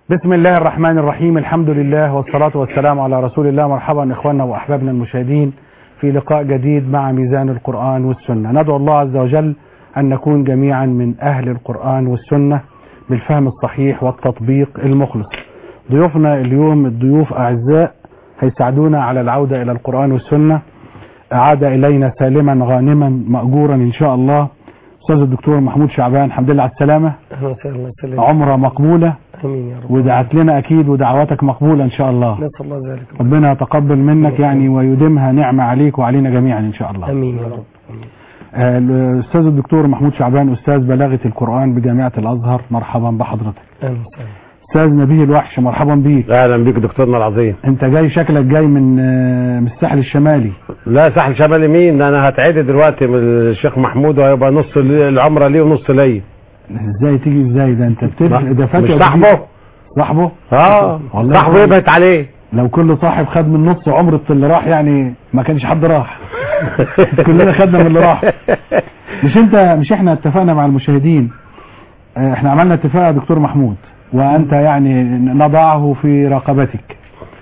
بسم الله الرحمن الرحيم الحمد لله والصلاة والسلام على رسول الله مرحبا إخواننا وأحبابنا المشاهدين في لقاء جديد مع ميزان القرآن والسنة ندعو الله عز وجل أن نكون جميعا من أهل القرآن والسنة بالفهم الصحيح والتطبيق المخلص ضيوفنا اليوم الضيوف أعزاء هيساعدونا على العودة إلى القرآن والسنة عاد إلينا سالما غانما مأجورا إن شاء الله أستاذ الدكتور محمود شعبان الحمد لله على السلامة اهلا وسهلا الله يسلمك عمرة مقبولة امين يا رب ودعت لنا أكيد ودعواتك مقبولة إن شاء الله نسال الله ذلك ربنا يتقبل منك يعني ويديمها نعمة عليك وعلينا جميعا إن شاء الله امين يا رب امين آه، الأستاذ الدكتور محمود شعبان أستاذ بلاغة القرآن بجامعة الأزهر مرحبا بحضرتك اهلا وسهلا أستاذ نبيه الوحش مرحبا بيك اهلا بيك دكتورنا العظيم أنت جاي شكلك جاي من آه، من الساحل الشمالي لا ساحل شمالي مين ده انا هتعدي دلوقتي من الشيخ محمود وهيبقى نص لي- العمره ليه ونص ليا ازاي تيجي ازاي ده انت بتفرق ده فاتح مش صاحبه صاحبه اه والله صاحبه يبعت عليه لو كل صاحب خد من نص عمرة اللي راح يعني ما كانش حد راح كلنا خدنا من اللي راح مش انت مش احنا اتفقنا مع المشاهدين اه، احنا عملنا اتفاق يا دكتور محمود وانت يعني نضعه في رقبتك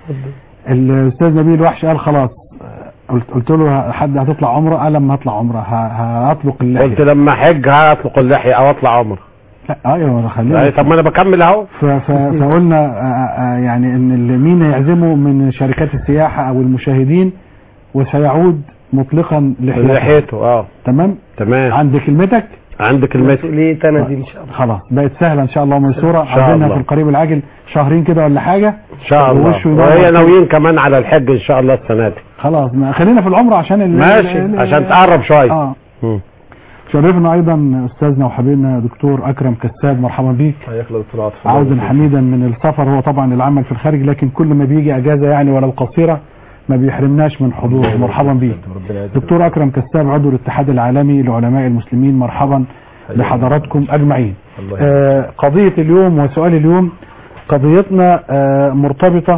الاستاذ نبيل وحش قال خلاص اه، قلت قلت له حد هتطلع عمره قال لما هطلع عمره ه- هطلق قلت اللحيه لما حج هطلق اللحيه او اطلع عمره لا ايوه خلينا أي طب ما انا بكمل اهو ف- ف- فقلنا آه، آه، يعني ان اللي مين يعزمه من شركات السياحة او المشاهدين وسيعود مطلقا لحيته لحيته اه تمام تمام عند كلمتك عندك المثل مسؤولية انا دي ان شاء الله خلاص بقت سهلة ان شاء الله وميسورة إن شاء عايزينها الله. في القريب العاجل شهرين كده ولا حاجة ان شاء الله ووشه ينور وهي كده. ناويين كمان على الحج ان شاء الله السنه دي خلاص ما خلينا في العمرة عشان ال- ماشي ال- عشان تقرب شويه اه مم. شرفنا ايضا استاذنا وحبيبنا دكتور اكرم كساب مرحبا بيك حياك الله دكتور عاطف عودا حميدا من السفر هو طبعا العمل في الخارج لكن كل ما بيجي اجازه يعني ولو قصيره ما بيحرمناش من حضور مرحبا بيك ربنا يعزك. دكتور اكرم كساب عضو الاتحاد العالمي لعلماء المسلمين مرحبا بحضراتكم اجمعين الله آه قضيه اليوم وسؤال اليوم قضيتنا آه مرتبطه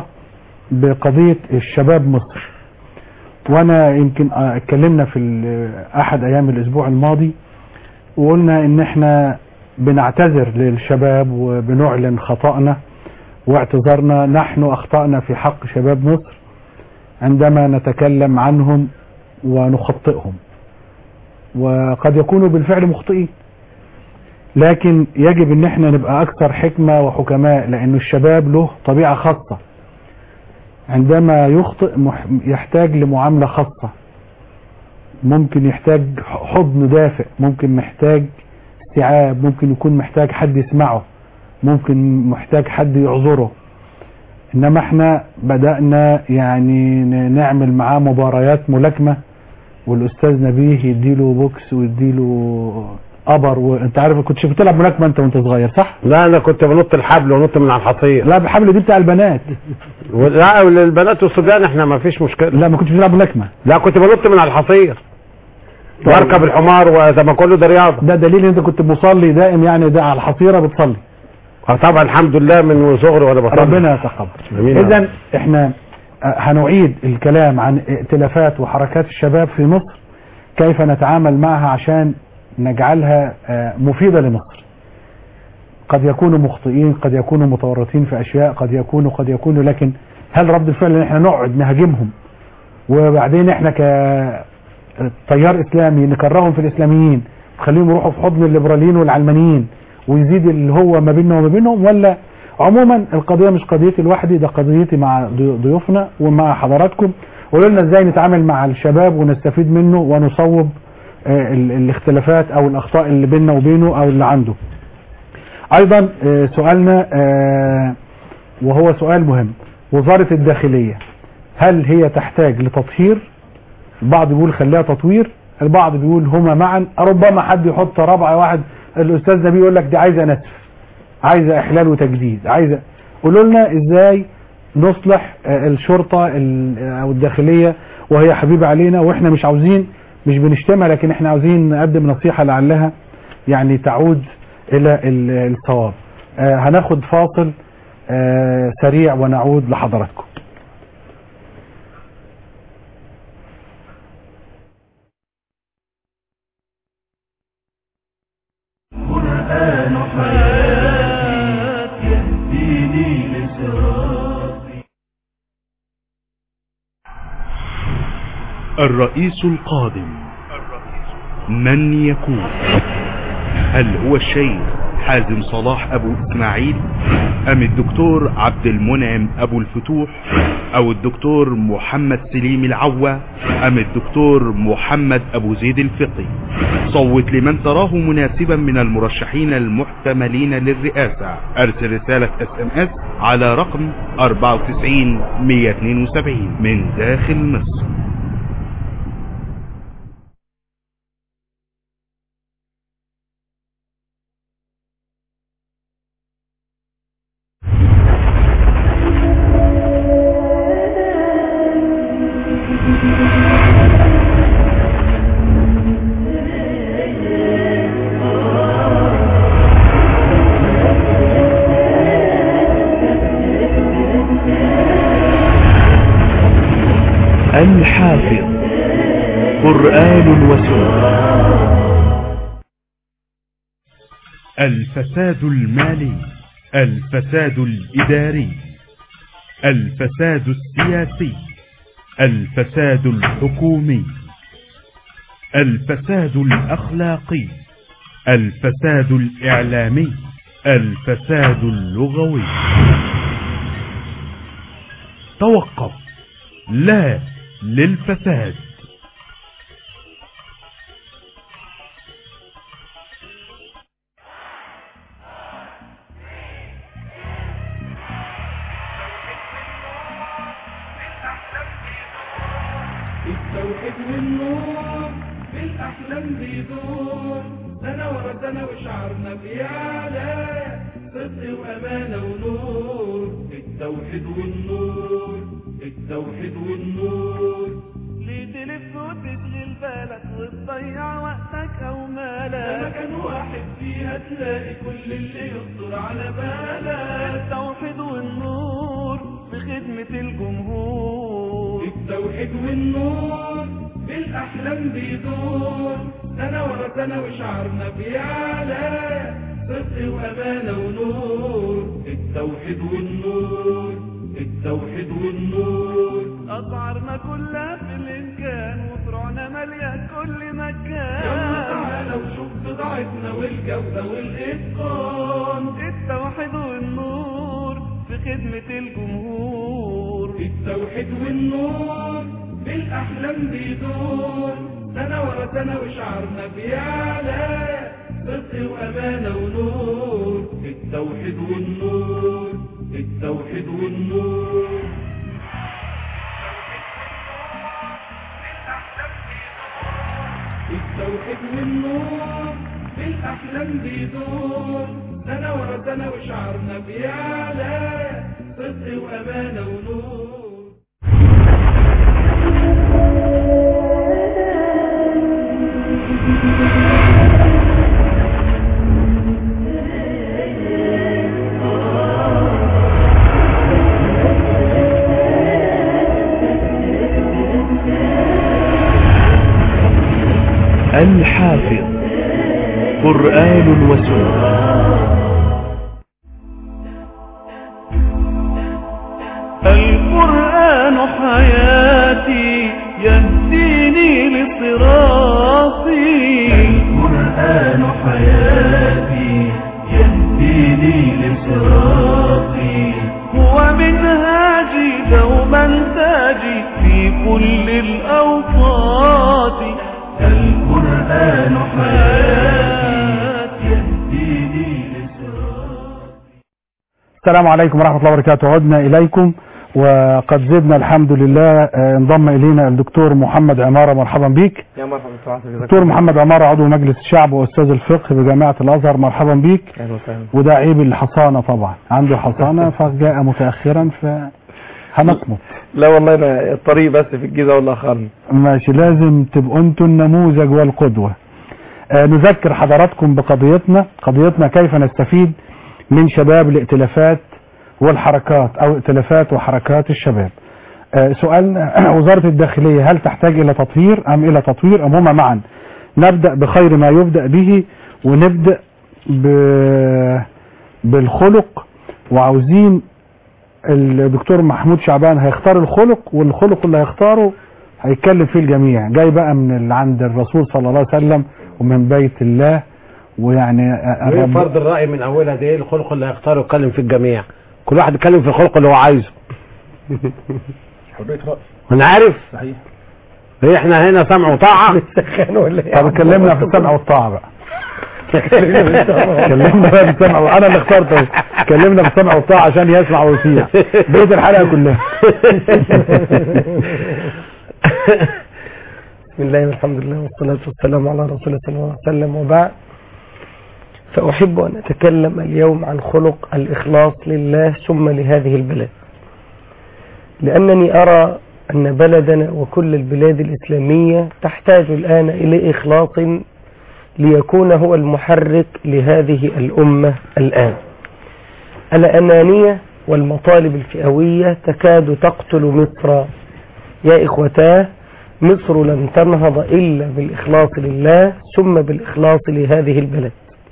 بقضيه الشباب مصر وانا يمكن آه، اتكلمنا في ال- احد ايام الاسبوع الماضي وقلنا ان احنا بنعتذر للشباب وبنعلن خطأنا واعتذارنا نحن اخطأنا في حق شباب مصر عندما نتكلم عنهم ونخطئهم وقد يكونوا بالفعل مخطئين لكن يجب ان احنا نبقى اكثر حكمة وحكماء لان الشباب له طبيعة خاصة عندما يخطئ مح- يحتاج لمعاملة خاصة ممكن يحتاج حضن دافئ ممكن محتاج استيعاب ممكن يكون محتاج حد يسمعه ممكن محتاج حد يعذره انما احنا بدأنا يعني ن- نعمل معاه مباريات ملاكمة والاستاذ نبيه يديله بوكس ويديله قبر وانت عارف كنت بتلعب ملاكمة انت وانت صغير صح؟ لا انا كنت بنط الحبل ونط من على الحصير لا بحبل دي بتاع البنات لا البنات والصبيان احنا ما فيش مشكله لا ما كنتش بتلعب ملاكمة لا كنت بنط من على الحصير واركب الحمار وزي ما كله ده رياضه ده دليل ان انت كنت مصلي دائم يعني ده على الحصيرة بتصلي آه طبعا الحمد لله من صغري وانا بصلي ربنا يتقبل آمين يا رب. اذا احنا آه، هنعيد الكلام عن ائتلافات وحركات الشباب في مصر كيف نتعامل معها عشان نجعلها آه، مفيدة لمصر قد يكونوا مخطئين قد يكونوا متورطين في اشياء قد يكونوا قد يكونوا لكن هل رد الفعل ان احنا نقعد نهاجمهم وبعدين احنا كتيار اسلامي نكرههم في الاسلاميين نخليهم يروحوا في حضن الليبراليين والعلمانيين ويزيد اللي هو ما بيننا وما بينهم ولا عموما القضية مش قضيتي لوحدي ده قضيتي مع ضي- ضيوفنا ومع حضراتكم قولوا لنا ازاي نتعامل مع الشباب ونستفيد منه ونصوب آه، ال- الاختلافات او الاخطاء اللي بيننا وبينه او اللي عنده ايضا آه، سؤالنا آه، وهو سؤال مهم وزارة الداخلية هل هي تحتاج لتطهير البعض بيقول خليها تطوير البعض بيقول هما معا ربما حد يحط رابعة واحد الاستاذ نبي يقول لك دي عايزة نسف عايزة احلال وتجديد عايزة قولوا لنا ازاي نصلح آه، الشرطة ال- او الداخلية وهي حبيبة علينا واحنا مش عاوزين مش بنشتمها لكن احنا عاوزين نقدم نصيحة لعلها يعني تعود الى ال- الصواب آه، هناخد فاصل آه، سريع ونعود لحضراتكم قرآن حياتي يهديني الرئيس القادم من يكون هل هو الشيخ حازم صلاح ابو اسماعيل ام الدكتور عبد المنعم ابو الفتوح او الدكتور محمد سليم العوا ام الدكتور محمد ابو زيد الفقي صوت لمن تراه مناسبا من المرشحين المحتملين للرئاسة ارسل رسالة اس ام اس على رقم 94 172 من داخل مصر الحافظ قرآن وسنة الفساد المالي الفساد الإداري الفساد السياسي الفساد الحكومي الفساد الأخلاقي الفساد الإعلامي الفساد اللغوي توقف لا للفساد التوحيد والنور بالأحلام بيدور سنة ورا سنة وشعرنا بيعلى صدق وأمانة ونور التوحيد والنور التوحيد والنور ليه تلف وتشغل بالك وتضيع وقتك او مالك مكان واحد فيها تلاقي كل اللي يخطر على بالك التوحيد والنور في خدمة الجمهور التوحيد والنور بالأحلام بيدور سنة ورا سنة وشعرنا بيعلى صدق وأمانة ونور التوحيد والنور التوحيد والنور اسعارنا كلها في الامكان وفروعنا مالية كل يلا مكان تعالى وشوف بضاعتنا والجودة والإتقان التوحيد والنور في خدمة الجمهور التوحيد والنور بالأحلام بيدور سنة ورا سنة وشعرنا بيعلى صدق وأمانة ونور التوحيد والنور التوحيد والنور التوحيد والنور بالأحلام بيدور سنة ورا سنة وشعرنا بيعلى صدق وأمانة ونور الحافظ قرآن وسنة القرآن حياتي يهديني لصراطي القرآن حياتي يهديني لصراطي هو منهاجي دوما تاجي في كل الأوقات القرآن حياتي يهديني لصراطي السلام عليكم ورحمة الله وبركاته عدنا إليكم وقد زدنا الحمد لله آه، انضم إلينا الدكتور محمد عمارة مرحبا بك يا مرحبا بك دكتور محمد عمارة عضو مجلس الشعب وأستاذ الفقه بجامعة الأزهر مرحبا بك اهلا وسهلا وده عيب الحصانة طبعا عنده حصانة فجاء متأخرا فهنصمت لا والله انا الطريق بس في الجيزه والله خالد ماشي لازم تبقوا انتوا النموذج والقدوة آه نذكر حضراتكم بقضيتنا قضيتنا كيف نستفيد من شباب الائتلافات والحركات او ائتلافات وحركات الشباب آه سؤالنا وزارة الداخلية هل تحتاج الى تطهير ام الى تطوير ام هما معا نبدأ بخير ما يبدأ به ونبدأ ب... بالخلق وعاوزين الدكتور محمود شعبان هيختار الخلق والخلق اللي هيختاره هيتكلم فيه الجميع جاي بقى من اللي عند الرسول صلى الله عليه وسلم ومن بيت الله ويعني آه، وايه الرب- فرض الرأي من أولها ده ايه الخلق اللي هيختاره يتكلم في الجميع كل واحد يتكلم في الخلق اللي هو عايزه حرية رأي أنا عارف صحيح هي احنا هنا سمع وطاعة سخان ولا ايه طب اتكلمنا في السمع والطاعة بقى اتكلمنا بقى في السمع و- انا اللي اخترته اتكلمنا في السمع والطاعة عشان يسمع ويطيع بقيت الحلقة كلها بسم الله والحمد لله والصلاة والسلام على رسول الله صلى الله عليه وسلم وبعد فأحب أن أتكلم اليوم عن خلق الإخلاص لله ثم لهذه البلاد لأنني أرى أن بلدنا وكل البلاد الإسلامية تحتاج الآن إلى إخلاص ليكون هو المحرك لهذه الأمة الآن الأنانية والمطالب الفئوية تكاد تقتل مصر يا إخوتاه مصر لن تنهض إلا بالإخلاص لله ثم بالإخلاص لهذه البلد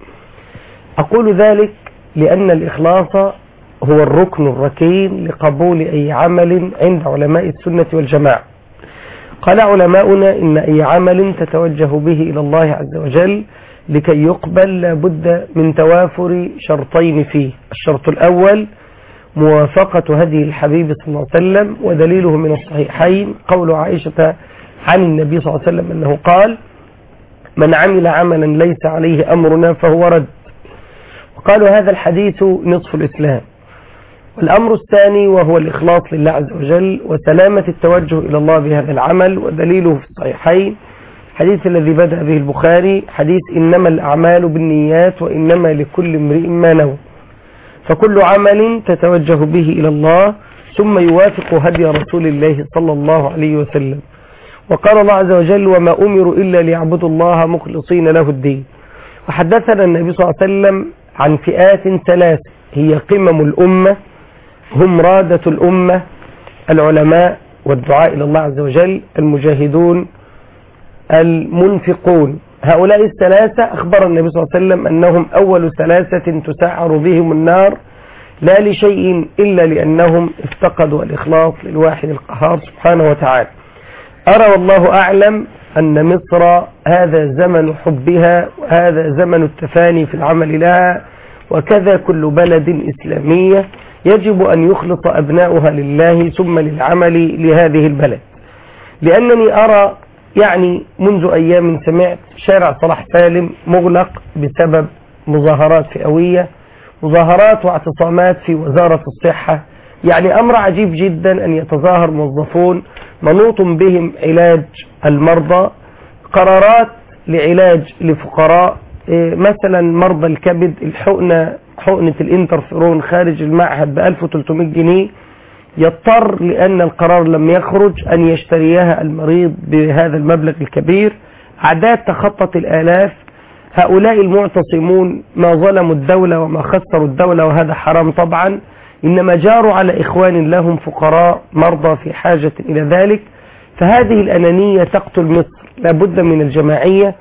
أقول ذلك لأن الإخلاص هو الركن الركين لقبول أي عمل عند علماء السنة والجماعة قال علماؤنا إن أي عمل تتوجه به إلى الله عز وجل لكي يقبل لابد من توافر شرطين فيه الشرط الأول موافقة هدي الحبيب صلى الله عليه وسلم ودليله من الصحيحين قول عائشة عن النبي صلى الله عليه وسلم أنه قال من عمل عملا ليس عليه أمرنا فهو رد وقالوا هذا الحديث نصف الإسلام والأمر الثاني وهو الإخلاص لله عز وجل وسلامة التوجه إلى الله بهذا العمل ودليله في الصحيحين حديث الذي بدأ به البخاري حديث إنما الأعمال بالنيات وإنما لكل امرئ ما نوى فكل عمل تتوجه به إلى الله ثم يوافق هدي رسول الله صلى الله عليه وسلم وقال الله عز وجل وما أمروا إلا ليعبدوا الله مخلصين له الدين وحدثنا النبي صلى الله عليه وسلم عن فئات ثلاث هي قمم الأمة هم رادة الأمة العلماء والدعاء إلى الله عز وجل المجاهدون المنفقون هؤلاء الثلاثة أخبر النبي صلى الله عليه وسلم أنهم أول ثلاثة تسعر بهم النار لا لشيء إلا لأنهم افتقدوا الإخلاص للواحد القهار سبحانه وتعالى أرى والله أعلم أن مصر هذا زمن حبها وهذا زمن التفاني في العمل لها وكذا كل بلد إسلامية يجب أن يخلص أبناؤها لله ثم للعمل لهذه البلد لأنني أرى يعني منذ أيام سمعت شارع صلاح سالم مغلق بسبب مظاهرات فئوية مظاهرات واعتصامات في وزارة الصحة يعني أمر عجيب جدا أن يتظاهر موظفون منوط بهم علاج المرضى قرارات لعلاج لفقراء إيه، مثلا مرضى الكبد الحقنة حقنة الانترفيرون خارج المعهد ب 1300 جنيه يضطر لأن القرار لم يخرج أن يشتريها المريض بهذا المبلغ الكبير أعداد تخطت الآلاف هؤلاء المعتصمون ما ظلموا الدولة وما خسروا الدولة وهذا حرام طبعا إنما جاروا على إخوان لهم فقراء مرضى في حاجة إلى ذلك فهذه الأنانية تقتل مصر لابد من الجماعية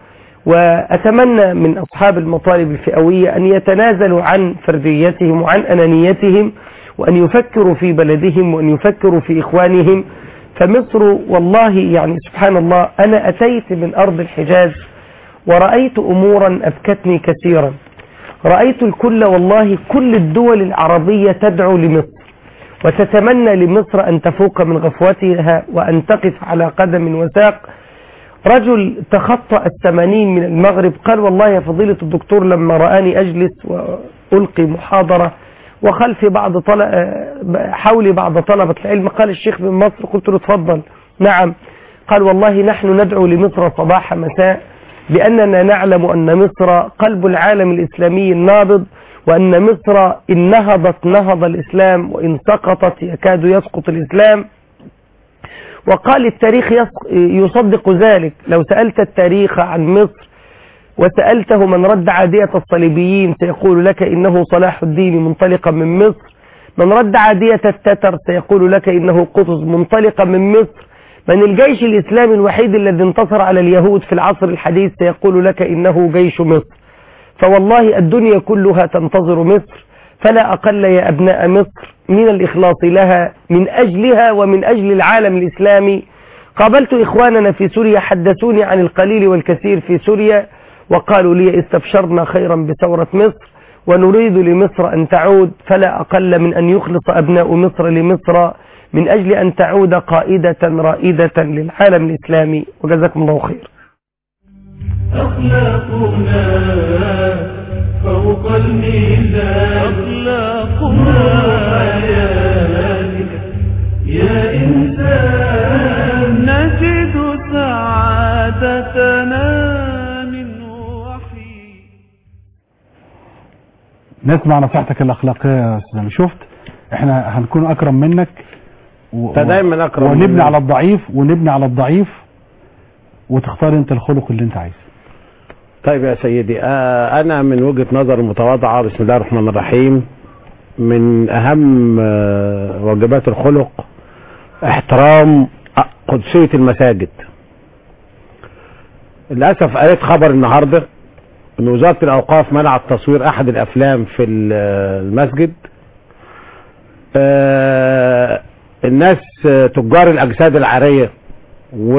وأتمنى من أصحاب المطالب الفئوية أن يتنازلوا عن فرديتهم وعن أنانيتهم وأن يفكروا في بلدهم وأن يفكروا في إخوانهم فمصر والله يعني سبحان الله أنا أتيت من أرض الحجاز ورأيت أمورا أبكتني كثيرا رأيت الكل والله كل الدول العربية تدعو لمصر وتتمنى لمصر أن تفوق من غفوتها وأن تقف على قدم وساق رجل تخطى الثمانين من المغرب قال والله يا فضيلة الدكتور لما رآني أجلس وألقي محاضرة وخلفي بعض طل... حولي بعض طلبة العلم قال الشيخ من مصر قلت له اتفضل نعم قال والله نحن ندعو لمصر صباح مساء لأننا نعلم أن مصر قلب العالم الإسلامي النابض وأن مصر إن نهضت نهض الإسلام وإن سقطت يكاد يسقط الإسلام وقال التاريخ يصدق ذلك لو سألت التاريخ عن مصر وسألته من رد عادية الصليبيين سيقول لك إنه صلاح الدين منطلقا من مصر من رد عادية التتر سيقول لك إنه قطز منطلقا من مصر من الجيش الإسلامي الوحيد الذي انتصر على اليهود في العصر الحديث سيقول لك إنه جيش مصر فوالله الدنيا كلها تنتظر مصر فلا أقل يا أبناء مصر من الإخلاص لها من أجلها ومن أجل العالم الإسلامي قابلت إخواننا في سوريا حدثوني عن القليل والكثير في سوريا وقالوا لي استبشرنا خيرا بثورة مصر ونريد لمصر أن تعود فلا أقل من أن يخلص أبناء مصر لمصر من أجل أن تعود قائدة رائدة للعالم الإسلامي وجزاكم الله خير أخلاقنا فوق الميزان أخلاقنا حياتك يا إنسان نجد سعادتنا من وحيد نسمع نصيحتك الأخلاقية يا أستاذ أمين. شفت احنا هنكون أكرم منك و... انت دايما اكرم ونبني مني. على الضعيف ونبني على الضعيف وتختار انت الخلق اللي انت عايزه طيب يا سيدي آه انا من وجهة نظر المتواضعة بسم الله الرحمن الرحيم من اهم آه واجبات الخلق احترام قدسية المساجد للأسف قريت خبر النهاردة ان وزارة الاوقاف منعت تصوير احد الافلام في ال- المسجد آه الناس آه، تجار الاجساد العارية و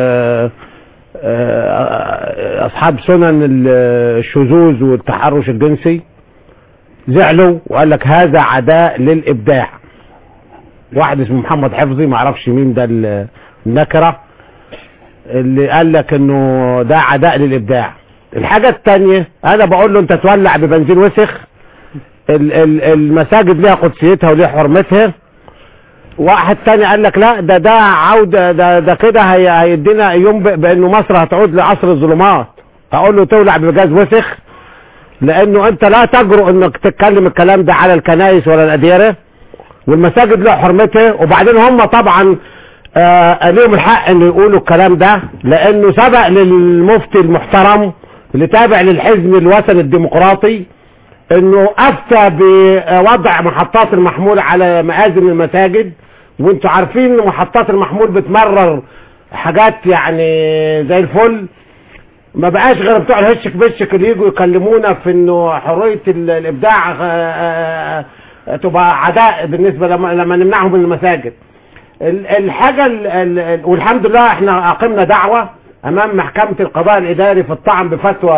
آه، اصحاب سنن ال- الشذوذ والتحرش الجنسي زعلوا وقال لك هذا عداء للابداع واحد اسمه محمد حفظي ما اعرفش مين ده ال- النكره اللي قال لك انه ده عداء للابداع الحاجه الثانيه انا بقول له انت تولع ببنزين وسخ ال- ال- المساجد ليها قدسيتها وليها حرمتها واحد تاني قال لك لا ده ده عودة ده ده كده هي هيدينا ينبئ بانه مصر هتعود لعصر الظلمات اقول له تولع بجاز وسخ لانه انت لا تجرؤ انك تتكلم الكلام ده على الكنائس ولا الاديره والمساجد لها حرمتها وبعدين هم طبعا آه ليهم الحق ان يقولوا الكلام ده لانه سبق للمفتي المحترم اللي تابع للحزب الوثني الديمقراطي انه افتى بوضع محطات المحمول على مآذن المساجد وانتوا عارفين ان محطات المحمول بتمرر حاجات يعني زي الفل ما بقاش غير بتوع الهشك بشك اللي يجوا يكلمونا في انه حرية ال- الابداع آه، آه، تبقى عداء بالنسبة لما, لما نمنعهم من المساجد ال- الحاجة ال- ال- ال- والحمد لله احنا اقمنا دعوة امام محكمة القضاء الاداري في الطعن بفتوى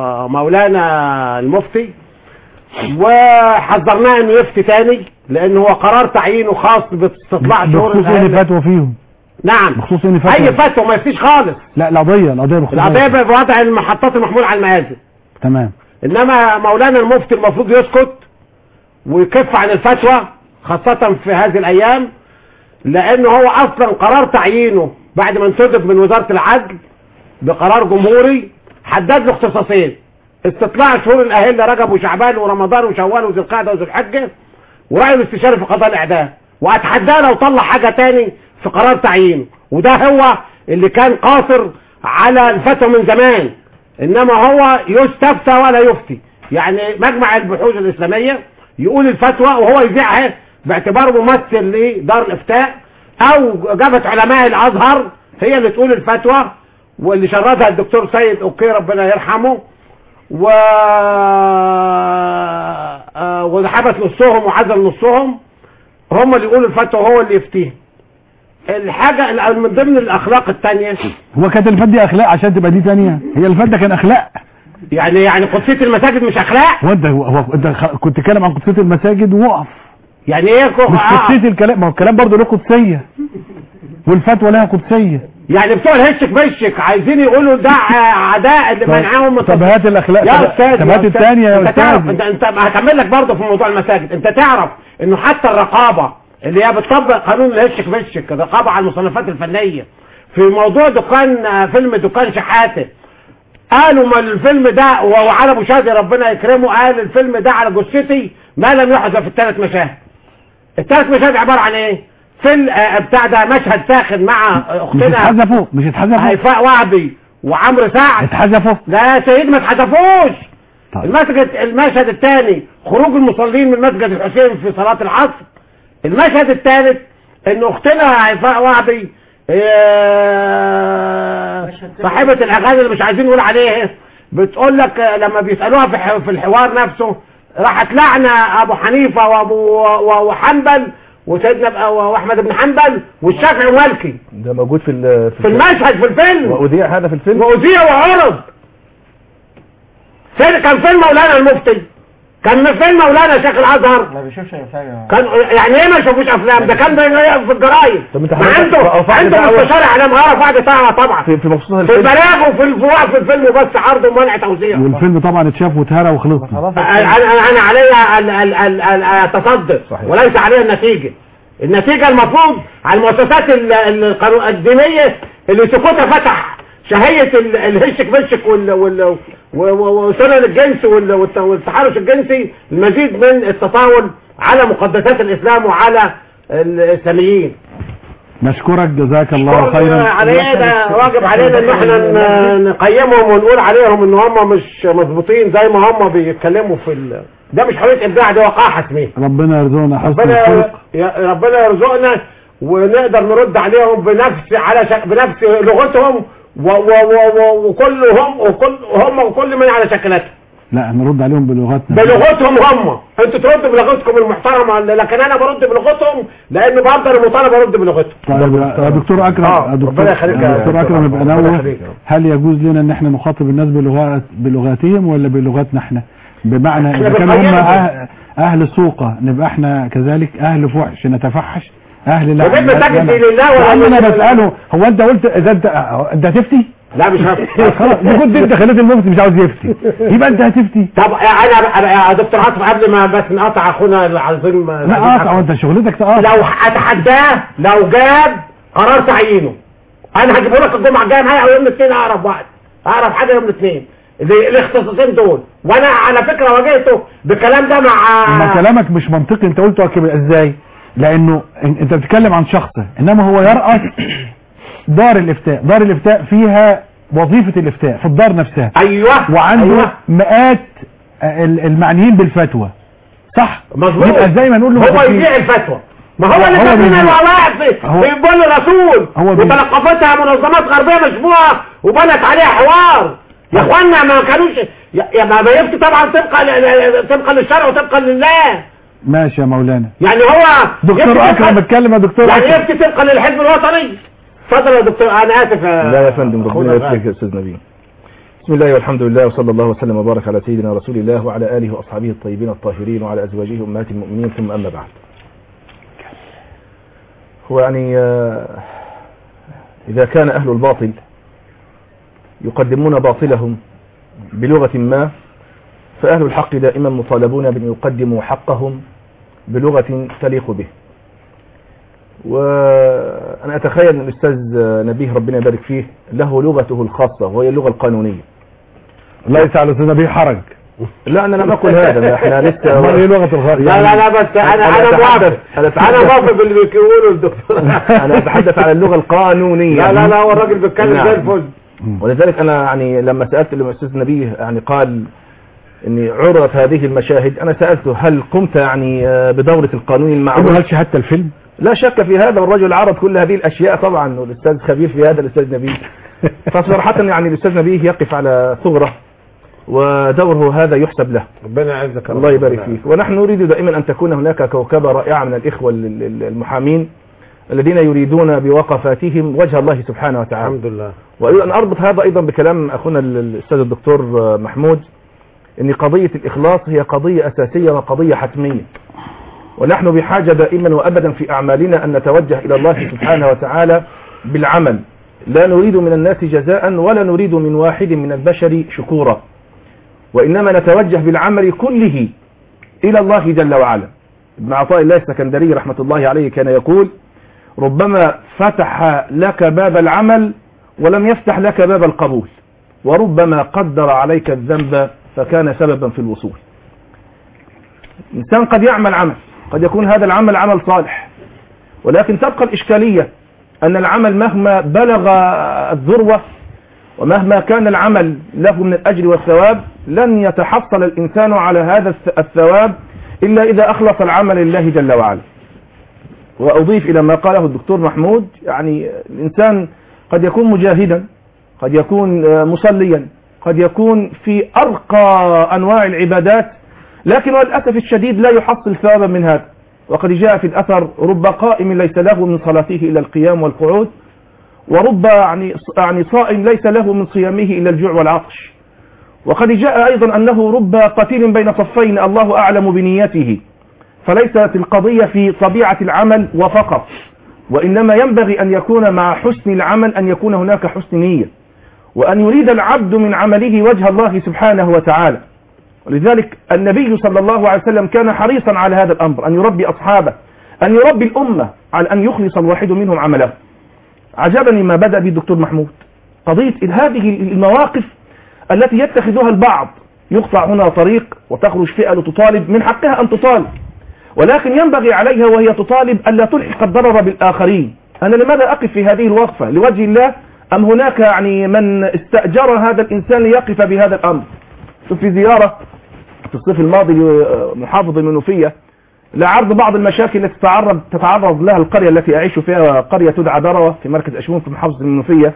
مولانا المفتي وحذرناه انه يفتي تاني لان هو قرار تعيينه خاص باستطلاع شهور بخصوص ايه الأهل. اللي فتوى فيهم نعم بخصوص ايه اللي فتوى اي فتوى ما يفتيش خالص لا القضية القضية بخصوص القضية إيه؟ بوضع المحطات المحمول على المآذن تمام انما مولانا المفتي المفروض يسكت ويكف عن الفتوى خاصة في هذه الايام لانه هو اصلا قرار تعيينه بعد ما انتدب من وزارة العدل بقرار جمهوري حدد له اختصاصين استطلاع شهور الاهله رجب وشعبان ورمضان وشوال وذي القعده وذي الحجه ورأي الاستشاري في قضاء الاعدام واتحداه لو طلع حاجه تاني في قرار تعيينه وده هو اللي كان قاصر على الفتوى من زمان انما هو يستفتى ولا يفتي يعني مجمع البحوث الاسلاميه يقول الفتوى وهو يذيعها باعتباره ممثل لدار الافتاء او جابت علماء الازهر هي اللي تقول الفتوى واللي شردها الدكتور سيد اوكي ربنا يرحمه و آه، وحبس نصهم وعزل نصهم هم اللي يقولوا الفتوى هو اللي يفتيه الحاجة ال- من ضمن الأخلاق التانية هو كانت الفات دي اخلاق عشان تبقى دي تانية هي الفات ده كان اخلاق يعني يعني قدسية المساجد مش أخلاق هو انت هو هو انت خ- كنت تتكلم عن قدسية المساجد ووقف يعني إيه كو- مش آه، قدسية الكلام ما هو الكلام برضه له قدسية والفتوى لها قدسية يعني بتوع الهشك بشك عايزين يقولوا ده ع- عداء اللي طب- منعهم من طب هات الاخلاق يا طب- استاذ طب يا هات أستاذ، الثانية يا انت تعرف استاذ انت انت هكمل لك برضه في موضوع المساجد انت تعرف انه حتى الرقابه اللي هي بتطبق قانون الهشك بشك الرقابه على المصنفات الفنيه في موضوع دكان آه، فيلم دكان شحاته قالوا ما الفيلم ده وعلى ابو شادي ربنا يكرمه قال الفيلم ده على جثتي ما لم يحذف في الثلاث مشاهد الثلاث مشاهد عباره عن ايه فيلم آه، بتاع ده مشهد ساخن مع مش اختنا اتحذفوا مش اتحذفوا هيفاء وعبي وعمرو سعد اتحذفوا لا يا سيد ما اتحذفوش طيب. المسجد المشهد الثاني خروج المصلين من مسجد الحسين في صلاة العصر المشهد الثالث ان اختنا هيفاء وعبي آه، صاحبة الاغاني اللي مش عايزين نقول عليها بتقول لك آه، لما بيسألوها في ح- في الحوار نفسه راحت لعنة ابو حنيفة وابو و- وحنبل وسيدنا بقى واحمد بن حنبل والشافعي ومالكي ده موجود في ال- في المشهد في الفيلم واذيع هذا في الفيلم وأذيع وعرض فين كان فين مولانا المفتي كان فين مولانا شيخ الازهر ما بيشوفش افلام كان يعني ايه ما يشوفوش افلام ده كان بي- في الجرايد طب انت ما حضرتك عنده رفعت عنده دعوة- مستشار اعلام اه رفعت دعوه طبعا في في مخصوص في الفيلم البلاغ وفي الفروع في الفيلم بس عرض ومنع توزيع والفيلم طبعا اتشاف واتهرى وخلصنا خلاص انا انا أنا عليها ال- ال- ال- ال- اتصدر صحيح. وليس عليها النتيجه النتيجه المفروض على المؤسسات ال- ال- القانو- الدينيه اللي سكوتها فتح شهيه ال- الهشك بشك وال وال و- و- وسنن الجنس وال- والت- والتحرش الجنسي المزيد من التطاول على مقدسات الاسلام وعلى الاسلاميين نشكرك جزاك الله خيرا علينا ده واجب علينا ان احنا ن- نقيمهم ونقول عليهم ان هم مش مظبوطين زي ما هم بيتكلموا في ال... ده مش حريه ابداع ده وقاحه اسمها ربنا يرزقنا حسن ربنا الخلق يا- ربنا يرزقنا ونقدر نرد عليهم بنفس على شك... بنفس لغتهم و... و... و... و... وكلهم وكل هم وكل من على شكلتهم لا نرد عليهم بلغتنا بلغتهم هم انتوا تردوا بلغتكم المحترمه لكن انا برد بلغتهم لان بقدر المطالبه برد بلغتهم طيب يا دكتور اكرم آه، يا دكتور, ربنا يخليك يا يا دكتور اكرم يبقى ربنا نوه يخليك. هل يجوز لنا ان احنا نخاطب الناس بلغات بلغاتهم ولا بلغتنا احنا بمعنى إحنا اذا كانوا هم بنقيمهم. أهل, اهل سوقه نبقى احنا كذلك اهل فحش نتفحش اهل لا وبين مساجد دين الله يا عم ولا انا مسجد- بساله هو انت قلت اذا انت انت هتفتي لا مش هفهم خلاص إذا كنت انت خليت المفتي مش عاوز يفتي يبقى انت هتفتي طب انا أنا- يا دكتور عاطف قبل ما بس نقطع اخونا العظيم لا قاطع وانت شغلتك تقاطع لو اتحداه لو جاب قرار تعيينه انا هجيبه لك الجمعه الجايه معايا يوم الاثنين اقرب وقت اقرب حاجه يوم الاثنين ال- الاختصاصين دول وانا على فكره واجهته بالكلام ده مع ما كلامك مش منطقي انت قلته كده ازاي لانه ان- انت بتتكلم عن شخص انما هو يرأس دار الافتاء دار الافتاء فيها وظيفة الافتاء في الدار نفسها ايوه وعنده أيوة. مئات ال- المعنيين بالفتوى صح مظبوط يبقى ازاي ما نقول له هو مفتي؟ يبيع الفتوى ما هو هو- اللي هو كان بيبيع. من الولاء في هو- في بول الرسول هو بيبيع. وتلقفتها منظمات غربيه مشبوهه وبنت عليها حوار يا اخوانا ما كانوش يا يا ما ما يفتي طبعا طبقا ل- طبقا للشرع وطبقا لله ماشي يا مولانا يعني هو دكتور يفتي اكرم طبقاً- اتكلم يا دكتور يعني اكرم يفتي طبقا للحزب الوطني اتفضل يا دكتور انا اسف لا يا فندم ربنا أخونا يبارك يا استاذ نبيل بسم الله والحمد لله وصلى الله وسلم وبارك على سيدنا رسول الله وعلى اله واصحابه الطيبين الطاهرين وعلى ازواجه امهات المؤمنين ثم اما بعد هو يعني آه، اذا كان اهل الباطل يقدمون باطلهم بلغه ما فاهل الحق دائما مطالبون بان يقدموا حقهم بلغه تليق به وانا اتخيل ان الاستاذ نبيه ربنا يبارك فيه له لغته الخاصه وهي اللغه القانونيه ليس على الاستاذ نبيل حرج لا انا لم اقل هذا لا، احنا لسه امال ايه لغة الخارج لا لا لا بس انا أنا انا أتحدث- موافق أنا انا أتحدث- موافق باللي بيقوله الدكتور انا اتحدث على اللغه القانونيه لا لا لا هو الراجل بيتكلم نعم. زي الفل ولذلك انا يعني لما سالت الاستاذ نبيه يعني قال اني عرضت هذه المشاهد انا سالته هل قمت يعني آه، بدوره القانون قل له المعروف هل شاهدت الفيلم لا شك في هذا والرجل عرض كل هذه الاشياء طبعا والاستاذ خبير في هذا الاستاذ نبيه فصراحه يعني الاستاذ نبيه يقف على ثغره ودوره هذا يحسب له ربنا يعزك يا رب. الله يبارك فيك ونحن نريد دائما أن تكون هناك كوكبة رائعة من الإخوة ال- ال- المحامين الذين يريدون بوقفاتهم وجه الله سبحانه وتعالى الحمد لله وأريد أن أربط هذا أيضا بكلام أخونا ال- الأستاذ الدكتور محمود أن قضية الإخلاص هي قضية أساسية وقضية حتمية ونحن بحاجة دائما وأبدا في أعمالنا أن نتوجه إلى الله سبحانه وتعالى بالعمل لا نريد من الناس جزاء ولا نريد من واحد من البشر شكورا وإنما نتوجه بالعمل كله إلى الله جل وعلا ابن عطاء الله السكندري رحمة الله عليه كان يقول ربما فتح لك باب العمل ولم يفتح لك باب القبول وربما قدر عليك الذنب فكان سببا في الوصول إنسان قد يعمل عمل قد يكون هذا العمل عمل صالح ولكن تبقى الإشكالية أن العمل مهما بلغ الذروة ومهما كان العمل له من الأجر والثواب لن يتحصل الإنسان على هذا الث- الثواب إلا إذا أخلص العمل لله جل وعلا وأضيف إلى ما قاله الدكتور محمود يعني الإنسان قد يكون مجاهدا قد يكون آه، مصليا قد يكون في أرقى أنواع العبادات لكن وللأسف الشديد لا يحصل ثوابا من هذا وقد جاء في الأثر رب قائم ليس له من صلاته إلا القيام والقعود ورب يعني يعني صائم ليس له من صيامه إلا الجوع والعطش وقد جاء أيضا أنه رب قتيل بين صفين الله أعلم بنيته فليست القضية في طبيعة العمل وفقط وإنما ينبغي أن يكون مع حسن العمل أن يكون هناك حسن نية وأن يريد العبد من عمله وجه الله سبحانه وتعالى ولذلك النبي صلى الله عليه وسلم كان حريصا على هذا الأمر أن يربي أصحابه أن يربي الأمة على أن يخلص الواحد منهم عمله عجبني ما بدأ به الدكتور محمود قضية هذه المواقف التي يتخذها البعض يقطع هنا طريق وتخرج فئة لتطالب من حقها أن تطالب ولكن ينبغي عليها وهي تطالب ألا تلحق الضرر بالآخرين أنا لماذا أقف في هذه الوقفة لوجه الله أم هناك يعني من استأجر هذا الإنسان ليقف بهذا الأمر شوف في زيارة في الصيف الماضي لمحافظ المنوفية لعرض بعض المشاكل التي تتعرض تتعرض لها القرية التي أعيش فيها قرية تدعى دروة في مركز أشمون في محافظة المنوفية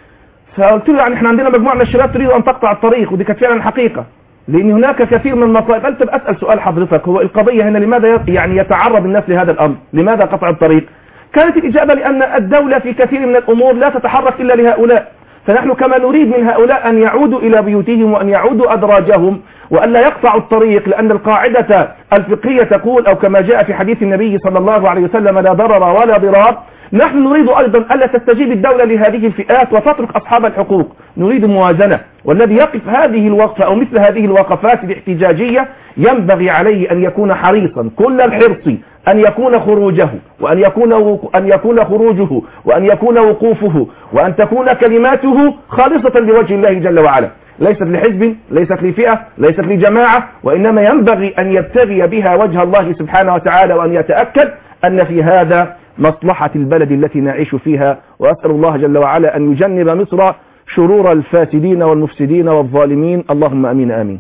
فقلت له يعني احنا عندنا مجموعة من الشباب تريد أن تقطع الطريق ودي كانت فعلا حقيقة لأن هناك كثير من المصائب قلت أسأل سؤال حضرتك هو القضية هنا لماذا يعني يتعرض الناس لهذا الأمر لماذا قطع الطريق كانت الإجابة لأن الدولة في كثير من الأمور لا تتحرك إلا لهؤلاء فنحن كما نريد من هؤلاء أن يعودوا إلى بيوتهم وأن يعودوا أدراجهم وأن لا يقطعوا الطريق لأن القاعدة الفقهية تقول أو كما جاء في حديث النبي صلى الله عليه وسلم لا ضرر ولا ضرار نحن نريد أيضا ألا تستجيب الدولة لهذه الفئات وتترك أصحاب الحقوق نريد موازنة والذي يقف هذه الوقفة أو مثل هذه الوقفات الاحتجاجية ينبغي عليه أن يكون حريصا كل الحرص أن يكون خروجه وأن يكون أن يكون خروجه وأن يكون وقوفه وأن تكون كلماته خالصة لوجه الله جل وعلا ليست لحزب ليست لفئة ليست لجماعة وإنما ينبغي أن يبتغي بها وجه الله سبحانه وتعالى وأن يتأكد أن في هذا مصلحة البلد التي نعيش فيها وأسأل الله جل وعلا أن يجنب مصر شرور الفاسدين والمفسدين والظالمين اللهم أمين آمين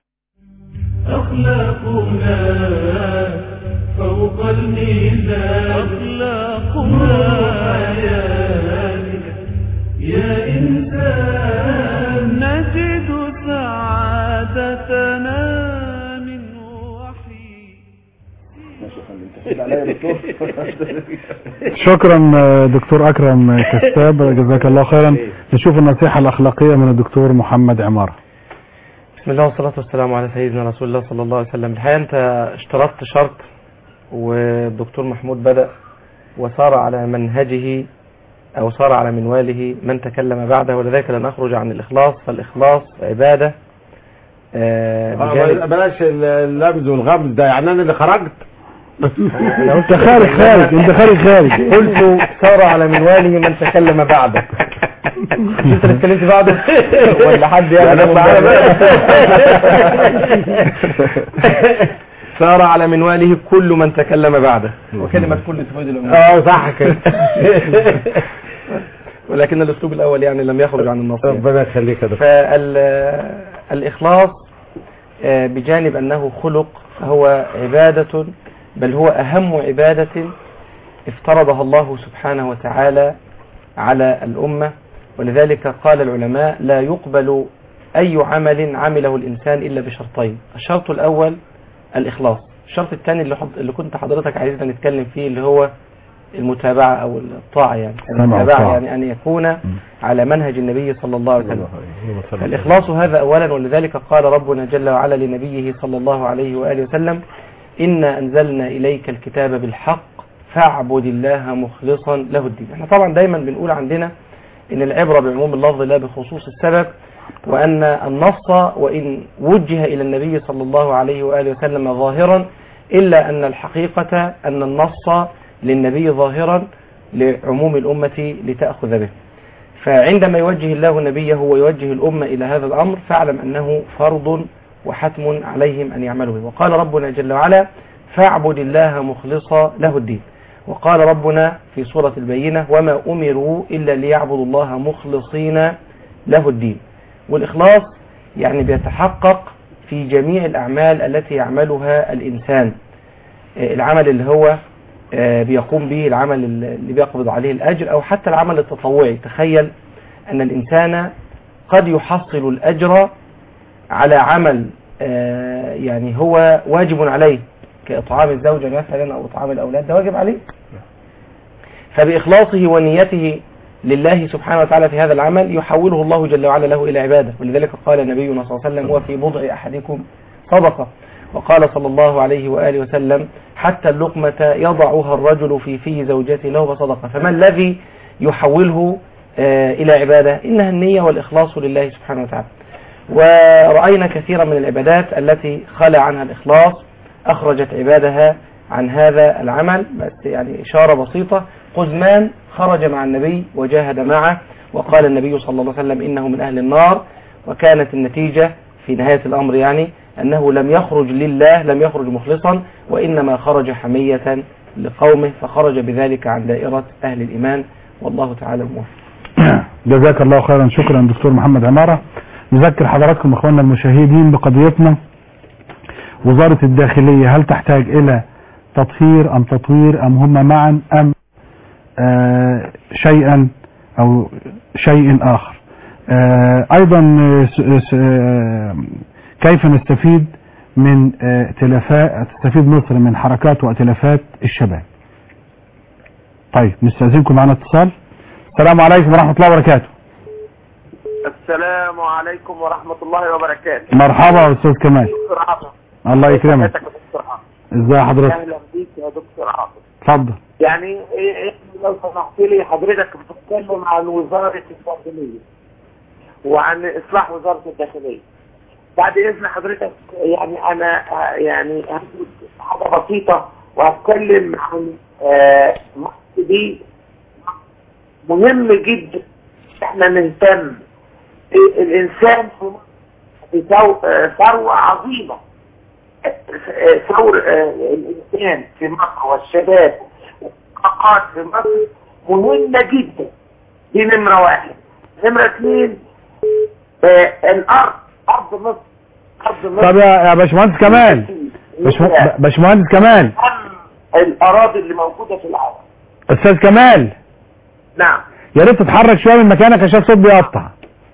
أخلاقنا فوق الميزان أخلاقنا حياتنا يا إنسان نجد سعادتنا من وحي شكرا آه، دكتور أكرم كساب جزاك الله خيرا نشوف النصيحة الأخلاقية من الدكتور محمد عمارة بسم الله والصلاة والسلام على سيدنا رسول الله صلى الله عليه وسلم الحقيقة أنت اشترطت شرط والدكتور محمود بدأ وسار على منهجه أو سار على منواله من تكلم بعده ولذلك لن أخرج عن الإخلاص فالإخلاص عبادة آه، بجانب بلاش اللمز والغمز ده يعني انا اللي خرجت انت خارج خارج انت خارج خارج قلت سار على منواله من تكلم بعده مش انت اللي اتكلمت بعده ولا حد يعني سار على منواله كل من تكلم بعده وكلمة كل تفيد العموم اه صح كده ولكن الاسلوب الاول يعني لم يخرج عن النص يعني. ربنا يخليك يا دكتور فالإخلاص آه، بجانب أنه خلق هو عبادة بل هو أهم عبادة افترضها الله سبحانه وتعالى على الأمة ولذلك قال العلماء لا يقبل أي عمل عمله الإنسان إلا بشرطين الشرط الأول الإخلاص الشرط الثاني اللي, حض... اللي كنت حضرتك عايزنا نتكلم فيه اللي هو المتابعة أو الطاعة يعني السمع المتابعة والطاعة. يعني أن يكون على منهج النبي صلى الله عليه وسلم فالإخلاص هذا أولا ولذلك قال ربنا جل وعلا لنبيه صلى الله عليه وآله وسلم إنا أنزلنا إليك الكتاب بالحق فاعبد الله مخلصا له الدين احنا طبعا دايما بنقول عندنا إن العبرة بعموم اللفظ لا بخصوص السبب وأن النص وإن وجه إلى النبي صلى الله عليه وآله وسلم ظاهرا إلا أن الحقيقة أن النص للنبي ظاهرا لعموم الأمة لتأخذ به فعندما يوجه الله نبيه ويوجه الأمة إلى هذا الأمر فاعلم أنه فرض وحتم عليهم أن يعملوا به وقال ربنا جل وعلا فاعبد الله مخلصا له الدين وقال ربنا في سورة البينة وما أمروا إلا ليعبدوا الله مخلصين له الدين والإخلاص يعني بيتحقق في جميع الأعمال التي يعملها الإنسان آه، العمل اللي هو آه، بيقوم به العمل اللي بيقبض عليه الأجر أو حتى العمل التطوعي تخيل أن الإنسان قد يحصل الأجر على عمل آه، يعني هو واجب عليه كإطعام الزوجة مثلا أو إطعام الأولاد ده واجب عليه فبإخلاصه ونيته لله سبحانه وتعالى في هذا العمل يحوله الله جل وعلا له إلى عبادة ولذلك قال نبينا صلى الله عليه وسلم وفي بضع أحدكم صدقة وقال صلى الله عليه وآله وسلم حتى اللقمة يضعها الرجل في فيه زوجته له صدقة فما الذي يحوله آه، إلى عبادة إنها النية والإخلاص لله سبحانه وتعالى ورأينا كثيرا من العبادات التي خلى عنها الإخلاص أخرجت عبادها عن هذا العمل بس يعني إشارة بسيطة قزمان خرج مع النبي وجاهد معه وقال النبي صلى الله عليه وسلم إنه من أهل النار وكانت النتيجة في نهاية الأمر يعني أنه لم يخرج لله لم يخرج مخلصا وإنما خرج حمية لقومه فخرج بذلك عن دائرة أهل الإيمان والله تعالى الموفق جزاك الله خيرا شكرا دكتور محمد عمارة نذكر حضراتكم اخواننا المشاهدين بقضيتنا وزارة الداخلية هل تحتاج الى تطهير ام تطوير ام هما معا ام آه شيئا او شيء اخر آه ايضا آه، س- س- آه، كيف نستفيد من آه، تلافات تستفيد مصر من حركات وائتلافات الشباب طيب نستأذنكم معنا اتصال السلام عليكم ورحمة الله وبركاته السلام عليكم ورحمة الله وبركاته مرحبا يا استاذ كمال دكتور عاطف الله يكرمك حياتك يا دكتور عاطف ازي حضرتك اهلا بيك يا دكتور عاطف اتفضل يعني إيه إيه لو سمحت لي حضرتك بتتكلم عن وزارة الداخلية وعن إصلاح وزارة الداخلية بعد إذن حضرتك يعني أنا آه، يعني هاخد حاجة بسيطة وهتكلم عن آه، مصر دي مهم جدا احنا نهتم الإنسان في مصر بثو- آه، ثروة عظيمة آه، ثور آه، الإنسان في مصر والشباب والطاقات في مصر مهمة جدا دي نمرة واحد نمرة اثنين آه، الأرض أرض مصر أرض مصر طب يا يا باشمهندس كمال باشم- باشمهندس كمال أهم الأراضي اللي موجودة في العالم استاذ كمال نعم يا ريت تتحرك شويه من مكانك عشان الصوت بيقطع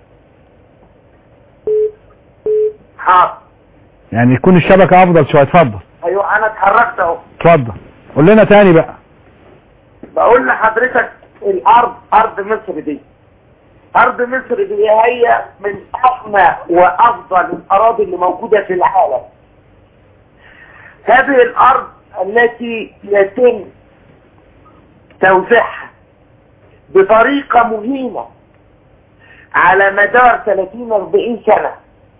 حاضر يعني يكون الشبكه افضل شويه اتفضل أيوة أنا اتحركت أهو اتفضل قول لنا تاني بقى بقول لحضرتك الارض ارض مصر دي ارض مصر دي هي من اغنى وافضل الاراضي اللي موجودة في العالم هذه الارض التي يتم توزيعها بطريقة مهينة على مدار 30 40 سنة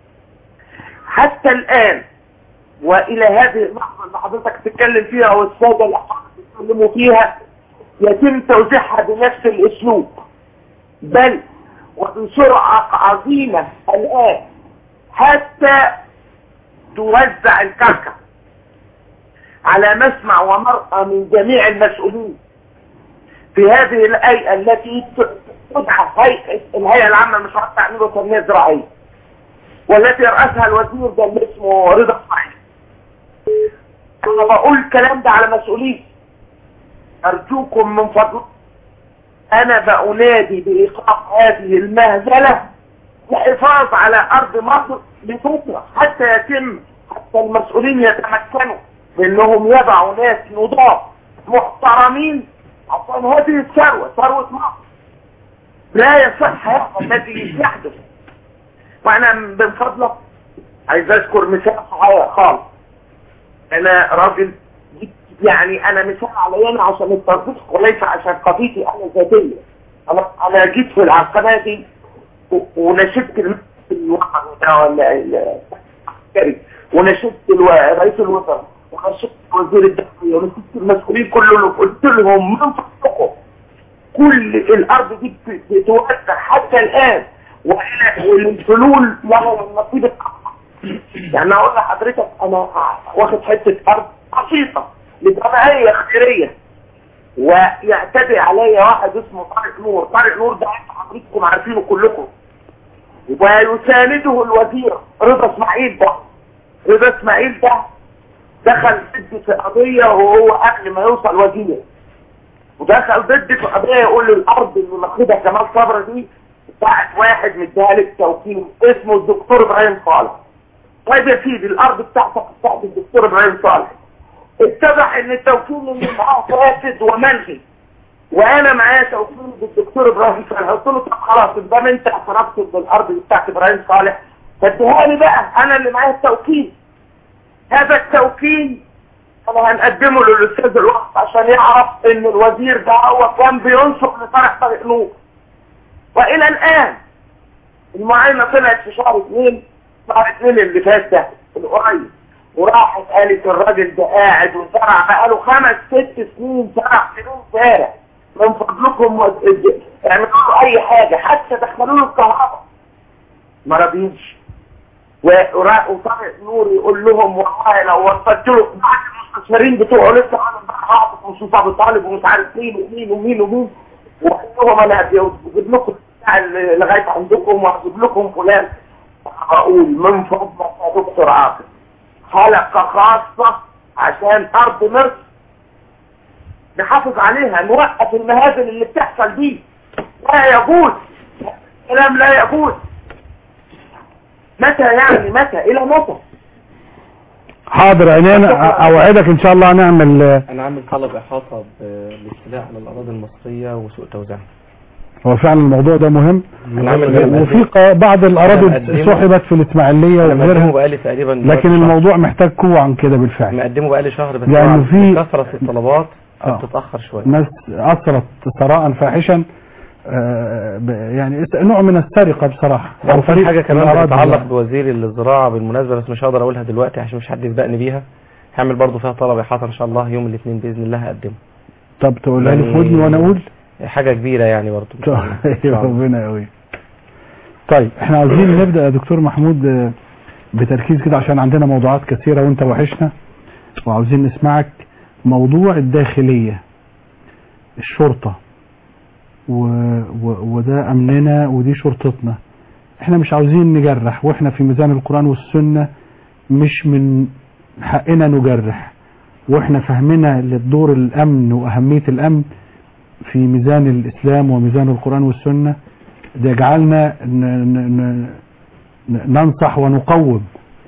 حتى الان والى هذه اللحظة اللي حضرتك تتكلم فيها والسادة اللي بيتكلموا فيها يتم توزيعها بنفس الاسلوب بل وبسرعة عظيمة الان حتى توزع الكركة على مسمع ومرأة من جميع المسؤولين في هذه الهيئة التي تدعى هيئة الهيئة العامة لمشروعات التعمير والتنمية الزراعية والتي يرأسها الوزير ده اللي اسمه رضا اسماعيل انا بقول الكلام ده على مسؤوليتي ارجوكم من فضلكم انا بأنادي بايقاف هذه المهزلة والحفاظ على ارض مصر لفترة حتى يتم حتى المسؤولين يتمكنوا بانهم يضعوا ناس نضاف محترمين عشان هذه الثروة ثروة مصر لا يصح هذا الذي يحدث وانا من فضلك عايز اذكر مثال صغير خالص انا راجل جيت يعني انا مثال عليا انا عشان التوظيف وليس عشان قضيتي انا ذاتيه انا انا جيت في العقبه دي و- ونشدت المجلس الوطني ده ولا ال- العسكري ونشدت الو- رئيس الوزراء ونشدت وزير الداخليه ونشدت المسؤولين كلهم قلت لهم من فضلكم كل الارض دي بت- بتوسع حتى الان والى والحلول لها النصيب الأكبر. يعني اقول لحضرتك انا واخد حته ارض بسيطه لجمعيه خيريه ويعتدي عليا واحد اسمه طارق نور طارق نور ده انتوا حضرتكم عارفينه كلكم ويسانده الوزير رضا اسماعيل ده رضا اسماعيل ده دخل ضدي في قضيه وهو قبل ما يوصل وزير ودخل ضدي في قضيه يقول لي الارض اللي ماخدها كمال صبرا دي بتاعت واحد مديها لك توكيل اسمه الدكتور ابراهيم صالح طيب يا سيدي الارض بتاعتك بتاعت الدكتور ابراهيم صالح اتضح ان التوكيل اللي معاه فاسد وملغي وانا معايا توكيل بالدكتور ابراهيم صالح قلت له طب خلاص ما انت اعترفت بالارض بتاعت ابراهيم صالح فاديها لي بقى انا اللي معايا التوكيل هذا التوكيل انا هنقدمه للاستاذ الوقت عشان يعرف ان الوزير ده هو كان بينصب لصالح طريق نور والى الان المعاينه طلعت في شهر اثنين شهر اثنين اللي فات ده القريب وراحت قالت الراجل ده قاعد وزرع بقاله خمس ست سنين زرع سنين زارع من فضلكم ود- اعملوا له اي حاجه حتى دخلوا له الكهرباء ما رضيش ورا- وطارق نور يقول لهم والله لو وصلت له بعد المستشارين بتوعه لسه عامل بقى حافظ ومصطفى ابو طالب ومش عارف مين ومين ومين ومين وقال لهم انا هجيب لكم بتاع اللي لغايه عندكم وهجيب لكم فلان اقول من فضلك يا دكتور عاطف حلقه خاصه عشان ارض مصر نحافظ عليها نوقف المهازل اللي بتحصل دي لا يجوز كلام لا يجوز متى يعني متى الى متى حاضر عينينا اوعدك ان شاء الله هنعمل آه، انا عامل طلب احاطه بالاستيلاء على الاراضي المصريه وسوء توزيعها هو فعلا الموضوع ده مهم انا عامل وفي ق- بعض الاراضي مقدمه. سحبت في الاسماعيليه انا مقدمه وغيرها بقالي تقريبا لكن دلوقتي شهر. الموضوع محتاج قوه عن كده بالفعل مقدمه بقالي شهر بس لأنه مع في- كثره الطلبات آه. بتتاخر شويه ناس اثرت ثراء فاحشا آه، ب- يعني اس- نوع من السرقه بصراحه عن وفي طريق حاجه كمان الأراضي بتتعلق بقى. بوزير الزراعه بالمناسبه بس مش هقدر اقولها دلوقتي عشان مش حد يسبقني بيها هعمل برضه فيها طلب احاطه ان شاء الله يوم الاثنين باذن الله هقدمه طب تقولها لي في يعني- ودني وانا اقول حاجه كبيره يعني برضه إن شاء الله. إن شاء الله. ربنا قوي طيب احنا عاوزين نبدا يا دكتور محمود آه، بتركيز كده عشان عندنا موضوعات كثيره وانت وحشنا وعاوزين نسمعك موضوع الداخليه الشرطه و... و... وده امننا ودي شرطتنا احنا مش عاوزين نجرح واحنا في ميزان القران والسنه مش من حقنا نجرح واحنا فهمنا للدور الامن واهميه الامن في ميزان الإسلام وميزان القرآن والسنة ده يجعلنا ن- ن- ن- ن- ننصح ونقوم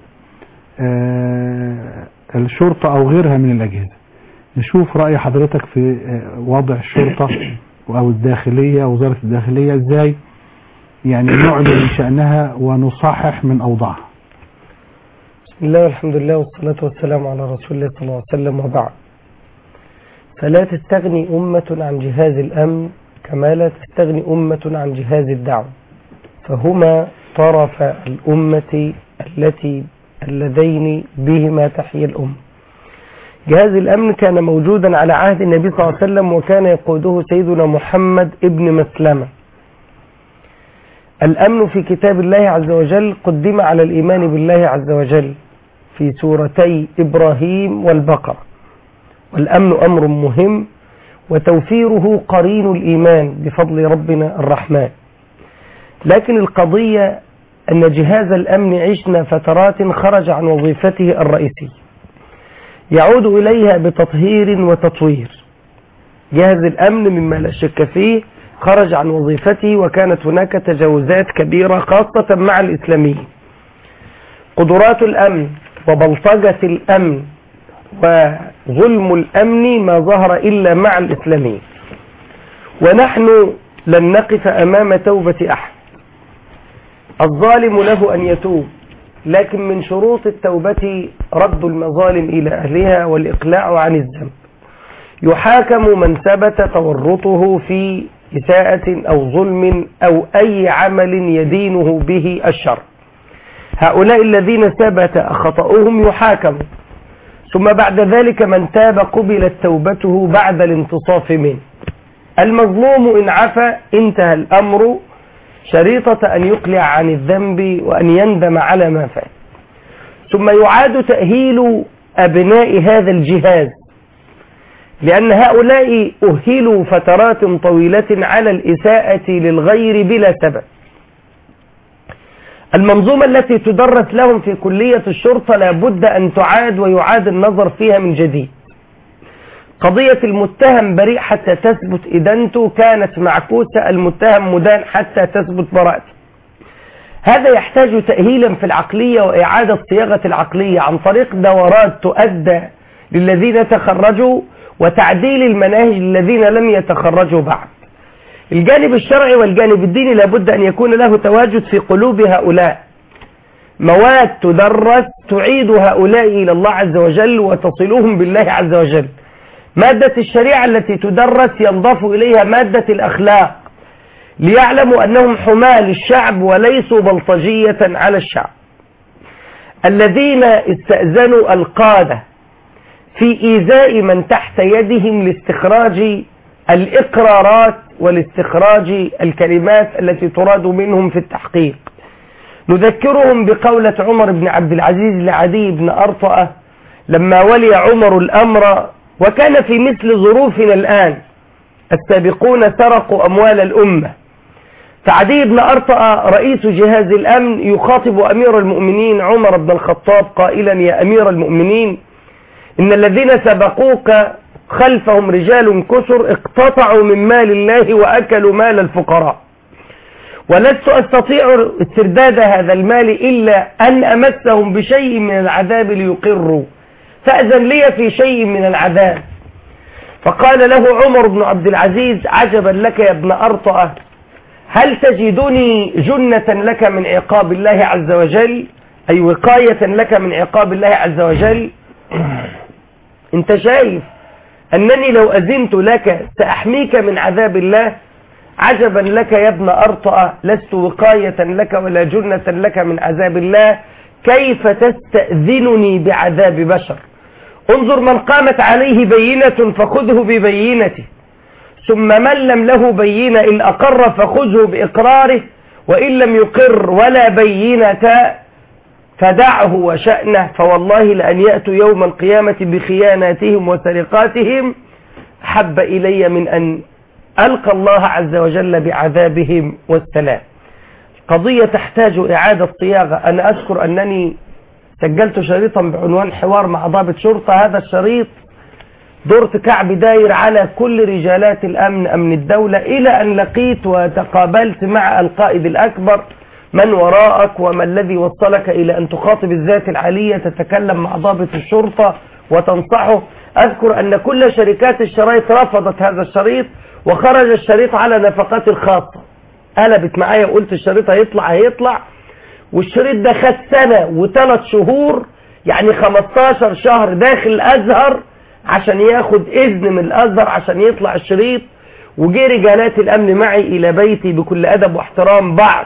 آه، الشرطة أو غيرها من الأجهزة نشوف رأي حضرتك في آه، وضع الشرطة أو الداخلية وزارة الداخلية إزاي يعني نعلن من شأنها ونصحح من أوضاعها بسم الله والحمد لله والصلاة والسلام على رسول الله صلى الله عليه وسلم وبعد فلا تستغني أمة عن جهاز الأمن كما لا تستغني أمة عن جهاز الدعوة فهما طرف الأمة التي اللذين بهما تحيا الأمة جهاز الأمن كان موجودا على عهد النبي صلى الله عليه وسلم وكان يقوده سيدنا محمد ابن مسلمة الأمن في كتاب الله عز وجل قدم على الإيمان بالله عز وجل في سورتي إبراهيم والبقرة والأمن أمر مهم وتوفيره قرين الإيمان بفضل ربنا الرحمن لكن القضية أن جهاز الأمن عشنا فترات خرج عن وظيفته الرئيسية يعود إليها بتطهير وتطوير جهاز الأمن مما لا شك فيه خرج عن وظيفته وكانت هناك تجاوزات كبيرة خاصة مع الإسلاميين قدرات الأمن وبلطجة الأمن وظلم الأمن ما ظهر إلا مع الإسلاميين ونحن لن نقف أمام توبة أحد الظالم له أن يتوب لكن من شروط التوبة رد المظالم إلى أهلها والإقلاع عن الذنب يحاكم من ثبت تورطه في إساءة أو ظلم أو أي عمل يدينه به الشر هؤلاء الذين ثبت خطأهم يحاكموا ثم بعد ذلك من تاب قبلت توبته بعد الانتصاف منه المظلوم إن عفى انتهى الأمر شريطة أن يقلع عن الذنب وأن يندم على ما فات ثم يعاد تأهيل أبناء هذا الجهاز لأن هؤلاء أهلوا فترات طويلة على الإساءة للغير بلا سبب المنظومة التي تدرس لهم في كلية الشرطة لابد أن تعاد ويعاد النظر فيها من جديد قضية المتهم بريء حتى تثبت إدانته كانت معكوسة المتهم مدان حتى تثبت براءته هذا يحتاج تأهيلا في العقلية وإعادة صياغة العقلية عن طريق دورات تؤدى للذين تخرجوا وتعديل المناهج للذين لم يتخرجوا بعد الجانب الشرعي والجانب الديني لابد أن يكون له تواجد في قلوب هؤلاء مواد تدرس تعيد هؤلاء إلى الله عز وجل وتصلهم بالله عز وجل مادة الشريعة التي تدرس ينضاف إليها مادة الأخلاق ليعلموا أنهم حمال الشعب وليسوا بلطجية على الشعب الذين استأذنوا القادة في إيذاء من تحت يدهم لاستخراج الإقرارات والاستخراج الكلمات التي تراد منهم في التحقيق نذكرهم بقولة عمر بن عبد العزيز لعدي بن أرطأة لما ولي عمر الأمر وكان في مثل ظروفنا الآن السابقون سرقوا أموال الأمة فعدي بن أرطأ رئيس جهاز الأمن يخاطب أمير المؤمنين عمر بن الخطاب قائلا يا أمير المؤمنين إن الذين سبقوك خلفهم رجال كسر اقتطعوا من مال الله وأكلوا مال الفقراء ولست أستطيع استرداد هذا المال إلا أن أمسهم بشيء من العذاب ليقروا فأذن لي في شيء من العذاب فقال له عمر بن عبد العزيز عجبا لك يا ابن أرطأة هل تجدني جنة لك من عقاب الله عز وجل أي وقاية لك من عقاب الله عز وجل انت شايف أنني لو أذنت لك سأحميك من عذاب الله عجبا لك يا ابن أرطأ لست وقاية لك ولا جنة لك من عذاب الله كيف تستأذنني بعذاب بشر انظر من قامت عليه بينة فخذه ببينته ثم من لم له بينة إن أقر فخذه بإقراره وإن لم يقر ولا بينة فدعه وشأنه فوالله لأن يأتوا يوم القيامة بخياناتهم وسرقاتهم حب إلي من أن ألقى الله عز وجل بعذابهم والسلام قضية تحتاج إعادة صياغة أنا أذكر أنني سجلت شريطا بعنوان حوار مع ضابط شرطة هذا الشريط دورت كعب داير على كل رجالات الأمن أمن الدولة إلى أن لقيت وتقابلت مع القائد الأكبر من وراءك وما الذي وصلك إلى أن تخاطب الذات العالية تتكلم مع ضابط الشرطة وتنصحه أذكر أن كل شركات الشرايط رفضت هذا الشريط وخرج الشريط على نفقات الخاصة قلبت معايا وقلت الشريط هيطلع هيطلع والشريط ده خد سنة وثلاث شهور يعني 15 شهر داخل الأزهر عشان ياخد إذن من الأزهر عشان يطلع الشريط وجي رجالات الأمن معي إلى بيتي بكل أدب واحترام بعض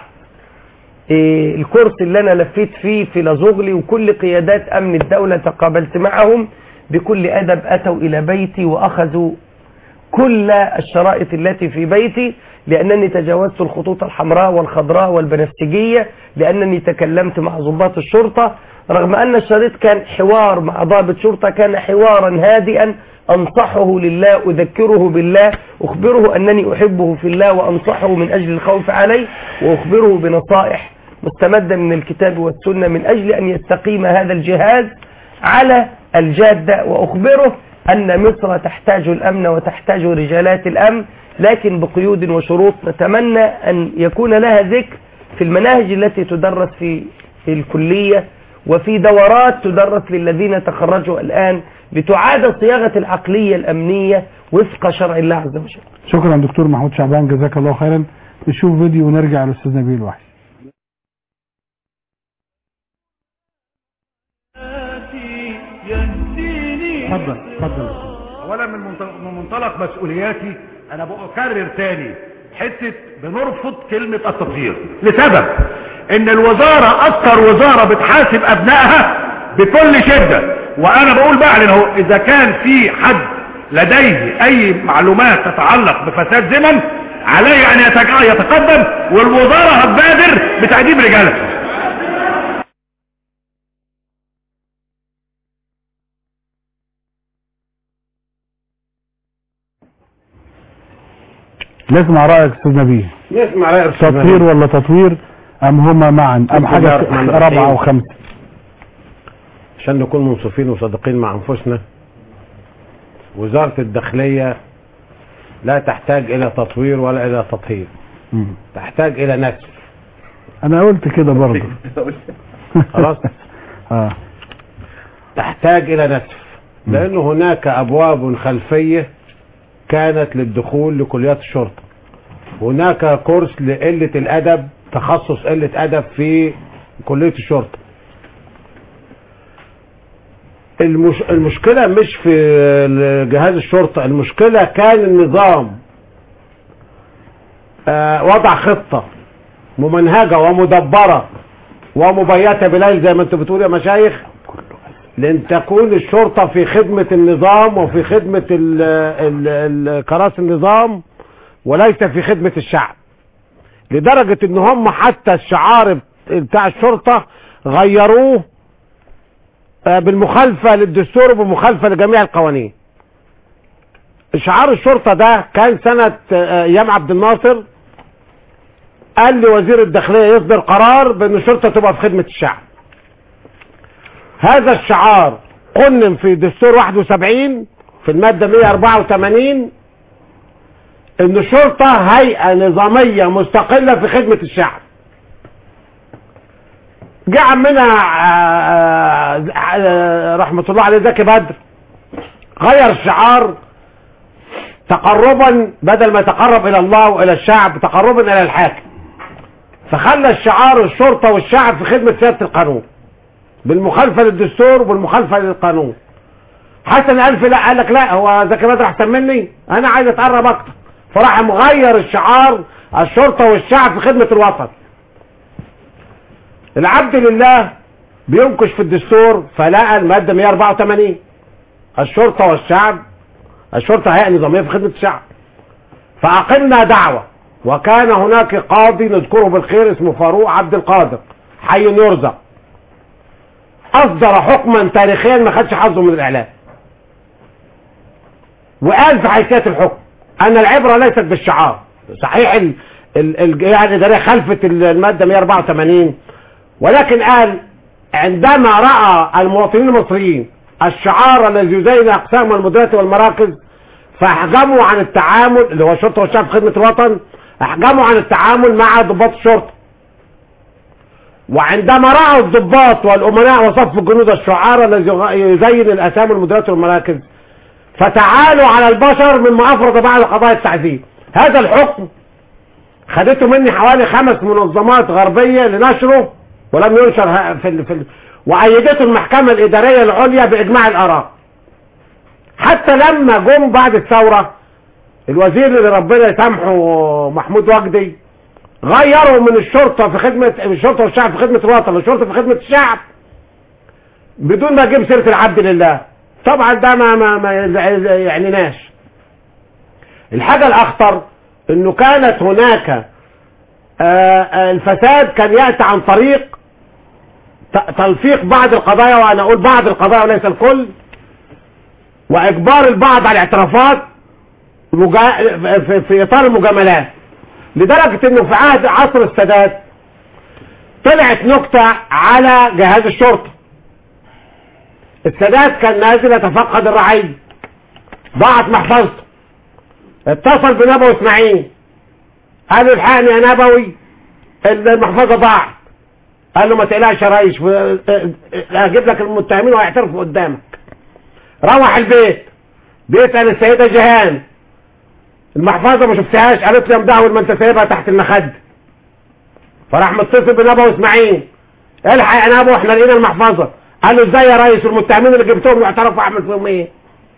إيه الكرسي اللي أنا لفيت فيه في لازوغلي وكل قيادات أمن الدولة تقابلت معهم بكل أدب أتوا إلى بيتي وأخذوا كل الشرائط التي في بيتي لأنني تجاوزت الخطوط الحمراء والخضراء والبنفسجية لأنني تكلمت مع ضباط الشرطة رغم أن الشريط كان حوار مع ضابط شرطة كان حوارا هادئا أنصحه لله أذكره بالله أخبره أنني أحبه في الله وأنصحه من أجل الخوف عليه وأخبره بنصائح مستمدة من الكتاب والسنة من أجل أن يستقيم هذا الجهاز على الجادة وأخبره أن مصر تحتاج الأمن وتحتاج رجالات الأمن لكن بقيود وشروط نتمنى أن يكون لها ذكر في المناهج التي تدرس في الكلية وفي دورات تدرس للذين تخرجوا الآن لتعاد صياغة العقلية الأمنية وفق شرع الله عز وجل شكرا دكتور محمود شعبان جزاك الله خيرا نشوف فيديو ونرجع للأستاذ نبيل وحي اتفضل اتفضل اولا من منطلق, من منطلق مسؤولياتي انا بكرر تاني حته بنرفض كلمه التطهير لسبب ان الوزاره اكثر وزاره بتحاسب ابنائها بكل شده وانا بقول بعلن اهو اذا كان في حد لديه اي معلومات تتعلق بفساد زمن عليه ان يتقدم والوزاره هتبادر بتقديم رجالها نسمع رأيك أستاذ نبيل نسمع رأيك تطوير ولا تطوير أم هما معا أم حاجة رابعة أو خمسة عشان نكون منصفين وصادقين مع أنفسنا وزارة الداخلية لا تحتاج إلى تطوير ولا إلى تطهير مم. تحتاج إلى نسف أنا قلت كده برضه خلاص آه. تحتاج إلى نسف لأن هناك أبواب خلفية كانت للدخول لكليات الشرطة هناك كورس لقلة الأدب تخصص قلة أدب في كلية الشرطة المش... المشكلة مش في جهاز الشرطة المشكلة كان النظام آه وضع خطة ممنهجة ومدبرة ومبيتة بليل زي ما انتوا بتقولوا يا مشايخ لأن تكون الشرطة في خدمة النظام وفي خدمة ال ال ال كراسي النظام وليس في خدمة الشعب لدرجة ان هم حتى الشعار بتاع الشرطة غيروه آه، بالمخالفة للدستور وبالمخالفة لجميع القوانين شعار الشرطة ده كان سنة آه، ايام عبد الناصر قال لوزير الداخلية يصدر قرار بان الشرطة تبقى في خدمة الشعب هذا الشعار قنن في دستور 71 في المادة 184 ان الشرطة هيئة نظامية مستقلة في خدمة الشعب جه عمنا آه، آه، رحمة الله عليه زكي بدر غير الشعار تقربا بدل ما يتقرب الى الله والى الشعب تقربا الى الحاكم فخلى الشعار الشرطة والشعب في خدمة سيادة القانون بالمخالفة للدستور وبالمخالفة للقانون حسن ألف لا قال لك لا هو زكي بدر احسن مني انا عايز اتقرب اكتر فراح مغير الشعار الشرطة والشعب في خدمة الوطن العبد لله بينكش في الدستور فلقى المادة 184 الشرطة والشعب الشرطة هيئة نظامية في خدمة الشعب فأقمنا دعوة وكان هناك قاضي نذكره بالخير اسمه فاروق عبد القادر حي يرزق أصدر حكما تاريخيا ما خدش حظه من الإعلام وقال في حيثية الحكم أن العبرة ليست بالشعار صحيح ال ال الجهة الإدارية خلفت المادة 184 ولكن قال عندما رأى المواطنين المصريين الشعار الذي يزين أقسام المديريات والمراكز فأحجموا عن التعامل اللي هو الشرطة والشعب في خدمة الوطن أحجموا عن التعامل مع ضباط الشرطة وعندما رأوا الضباط والأمناء وصف الجنود الشعار الذي يزين الأسامي المديريات والمراكز فتعالوا على البشر مما أفرض بعد قضاء التعذيب هذا الحكم خدته مني حوالي خمس منظمات غربية لنشره ولم ينشر ه- في ال... في ال... وأيدته المحكمة الإدارية العليا بإجماع الآراء حتى لما جم بعد الثورة الوزير اللي ربنا يسامحه محمود وجدي غيروا من الشرطة في خدمة الشرطة والشعب في خدمة الوطن للشرطة في خدمة الشعب بدون ما اجيب سيرة العبد لله طبعا ده ما ما, ما يعنيناش الحاجة الأخطر انه كانت هناك آه، آه، الفساد كان يأتي عن طريق ت- تلفيق بعض القضايا وانا اقول بعض القضايا وليس الكل واجبار البعض على الاعترافات مجا... في, في اطار المجاملات لدرجة انه في عهد عصر السادات طلعت نكتة على جهاز الشرطة السادات كان نازل يتفقد الرعية ضاعت محفظته اتصل بنبوي اسماعيل قال له الحقني يا نبوي المحفظة ضاعت قال له ما تقلقش يا ريس و- هجيب لك المتهمين وهيعترفوا قدامك روح البيت بيسأل السيدة جيهان المحفظة ما شفتهاش قالت لي يا مدعول ما انت سايبها تحت المخد فراح متصل بنبوي اسماعيل الحق يا نبوي احنا لقينا المحفظة قال له ازاي يا ريس والمتهمين اللي جبتهم يعترفوا اعمل فيهم ايه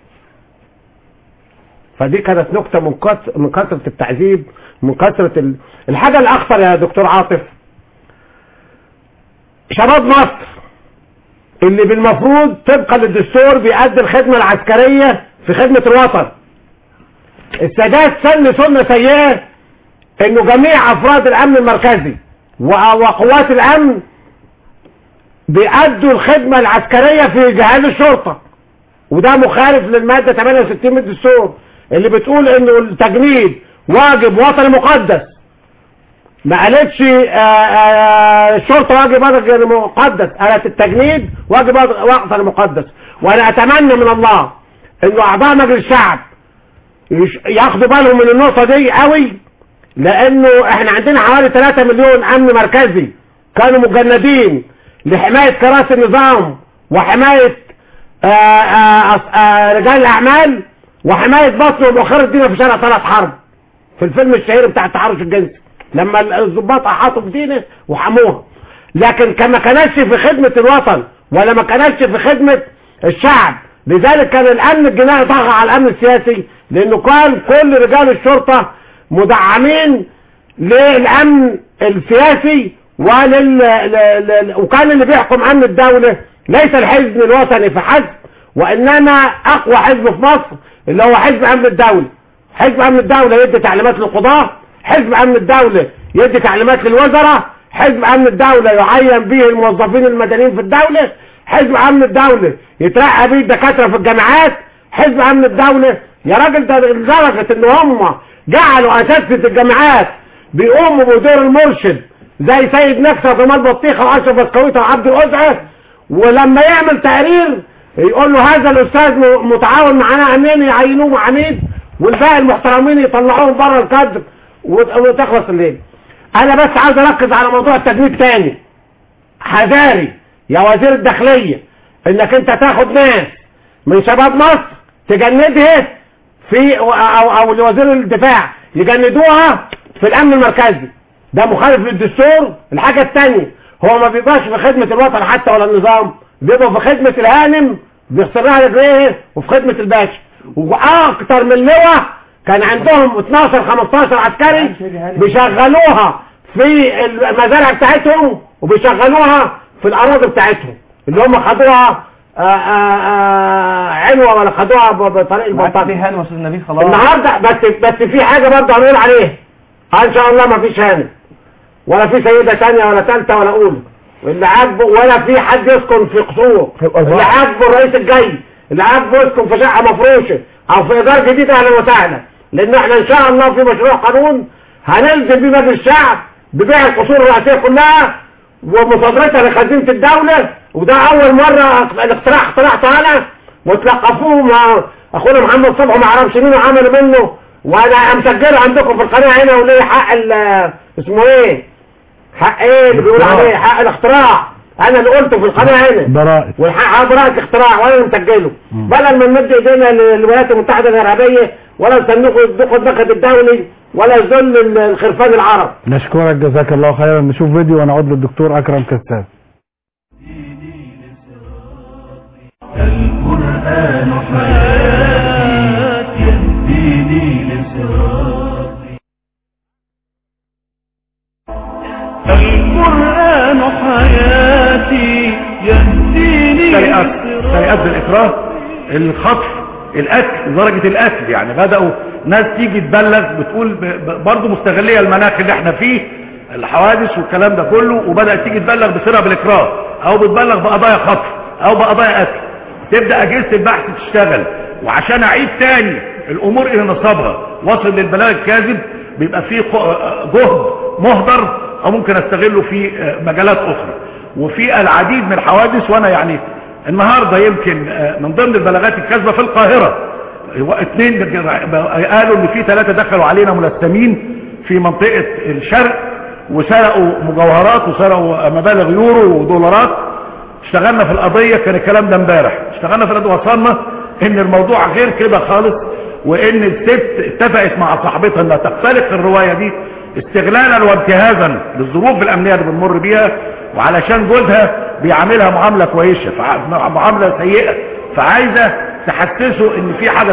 فدي كانت نكتة من كث- من كثرة التعذيب من كثرة ال... الحاجة الأخطر يا دكتور عاطف شباب مصر اللي بالمفروض طبقا للدستور بيأدي الخدمة العسكرية في خدمة الوطن السادات سن سنة سيئة انه جميع افراد الامن المركزي و- وقوات الامن بيأدوا الخدمة العسكرية في جهاز الشرطة وده مخالف للمادة 68 من الدستور اللي بتقول انه التجنيد واجب وطني مقدس ما قالتش آه، آه، الشرطة واجب وطني مقدس قالت التجنيد واجب وطني مقدس وانا اتمنى من الله انه اعضاء مجلس الشعب يش- ياخدوا بالهم من النقطة دي قوي لانه احنا عندنا حوالي 3 مليون امن مركزي كانوا مجندين لحماية كراسي النظام وحماية آه، آه، أص- آه، رجال الاعمال وحمايه بطن ومؤخره دينا في شارع طلعت حرب في الفيلم الشهير بتاع التحرش الجنسي لما ال- الضباط احاطوا بدينه وحموها لكن كما كانتش في خدمه الوطن ولا ما كانتش في خدمه الشعب لذلك كان الامن الجنائي طغى على الامن السياسي لانه كان كل رجال الشرطه مدعمين للامن السياسي ولل ل- ل- وكان اللي بيحكم امن الدوله ليس الحزب الوطني فحسب وانما اقوى حزب في مصر اللي هو حزب امن الدوله حزب امن الدوله يدي تعليمات للقضاه حزب امن الدوله يدي تعليمات للوزراء حزب امن الدوله يعين به الموظفين المدنيين في الدوله حزب امن الدوله يترقى به الدكاتره في الجامعات حزب امن الدوله يا راجل ده لدرجه ان هم جعلوا اساتذه الجامعات بيقوموا بدور المرشد زي سيد نكسة وجمال بطيخة واشرف بسكويتة وعبد الأزعة ولما يعمل تقرير يقول له هذا الأستاذ م- متعاون معانا أمين يعينوه عميد والباقي المحترمين يطلعوهم بره الكادر وت- وتخلص الليل أنا بس عاوز أركز على موضوع التجنيد تاني حذاري يا وزير الداخلية إنك أنت تاخد ناس من شباب مصر تجندها في او او, أو لوزير الدفاع يجندوها في الامن المركزي ده مخالف للدستور الحاجة التانية هو ما بيبقاش في خدمة الوطن حتى ولا النظام بيبقى في خدمة الهانم بيغسل لها رجليه وفي خدمة الباشا واكتر من لواء كان عندهم 12 15 عسكري بيشغلوها في المزارع بتاعتهم وبيشغلوها في الاراضي بتاعتهم اللي هم خدوها آآ آآ عنوة ولا خدوها ب- بطريق معاك البلطجة ليه هان استاذ نبيل خلاص النهارده بس بس في حاجه برضه هنقول عليها آه ان شاء الله ما فيش هانم ولا في سيده ثانيه ولا ثالثه ولا اولى اللي عاجبه ولا في حد يسكن في قصور اللي عاجبه الرئيس الجاي اللي عاجبه يسكن في شقه مفروشه او في ايجار جديد اهلا وسهلا لان احنا ان شاء الله في مشروع قانون هنلزم بيه مجلس الشعب ببيع القصور الرئاسيه كلها ومصادرتها لخزينه الدوله وده اول مره الاقتراح اقترحته انا وتلقفوه مع اخونا محمد صبحي ما اعرفش مين وعملوا منه وانا مسجله عندكم في القناه هنا وليه حق ال- اسمه ايه حق ايه اللي بيقول عليه حق الاختراع انا اللي قلته في القناه هنا براءة والحق براءة اختراع وانا اللي مسجله بدل ما نمد ايدينا للولايات المتحده الارهابيه ولا نصندوق الدق النقد الدولي ولا ذل الخرفان العرب نشكرك جزاك الله خيرا نشوف فيديو ونعود للدكتور أكرم كساب القرآن حياتي يهديني لصراطي القرآن حياتي يهديني سرقات لصراطي سرقات بالإكراه الخطف القتل درجة القتل يعني بدأوا ناس تيجي تبلغ بتقول ب- ب- برضه مستغلية المناخ اللي احنا فيه الحوادث والكلام ده كله وبدأت تيجي تبلغ بسرعة بالإكراه أو بتبلغ بقضايا خطف أو بقضايا قتل تبدأ أجهزة البحث تشتغل وعشان أعيد تاني الأمور إلى نصابها وصل للبلاغ الكاذب بيبقى فيه ق- جهد مهدر أو ممكن أستغله في مجالات أخرى وفي العديد من الحوادث وأنا يعني النهاردة يمكن آه، من ضمن البلاغات الكاذبة في القاهرة هو اتنين قالوا ان في ثلاثة دخلوا علينا ملثمين في منطقة الشرق وسرقوا مجوهرات وسرقوا مبالغ يورو ودولارات اشتغلنا في القضية كان الكلام ده امبارح اشتغلنا في القضية وصلنا ان الموضوع غير كده خالص وان الست اتفقت مع صاحبتها انها تختلق الرواية دي استغلالا وانتهازا للظروف الامنية اللي بنمر بيها وعلشان جوزها بيعاملها معاملة كويسة فع- معاملة سيئة فعايزة تحسسه ان في حاجة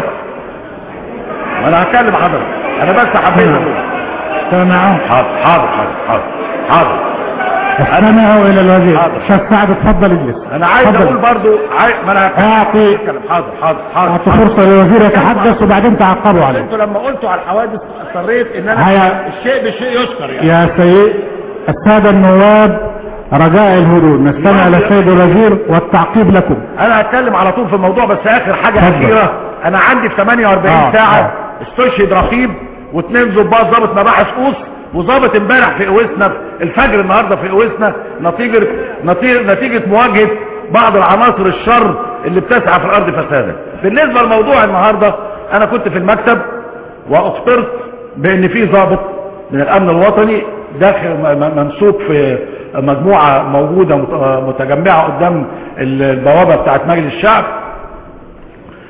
انا هكلم حضرتك انا بس حبيت اقول سامعه حاضر حاضر حاضر حاضر حاضر استمعوا إلى الوزير حاضر. شيخ سعد اتفضل اجلس انا عايز اتفضل. اقول برضو عاي... ما انا هتكلم. اعطي هتكلم. حاضر حاضر حاضر اعطي فرصة للوزير يتحدث وبعدين تعقبوا عليه انتوا لما قلتوا على الحوادث اصريت ان انا هيا. الشيء بالشيء يذكر يعني يا سيد السادة النواب رجاء الهدوء نستمع إلى السيد الوزير والتعقيب لكم انا هتكلم على طول في الموضوع بس اخر حاجة اتفضل. اخيرة انا عندي في 48 آه، ساعة آه. استشهد رقيب واثنين ضباط ضابط مباحث قوس وضابط امبارح في قوسنا الفجر النهاردة في قوسنا نتيجة نتيجة, نتيجة مواجهة بعض العناصر الشر اللي بتسعى في الارض فسادا بالنسبة لموضوع النهاردة انا كنت في المكتب واخبرت بان في ضابط من الامن الوطني داخل م- م- منسوب في مجموعة موجودة مت- متجمعة قدام البوابة بتاعت مجلس الشعب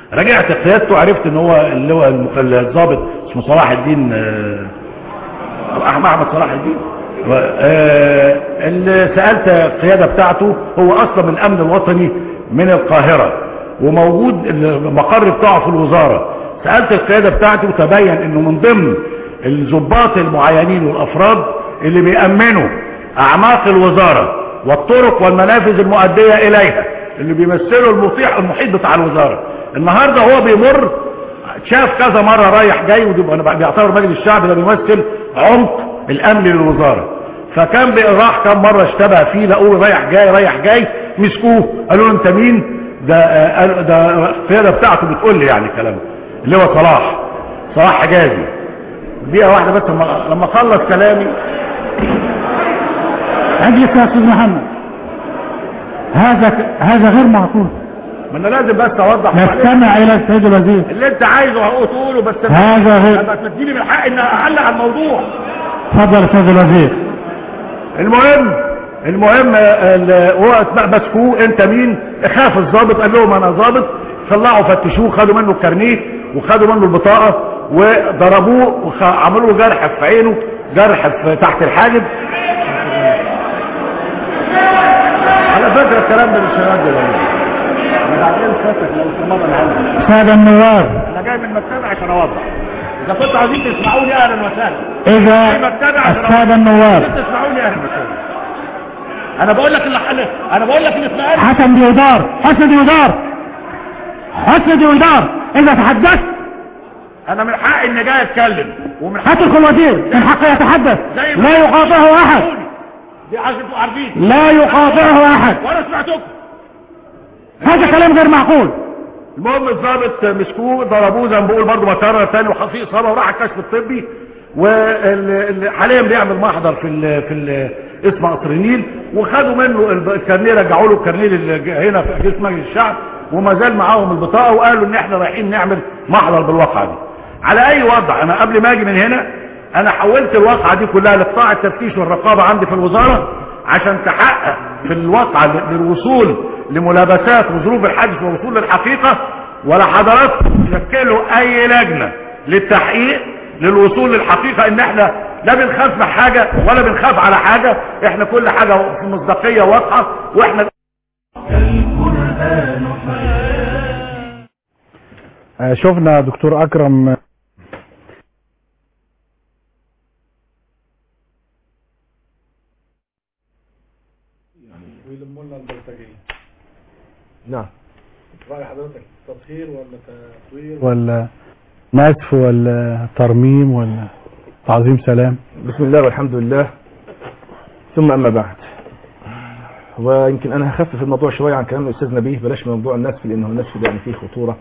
راجعت قيادته عرفت ان هو اللي هو المخ- الضابط اسمه صلاح الدين آه، احمد احمد صلاح الدين و- آه، اللي سالت القياده بتاعته هو اصلا من الامن الوطني من القاهره وموجود المقر بتاعه في الوزاره سالت القياده بتاعته وتبين انه من ضمن الضباط المعينين والافراد اللي بيامنوا اعماق الوزاره والطرق والمنافذ المؤديه اليها اللي بيمثلوا المطيح المحيط بتاع الوزاره النهارده هو بيمر شاف كذا مرة رايح جاي ودي انا بيعتبر مجلس الشعب ده بيمثل عمق الامن للوزارة فكان بي- راح كم مرة اشتبه فيه لقوه رايح جاي رايح جاي مسكوه قالوا له انت مين ده آه، قال- ده القيادة بتاعته بتقول لي يعني كلام اللي هو صلاح صلاح حجازي دقيقة واحدة بس لما لما اخلص كلامي اجلس يا استاذ محمد هذا هذا غير معقول ما انا لازم بس اوضح نستمع الى السيد الوزير اللي انت عايزه هو تقوله بس هذا غير- لما تديني من حقي ان اعلق على الموضوع تفضل يا استاذ الوزير المهم المهم ال- هو مسكوه انت مين خاف الضابط قال لهم انا ضابط طلعوا فتشوه خدوا منه الكارنيه وخدوا منه البطاقه وضربوه وعملوا له جرح في عينه جرح في تحت الحاجب على فكره الكلام ده مش هيرد انا بعدين فاتك لو استمر العمل السادة النواب انا جاي من مكتبه عشان اوضح اذا كنتوا عايزين تسمعوني اهلا وسهلا اذا في مكتبه عشان السادة النواب عايزين تسمعوني اهلا وسهلا انا بقول لك اللي حل... انا بقول لك اللي اسمعني حسن ديودار حسن ديودار حسن ديودار اذا تحدثت انا من حقي اني جاي اتكلم ومن حقي اترك الوزير من حقه يتحدث زي ما- لا يقاطعه احد دي عشان تبقوا عارفين لا يقاطعه احد وانا سمعتكم هذا كلام غير معقول المهم الضابط مسكوه ضربوه زي ما بقول برضه مكرر تاني وفي اصابه وراح الكشف الطبي وحاليا بيعمل محضر في ال في ال اسم قصر النيل وخدوا منه الب- الكارنيه رجعوا له الكارنيه لل- هنا في اجهزه مجلس الشعب وما زال معاهم البطاقه وقالوا ان احنا رايحين نعمل محضر بالواقعه دي على اي وضع انا قبل ما اجي من هنا انا حولت الواقعه دي كلها لقطاع التفتيش والرقابه عندي في الوزاره عشان تحقق في الواقعه ل- للوصول لملابسات وظروف الحادث والوصول للحقيقه ولا حضراتكم تشكلوا اي لجنه للتحقيق للوصول للحقيقه ان احنا لا بنخاف من حاجه ولا بنخاف على حاجه احنا كل حاجه في مصداقيه واضحه واحنا آه، شفنا دكتور اكرم آه، ويلموا لنا البلطجية نعم رأي حضرتك تطهير ولا تطوير ولا نسف ولا ترميم ولا تعظيم سلام بسم الله والحمد لله ثم أما بعد ويمكن أنا هخفف الموضوع شوية عن كلام الأستاذ نبيه بلاش من موضوع النسف لأنه النسف ده يعني فيه خطورة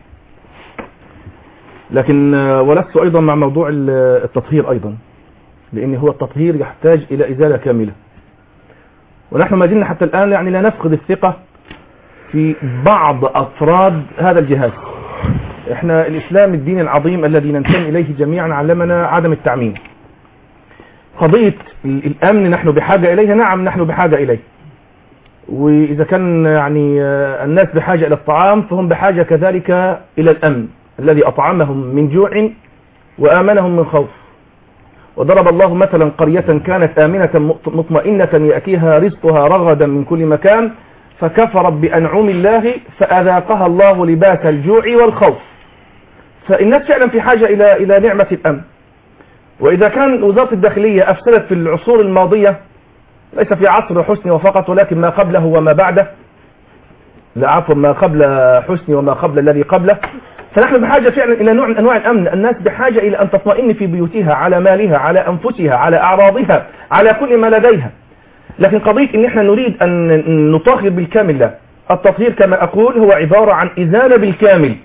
لكن آه، ولست أيضا مع موضوع ال- التطهير أيضا لأن هو التطهير يحتاج إلى إزالة كاملة ونحن ما زلنا حتى الآن يعني لا نفقد الثقة في بعض أفراد هذا الجهاز احنا الإسلام الدين العظيم الذي ننتمي إليه جميعا علمنا عدم التعميم قضية ال- الأمن نحن بحاجة إليها نعم نحن بحاجة إليه وإذا كان يعني آه، الناس بحاجة إلى الطعام فهم بحاجة كذلك إلى الأمن الذي أطعمهم من جوع وآمنهم من خوف وضرب الله مثلا قرية كانت آمنة مط- مطمئنة يأتيها رزقها رغدا من كل مكان فكفرت بأنعم الله فأذاقها الله لباس الجوع والخوف فالناس فعلا في حاجة إلى إلى نعمة الأمن وإذا كان وزارة الداخلية أفسدت في العصور الماضية ليس في عصر حسني وفقط ولكن ما قبله وما بعده لا عفوا ما قبل حسني وما قبل الذي قبله فنحن بحاجة فعلا إلى نوع من أنواع الأمن الناس بحاجة إلى أن تطمئن في بيوتها على مالها على أنفسها على أعراضها على كل ما لديها لكن قضية إن إحنا نريد أن نطهر بالكامل لا التطهير كما أقول هو عبارة عن إزالة بالكامل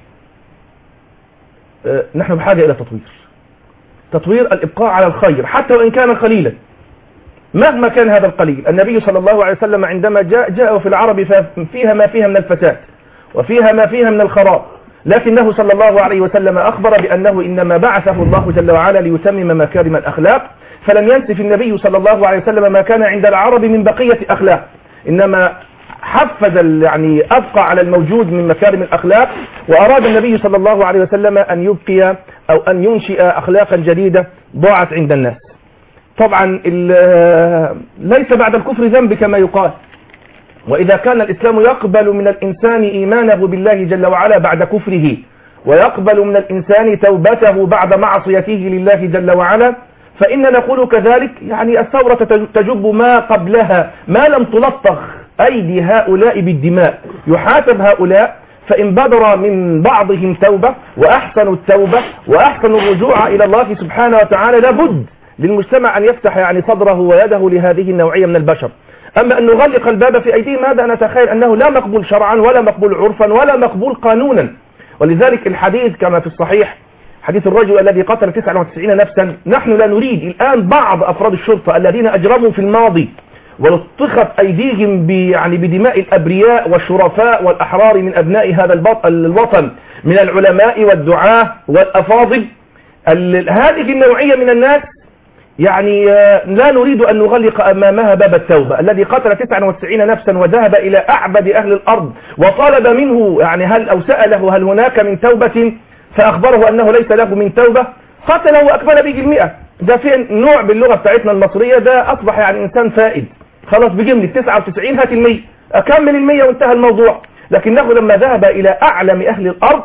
آه، نحن بحاجة إلى تطوير تطوير الإبقاء على الخير حتى وإن كان قليلا مهما كان هذا القليل النبي صلى الله عليه وسلم عندما جاء جاء في العرب ف- فيها ما فيها من الفساد وفيها ما فيها من الخراب لكنه صلى الله عليه وسلم أخبر بأنه إنما بعثه الله جل وعلا ليتمم مكارم الأخلاق فلم ينسف النبي صلى الله عليه وسلم ما كان عند العرب من بقية أخلاق إنما حفز ال- يعني أبقى على الموجود من مكارم الأخلاق وأراد النبي صلى الله عليه وسلم أن يبقي أو أن ينشئ أخلاقا جديدة ضاعت عند الناس طبعا ال- ليس بعد الكفر ذنب كما يقال وإذا كان الإسلام يقبل من الإنسان إيمانه بالله جل وعلا بعد كفره ويقبل من الإنسان توبته بعد معصيته لله جل وعلا فإن نقول كذلك يعني الثورة تج- تجب ما قبلها ما لم تلطخ أيدي هؤلاء بالدماء يحاسب هؤلاء فإن بدر من بعضهم توبة وأحسنوا التوبة وأحسنوا الرجوع إلى الله سبحانه وتعالى لابد للمجتمع أن يفتح يعني صدره ويده لهذه النوعية من البشر أما أن نغلق الباب في أيديهم هذا أنا أتخيل أنه لا مقبول شرعا ولا مقبول عرفا ولا مقبول قانونا ولذلك الحديث كما في الصحيح حديث الرجل الذي قتل 99 نفسا نحن لا نريد الآن بعض أفراد الشرطة الذين أجرموا في الماضي ولطخت أيديهم ب- يعني بدماء الأبرياء والشرفاء والأحرار من أبناء هذا البط- الوطن من العلماء والدعاة والأفاضل ال- هذه النوعية من الناس يعني آه، لا نريد أن نغلق أمامها باب التوبة الذي قتل 99 نفسا وذهب إلى أعبد أهل الأرض وطالب منه يعني هل أو سأله هل هناك من توبة فأخبره أنه ليس له من توبة قتله وأكمل به المئة ده في نوع باللغة بتاعتنا المصرية ده أصبح يعني إنسان فائد خلاص بجملة 99 هات المية أكمل المية وانتهى الموضوع لكنه لما ذهب إلى أعلم أهل الأرض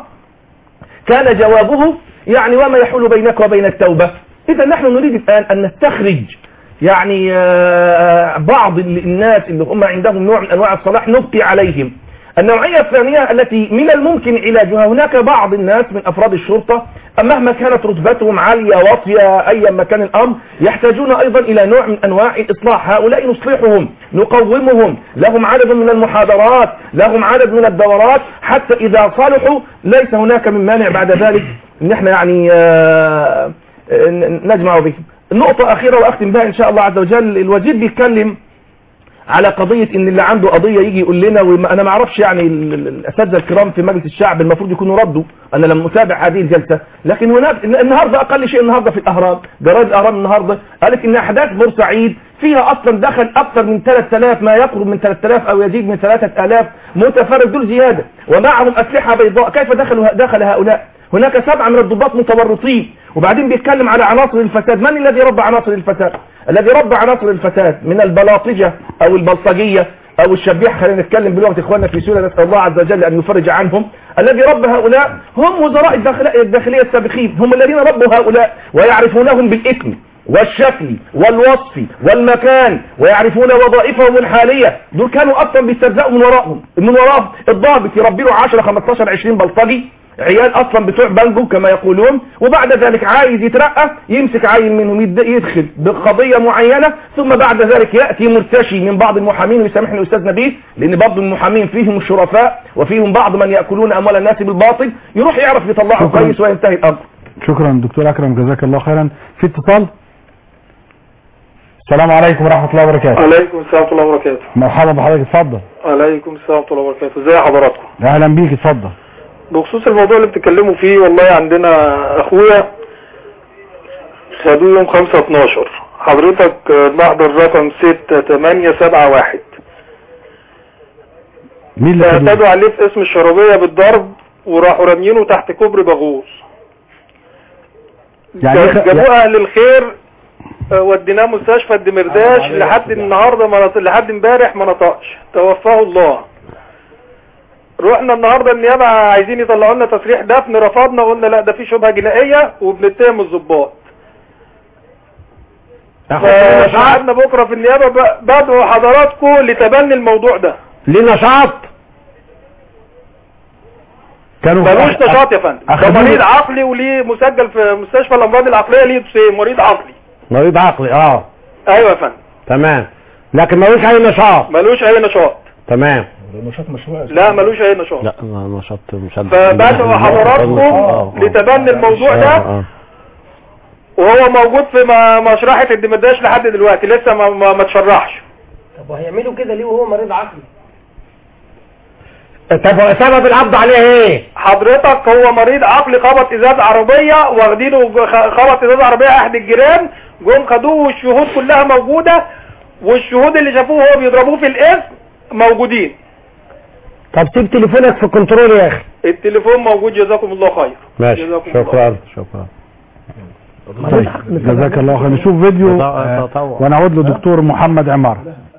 كان جوابه يعني وما يحول بينك وبين التوبة إذا نحن نريد الآن أن نستخرج يعني آه، بعض الناس اللي هم عندهم نوع من أنواع الصلاح نبقي عليهم النوعية الثانية التي من الممكن علاجها هناك بعض الناس من أفراد الشرطة مهما كانت رتبتهم عالية واطية أيا ما كان الأمر يحتاجون أيضا إلى نوع من أنواع الإصلاح هؤلاء نصلحهم نقومهم لهم عدد من المحاضرات لهم عدد من الدورات حتى إذا صلحوا ليس هناك من مانع بعد ذلك ان احنا يعني آه، ن- نجمع بهم النقطة أخيرة وأختم بها إن شاء الله عز وجل الوزير بيتكلم على قضية ان اللي عنده قضية يجي يقول لنا وما انا ما اعرفش يعني ال- ال- الاساتذة الكرام في مجلس الشعب المفروض يكونوا ردوا انا لم اتابع هذه الجلسة لكن هناك النهاردة اقل شيء النهاردة في الاهرام جرائد الاهرام النهاردة قالت ان احداث بورسعيد فيها اصلا دخل اكثر من 3000 ما يقرب من 3000 او يزيد من 3000 متفرد دول زيادة ومعهم اسلحة بيضاء كيف دخلوا دخل هؤلاء هناك سبعة من الضباط متورطين وبعدين بيتكلم على عناصر الفساد من الذي ربى عناصر الفساد الذي ربى عناصر الفساد من البلاطجة او البلطجية او الشبيح خلينا نتكلم بلغة اخواننا في سوريا نسأل الله عز وجل ان يفرج عنهم الذي ربى هؤلاء هم وزراء الداخل- الداخلية السابقين هم الذين ربوا هؤلاء ويعرفونهم بالاسم والشكل والوصف والمكان ويعرفون وظائفهم الحالية دول كانوا اصلا بيسترزقوا من وراءهم من وراء الضابط يربي له 10 15 20 بلطجي عيال اصلا بتوع بانجو كما يقولون وبعد ذلك عايز يترقى يمسك عيل منهم يد- يدخل بقضية معينة ثم بعد ذلك يأتي مرتشي من بعض المحامين ويسامحني أستاذ نبيل لأن برضه المحامين فيهم الشرفاء وفيهم بعض من يأكلون أموال الناس بالباطل يروح يعرف يطلعه شكراً. كويس وينتهي الأمر شكرا دكتور أكرم جزاك الله خيرا في اتصال السلام عليكم ورحمة الله وبركاته عليكم السلام ورحمة الله وبركاته مرحبا بحضرتك اتفضل عليكم السلام ورحمة الله وبركاته ازي حضراتكم اهلا بيك اتفضل بخصوص الموضوع اللي بتتكلموا فيه والله عندنا اخويا خدوه يوم 5 12 حضرتك آه، محضر رقم 6 8 7 1 مين اللي خدوه؟ اعتدوا عليه في اسم الشرابية بالضرب وراحوا راميينه تحت كوبري باغوص يعني إيه خ- جابوه اهل الخير آه، وديناه مستشفى الدمرداش لحد النهارده ما نط... لحد امبارح ما نطقش توفاه الله رحنا النهارده النيابه عايزين يطلعوا لنا تصريح دفن رفضنا قلنا لا ده في شبهه جنائيه وبنتهم الضباط فقعدنا بكره في النيابه ب- بدعو حضراتكم لتبني الموضوع ده ليه نشاط كانوا ملوش نشاط يا فندم ده أخدوه- مريض عقلي وليه مسجل في مستشفى الامراض العقليه ليه دوسيه مريض عقلي مريض عقلي اه ايوه يا فندم تمام لكن ملوش اي نشاط ملوش اي نشاط تمام نشاط مشروع لا ملوش اي نشاط لا نشاط مش فبدعو حضراتكم لتبني الموضوع ده وهو موجود في م- مشرحة الدمرداش لحد دلوقتي لسه ما, ما, ما تشرحش طب وهيعملوا كده ليه وهو مريض عقلي طب سبب القبض عليه ايه حضرتك هو مريض عقلي خبط ازاز عربية واخدينه ج- خ- خبط ازاز عربية احد الجيران جم خدوه والشهود كلها موجودة والشهود اللي شافوه وهو بيضربوه في الاسم موجودين طب سيب تليفونك في الكنترول يا اخي التليفون موجود جزاكم الله خير ماشي جزاكم الله شكرا شكرا طيب جزاك الله خير نشوف فيديو آه، ونعود لدكتور محمد عمار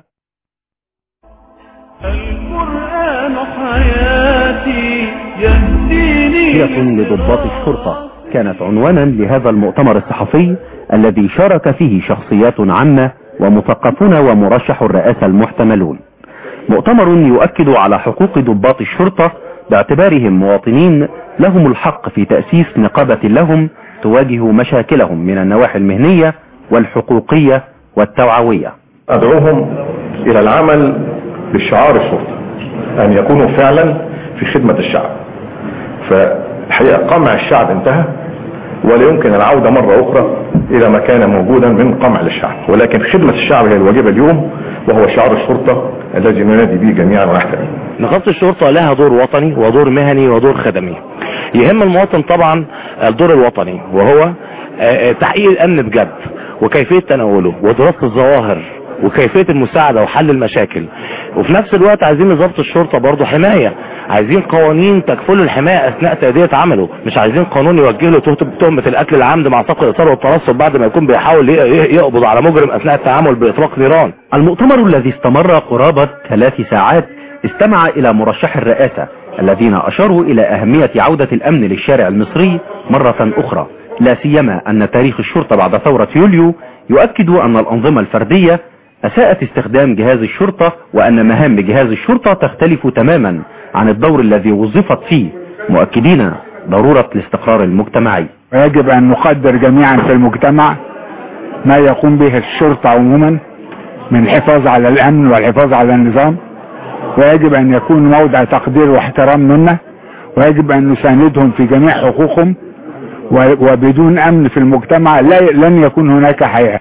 القرآن حياتي يهديني سيرة لضباط الشرطة كانت عنوانا لهذا المؤتمر الصحفي الذي شارك فيه شخصيات عامة ومثقفون ومرشح الرئاسة المحتملون مؤتمر يؤكد على حقوق ضباط الشرطة باعتبارهم مواطنين لهم الحق في تأسيس نقابة لهم تواجه مشاكلهم من النواحي المهنية والحقوقية والتوعوية أدعوهم إلى العمل بالشعار الشرطة أن يكونوا فعلا في خدمة الشعب فالحقيقة قمع الشعب انتهى ولا يمكن العودة مرة أخرى إلى ما كان موجودا من قمع للشعب ولكن خدمة الشعب هي الواجبة اليوم وهو شعار الشرطة الذي ننادي به جميعا ونحترمه نقابة الشرطة لها دور وطني ودور مهني ودور خدمي يهم المواطن طبعا الدور الوطني وهو آه، آه، تحقيق الامن بجد وكيفية تناوله ودراسة الظواهر وكيفية المساعدة وحل المشاكل وفي نفس الوقت عايزين نظام الشرطة برضه حماية عايزين قوانين تكفل الحماية اثناء تأدية عمله مش عايزين قانون يوجه له تهمة- تهمة القتل العمد مع سقط الاثار والترصد بعد ما يكون بيحاول ي- ي- يقبض على مجرم اثناء التعامل باطلاق نيران المؤتمر الذي استمر قرابة ثلاث ساعات استمع إلى مرشح الرئاسة الذين أشاروا إلى أهمية عودة الأمن للشارع المصري مرة أخرى لا سيما أن تاريخ الشرطة بعد ثورة يوليو يؤكد أن الأنظمة الفردية أساءت استخدام جهاز الشرطة وأن مهام جهاز الشرطة تختلف تماما عن الدور الذي وظفت فيه مؤكدين ضرورة الاستقرار المجتمعي ويجب أن نقدر جميعا في المجتمع ما يقوم به الشرطة عموما من الحفاظ على الأمن والحفاظ على النظام ويجب أن يكون موضع تقدير واحترام منا ويجب أن نساندهم في جميع حقوقهم و- وبدون أمن في المجتمع لا لن يكون هناك حياة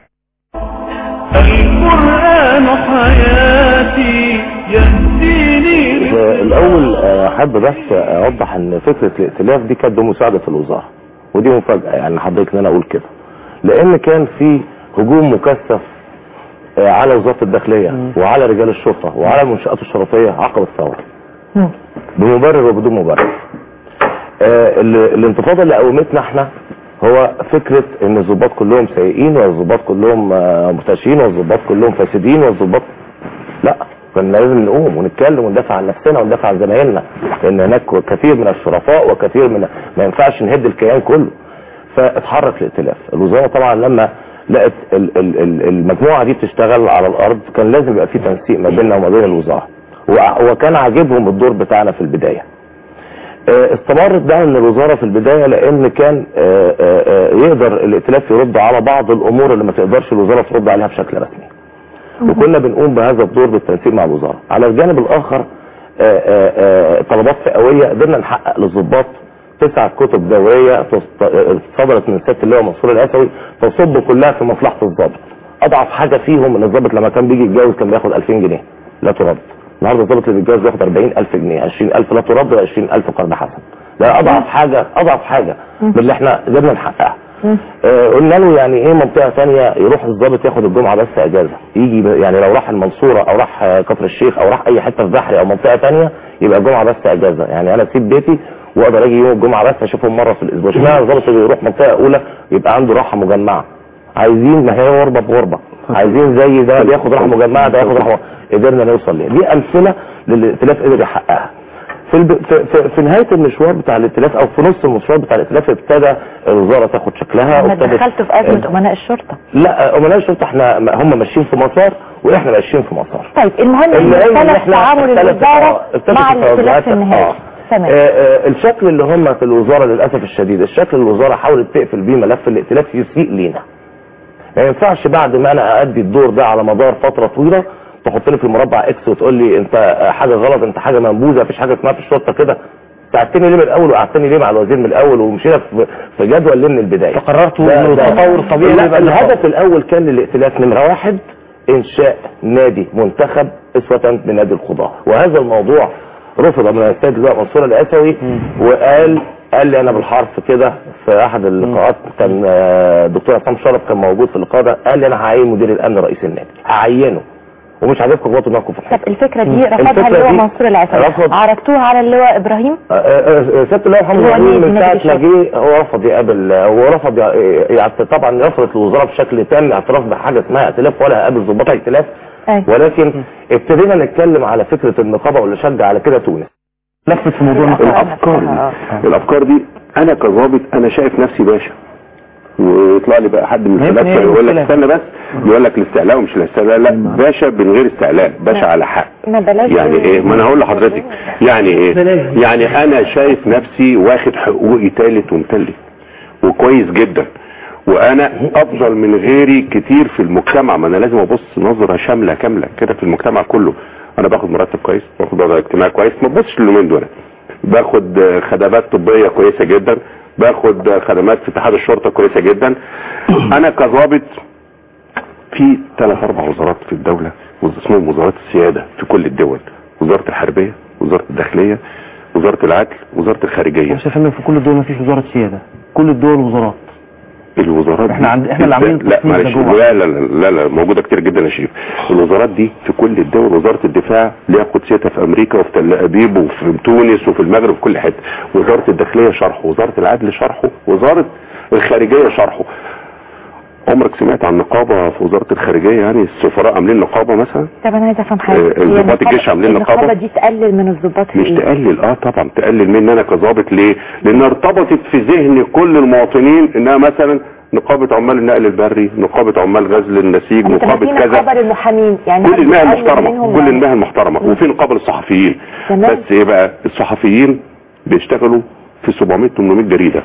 القرآن حياتي يهديني الاول آه، احب بس اوضح ان فكره الائتلاف دي كانت بمساعده الوزاره ودي مفاجاه يعني حضرتك ان انا اقول كده لان كان في هجوم مكثف آه، على وزاره الداخليه وعلى رجال الشرطه وعلى المنشات الشرطيه عقب الثوره بمبرر وبدون مبرر آه، ال- الانتفاضه اللي قومتنا احنا هو فكره ان الضباط كلهم سيئين والضباط كلهم آه، مرتشين والضباط كلهم فاسدين والضباط لا كنا لازم نقوم ونتكلم وندافع عن نفسنا وندافع عن زمايلنا لان هناك كثير من الشرفاء وكثير من ما ينفعش نهد الكيان كله فاتحرك الائتلاف الوزاره طبعا لما لقت ال- ال- ال- المجموعه دي بتشتغل على الارض كان لازم يبقى في تنسيق ما بيننا وما بين الوزاره وع- وكان عاجبهم الدور بتاعنا في البدايه آه، استمرت بقى من الوزاره في البدايه لان كان آه، آه، آه، يقدر الائتلاف يرد على بعض الامور اللي ما تقدرش الوزاره ترد عليها بشكل رسمي وكنا بنقوم بهذا الدور بالتنسيق مع الوزاره على الجانب الاخر آه، آه، آه، طلبات فئويه قدرنا نحقق للضباط تسع كتب دوريه تص- آه، صدرت من سياده اللواء منصور الاسوي تصب كلها في مصلحه الضابط اضعف حاجه فيهم ان الضابط لما كان بيجي يتجوز كان بياخد 2000 جنيه لا ترد النهارده الضابط اللي بيتجوز بياخد 40000 جنيه 20000 لا ترد و20000 قرض حسن ده اضعف حاجه اضعف حاجه من اللي احنا قدرنا نحققها آه، قلنا له يعني ايه منطقه ثانيه يروح الضابط ياخد الجمعه بس اجازه يجي ب- يعني لو راح المنصوره او راح آه، كفر الشيخ او راح اي حته في بحري او منطقه ثانيه يبقى الجمعه بس اجازه يعني انا اسيب بيتي واقدر اجي يوم الجمعه بس اشوفهم مره في الاسبوع اشمعنى الضابط اللي يروح منطقه اولى يبقى عنده راحه مجمعه عايزين ما هي غربه بغربه عايزين زي ده بياخد راحه مجمعه ده ياخد راحه قدرنا نوصل ليها دي امثله للي الائتلاف قدر يحققها في, الب... في, في, في نهايه المشوار بتاع الائتلاف او في نص المشوار بتاع الائتلاف ابتدى الوزاره تاخد شكلها انا وابتدت دخلت في ازمه امناء الشرطه لا امناء الشرطه احنا هم ماشيين في مسار واحنا ماشيين في مسار طيب المهم ان المهم إن اختلف إحنا تعامل اختلف- الوزاره آه، اختلفت مع الائتلاف التوجهات. في النهايه آه. تمام آه، آه، الشكل اللي هم في الوزاره للاسف الشديد الشكل اللي الوزاره حاولت تقفل بيه ملف الائتلاف يسيء لينا ما ينفعش بعد ما انا ادي الدور ده على مدار فتره طويله تحطني في المربع اكس وتقول لي انت آه، حاجه غلط انت حاجه منبوذه مفيش حاجه اسمها في الشرطه كده ساعدتني ليه من الاول وقعدتني ليه مع الوزير من الاول ومشينا في في جدول ليه من البدايه فقررت ده- إنه ده- التطور الطبيعي لا يبقى النظام. الهدف الاول كان للائتلاف نمره واحد انشاء نادي منتخب اسوة بنادي القضاة وهذا الموضوع رفض من السيد اللواء منصور الاسوي وقال قال لي انا بالحرف كده في احد اللقاءات كان آه، الدكتور عصام شرف كان موجود في اللقاء ده قال لي انا هعين مدير الامن رئيس النادي هعينه ومش عاجبكم اخبطوا دماغكم في الحيط طب الفكرة دي رفضها الفكرة اللواء دي منصور العسل رفض عرضتوها على اللواء ابراهيم آه، آه، سياده الله محمد هو علي نادي- من نادي ساعه ما جه هو رفض يقابل هو رفض ي- يعت- طبعا يفرض الوزاره بشكل تام اعتراف بحاجه اسمها ائتلاف ولا هقابل ضباط ائتلاف ولكن ابتدينا نتكلم على فكره النقابه واللي شجع على كده تونس لفت في موضوع الافكار دي الافكار دي انا كظابط انا شايف نفسي باشا ويطلع لي بقى حد من ما يمكن الفلاسفه هي يقول لك المشكلة. استنى بس يقول لك الاستعلاء ومش الاستعلاء لا باشا من غير استعلاء باشا على حق ما بلاش يعني ايه ما انا هقول لحضرتك يعني ايه يعني انا شايف نفسي واخد حقوقي تالت ومتلت وكويس جدا وانا افضل من غيري كتير في المجتمع ما انا لازم ابص نظرة شاملة كاملة كده في المجتمع كله انا باخد مرتب كويس باخد وضع اجتماعي كويس ما تبصش لليومين دول باخد آه، خدمات طبية كويسة جدا باخد آه، خدمات في اتحاد الشرطة كويسة جدا انا كظابط في ثلاث اربع وزارات في الدولة وز- اسمهم وزارات السيادة في كل الدول وزارة الحربية وزارة الداخلية وزارة العدل وزارة الخارجية مش فاهم في كل الدول ما فيش وزارة سيادة كل الدول وزارات الوزارات احنا دي- عند- احنا اللي عاملين لا التصنيف ده معلش جوه. لا لا لا لا, لا موجوده كتير جدا يا شريف الوزارات دي في كل الدول وزاره الدفاع ليها قدسيتها في امريكا وفي تل ابيب وفي تونس وفي المغرب وفي كل حته وزاره الداخليه شرحه وزاره العدل شرحه وزاره الخارجيه شرحه عمرك سمعت عن نقابه في وزاره الخارجيه يعني السفراء عاملين نقابه مثلا طب انا عايزه افهم حاجه آه، هي ضباط النقابة- الجيش عاملين نقابة؟ النقابه دي تقلل من الضباط في مش ايه تقلل اه طبعا تقلل مني انا كظابط ليه لان ارتبطت في ذهن كل المواطنين انها مثلا نقابة عمال النقل البري نقابة عمال غزل النسيج انت في نقابة كذا نقابه للمحامين يعني كل هل المهن تقلل المحترمة منهم كل يعني؟ المهن المحترمة وفي نقابة للصحفيين تمام. بس ايه بقى الصحفيين بيشتغلوا في 700 800 جريدة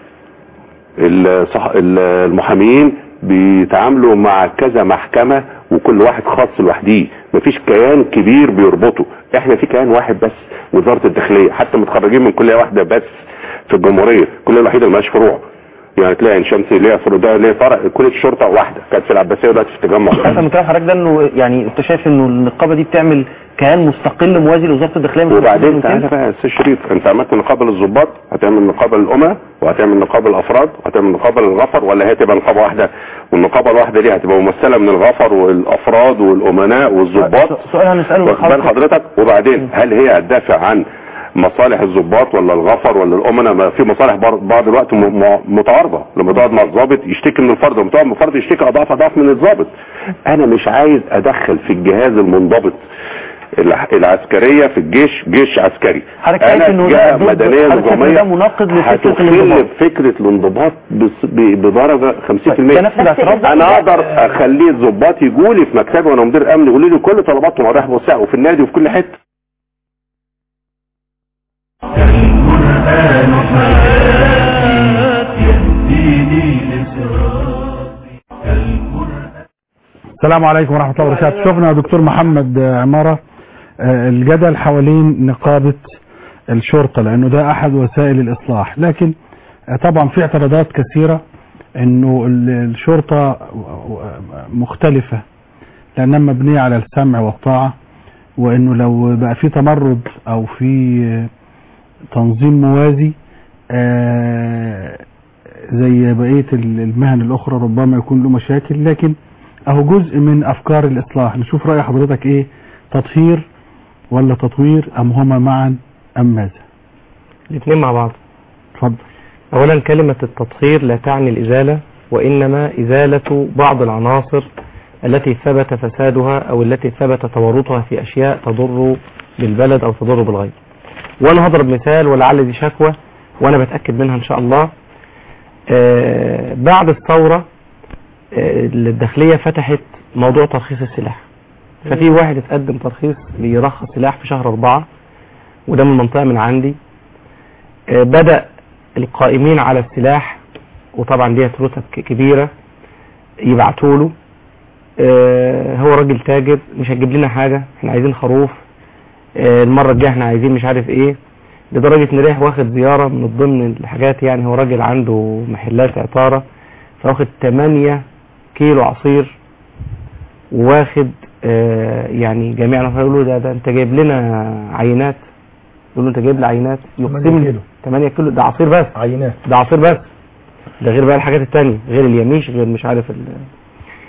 الصح... ال- المحامين بيتعاملوا مع كذا محكمة وكل واحد خاص لوحديه مفيش كيان كبير بيربطه احنا في كيان واحد بس وزارة الداخلية حتى متخرجين من كلية واحدة بس في الجمهورية الكلية الوحيدة اللي مالهاش فروع يعني تلاقي عين شمس ليها فروع ده ليها فرع كلية الشرطة واحدة كانت في العباسية ودلوقتي في التجمع انا من كلام حضرتك ده انه يعني انت شايف انه النقابة دي بتعمل كيان مستقل موازي لوزارة الداخلية مش وبعدين مستقل تعالى من بقى يا استاذ شريف انت عملت نقابه للظباط هتعمل نقابه للامراء وهتعمل نقابه للافراد وهتعمل نقابه للغفر ولا هي تبقى نقابه واحده والنقابه الواحده دي هتبقى ممثله من الغفر والافراد والامناء والظباط سؤال هنسأله واخد بال حضرتك وبعدين هل هي هتدافع عن مصالح الضباط ولا الغفر ولا الامناء ما في مصالح بر- بعض الوقت م- م- متعارضه لما تقعد مع الضابط يشتكي من الفرد لما تقعد مع الفرد يشتكي اضعاف اضعاف من الضابط انا مش عايز ادخل في الجهاز المنضبط الع- العسكريه في الجيش جيش عسكري حضرتك شايف انا انه جهه ده ضد- مدنيه حضرتك شايف إن نظاميه ده مناقض لفكرة هتخل الانضباط فكره الانضباط بس- ب- بدرجه 50% ده نفس الاعتراض انا اقدر اخليه الضباط يجوا لي في مكتبي وانا مدير امن يقولوا لي كل طلباتهم رايح بوسع وفي النادي وفي كل حته السلام عليكم ورحمة الله وبركاته شفنا يا دكتور محمد آه، عمارة آه، الجدل حوالين نقابة الشرطة لأنه ده أحد وسائل الإصلاح لكن آه، طبعا في اعتراضات كثيرة أنه ال- الشرطة مختلفة لأنها مبنية على السمع والطاعة وأنه لو بقى في تمرد أو في آه، تنظيم موازي آه، زي بقية ال- المهن الأخرى ربما يكون له مشاكل لكن اهو جزء من افكار الاصلاح نشوف رأي حضرتك ايه تطهير ولا تطوير ام هما معا ام ماذا الاثنين مع بعض اتفضل اولا كلمة التطهير لا تعني الازالة وانما ازالة بعض العناصر التي ثبت فسادها او التي ثبت تورطها في اشياء تضر بالبلد او تضر بالغير وانا هضرب مثال ولعل دي شكوى وانا بتأكد منها ان شاء الله آه بعد الثورة آه الداخلية فتحت موضوع ترخيص السلاح ففي واحد اتقدم ترخيص ليرخص سلاح في شهر أربعة وده من منطقة من عندي آه بدأ القائمين على السلاح وطبعا دي رتب ك- كبيرة يبعتوا له آه هو راجل تاجر مش هتجيب لنا حاجة احنا عايزين خروف آه المرة الجاية احنا عايزين مش عارف ايه لدرجة ان رايح واخد زيارة من ضمن الحاجات يعني هو راجل عنده محلات عطارة فواخد 8 كيلو عصير وواخد آه يعني جميعنا فيقولوا ده ده انت جايب لنا عينات يقول له انت جايب لي عينات يقسم لي كيلو. 8 كيلو ده عصير بس عينات ده عصير بس ده غير بقى الحاجات التانية غير اليميش غير مش عارف ال...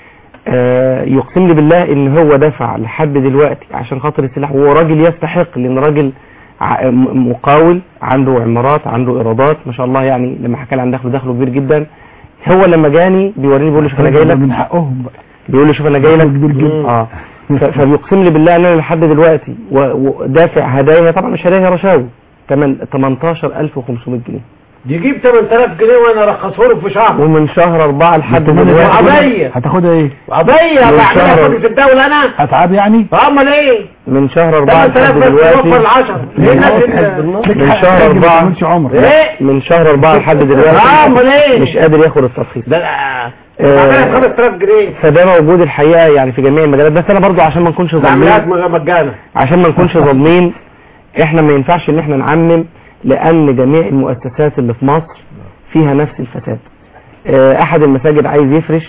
آه، يقسم لي بالله ان هو دفع لحد دلوقتي عشان خاطر السلاح وهو راجل يستحق لان راجل ع- م- مقاول عنده عمارات عنده ايرادات ما شاء الله يعني لما حكى لي عن دخله دخله كبير جدا هو لما جاني بيوريني بيقول لي شوف انا جاي لك من حقهم بقى بيقول لي شوف انا جاي لك كبير جدا. اه ف- فبيقسم لي بالله ان انا لحد دلوقتي و- ودافع هدايا طبعا مش هدايا رشاوي تمن 18500 جنيه يجيب 8000 جنيه وانا رخصه في شهر ومن شهر أربعة لحد كمان دلوقتي عبية هتاخدها ايه عبية من بعملها شهر- كل في الدولة انا اتعاب يعني امال ايه من شهر أربعة 8000 لحد بس توفر دلوقتي العشرة ليه الناس اللي- من شهر أربعة ايه من شهر أربعة لحد دلوقتي آه، أمال إيه؟ مش قادر ياخد الترخيص ده آه، بعملها ب 5000 جنيه فده موجود الحقيقة يعني في جميع المجالات بس أنا برضو عشان ما نكونش بعملها ظالمين مجانا عشان ما نكونش ظالمين احنا ما ينفعش ان احنا نعمم لان جميع المؤسسات اللي في مصر فيها نفس الفساد اه، احد المساجد عايز يفرش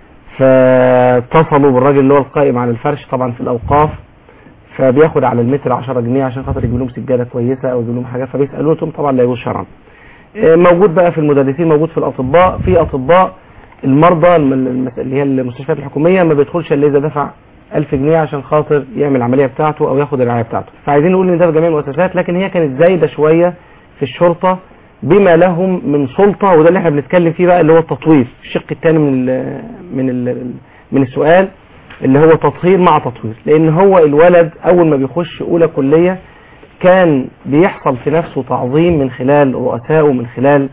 فاتصلوا بالراجل اللي هو القائم على الفرش طبعا في الاوقاف فبياخد على المتر 10 جنيه عشان خاطر يجيب لهم سجاده كويسه او يجيب لهم حاجه فبيسالوه قلت لهم طبعا لا يجوز شرعا اه، موجود بقى في المدرسين موجود في الاطباء في اطباء المرضى الم- المس- اللي هي المستشفيات الحكوميه ما بيدخلش الا اذا دفع 1000 جنيه عشان خاطر يعمل العمليه بتاعته او ياخد الرعايه بتاعته فعايزين نقول ان ده في جميع المؤسسات لكن هي كانت زايده شويه في الشرطه بما لهم من سلطه وده اللي احنا بنتكلم فيه بقى اللي هو التطوير الشق الثاني من ال من ال من السؤال اللي هو تطهير مع تطوير لان هو الولد اول ما بيخش اولى كليه كان بيحصل في نفسه تعظيم من خلال رؤسائه من خلال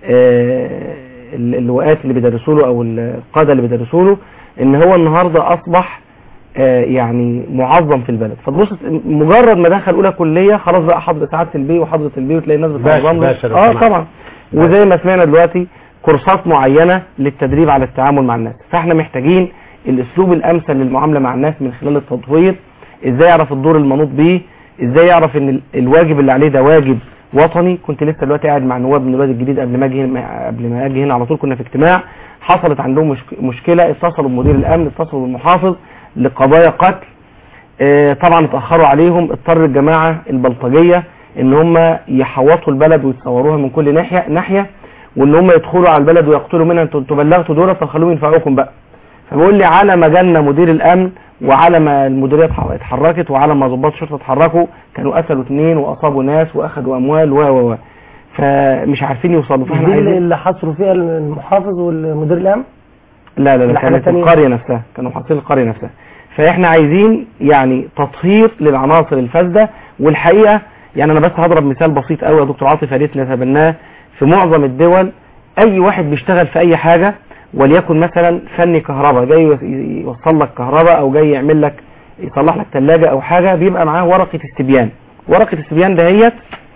آه، ال- اللواءات اللي بيدرسوا له او القاده اللي بيدرسوا له ان هو النهارده اصبح آه، يعني معظم في البلد فتبص مجرد ما دخل اولى كليه خلاص بقى حضره سعاده البي وحضره البي وتلاقي الناس باشا- بتعظم له باشا لو اه سمحت. طبعا وزي ما سمعنا دلوقتي كورسات معينه للتدريب على التعامل مع الناس فاحنا محتاجين الاسلوب الامثل للمعامله مع الناس من خلال التطوير ازاي يعرف الدور المنوط بيه ازاي يعرف ان ال- الواجب اللي عليه ده واجب وطني كنت لسه دلوقتي قاعد مع نواب من الواد الجديد قبل ما اجي هنا- قبل ما اجي هنا على طول كنا في اجتماع حصلت عندهم مشك- مشكله اتصلوا بمدير الامن اتصلوا بالمحافظ لقضايا قتل آه، طبعا اتاخروا عليهم اضطر الجماعه البلطجيه ان هم يحوطوا البلد ويتصوروها من كل ناحيه ناحيه وان هم يدخلوا على البلد ويقتلوا منها انتوا انتوا بلغتوا دول فخلوهم ينفعوكم بقى فبيقول لي على ما جالنا مدير الامن وعلى ما المديريه اتح- اتحركت وعلى ما ضباط الشرطه اتحركوا كانوا قتلوا اثنين واصابوا ناس واخذوا اموال و و و فمش عارفين يوصلوا فاحنا دي عايزين اللي حصروا فيها المحافظ والمدير الامن لا لا لا ولا حاجة كانت تانية؟ القرية نفسها كانوا حاطين القرية نفسها فاحنا عايزين يعني تطهير للعناصر الفاسدة والحقيقة يعني انا بس هضرب مثال بسيط قوي يا دكتور عاطف يا ريت نتبناه في معظم الدول اي واحد بيشتغل في اي حاجة وليكن مثلا فني كهرباء جاي يوص- يوصل لك كهرباء او جاي يعمل لك يصلح لك ثلاجة او حاجة بيبقى معاه ورقة استبيان ورقة استبيان دهيت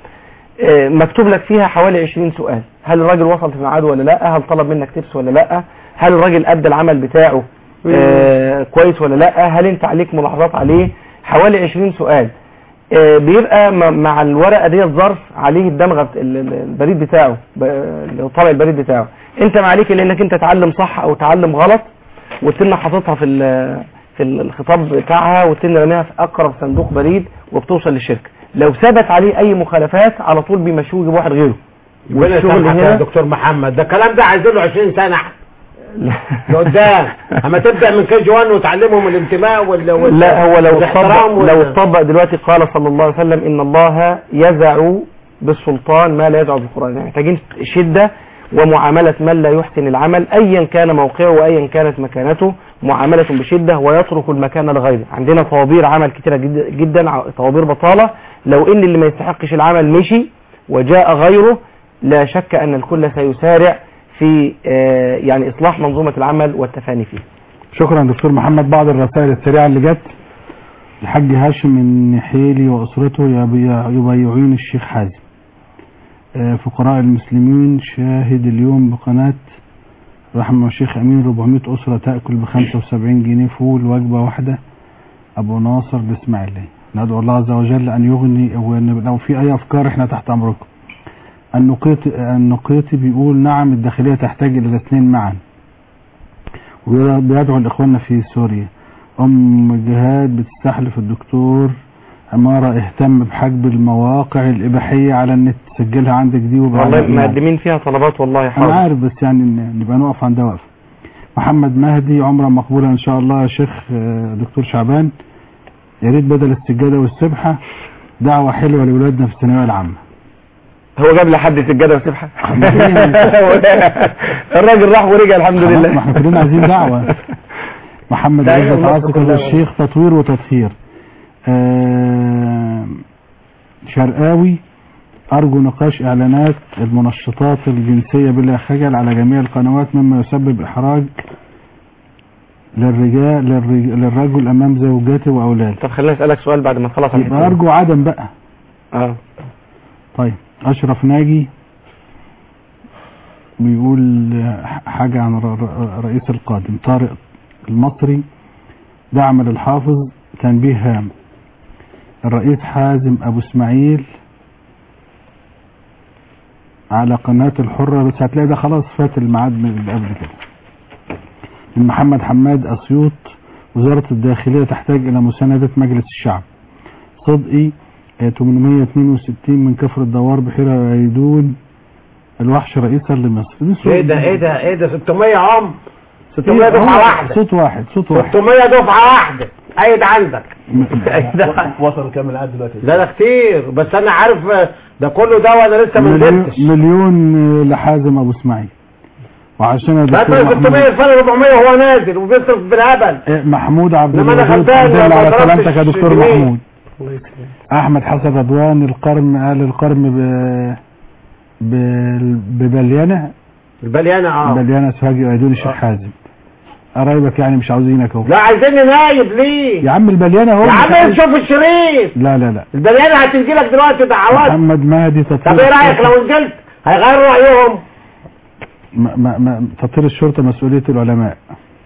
آه، مكتوب لك فيها حوالي 20 سؤال هل الراجل وصل في ميعاده ولا لا هل طلب منك تبس ولا لا هل الراجل ادى العمل بتاعه آه كويس ولا لا هل انت عليك ملاحظات عليه حوالي 20 سؤال آه بيبقى م- مع الورقه دي الظرف عليه الدمغه بت- ال- ال- البريد بتاعه ب- اللي هو طابع البريد بتاعه انت ما عليك الا انك انت تعلم صح او تعلم غلط وتن حاططها في ال- في الخطاب بتاعها وتن راميها في اقرب صندوق بريد وبتوصل للشركه لو ثبت عليه اي مخالفات على طول بيمشوه يجيب واحد غيره ربنا والشغل يسامحك يا هنا دكتور محمد ده الكلام ده عايز له 20 سنه لقدام اما تبدا من كي جي 1 وتعلمهم الانتماء وال وال- لا هو لو والاحترام اتطبق وال- لو اتطبق دلوقتي قال صلى الله عليه وسلم ان الله يزع بالسلطان ما لا يزع بالقران يعني محتاجين شده ومعامله من لا يحسن العمل ايا كان موقعه وايا كانت مكانته معامله بشده ويترك المكان لغيره عندنا طوابير عمل كتيره جدا, جدا ع- طوابير بطاله لو ان اللي ما يستحقش العمل مشي وجاء غيره لا شك ان الكل سيسارع في آه، يعني اصلاح منظومه العمل والتفاني فيه شكرا دكتور محمد بعض الرسائل السريعة اللي جت الحاج هاشم النحيلي وأسرته يبي- يبايعون الشيخ حازم آه، فقراء المسلمين شاهد اليوم بقناة رحمة الشيخ أمين 400 أسرة تأكل ب 75 جنيه فول وجبة واحدة أبو ناصر الإسماعيلي ندعو الله عز وجل أن يغني وأن لو في أي أفكار إحنا تحت أمركم النقيطي النقيطي بيقول نعم الداخلية تحتاج إلى الاثنين معا وبيدعو لإخواننا في سوريا أم جهاد بتستحلف الدكتور عمارة اهتم بحجب المواقع الإباحية على النت سجلها عندك دي وبقى والله مقدمين فيها طلبات والله أنا حاضر عارف بس يعني ن- نبقى نقف عندها وقفة محمد مهدي عمرة مقبولة ان شاء الله يا شيخ آه، دكتور شعبان يا ريت بدل السجادة والسبحة دعوة حلوة لأولادنا في الثانوية العامة هو جاب لحد سجاده وسبحه الراجل راح ورجع الحمد خلاص، لله ما احنا كلنا عايزين دعوة محمد دعوة عزت الله عاصف كلها. الشيخ تطوير وتطهير آه، شرقاوي أرجو نقاش إعلانات المنشطات الجنسية بلا خجل على جميع القنوات مما يسبب إحراج للرجال للرج- للرجل أمام زوجاته وأولاده طب خليني اسالك سؤال بعد ما نخلص عن يبقى الحتة دي. أرجو عدم بقى اه طيب أشرف ناجي بيقول حاجة عن ر- ر- رئيس القادم طارق المصري دعم للحافظ تنبيه هام الرئيس حازم أبو اسماعيل على قناة الحرة بس هتلاقي ده خلاص فات الميعاد من اللي قبل كده من محمد حماد أسيوط وزارة الداخلية تحتاج إلى مساندة مجلس الشعب صدقي آه، 862 من كفر الدوار بحيرة يعيدون الوحش رئيسا لمصر دي صوت- ايه ده ايه ده ايه ده 600 عم 600 إيه، دفعه هو واحده صوت واحد صوت واحد 600 دفعه واحده قايد عندك ده وصل كام العدد دلوقتي ده ده كتير بس انا عارف آه، ده كله ده وانا لسه ما مليون, نزلتش مليون آه، لحازم ابو اسماعيل وعشان يا هات دكتور من 600 محمود, الفرق 400 وهو نازل وبيصرف بالهبل آه، محمود عبد لما أنا الوهاب غلبان دل ما على ضربتش سلامتك يا دكتور جنيه. محمود احمد حسن رضوان القرم قال القرم ب ب ببليانه البليانه اه بليانه سوهاجي ويدون الشيخ حازم قرايبك يعني مش عاوزينك اهو لا عايزيني نايب ليه يا عم البليانه اهو يا مش عم عايز- نشوف الشريف لا لا لا البليانه هتنزل لك دلوقتي دعوات محمد مهدي طب تطهير ايه رايك لو نزلت هيغيروا رايهم ما ما ما تطهير الشرطة مسؤولية العلماء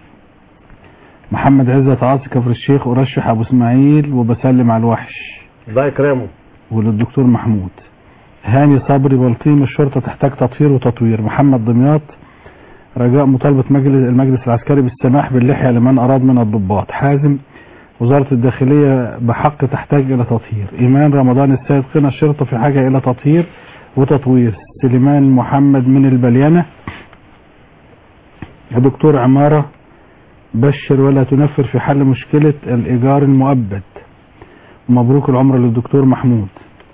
محمد عزت عاصي كفر الشيخ أرشح أبو إسماعيل وبسلم على الوحش الله يكرمه وللدكتور محمود هاني صبري بلطيم الشرطة تحتاج تطهير وتطوير محمد دمياط رجاء مطالبة مجلس المجلس العسكري بالسماح باللحية لمن أراد من الضباط حازم وزارة الداخلية بحق تحتاج إلى تطهير إيمان رمضان السيد قنا الشرطة في حاجة إلى تطهير وتطوير سليمان محمد من البليانة يا دكتور عمارة بشر ولا تنفر في حل مشكلة الإيجار المؤبد مبروك العمر للدكتور محمود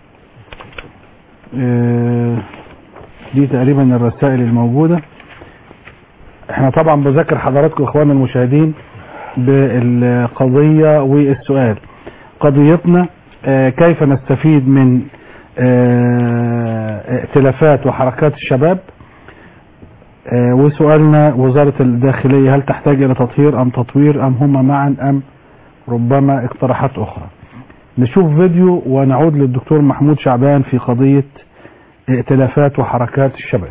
آه، دي تقريبا الرسائل الموجودة احنا طبعا بذكر حضراتكم اخواننا المشاهدين بالقضية والسؤال قضيتنا آه، كيف نستفيد من آه، ائتلافات وحركات الشباب آه، وسؤالنا وزارة الداخلية هل تحتاج إلى تطهير أم تطوير أم هما معا أم ربما اقتراحات أخرى نشوف فيديو ونعود للدكتور محمود شعبان في قضية ائتلافات وحركات الشباب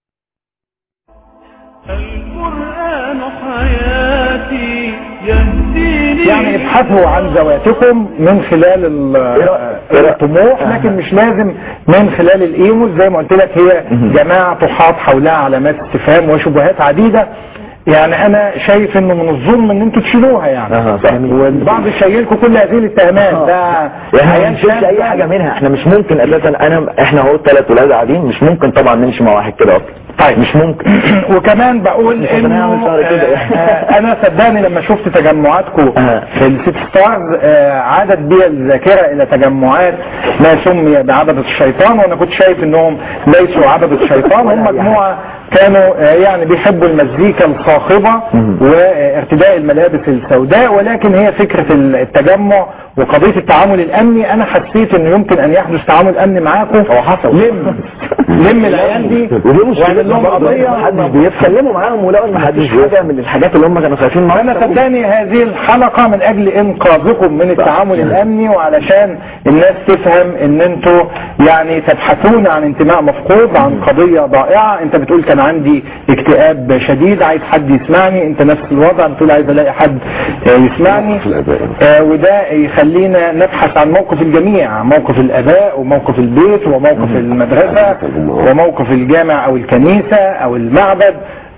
القرآن حياتي يهديني يعني ابحثوا عن ذواتكم من خلال ال- الطموح لكن مش لازم من خلال الايموز زي ما قلت لك هي جماعة تحاط حولها علامات استفهام وشبهات عديدة يعني انا شايف انه من الظلم ان انتوا تشيلوها يعني والبعض شايلكم كل هذه الاتهامات ده احنا ما عيال نشوفش شاب اي حاجه منها احنا مش ممكن اساسا انا احنا اهو ثلاث ولاد قاعدين مش ممكن طبعا نمشي مع واحد كده اصلا طيب مش ممكن وكمان بقول مش هنعمل انه شهر كده. آه، آه، انا صدقني لما شفت تجمعاتكم في الست ستارز آه، عادت بي الذاكره الى تجمعات ما سمي بعبدة الشيطان وانا كنت شايف انهم ليسوا عبدة الشيطان هم مجموعه كانوا آه، يعني بيحبوا المزيكا الصاخبه وارتداء الملابس السوداء ولكن هي فكره التجمع وقضيه التعامل الامني انا حسيت انه يمكن ان يحدث تعامل امني معاكم هو حصل لم لم العيال دي ودي واعمل مشكلة لهم قضيه محدش بيتكلموا معاهم ولو ان محدش حاجه من الحاجات اللي هم كانوا خايفين معاها انا صدقني هذه الحلقة من اجل انقاذكم من التعامل الامني وعلشان الناس تفهم ان انتوا يعني تبحثون عن انتماء مفقود عن قضية ضائعة انت بتقول كان عندي اكتئاب شديد عايز حد يسمعني انت نفس الوضع بتقول عايز الاقي حد آه، يسمعني آه، وده يخلينا نبحث عن موقف الجميع موقف الاباء وموقف البيت وموقف المدرسة وموقف الجامع او الكنيسة او المعبد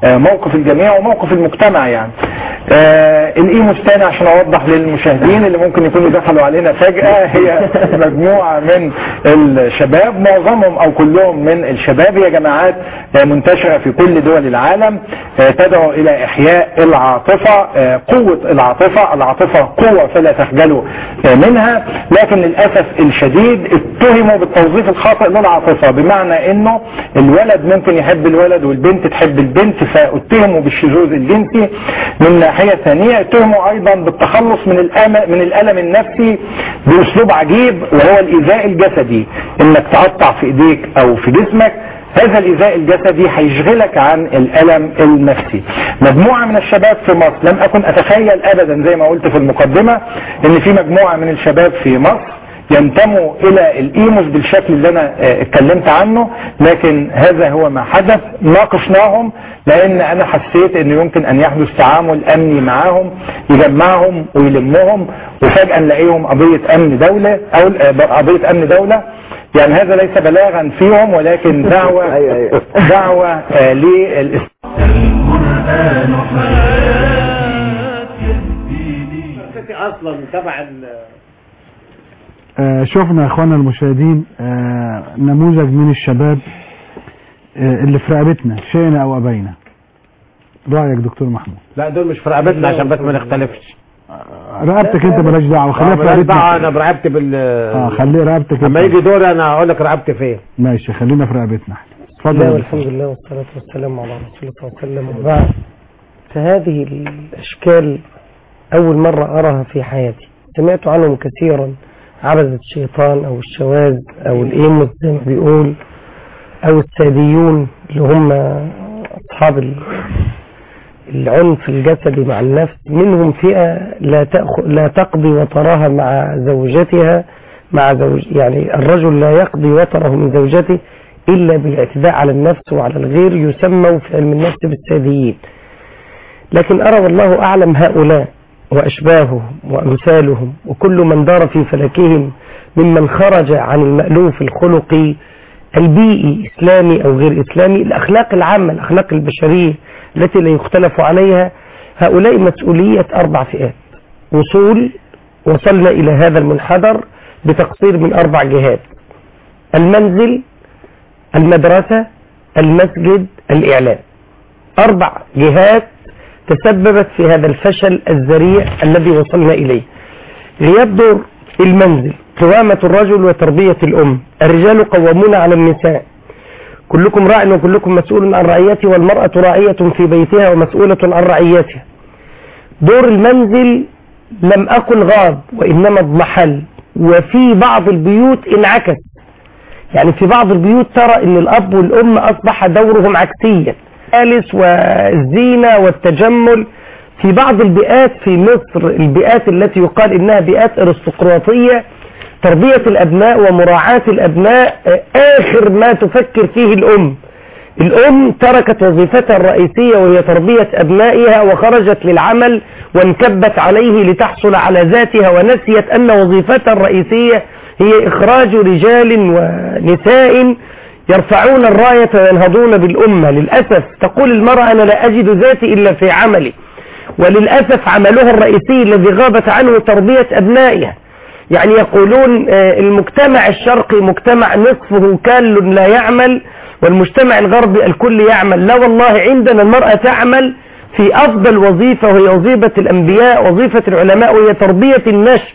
آه، موقف الجميع وموقف المجتمع يعني آه، الإيموس تاني عشان أوضح للمشاهدين اللي ممكن يكونوا دخلوا علينا فجأة هي مجموعة من الشباب معظمهم أو كلهم من الشباب هي جماعات آه، منتشرة في كل دول العالم آه، تدعو إلى إحياء العاطفة آه، قوة العاطفة العاطفة قوة فلا تخجلوا آه، منها لكن للأسف الشديد اتهموا بالتوظيف الخاطئ للعاطفة بمعنى انه الولد ممكن يحب الولد والبنت تحب البنت فاتهموا بالشذوذ الجنسي من ناحية ثانية اتهموا ايضا بالتخلص من الألم من الالم النفسي باسلوب عجيب وهو الايذاء الجسدي انك تقطع في ايديك او في جسمك هذا الإيذاء الجسدي هيشغلك عن الألم النفسي مجموعة من الشباب في مصر لم أكن أتخيل أبدا زي ما قلت في المقدمة أن في مجموعة من الشباب في مصر ينتموا إلى الإيموس بالشكل اللي أنا آه، اتكلمت عنه لكن هذا هو ما حدث ناقشناهم لأن أنا حسيت أنه يمكن أن يحدث تعامل أمني معاهم يجمعهم ويلمهم وفجأة نلاقيهم قضية أمن دولة أو آه، قضية أمن دولة يعني هذا ليس بلاغا فيهم ولكن دعوة دعوة آه، للاس اصلا تبع آه، شفنا يا اخوانا المشاهدين آه، نموذج من الشباب آه، اللي في رقبتنا شئنا او ابينا رايك دكتور محمود لا دول مش في رقبتنا عشان بس ما نختلفش رقبتك انت بلاش دعوه خليها في ماليش دعوة، انا رقبتنا برقبتي بال اه خليه رقبتك لما انت. يجي دوري انا هقول لك رقبتي فين ماشي خلينا في رقبتنا بسم اتفضل الله يا والحمد لله والصلاة والسلام على رسول الله صلى الله عليه وسلم وبعد فهذه الأشكال أول مرة أراها في حياتي سمعت عنهم كثيرا عبدة الشيطان أو الشواذ أو الإيموس زي ما بيقول أو الساديون اللي هم أصحاب ال- العنف الجسدي مع النفس منهم فئة لا تأخذ لا تقضي وطرها مع زوجتها مع زوج يعني الرجل لا يقضي وطره من زوجته إلا بالاعتداء على النفس وعلى الغير يسموا في علم النفس بالساديين لكن أرى والله أعلم هؤلاء وأشباههم وأمثالهم وكل من دار في فلكهم ممن خرج عن المألوف الخلقي البيئي إسلامي أو غير إسلامي الأخلاق العامة الأخلاق البشرية التي لا يختلف عليها هؤلاء مسؤولية أربع فئات وصول وصلنا إلى هذا المنحدر بتقصير من أربع جهات المنزل المدرسة المسجد الإعلام أربع جهات تسببت في هذا الفشل الذريع الذي وصلنا إليه غياب دور المنزل قوامة الرجل وتربية الأم الرجال قوامون على النساء كلكم راع وكلكم مسؤول عن رعيته والمرأة راعية في بيتها ومسؤولة عن رعيتها دور المنزل لم أكن غاب وإنما اضمحل وفي بعض البيوت انعكس يعني في بعض البيوت ترى ان الاب والام اصبح دورهم عكسيا الثالث والزينة والتجمل في بعض البيئات في مصر البيئات التي يقال انها بيئات ارستقراطية تربية الابناء ومراعاة الابناء آه، اخر ما تفكر فيه الام الام تركت وظيفتها الرئيسية وهي تربية ابنائها وخرجت للعمل وانكبت عليه لتحصل على ذاتها ونسيت ان وظيفتها الرئيسية هي اخراج رجال ونساء يرفعون الراية وينهضون بالأمة للأسف تقول المرأة أنا لا أجد ذاتي إلا في عملي وللأسف عملها الرئيسي الذي غابت عنه تربية أبنائها يعني يقولون آه، المجتمع الشرقي مجتمع نصفه كال لا يعمل والمجتمع الغربي الكل يعمل لا والله عندنا المرأة تعمل في أفضل وظيفة وهي وظيفة الأنبياء وظيفة العلماء وهي تربية النشء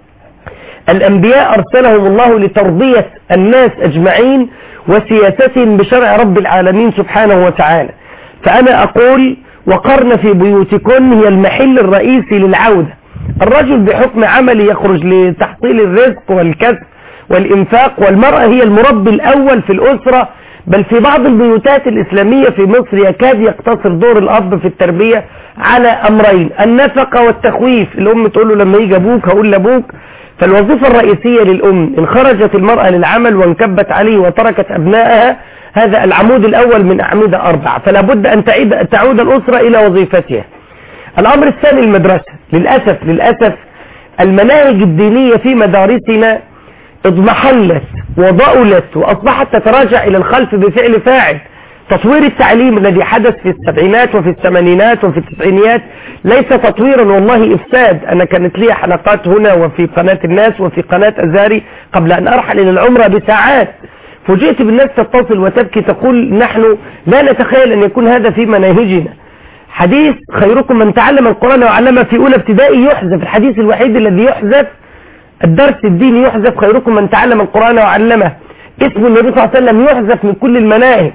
الأنبياء أرسلهم الله لتربية الناس أجمعين وسياستهم بشرع رب العالمين سبحانه وتعالى فأنا أقول وقرن في بيوتكن هي المحل الرئيسي للعودة الرجل بحكم عمله يخرج لتحصيل الرزق والكسب والإنفاق والمرأة هي المربي الأول في الأسرة بل في بعض البيوتات الإسلامية في مصر يكاد يقتصر دور الأب في التربية على أمرين النفقة والتخويف الأم تقول له لما يجي أبوك هقول لأبوك فالوظيفة الرئيسية للأم إن خرجت المرأة للعمل وانكبت عليه وتركت أبنائها هذا العمود الأول من أعمدة أربعة فلا بد أن تعيد تعود الأسرة إلى وظيفتها الأمر الثاني المدرسة للأسف للأسف المناهج الدينية في مدارسنا اضمحلت وضألت وأصبحت تتراجع إلى الخلف بفعل فاعل تطوير التعليم الذي حدث في السبعينات وفي الثمانينات وفي التسعينيات ليس تطويرا والله إفساد أنا كانت لي حلقات هنا وفي قناة الناس وفي قناة أزاري قبل أن أرحل إلى العمرة بساعات فوجئت بالناس تتصل وتبكي تقول نحن لا نتخيل أن يكون هذا في مناهجنا حديث خيركم من تعلم القرآن وعلمه في أولى ابتدائي يحذف الحديث الوحيد الذي يحذف الدرس الديني يحذف خيركم من تعلم القرآن وعلمه اسم النبي صلى الله عليه وسلم يحذف من كل المناهج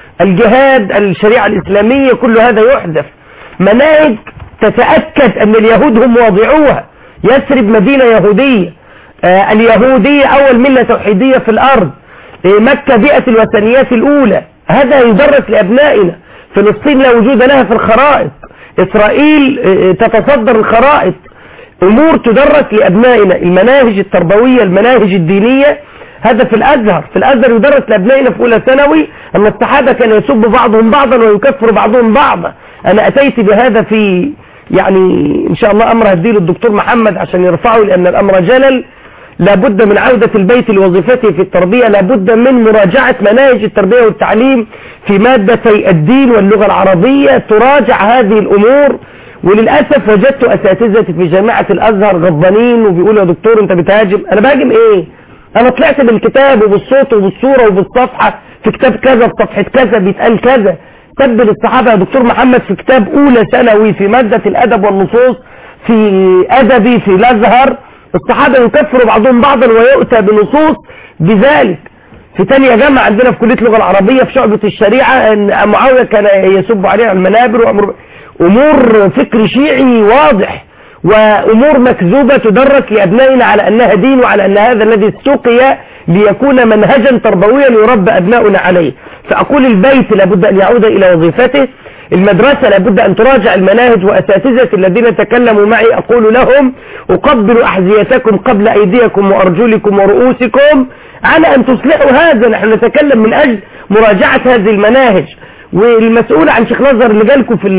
الجهاد الشريعة الإسلامية كل هذا يحذف مناهج تتأكد أن اليهود هم واضعوها يثرب مدينة يهودية آه اليهودية أول ملة توحيدية في الأرض آه مكة بيئة الوثنيات الأولى هذا يدرس لأبنائنا فلسطين لا وجود لها في الخرائط إسرائيل آه تتصدر الخرائط أمور تدرس لأبنائنا المناهج التربوية المناهج الدينية هذا في الأزهر في الأزهر يدرس لأبنائنا في أولى ثانوي أن الصحابة كان يسب بعضهم بعضا ويكفر بعضهم بعضا أنا أتيت بهذا في يعني إن شاء الله أمر هديه للدكتور محمد عشان يرفعه لأن الأمر جلل لابد من عودة البيت لوظيفته في التربية لابد من مراجعة مناهج التربية والتعليم في مادتي الدين واللغة العربية تراجع هذه الأمور وللأسف وجدت أساتذتي في جامعة الأزهر غضبانين وبيقولوا يا دكتور أنت بتهاجم أنا بهاجم إيه أنا طلعت بالكتاب وبالصوت وبالصورة وبالصفحة في كتاب كذا في صفحة كذا بيتقال كذا سب للصحابة يا دكتور محمد في كتاب أولى ثانوي في مادة الأدب والنصوص في أدبي في الأزهر الصحابة يكفروا بعضهم بعضا ويؤتى بنصوص بذلك في تانية جامعة عندنا في كلية اللغة العربية في شعبة الشريعة أن معاوية كان يسب عليه على المنابر وأمر أمور فكر شيعي واضح وأمور مكذوبة تدرس لأبنائنا على أنها دين وعلى أن هذا الذي استقي ليكون منهجا تربويا يربى أبناؤنا عليه فأقول البيت لابد أن يعود إلى وظيفته المدرسة لابد أن تراجع المناهج وأساتذة الذين تكلموا معي أقول لهم أقبل أحذيتكم قبل أيديكم وأرجلكم ورؤوسكم على أن تصلحوا هذا نحن نتكلم من أجل مراجعة هذه المناهج والمسؤول عن شيخ نظر اللي جالكم في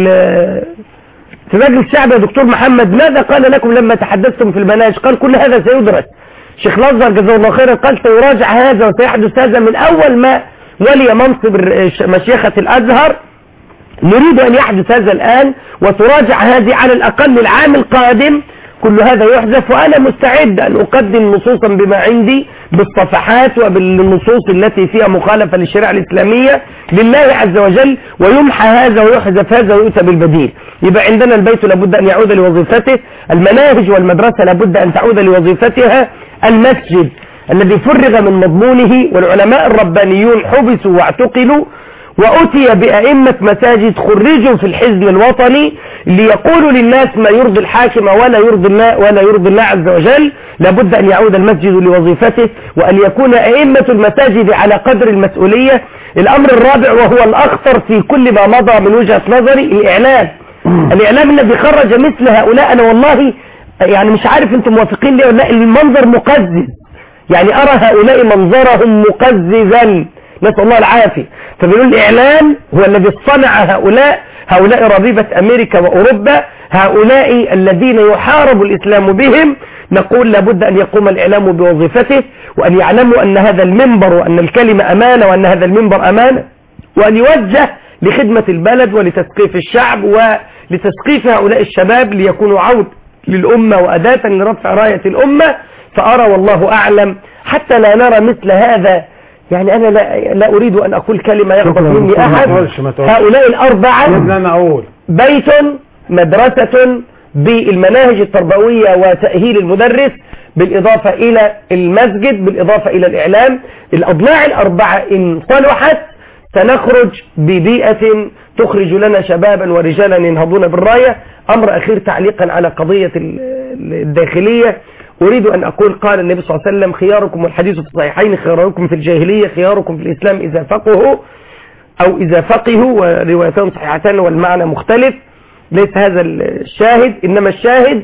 في مجلس الشعب يا دكتور محمد ماذا قال لكم لما تحدثتم في المناهج قال كل هذا سيدرس شيخ نظر جزاه الله خيرا قال سيراجع هذا وسيحدث هذا من أول ما ولي منصب مشيخة الأزهر نريد أن يحدث هذا الآن وتراجع هذه على الأقل العام القادم كل هذا يحذف وأنا مستعد أن أقدم نصوصا بما عندي بالصفحات وبالنصوص التي فيها مخالفة للشريعة الإسلامية لله عز وجل ويمحى هذا ويحذف هذا ويؤتى بالبديل يبقى عندنا البيت لابد أن يعود لوظيفته المناهج والمدرسة لابد أن تعود لوظيفتها المسجد الذي فرغ من مضمونه والعلماء الربانيون حبسوا واعتقلوا وأتي بأئمة مساجد خرجوا في الحزب الوطني ليقولوا للناس ما يرضي الحاكم ولا يرضي الله ولا يرضي الله عز وجل لابد أن يعود المسجد لوظيفته وأن يكون أئمة المساجد على قدر المسؤولية الأمر الرابع وهو الأخطر في كل ما مضى من وجهة نظري الإعلام الإعلام الذي خرج مثل هؤلاء أنا والله يعني مش عارف أنتم موافقين ليه ولا لا المنظر مقزز يعني أرى هؤلاء منظرهم مقززا نسأل الله العافية فبيقول الإعلام هو الذي صنع هؤلاء هؤلاء ربيبة أمريكا وأوروبا هؤلاء الذين يحارب الإسلام بهم نقول لابد أن يقوم الإعلام بوظيفته وأن يعلموا أن هذا المنبر وأن الكلمة أمانة وأن هذا المنبر أمانة وأن يوجه لخدمة البلد ولتثقيف الشعب ولتثقيف هؤلاء الشباب ليكونوا عود للأمة وأداة لرفع راية الأمة فأرى والله أعلم حتى لا نرى مثل هذا يعني أنا لا, لا أريد أن أقول كلمة يغضب مني أحد هؤلاء الأربعة بيت مدرسة بالمناهج التربوية وتأهيل المدرس بالإضافة إلى المسجد بالإضافة إلى الإعلام الأضلاع الأربعة إن صلحت سنخرج ببيئة تخرج لنا شبابا ورجالا ينهضون بالراية أمر أخير تعليقا على قضية الداخلية أريد أن أقول قال النبي صلى الله عليه وسلم خياركم والحديث في الصحيحين خياركم في الجاهلية خياركم في الإسلام إذا فقهوا أو إذا فقهوا وروايتان صحيحتان والمعنى مختلف ليس هذا الشاهد إنما الشاهد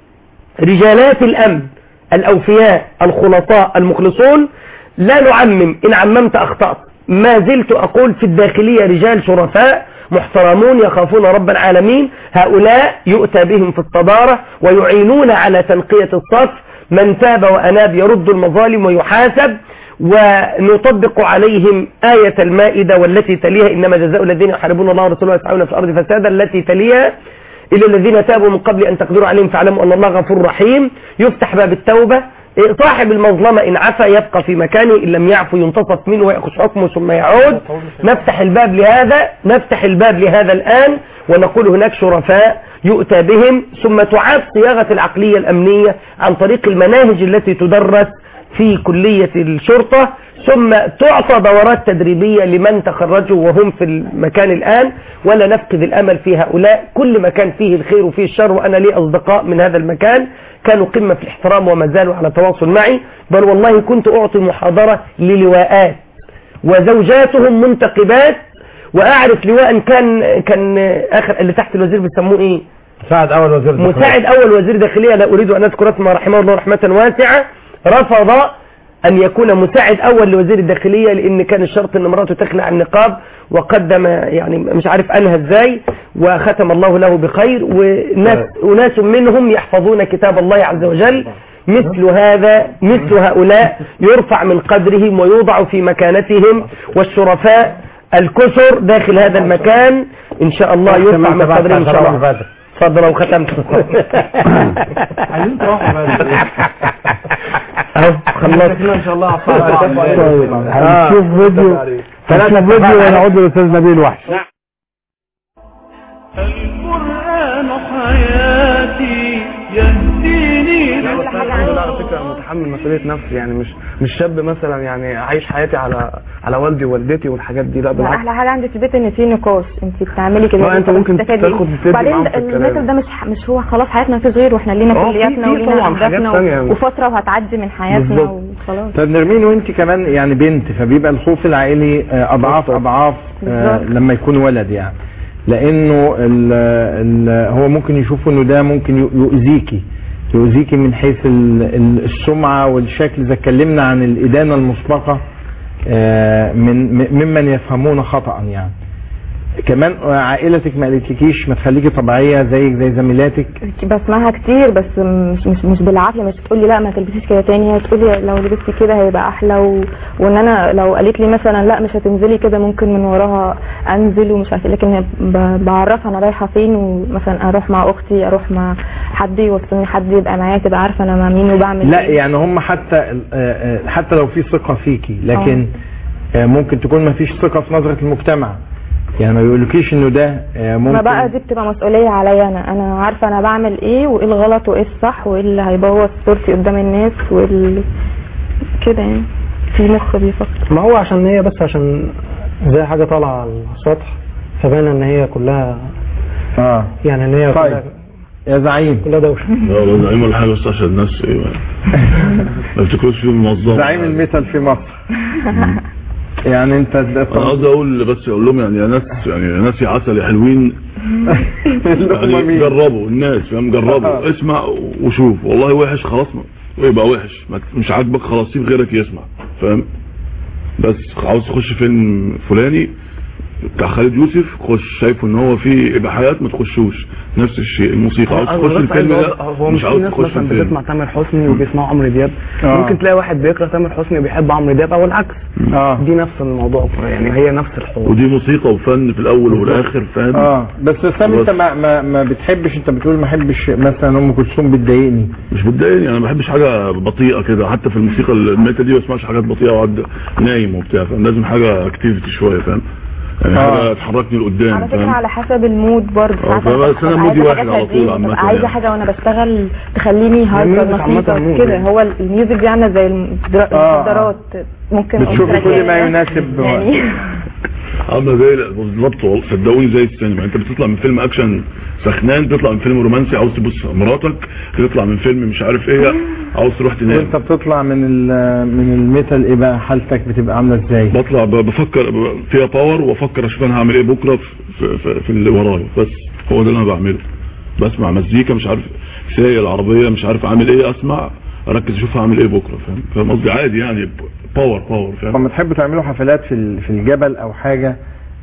رجالات الأمن الأوفياء الخلطاء المخلصون لا نعمم إن عممت أخطأت ما زلت أقول في الداخلية رجال شرفاء محترمون يخافون رب العالمين هؤلاء يؤتى بهم في الصدارة ويعينون على تنقية الصف من تاب وأناب يرد المظالم ويحاسب ونطبق عليهم آية المائدة والتي تليها إنما جزاء الذين يحاربون الله ورسوله ويسعون في الأرض فسادا التي تليها إلا الذين تابوا من قبل أن تقدروا عليهم فاعلموا أن الله غفور رحيم يفتح باب التوبة إيه، صاحب المظلمة إن عفا يبقى في مكانه إن لم يعفو ينتصف منه ويأخذ حكمه ثم يعود نفتح الباب لهذا نفتح الباب لهذا الآن ونقول هناك شرفاء يؤتى بهم ثم تعاد صياغة العقلية الأمنية عن طريق المناهج التي تدرس في كلية الشرطة ثم تعطى دورات تدريبية لمن تخرجوا وهم في المكان الآن ولا نفقد الأمل في هؤلاء كل مكان فيه الخير وفيه الشر وأنا لي أصدقاء من هذا المكان كانوا قمة في الاحترام وما زالوا على تواصل معي بل والله كنت أعطي محاضرة للواءات وزوجاتهم منتقبات وأعرف لواء كان كان آخر اللي تحت الوزير بيسموه إيه مساعد اول وزير الداخلية. مساعد أول وزير داخلية لا أريد أن أذكر اسمه رحمه الله رحمة واسعة رفض أن يكون مساعد أول لوزير الداخلية لأن كان الشرط أن امراته تخلع النقاب وقدم يعني مش عارف أنهى إزاي وختم الله له بخير وناس, وناس منهم يحفظون كتاب الله عز وجل مثل هذا مثل هؤلاء يرفع من قدرهم ويوضع في مكانتهم والشرفاء الكثر داخل هذا المكان إن شاء الله يرفع من قدرهم إن شاء الله اتفضل لو ختمت عايزين تروحوا اهو خلصنا ان شاء الله طيب. هنشوف فيديو هنشوف فيديو ونعود للاستاذ نبيل وحش القرآن حياتي يهديني انا على فكره أنا متحمل مسؤوليه نفسي يعني مش مش شاب مثلا يعني عايش حياتي على على والدي ووالدتي والحاجات دي لا لا بالعكس احلى حاجه عندي في البيت ان في نقاش انت بتعملي كده اه، انت ممكن بتستفادي. تاخد وتدي وبعدين معاهم في الكلام. المثل ده مش مش هو خلاص حياتنا في غير واحنا لينا اه، في- كلياتنا في ولينا طبعا حاجات اهدافنا تانية. و- وفتره وهتعدي من حياتنا بالظبط. وخلاص طب نرمين وانت كمان يعني بنت فبيبقى الخوف العائلي آه، اضعاف اضعاف آه، بالظبط. لما يكون ولد يعني لانه ال ال هو ممكن يشوف انه ده ممكن ي- يؤذيكي يؤذيكي من حيث ال- ال- السمعه والشكل اذا اتكلمنا عن الادانه المسبقه آه، من م- ممن يفهمون خطا يعني كمان عائلتك ما قالتلكيش ما تخليكي طبيعيه زيك زي زميلاتك بسمعها كتير بس مش مش, مش بالعافيه مش تقولي لا ما تلبسيش كده تاني هي تقولي لو لبستي كده هيبقى احلى و... وان انا لو قالت لي مثلا لا مش هتنزلي كده ممكن من وراها انزل ومش عارفه إيه، لكن هي ب... بعرفها انا رايحه فين ومثلا اروح مع اختي اروح مع حد يوصلني حد يبقى معايا تبقى عارفه انا مع مين وبعمل لا إيه. يعني هم حتى آه، آه، حتى لو في ثقة فيكي لكن آه، ممكن تكون ما فيش ثقة في نظرة المجتمع يعني ما بيقولكيش انه ده آه، ما ممكن بقى دي بتبقى مسؤولية عليا انا انا عارفة انا بعمل ايه وايه الغلط وايه الصح وايه اللي هيبوظ صورتي قدام الناس وايه اللي كده يعني في مخ بيفكر ما هو عشان هي بس عشان زي حاجه طالعه على السطح فبان ان هي كلها اه يعني ان هي طيب. كلها يا زعيم كلها دوشه لا والله زعيم ولا حاجه بس عشان الناس ايه ما افتكروش فيه منظمه زعيم المثل في مصر يعني انت انا قصدي اقول بس اقول لهم يعني يا ناس يعني يا ناس يا عسل يا حلوين يعني جربوا الناس فاهم جربوا اسمع وشوف والله وحش خلاص ما ويبقى وحش ما- مش عاجبك خلاص سيب غيرك يسمع فاهم بس عاوز تخش فيلم فلاني بتاع خالد يوسف خش شايفه ان هو فيه اباحيات ما تخشوش نفس الشيء الموسيقى عاوز أنا تخش بس عايز الفيلم أقول- ده هو مش مش في عاوز ناس تخش مثلا الفيلم بتسمع تامر حسني وبيسمعوا عمرو دياب آه. ممكن تلاقي واحد بيكره تامر حسني وبيحب عمرو دياب او العكس اه دي نفس الموضوع يعني هي نفس الحوار ودي موسيقى وفن في الاول والاخر فاهم اه بس اسلام انت ما, ما, ما بتحبش انت بتقول ما بحبش مثلا ام كلثوم بتضايقني مش بتضايقني انا ما بحبش حاجه بطيئه كده حتى في الموسيقى الميتا دي ما بسمعش حاجات بطيئه واقعد نايم وبتاع فاهم لازم حاجه اكتيفيتي شويه فاهم يعني آه. حاجه تحركني لقدام على فكرة فاهم على حسب المود برضه اه، عارفة فبس ببقى انا مودي عايزة واحد حاجات على طول هادية، عامة ببقى عايزة يعني. حاجة وانا بشتغل تخليني هايبر الميوزك عامة نشيطة مود كده يعني. هو الميوزك دي عاملة زي المدر- آه. المخدرات ممكن بتشوفي أقول كل ما كده. يناسب يعني عامله زي بالظبط والله، صدقوني زي السينما انت بتطلع من فيلم اكشن سخنان تطلع من فيلم رومانسي عاوز تبص مراتك تطلع من فيلم مش عارف ايه عاوز تروح تنام وانت بتطلع من ال- من الميتال ايه بقى حالتك بتبقى عامله ازاي بطلع ب- بفكر ب- فيها باور وافكر اشوف انا هعمل ايه بكره في, في, في, في اللي ورايا بس هو ده اللي انا بعمله بسمع مزيكا مش عارف سايق العربيه مش عارف اعمل ايه اسمع اركز اشوف هعمل ايه بكره فاهم فاهم قصدي عادي يعني ب- باور باور فاهم لما تحبوا تعملوا حفلات في ال- في الجبل او حاجه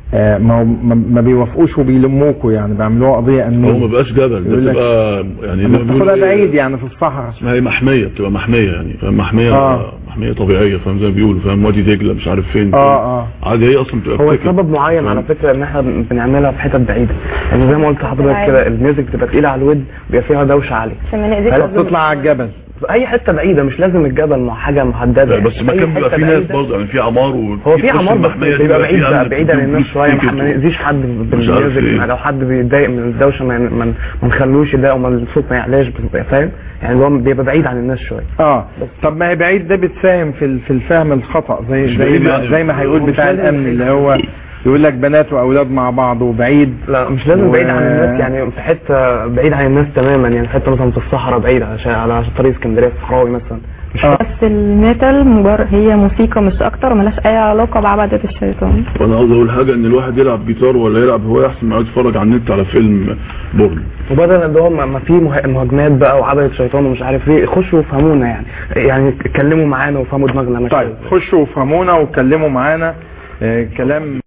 آه، ما, هو- ما ما بيوافقوش وبيلموكوا يعني بيعملوها قضيه هو امنيه ما بقاش جبل ده يقول لك- بتبقى يعني لما زي ما بيقولوا بتاخدها إيه، بعيد يعني في الصحراء اسمها ايه محميه بتبقى محميه يعني فاهم محميه آه. محميه طبيعيه فاهم زي ما بيقولوا فاهم وادي دجله مش عارف فين اه اه عادي هي اصلا بتبقى هو بتكل. سبب معين على فكره ان احنا بنعملها في حتت بعيده يعني زي ما قلت لحضرتك كده الميوزك بتبقى تقيله على الود بيبقى فيها دوشه عاليه عشان ما نأذيش فهي أصلاً. بتطلع على الجبل في اي حته بعيده مش لازم الجبل مع حاجه محدده لا، بس أي مكان بيبقى حتة فيه ناس بعيدة. برضه يعني في عمار و هو في عمار بس بيبقى بعيد بقى بعيد عن الناس شويه ما ما نأذيش حد مش عارف بالميوزك إيه. لو حد بيتضايق من الدوشه ما ما ما نخلوش يضايق وما الصوت ما يعلاش بس- فاهم يعني هو بيبقى بعيد عن الناس شويه اه طب ما هي بعيد ده بتساهم في ال- في الفهم الخطا زي مش زي بعيد ما يعني. زي ما هيقول هو مش بتاع لازم الامن بعيد. اللي هو يقول لك بنات واولاد مع بعض وبعيد لا مش لازم بعيد عن الناس يعني في حته بعيد عن الناس تماما يعني حته مثلا في الصحراء بعيد عشان على طريق اسكندريه الصحراوي مثلا مش بس الميتال مجرد هي موسيقى مش اكتر وملهاش اي علاقة بعبدة الشيطان وانا عاوز اقول حاجه ان الواحد يلعب جيتار ولا يلعب هو احسن ما يقعد يتفرج على النت على فيلم بورن وبدل ان هو ما ما في مه- مهاجمات بقى وعبدة شيطان ومش عارف ايه خشوا وفهمونا يعني يعني اتكلموا معانا وفهموا دماغنا ماشيه طيب خشوا وفهمونا واتكلموا معانا آه كلام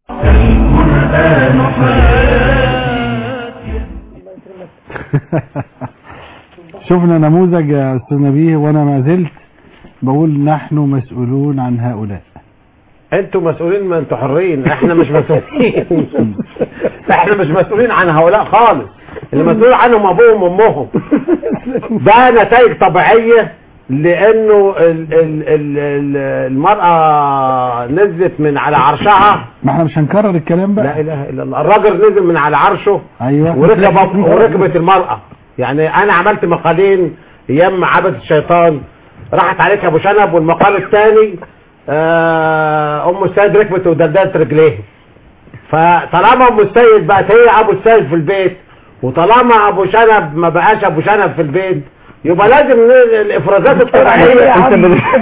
شفنا نموذج يا استاذ نبيه وانا ما زلت بقول نحن مسؤولون عن هؤلاء انتوا مسؤولين ما انتوا حرين احنا مش مسؤولين احنا مش مسؤولين عن هؤلاء خالص اللي مسؤول عنهم ابوهم وامهم ده نتائج طبيعيه لانه ال ال ال ال المراه نزلت من على عرشها ما احنا مش هنكرر الكلام بقى لا اله الا الله الراجل نزل من على عرشه ايوه وركب وركبت المرأة يعني انا عملت مقالين ايام عبد الشيطان راحت عليك ابو شنب والمقال الثاني آه، ام السيد ركبت ودلدلت رجليه فطالما ام السيد بقت هي ابو السيد في البيت وطالما ابو شنب ما بقاش ابو شنب في البيت يبقى لازم ن- الافرازات الطبيعيه انت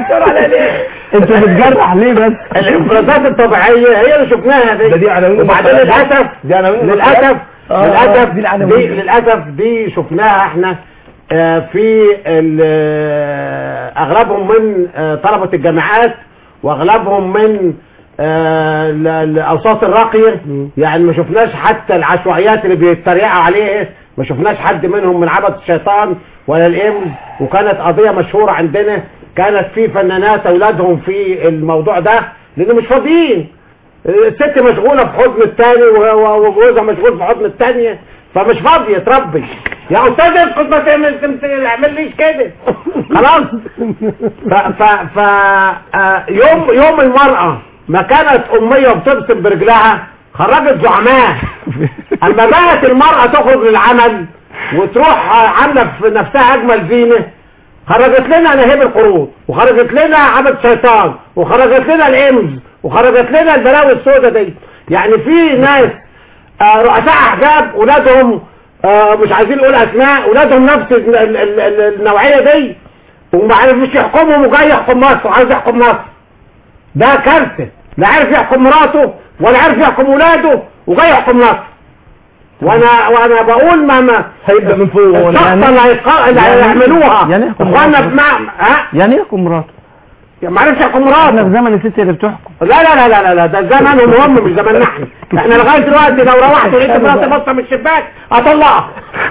انت بتجرح ليه بس الافرازات الطبيعيه هي اللي شفناها دي, ده دي عناوين وبعدين المسألة. للاسف دي عناوين للاسف المسألة. آه، للاسف دي العناوين. دي للاسف دي شفناها احنا آه، في ال- آه، اغلبهم من آه، طلبه الجامعات واغلبهم من آه، ال- الاوساط الراقيه يعني ما شفناش حتى العشوائيات اللي بيتريقوا عليه ما شفناش حد منهم من عبد الشيطان ولا الامز وكانت قضيه مشهوره عندنا كانت في فنانات اولادهم في الموضوع ده لانه مش فاضيين الست مشغوله في حضن الثاني وجوزها مشغول في حضن الثانيه فمش فاضيه تربي يا استاذ اسكت ما تعمل تعمليش كده خلاص ف ف ف آه، يوم يوم المراه ما كانت اميه وبتبسم برجلها خرجت زعماء اما بقت المراه تخرج للعمل وتروح آه، عامله في نفسها اجمل زينه خرجت لنا نهيب القرود وخرجت لنا عبد شيطان وخرجت لنا الامز وخرجت لنا البلاوي السوداء دي يعني في ناس آه، رؤساء احزاب اولادهم آه، مش عايزين نقول اسماء اولادهم نفس ال- ال- ال- ال- النوعيه دي وما عرفش يحكمهم وجاي يحكم مصر وعايز يحكم مصر ده كارثه لا عارف يحكم مراته ولا عارف يحكم اولاده وجاي يحكم مصر وانا وانا بقول ما ما هيبدا من فوق الشخص اللي هيق- اللي يعني- هيعملوها يعني يحكم اخوانا مراته. بمع ها يعني ايه يحكم مراته ما عرفش يحكم مراته احنا في زمن الست اللي بتحكم لا لا لا لا لا, لا ده زمنهم هم مش زماننا احنا احنا لغايه دلوقتي لو روحت ولقيت مراتي باصه من الشباك اطلقها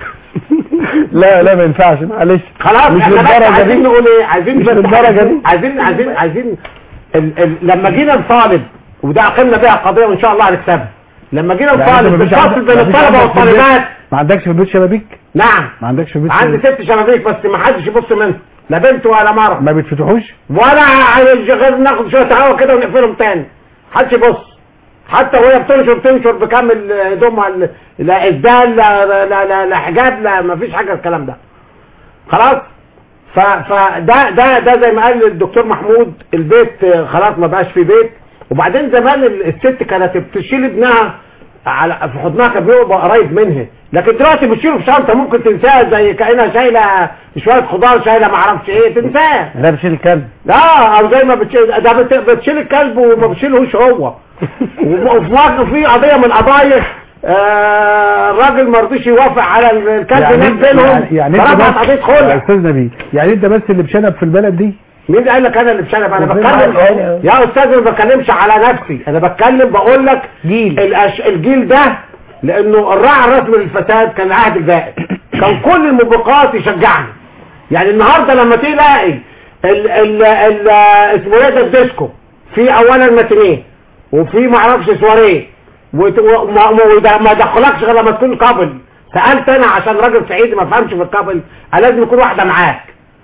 لا لا ما ينفعش معلش خلاص مش احنا بس للدرجه عايزين دي نقول ايه عايزين مش بس للدرجة دي. عايزين عايزين عايزين ال ال لما جينا نطالب وده قمنا بيها قضيه وان شاء الله هنكسبها لما جينا يعني نطالب أنت مفيش بالفصل عندك- بين مفيش الطلبه عندك في البيت- والطالبات ما عندكش في البيت شبابيك نعم ما عندكش في البيت عندي شبابيك؟ ست شبابيك بس ما حدش يبص منها لا بنت ولا مرة ما بتفتحوش ولا عايز غير ناخد شويه هوا كده ونقفلهم تاني محدش يبص حتى وهي بتنشر تنشر بكامل هدومها ال- لا اسدال لا لا لا, لا, لا حجاب لا ما فيش حاجه الكلام ده خلاص ف فده ده ده زي ما قال الدكتور محمود البيت آه، خلاص ما بقاش في بيت وبعدين زمان ال- الست كانت بتشيل ابنها على في حضنها كان بيبقى قريب منها لكن دلوقتي بتشيله في شنطه ممكن تنساها زي كانها شايله شويه خضار شايله ما اعرفش ايه تنساها ده بشيل الكلب لا او زي ما بتشيل ده بت- بتشيل الكلب وما بتشيلهوش هو وفي مرة في قضيه من القضايا آه، الراجل ما رضيش يوافق على الكلب يعني هناك انت بينهم يعني, يعني انت فرفعت بس قضيه يا خلع استاذ نبيل يعني انت بس اللي بشنب في البلد دي مين قال لك انا اللي بشنب انا وفين بتكلم معاك يعني؟ يا استاذ ما بتكلمش على نفسي انا بتكلم بقول لك جيل الأش... الجيل ده لانه الراعي الرسمي للفساد كان العهد البائد كان كل الموبقات يشجعني يعني النهارده لما تلاقي ال ال ال اسمه ايه ده الديسكو في اولا ماتينيه وفي ما اعرفش سواريه وت- وما وما- ما دخلكش غير لما تكون كابل سالت انا عشان راجل صعيدي ما فهمش في الكابل قال لازم يكون واحده معاك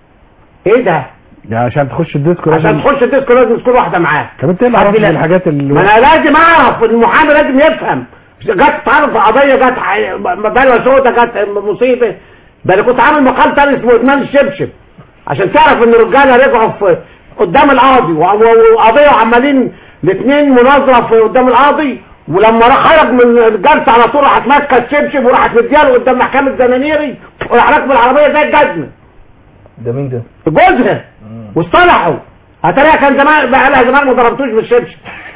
ايه ده يعني عشان تخش الديسكو عشان لازم تخش الديسكو لازم تكون واحده معاك طب انت ايه اللي عرفت حد لا- الحاجات اللي ما انا لازم اعرف المحامي لازم يفهم جت تعرف في قضيه جت ح- بلوى سودة جت مصيبه ده انا كنت عامل مقال تاني اسمه ادمان الشبشب عشان تعرف ان الرجاله رجعوا في قدام القاضي و- و- وقضيه وعمالين الاثنين مناظره في قدام القاضي ولما راح خرج من الجلسه على طول راحت ماسكه الشبشب وراحت مدياله قدام محكمه الزنانيري وراح راكب العربيه زي الجزمه ده مين ده؟ جوزها واصطلحوا هتلاقيها كان زمان بقى لها زمان ما ضربتوش بالشبشب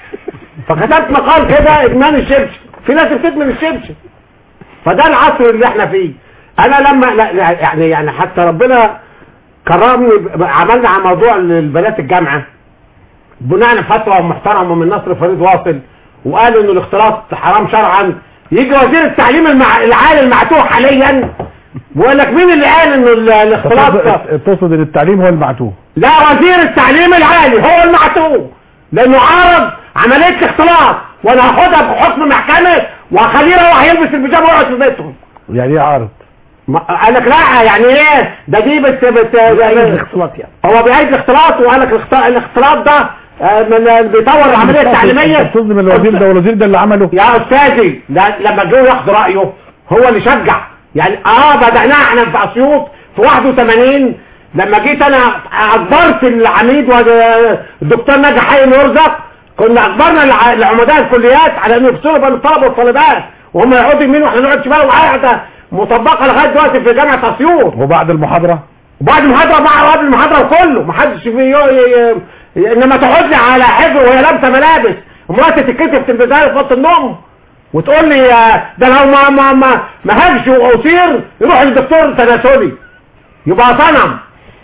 فكتبت مقال كده ادمان الشبشب في ناس بتدمن الشبشب فده العصر اللي احنا فيه انا لما لا لا يعني يعني حتى ربنا كرمني ب- عملنا على موضوع البنات الجامعه بناء على فتوى محترمه من نصر فريد واصل وقال انه الاختلاط حرام شرعا يجي وزير التعليم المع... العالي المعتوه حاليا ويقول لك مين اللي قال انه ال- الاختلاط تقصد- تقصد ان التعليم هو المعتوه لا وزير التعليم العالي هو المعتوه لانه عارض عمليه الاختلاط وانا هاخدها بحكم محكمه وهخليه يروح يلبس البيجامه ويقعد في بيتهم يعني ايه عارض ما- قال لك لا يعني ايه ده دي بت بت الاختلاط يعني هو بيعيد الاختلاط وقال لك الاخت- الاختلاط ده آه، من بيطور العمليه التعليميه تظلم الوزير ده والوزير ده اللي عمله يا استاذي ده لما جه ياخد رايه هو اللي شجع يعني اه بدأناها احنا في اسيوط في 81 لما جيت انا اجبرت العميد والدكتور ناجي حي يرزق كنا اجبرنا الع- العمداء الكليات على انه يفصلوا بين الطلبه والطالبات وهم يقعدوا يمين واحنا نقعد شمال وقاعده مطبقه لغايه دلوقتي في جامعه اسيوط وبعد المحاضره وبعد المحاضره مع قبل المحاضره كله ما حدش في يو- ي- ي- انما تقعد لي على حجر وهي لابسه ملابس ومراتي تتكتف في البدايه في اوضه النوم وتقول لي آه، ده لو ما ما ما ما هجش واثير يروح للدكتور تناسلي يبقى صنم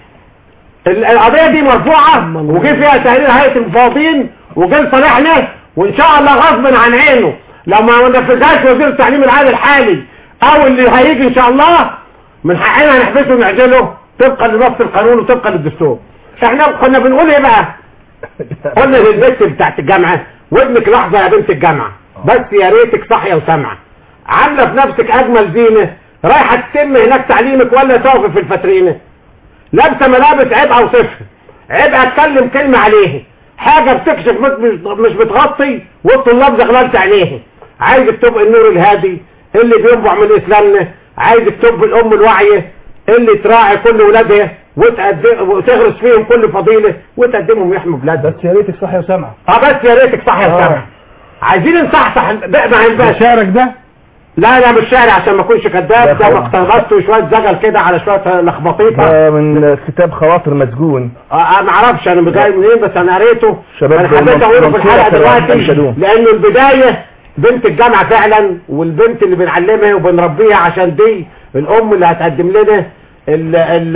ال- القضيه دي مرفوعه وجه فيها تقرير هيئه المفوضين وجه صالحنا وان شاء الله غصب عن عينه لو ما نفذهاش وزير التعليم العالي الحالي او اللي هيجي ان شاء الله من حقنا نحبسه ونعزله طبقا لنص القانون وطبقا للدستور احنا كنا بنقول ايه بقى قلنا للبنت بتاعت الجامعه وابنك لحظه يا بنت الجامعه بس يا ريتك صاحيه وسامعه عامله في نفسك اجمل زينه رايحه تتم هناك تعليمك ولا تقف في الفترينه لابسه ملابس عيب اوصفها عيب اتكلم كلمه عليها حاجه بتكشف مش مش بتغطي والطلاب زغللت عينيها عايزك تبقى النور الهادي اللي بينبع من اسلامنا عايزك تبقى الام الواعيه اللي تراعي كل ولادها وتقدم وتغرس فيهم كل فضيله وتقدمهم يحموا بلادها بس يا ريتك صاحيه وسامعه اه بس يا ريتك صح يا سامع عايزين نصحصح ده ما ينفعش شعرك ده لا لا مش شعري عشان ما اكونش كذاب ده اقتبست وشويه زجل كده على شويه لخبطيطه ده من كتاب خواطر مسجون آه آه، ما اعرفش انا جاي منين بس انا قريته شباب انا حبيت اقوله في الحلقه منصورة دلوقتي أنشدوه. لانه البدايه بنت الجامعه فعلا والبنت اللي بنعلمها وبنربيها عشان دي الام اللي هتقدم لنا ال ال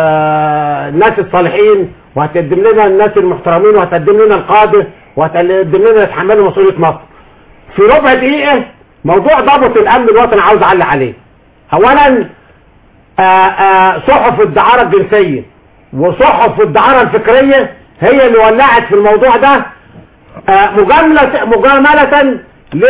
الناس الصالحين وهتقدم لنا الناس المحترمين وهتقدم لنا القاده وهتقدم لنا يتحملوا مسؤوليه مصر في ربع دقيقه موضوع ضبط الامن الوطني عاوز اعلق عليه اولا آه، آه، صحف الدعارة الجنسية وصحف الدعارة الفكرية هي اللي ولعت في الموضوع ده آه، مجاملة مجاملة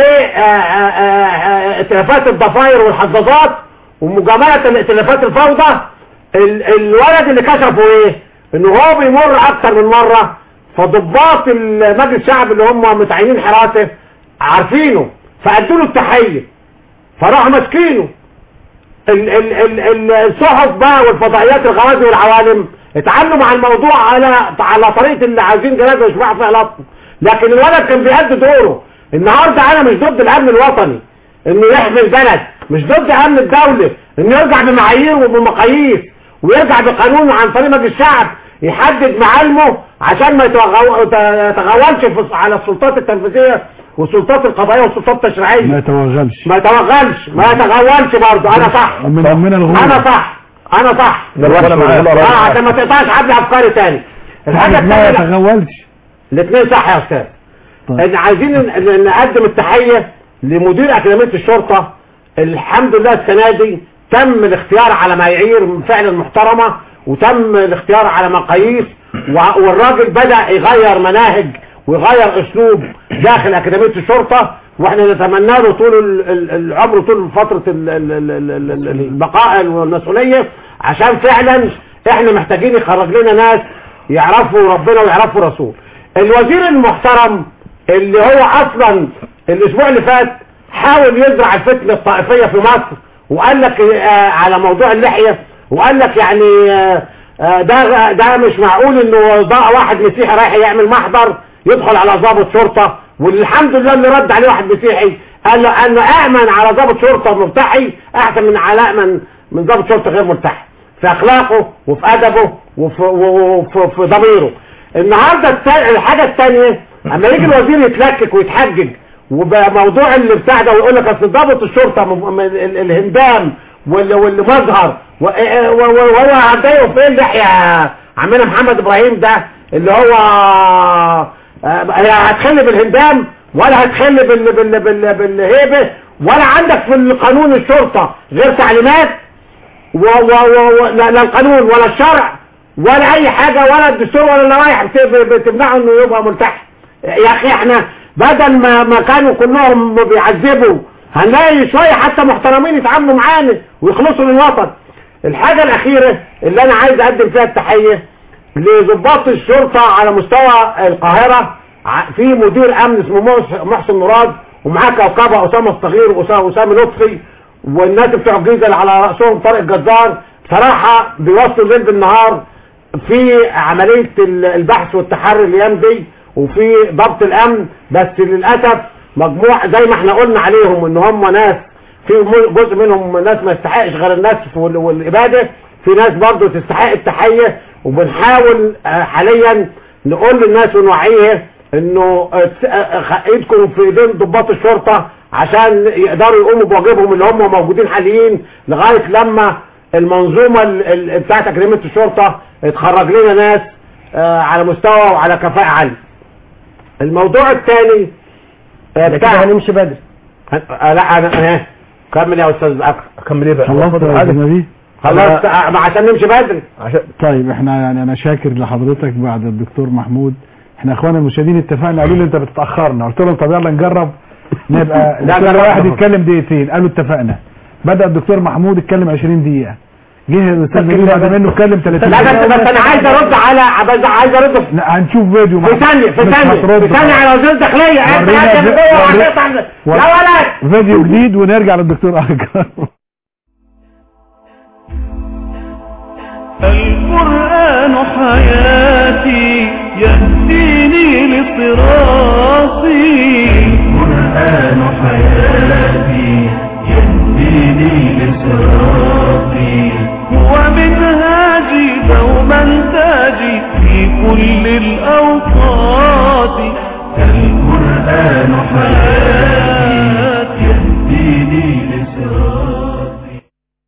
لاتلافات الضفاير والحظاظات ومجاملة لاتلافات الفوضى ال- الولد اللي كشفه ايه انه هو بيمر اكتر من مرة فضباط المجلس الشعب اللي هم متعينين حراسة عارفينه فادوا له التحية فراحوا ماسكينه ال- ال- ال- ال- الصحف بقى والفضائيات الغوازي والعوالم اتعاملوا مع الموضوع على على طريقه اللي عايزين جنازه ويشبعوا فيها لطم لكن الولد كان بيأدي دوره النهارده انا مش ضد الامن الوطني انه يحمي البلد مش ضد امن الدوله انه يرجع بمعايير وبمقاييس ويرجع بقانون عن طريق مجلس الشعب يحدد معالمه عشان ما يتغو- يتغولش في- على السلطات التنفيذيه والسلطات القضائيه والسلطات ما التشريعيه يتوغلش ما يتوغلش ما يتغولش برضه انا صح من من الغول انا صح انا صح ده الوحش والغول اه راجع. عشان ما تقطعش حبل افكاري تاني الحاجة ما الثانية يتغولش الاثنين صح يا استاذ ان عايزين ن- ن- نقدم التحية لمدير اكاديمية الشرطة الحمد لله السنة دي تم الاختيار على معايير فعلا محترمة وتم الاختيار على مقاييس وع- والراجل بدأ يغير مناهج ويغير اسلوب داخل اكاديمية الشرطة واحنا نتمنى له طول ال- ال- العمر طول فترة ال- ال- ال- ال- ال- ال- البقاء والمسؤولية عشان فعلا احنا محتاجين يخرج لنا ناس يعرفوا ربنا ويعرفوا رسول الوزير المحترم اللي هو اصلا الاسبوع اللي فات حاول يزرع الفتنة الطائفية في مصر وقال لك آه، على موضوع اللحية وقال لك يعني آه، آه، ده ده مش معقول انه ضاع واحد مسيحي رايح يعمل محضر يدخل على ضابط شرطة والحمد لله اللي رد عليه واحد مسيحي قال له انه امن على ضابط شرطة ملتحي احسن من على من من ضابط شرطة غير ملتحي في اخلاقه وفي ادبه وفي, وفي في ضميره النهارده التا- الحاجه الثانيه اما يجي الوزير يتلكك ويتحجج وبموضوع اللي بتاع ده ويقول لك اصل ضابط الشرطه م- م- ال- الهندام واللي واللي مظهر و- و- و- وهو هتضايقه فين اللحيه عمنا محمد ابراهيم ده اللي هو آه، هي هتخل بالهندام ولا هتخل بال بال بال بالهيبه ولا عندك في القانون الشرطه غير تعليمات و و و و لا لا القانون ولا الشرع ولا اي حاجة ولا الدستور ولا اللوائح بت- بتمنعه انه يبقى ملتحي يا اخي احنا بدل ما ما كانوا كلهم بيعذبوا هنلاقي شوية حتى محترمين يتعاملوا معانا ويخلصوا للوطن الحاجة الاخيرة اللي انا عايز اقدم فيها التحية لضباط الشرطة على مستوى القاهرة ع- في مدير امن اسمه محس- محسن مراد ومعاه كوكبة اسامة الصغير واسامة لطفي والناس بتوع الجيزة اللي على رأسهم طارق الجزار بصراحة بيوصلوا الليل بالنهار في عملية ال- البحث والتحري الايام دي وفي ضبط الامن بس للأسف مجموع زي ما احنا قلنا عليهم ان هم ناس في م- جزء منهم ناس ما يستحقش غير الناس وال- والإبادة في ناس برضو تستحق التحية وبنحاول آه، حاليا نقول للناس ونوعيها انه آه، ت- آه، خ- ايدكم في ايدين ضباط الشرطة عشان يقدروا يقوموا بواجبهم اللي هم موجودين حاليين لغاية لما المنظومة ال- ال- بتاعت أكاديمية الشرطة اتخرج لنا ناس آه، على مستوى وعلى كفاءة عالية الموضوع الثاني بتاع هنمشي بدري لا انا انا كمل يا استاذ اكرم كمل ايه بقى خلصت يا أجنبي خلاص آه، عشان نمشي بدري عشان طيب احنا يعني انا شاكر لحضرتك بعد الدكتور محمود احنا اخوانا المشاهدين اتفقنا قالوا لي انت بتتاخرنا قلت لهم طب يلا نجرب نبقى لا، كل جربنا واحد خلاص. يتكلم دقيقتين قالوا اتفقنا بدا الدكتور محمود يتكلم 20 دقيقه جه الاستاذ نبيل بعد منه اتكلم 30 لا دقيقه بس بس انا عايز ارد على بس عايز ارد في لا هنشوف فيديو في ثانية في ثانية في ثانية على وزير الداخلية انت ورينا قاعد في- جوه وري- وهتقطع ور- يا ولد فيديو جديد ونرجع للدكتور اكرم القرآن حياتي يهديني لصراطي القرآن حياتي يهديني لصراطي هو منهاجي دوما تاجي في كل الأوقات القرآن حياتي يهديني لصراطي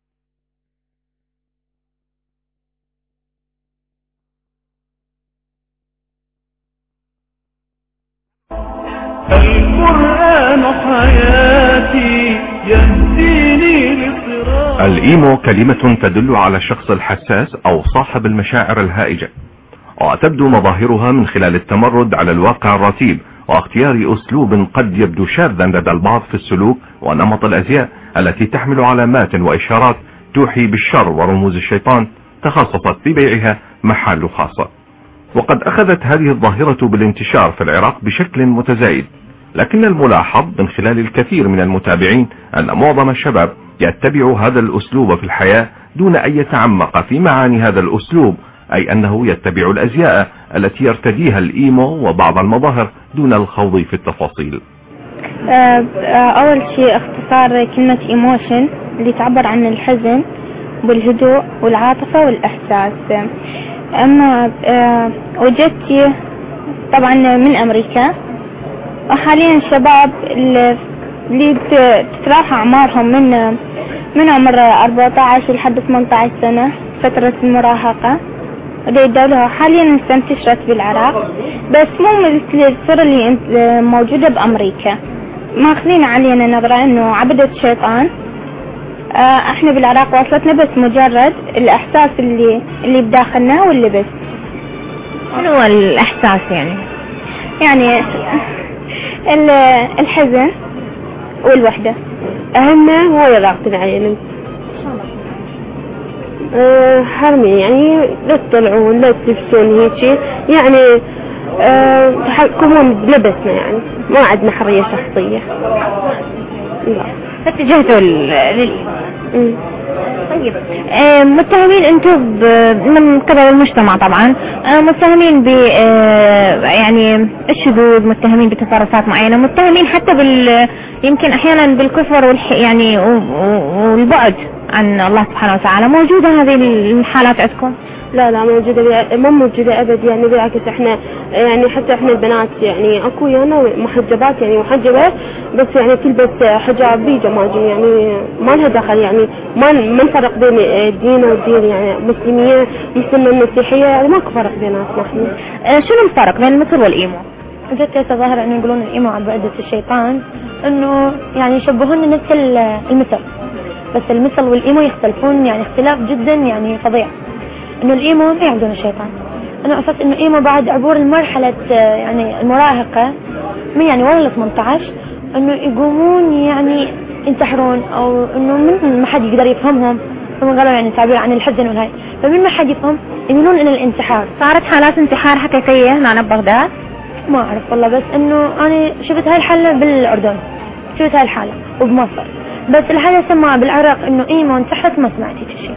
القرآن حياتي يهديني لصراط الإيمو كلمة تدل على الشخص الحساس أو صاحب المشاعر الهائجة وتبدو مظاهرها من خلال التمرد على الواقع الرتيب واختيار أسلوب قد يبدو شاذا لدى البعض في السلوك ونمط الأزياء التي تحمل علامات وإشارات توحي بالشر ورموز الشيطان تخصصت في بيعها محل خاصة وقد أخذت هذه الظاهرة بالانتشار في العراق بشكل متزايد لكن الملاحظ من خلال الكثير من المتابعين أن معظم الشباب يتبع هذا الأسلوب في الحياة دون أن يتعمق في معاني هذا الأسلوب أي أنه يتبع الأزياء التي يرتديها الإيمو وبعض المظاهر دون الخوض في التفاصيل آه، آه، أول شيء اختصار كلمة ايموشن اللي تعبر عن الحزن والهدوء والعاطفة والإحساس أما آه، وجدت طبعا من أمريكا وحاليا الشباب اللي اللي ت- تتراوح أعمارهم من من عمر 14 لحد 18 سنة فترة المراهقة الدولة حاليا انتشرت بالعراق بس مو مثل الصورة اللي انت- موجودة بأمريكا ماخذين علينا نظرة انه عبدة الشيطان آه، احنا بالعراق وصلتنا بس مجرد الاحساس اللي اللي بداخلنا واللي بس شنو هو الاحساس يعني يعني ال- الحزن والوحدة أهم هو يضغطن علينا أه حرمي يعني لا تطلعون لا تلبسون هيك يعني أه تحكمون بلبسنا يعني ما عندنا حرية شخصية لا اتجهتوا لل مم. طيب آه، متهمين انتم ب- من قبل المجتمع طبعا آه، متهمين ب آه، يعني الشذوذ متهمين بتصرفات معينه متهمين حتى بال يمكن احيانا بالكفر والح يعني و- و- والبعد عن الله سبحانه وتعالى موجوده هذه الحالات عندكم لا لا موجودة بي- ما موجودة أبد يعني بالعكس احنا يعني حتى احنا البنات يعني اكو يانا محجبات يعني محجبة بس يعني تلبس حجاب بيجاماجي يعني ما لها دخل يعني ما ما نفرق بين دين ودين يعني مسلمية مسلمة مسيحية يعني ماكو فرق بيناتنا احنا آه، شنو الفرق بين المثل والايمو؟ جت ظاهر انه يقولون الايمو عبادة الشيطان انه يعني يشبهون نفس ال- المثل بس المثل والايمو يختلفون يعني اختلاف جدا يعني فظيع انه الايمو ما يعبدون الشيطان انا اساس انه ايمو بعد عبور المرحلة آه، يعني المراهقة من يعني ولا ال 18 انه يقومون يعني ينتحرون او انه من ما حد يقدر يفهمهم هم قالوا يعني تعبير عن الحزن والهاي فمن ما حد يفهم يميلون الى الانتحار صارت حالات انتحار حقيقية هنا ببغداد ما اعرف والله بس انه انا شفت هاي الحالة بالاردن شفت هاي الحالة وبمصر بس الحالة سماها بالعراق انه ايمو انتحرت ما سمعت هيك شيء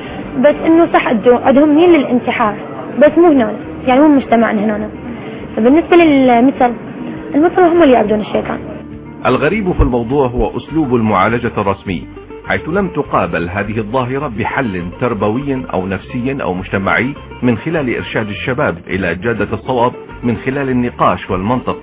بس انه صح عندهم عندهم ميل للانتحار بس مو هنا يعني مو مجتمعنا هنا فبالنسبة للمثل المثل هم اللي يعبدون الشيطان الغريب في الموضوع هو أسلوب المعالجة الرسمي حيث لم تقابل هذه الظاهرة بحل تربوي أو نفسي أو مجتمعي من خلال إرشاد الشباب إلى جادة الصواب من خلال النقاش والمنطق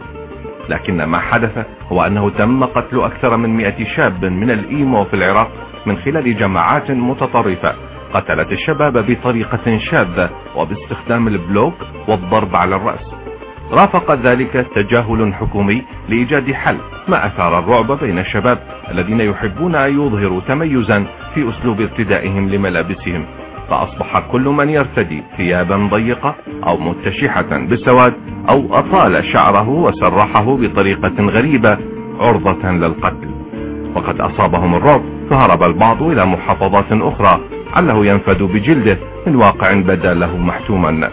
لكن ما حدث هو أنه تم قتل أكثر من مئة شاب من الإيمو في العراق من خلال جماعات متطرفة قتلت الشباب بطريقة شاذة وباستخدام البلوك والضرب على الرأس رافق ذلك تجاهل حكومي لإيجاد حل ما أثار الرعب بين الشباب الذين يحبون أن يظهروا تميزا في أسلوب ارتدائهم لملابسهم فأصبح كل من يرتدي ثيابا ضيقة أو متشحة بالسواد أو أطال شعره وسرحه بطريقة غريبة عرضة للقتل وقد أصابهم الرعب فهرب البعض إلى محافظات أخرى عله ينفد بجلده من واقع بدا له محتوما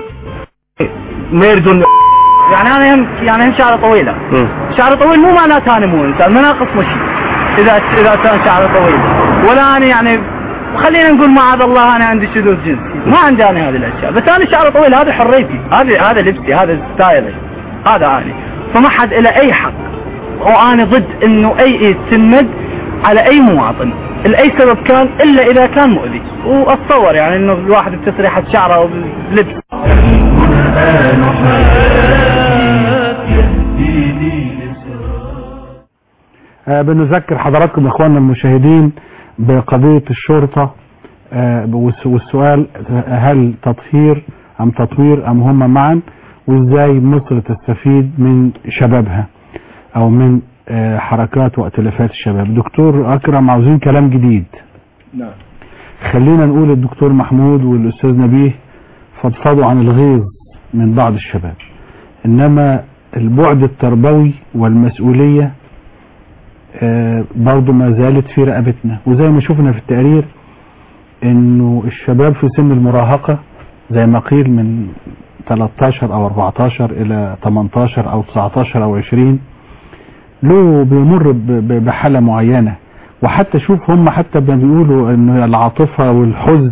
ما يرجون يعني انا هم يعني هم شعره طويله شعر طويل مو معناته انا مو انسان ما ناقص مشي اذا اذا كان شعره طويل ولا انا يعني خلينا نقول معاذ الله انا عندي شذوذ جنسي ما عندي انا هذه الاشياء بس انا شعره طويل هذه حريتي هذا هذا لبسي هذا ستايلي هذا انا فما حد له اي حق وانا ضد انه اي يتسمد على اي مواطن لاي سبب كان الا اذا كان مؤذي واتصور يعني انه الواحد بتسريحه شعره وبلبس آه، بنذكر حضراتكم اخواننا المشاهدين بقضية الشرطة آه، والس- والسؤال آه، هل تطهير ام تطوير ام هما معا وازاي مصر تستفيد من شبابها او من آه، حركات وائتلافات الشباب دكتور اكرم عاوزين كلام جديد نعم خلينا نقول الدكتور محمود والاستاذ نبيه فضفضوا عن الغيظ من بعض الشباب انما البعد التربوي والمسؤولية آه، برضو ما زالت في رقبتنا وزي ما شفنا في التقرير انه الشباب في سن المراهقة زي ما قيل من 13 او 14 الى 18 او 19 او 20 له بيمر ب- ب- بحالة معينة وحتى شوف هم حتى ما بيقولوا انه العاطفة والحزن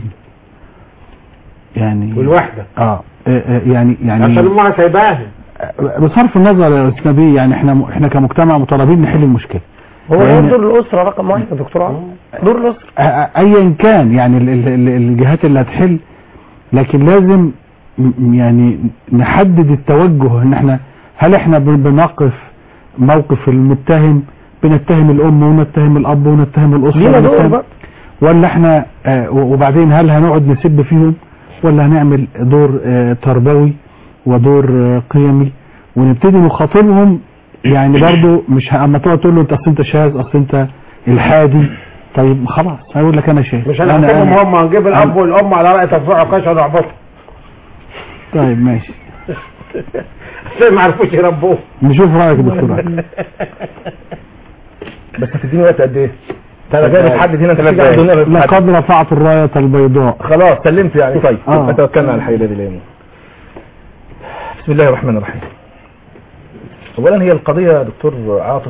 يعني والوحدة اه آه، آه، يعني يعني عشان امها سايباها بصرف النظر يا استاذ نبيه يعني احنا احنا كمجتمع مطالبين نحل المشكله هو لأن- دور الاسره رقم واحد يا دكتور عمرو دور الاسره آه، آه، ايا كان يعني ال- ال- ال- الجهات اللي هتحل لكن لازم م- يعني نحدد التوجه ان احنا هل احنا بن- بنقف موقف المتهم بنتهم الام ونتهم الاب ونتهم الاسره لينا دور ونتهم- بقى. ولا احنا آه، و- وبعدين هل هنقعد نسب فيهم ولا هنعمل دور آه، تربوي ودور آه، قيمي ونبتدي نخاطبهم يعني برضو مش ه- اما تقعد تقول له انت اصل انت شاذ اصل انت الحادي طيب خلاص هيقول لك انا شاذ مش أنا- هنحكمهم أنا- هم هنجيب الاب والام على رأي تفريع عكاش ونعبطهم طيب ماشي عشان ما عرفوش يربوه نشوف رايك يا دكتور علي. بس هتديني وقت قد ايه؟ انا جاي بتحدد هنا انت ثلاث تيجي عند هنا دقايق. بتحدد. لقد رفعت الرايه البيضاء خلاص سلمت يعني طيب آه. يبقى توكلنا على الحي الذي لا يموت بسم الله الرحمن الرحيم اولا هي القضيه يا دكتور عاطف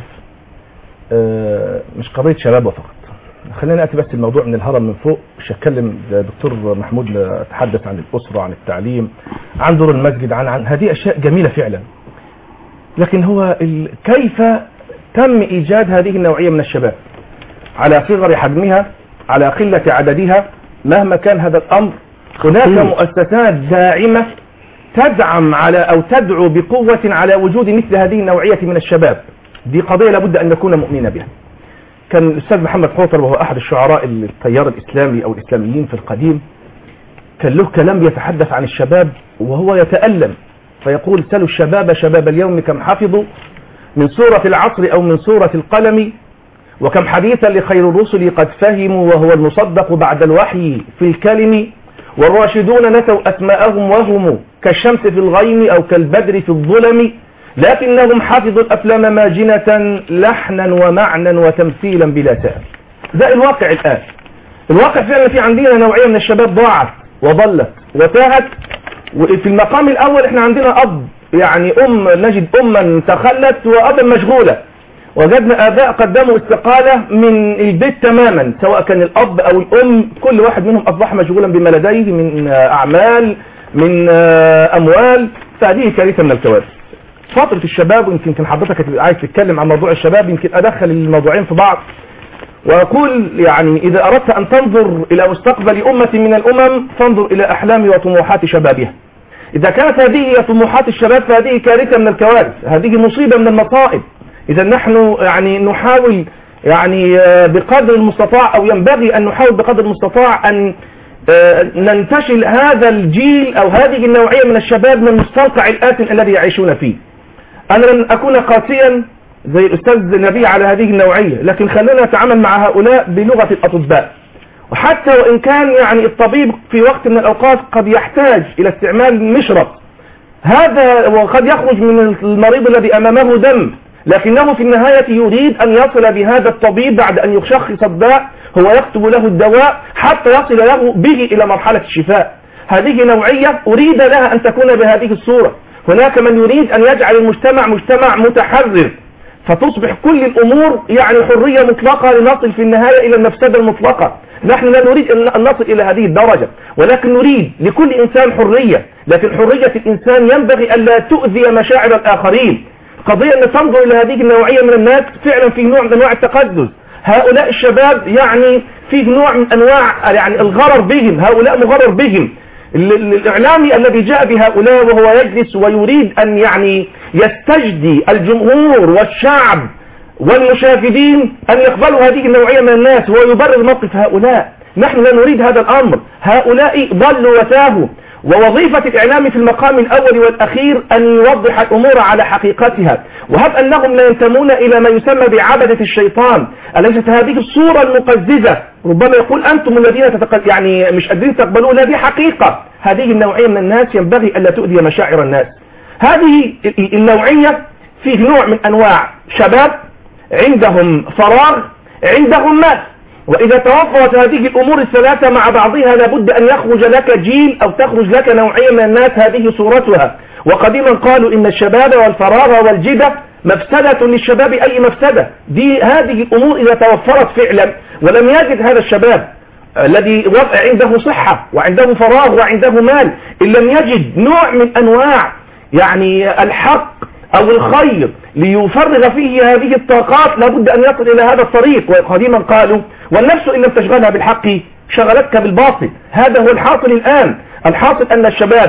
آه، مش قضيه شباب فقط خلينا ناتي بس الموضوع من الهرم من فوق مش هتكلم ده دكتور محمود تحدث عن الاسره عن التعليم عن دور المسجد عن عن هذه اشياء جميله فعلا لكن هو ال... كيف تم ايجاد هذه النوعيه من الشباب على صغر حجمها على قله عددها مهما كان هذا الامر هناك مؤسسات داعمه تدعم على او تدعو بقوه على وجود مثل هذه النوعيه من الشباب دي قضيه لابد ان نكون مؤمنين بها كان الاستاذ محمد حوطر وهو احد الشعراء التيار الاسلامي او الاسلاميين في القديم كان له كلام يتحدث عن الشباب وهو يتألم فيقول سلوا الشباب شباب اليوم كم حفظوا من سورة العصر أو من سورة القلم وكم حديثا لخير الرسل قد فهموا وهو المصدق بعد الوحي في الكلم والراشدون نسوا أسماءهم وهم كالشمس في الغيم أو كالبدر في الظلم لكنهم حفظوا الأفلام ماجنة لحنا ومعنى وتمثيلا بلا سائل ده الواقع الآن الواقع فعلا في عندنا نوعية من الشباب ضاعت وضلت وتاهت وفي المقام الأول احنا عندنا أب يعني أم نجد أما تخلت وأبا مشغولة وجدنا آباء قدموا استقالة من البيت تماما سواء كان الأب أو الأم كل واحد منهم أصبح مشغولا بما لديه من آه، أعمال من آه، أموال فهذه كارثة من الكوارث فترة الشباب ويمكن كان حضرتك هتبقى عايز تتكلم عن موضوع الشباب يمكن أدخل الموضوعين في بعض وأقول يعني إذا أردت أن تنظر إلى مستقبل أمة من الأمم فانظر إلى أحلام وطموحات شبابها إذا كانت هذه هي طموحات الشباب فهذه كارثة من الكوارث هذه مصيبة من المصائب إذا نحن يعني نحاول يعني آه، بقدر المستطاع أو ينبغي أن نحاول بقدر المستطاع أن آه، ننتشل هذا الجيل أو هذه النوعية من الشباب من المستنقع الآثم الذي يعيشون فيه أنا لن أكون قاسيا زي الأستاذ نبي على هذه النوعية لكن خلينا نتعامل مع هؤلاء بلغة الأطباء وحتى وإن كان يعني الطبيب في وقت من الأوقات قد يحتاج إلى استعمال مشرط هذا وقد يخرج من المريض الذي أمامه دم لكنه في النهاية يريد أن يصل بهذا الطبيب بعد أن يشخص الداء هو يكتب له الدواء حتى يصل له به إلى مرحلة الشفاء هذه نوعية أريد لها أن تكون بهذه الصورة هناك من يريد أن يجعل المجتمع مجتمع متحرر فتصبح كل الأمور يعني حرية مطلقة لنصل في النهاية إلى المفسدة المطلقة نحن لا نريد أن نصل إلى هذه الدرجة ولكن نريد لكل إنسان حرية لكن حرية الإنسان ينبغي ألا تؤذي مشاعر الآخرين قضية أن تنظر إلى هذه النوعية من الناس فعلا في نوع من أنواع التقدس هؤلاء الشباب يعني فيه نوع من أنواع يعني الغرر بهم هؤلاء مغرر بهم ال- ال- الإعلامي الذي جاء بهؤلاء وهو يجلس ويريد أن يعني يستجدي الجمهور والشعب والمشاهدين أن يقبلوا هذه النوعية من الناس ويبرر موقف هؤلاء نحن لا نريد هذا الأمر هؤلاء ضلوا وتاهوا ووظيفة الإعلام في المقام الأول والأخير أن يوضح الأمور على حقيقتها وهب أنهم لا ينتمون إلى ما يسمى بعبدة الشيطان أليست هذه الصورة المقززة ربما يقول أنتم الذين تتقل يعني مش قادرين تقبلوا لا دي حقيقة هذه النوعية من الناس ينبغي ألا تؤذي مشاعر الناس هذه ال- النوعية فيه نوع من أنواع شباب عندهم فراغ عندهم مال وإذا توفرت هذه الأمور الثلاثة مع بعضها لابد أن يخرج لك جيل أو تخرج لك نوعية من الناس هذه صورتها وقديما قالوا إن الشباب والفراغ والجدة مفسدة للشباب أي مفسدة دي هذه الأمور إذا توفرت فعلا ولم يجد هذا الشباب الذي وضع عنده صحة وعنده فراغ وعنده مال إن لم يجد نوع من أنواع يعني الحق أو الخير ليفرغ فيه هذه الطاقات لابد أن يصل إلى هذا الطريق وقديما قالوا والنفس إن لم تشغلها بالحق شغلتك بالباطل هذا هو الحاصل الآن الحاصل أن الشباب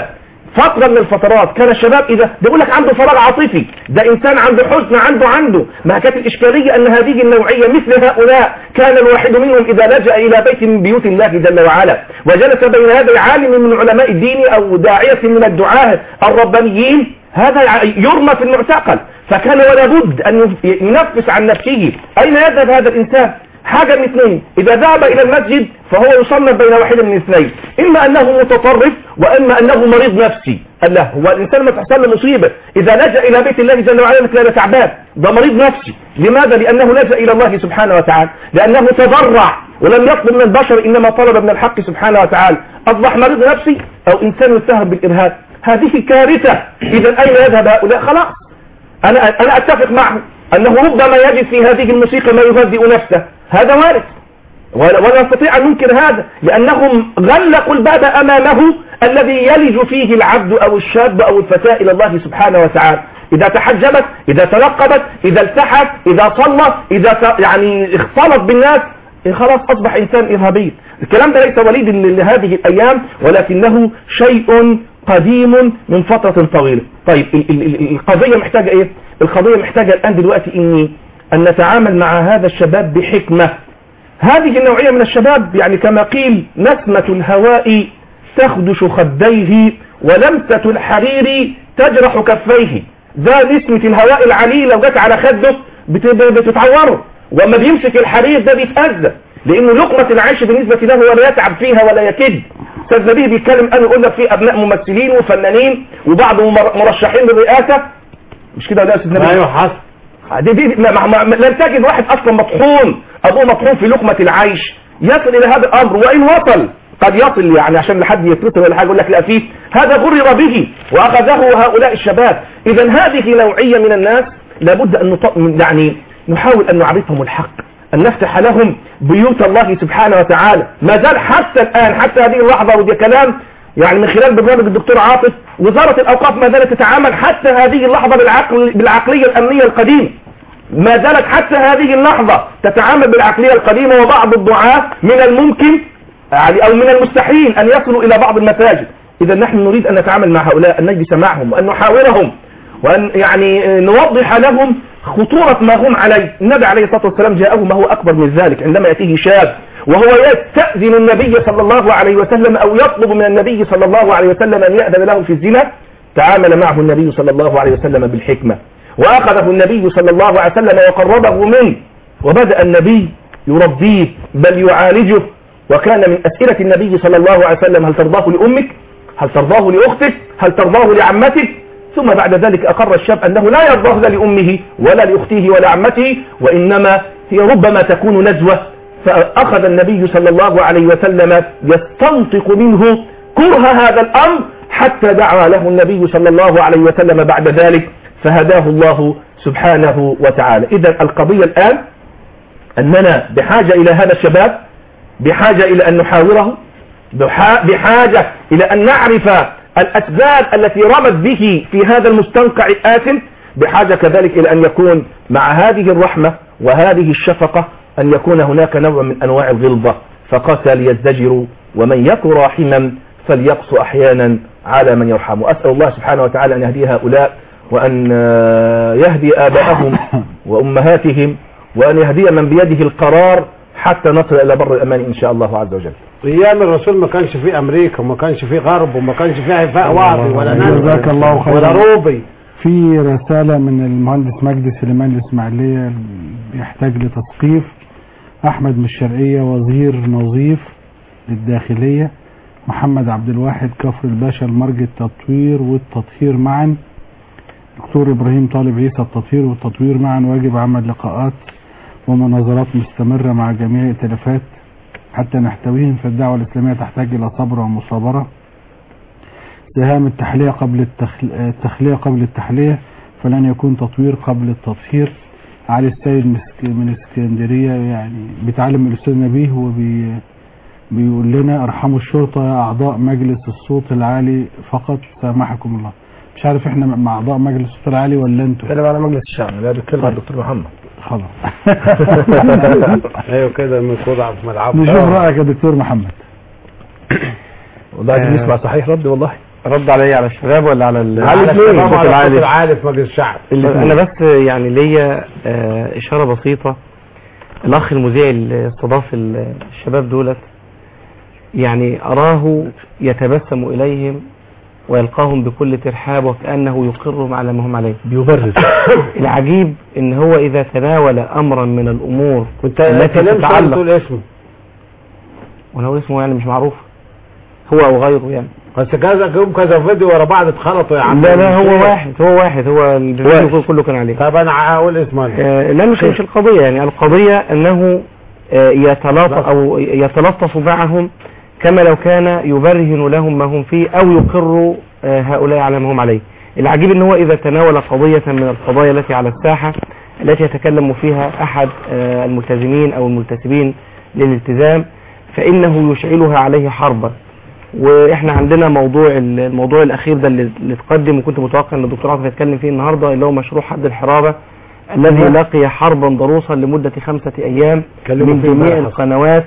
فترة من الفترات كان الشباب إذا ده بيقول لك عنده فراغ عاطفي ده إنسان عنده حزن عنده عنده ما كانت الإشكالية أن هذه النوعية مثل هؤلاء كان الواحد منهم إذا لجأ إلى بيت من بيوت الله جل وعلا وجلس بين هذا عالم من علماء الدين أو داعية من الدعاة الربانيين هذا يرمى في المعتقل فكان ولا بد أن ينفس عن نفسه أين يذهب هذا الإنسان حاجة من اثنين إذا ذهب إلى المسجد فهو يصنف بين واحد من اثنين إما أنه متطرف وإما أنه مريض نفسي قال له هو الإنسان ما تحصل له مصيبة إذا لجأ إلى بيت الله جل وعلا مثل هذا تعبان ده مريض نفسي لماذا؟ لأنه لجأ إلى الله سبحانه وتعالى لأنه تضرع ولم يطلب من البشر إنما طلب من الحق سبحانه وتعالى أصبح مريض نفسي أو إنسان يتهم بالإرهاب هذه كارثة إذا أين يذهب هؤلاء خلاص أنا أنا أتفق معه أنه ربما يجد في هذه الموسيقى ما يهدئ نفسه هذا وارد ولا ولا نستطيع أن ننكر هذا لأنهم غلقوا الباب أمامه الذي يلج فيه العبد أو الشاب أو الفتاة إلى الله سبحانه وتعالى إذا تحجبت إذا تنقبت إذا التحت إذا صلى إذا ت- يعني اختلط بالناس خلاص أصبح إنسان إرهابي الكلام ده ليس وليد ل- لهذه الأيام ولكنه شيء قديم من فترة طويلة طيب ال- ال- ال- القضية محتاجة إيه القضية محتاجة الآن دلوقتي إني أن نتعامل مع هذا الشباب بحكمة هذه النوعية من الشباب يعني كما قيل نسمة الهواء تخدش خديه ولمسة الحرير تجرح كفيه ده نسمة الهواء العلي لو جت على خده بت- بتتعوره وما بيمسك الحرير ده بيتأذى لأنه لقمة العيش بالنسبة له ولا يتعب فيها ولا يكد أستاذ نبيه بيتكلم أنا يقول لك في أبناء ممثلين وفنانين وبعض مر- مرشحين للرئاسة مش كده ولا يا أستاذ نبيه؟ ايوه حصل دي دي ما ما ما لم تجد واحد اصلا مطحون ابوه مطحون في لقمه العيش يصل الى هذا الامر وان وصل قد يصل يعني عشان لحد يترسل ولا حاجه يقول لك لا فيه هذا غرر به واخذه هؤلاء الشباب اذا هذه نوعيه من الناس لابد ان نط... يعني نحاول ان نعرفهم الحق ان نفتح لهم بيوت الله سبحانه وتعالى ما زال حتى الان حتى هذه اللحظه ودي كلام يعني من خلال برنامج الدكتور عاطف وزارة الأوقاف ما زالت تتعامل حتى هذه اللحظة بالعقل بالعقلية الأمنية القديمة ما زالت حتى هذه اللحظة تتعامل بالعقلية القديمة وبعض الدعاة من الممكن يعني أو من المستحيل أن يصلوا إلى بعض المساجد إذا نحن نريد أن نتعامل مع هؤلاء أن نجلس معهم وأن نحاورهم وأن يعني نوضح لهم خطورة ما هم عليه النبي عليه الصلاة والسلام جاءه ما هو أكبر من ذلك عندما يأتيه شاب وهو يستأذن النبي صلى الله عليه وسلم أو يطلب من النبي صلى الله عليه وسلم أن يأذن له في الزنا تعامل معه النبي صلى الله عليه وسلم بالحكمة وأخذه النبي صلى الله عليه وسلم وقربه منه وبدأ النبي يربيه بل يعالجه وكان من أسئلة النبي صلى الله عليه وسلم هل ترضاه لأمك هل ترضاه لأختك هل ترضاه لعمتك ثم بعد ذلك أقر الشاب أنه لا يرضاه لا لأمه ولا لأخته ولا عمته وإنما هي ربما تكون نزوة فأخذ النبي صلى الله عليه وسلم يستنطق منه كره هذا الأمر حتى دعا له النبي صلى الله عليه وسلم بعد ذلك فهداه الله سبحانه وتعالى إذا القضية الآن أننا بحاجة إلى هذا الشباب بحاجة إلى أن نحاوره بحا- بحاجة إلى أن نعرف الأسباب التي رمت به في هذا المستنقع الآثم بحاجة كذلك إلى أن يكون مع هذه الرحمة وهذه الشفقة أن يكون هناك نوع من أنواع الغلظة فقسى ليزدجروا ومن يك راحما فليقص أحيانا على من يرحم أسأل الله سبحانه وتعالى أن يهدي هؤلاء وأن آه، يهدي آبائهم وأمهاتهم وأن يهدي من بيده القرار حتى نصل إلى بر الأمان إن شاء الله عز وجل ايام الرسول ما كانش فيه امريكا وما كانش فيه غرب وما كانش فيه عفاء وعظي ولا جزاك نجم الله خيرا ولا روبي في رسالة من المهندس مجدي سليمان الإسماعيلية بيحتاج لتثقيف أحمد من الشرقية وزير نظيف للداخلية محمد عبد الواحد كفر الباشا المرج التطوير والتطهير معا دكتور إبراهيم طالب عيسى التطهير والتطوير معا واجب عمل لقاءات ومناظرات مستمرة مع جميع الائتلافات حتى نحتويهم فالدعوة الإسلامية تحتاج إلى صبر ومصابرة سهام التحلية قبل التخل... التخلية قبل التحلية فلن يكون تطوير قبل التطهير علي السيد مسك- من اسكندرية يعني بيتعلم الأستاذ نبيه وبي بيقول لنا ارحموا الشرطة يا أعضاء مجلس الصوت العالي فقط سامحكم الله مش عارف احنا مع أعضاء مجلس الصوت العالي ولا انتوا بتكلم على مجلس الشعب لا بتكلم على الدكتور محمد خلاص ايوه كده من خدع في ملعب نشوف رأيك يا دكتور محمد والله آه. دي نسمع صحيح ربي والله رد عليا على الشباب ولا على ال- على الصوت الاثنين على العالي؟ الصوت العالي في مجلس الشعب انا بس يعني ليا آه، اشاره بسيطه الاخ المذيع اللي استضاف ال- الشباب دولت يعني اراه يتبسم اليهم ويلقاهم بكل ترحاب وكانه يقرهم على ما هم عليه بيبرر العجيب ان هو اذا تناول امرا من الامور كنت التي كلمت عن تتعلق تقول اسمه ولو اسمه يعني مش معروف هو او غيره يعني بس كذا كم كذا فيديو ورا بعض اتخلطوا يا عم لا لا هو واحد هو واحد هو الفيديو كله كان عليه طب انا هقول اسمه أنا. آه، لا مش مش القضية يعني القضية أنه آه، يتلاطف أو يتلطف معهم كما لو كان يبرهن لهم ما هم فيه أو يقر آه، هؤلاء على ما هم عليه العجيب أنه إذا تناول قضية من القضايا التي على الساحة التي يتكلم فيها أحد آه، الملتزمين أو المنتسبين للالتزام فإنه يشعلها عليه حربا واحنا عندنا موضوع الموضوع الاخير ده اللي اللي اتقدم وكنت متوقع ان الدكتور عاطف هيتكلم فيه النهارده اللي هو مشروع حد الحرابه الذي لقي حربا ضروسا لمده خمسه ايام كلموا من فيه جميع بقى. القنوات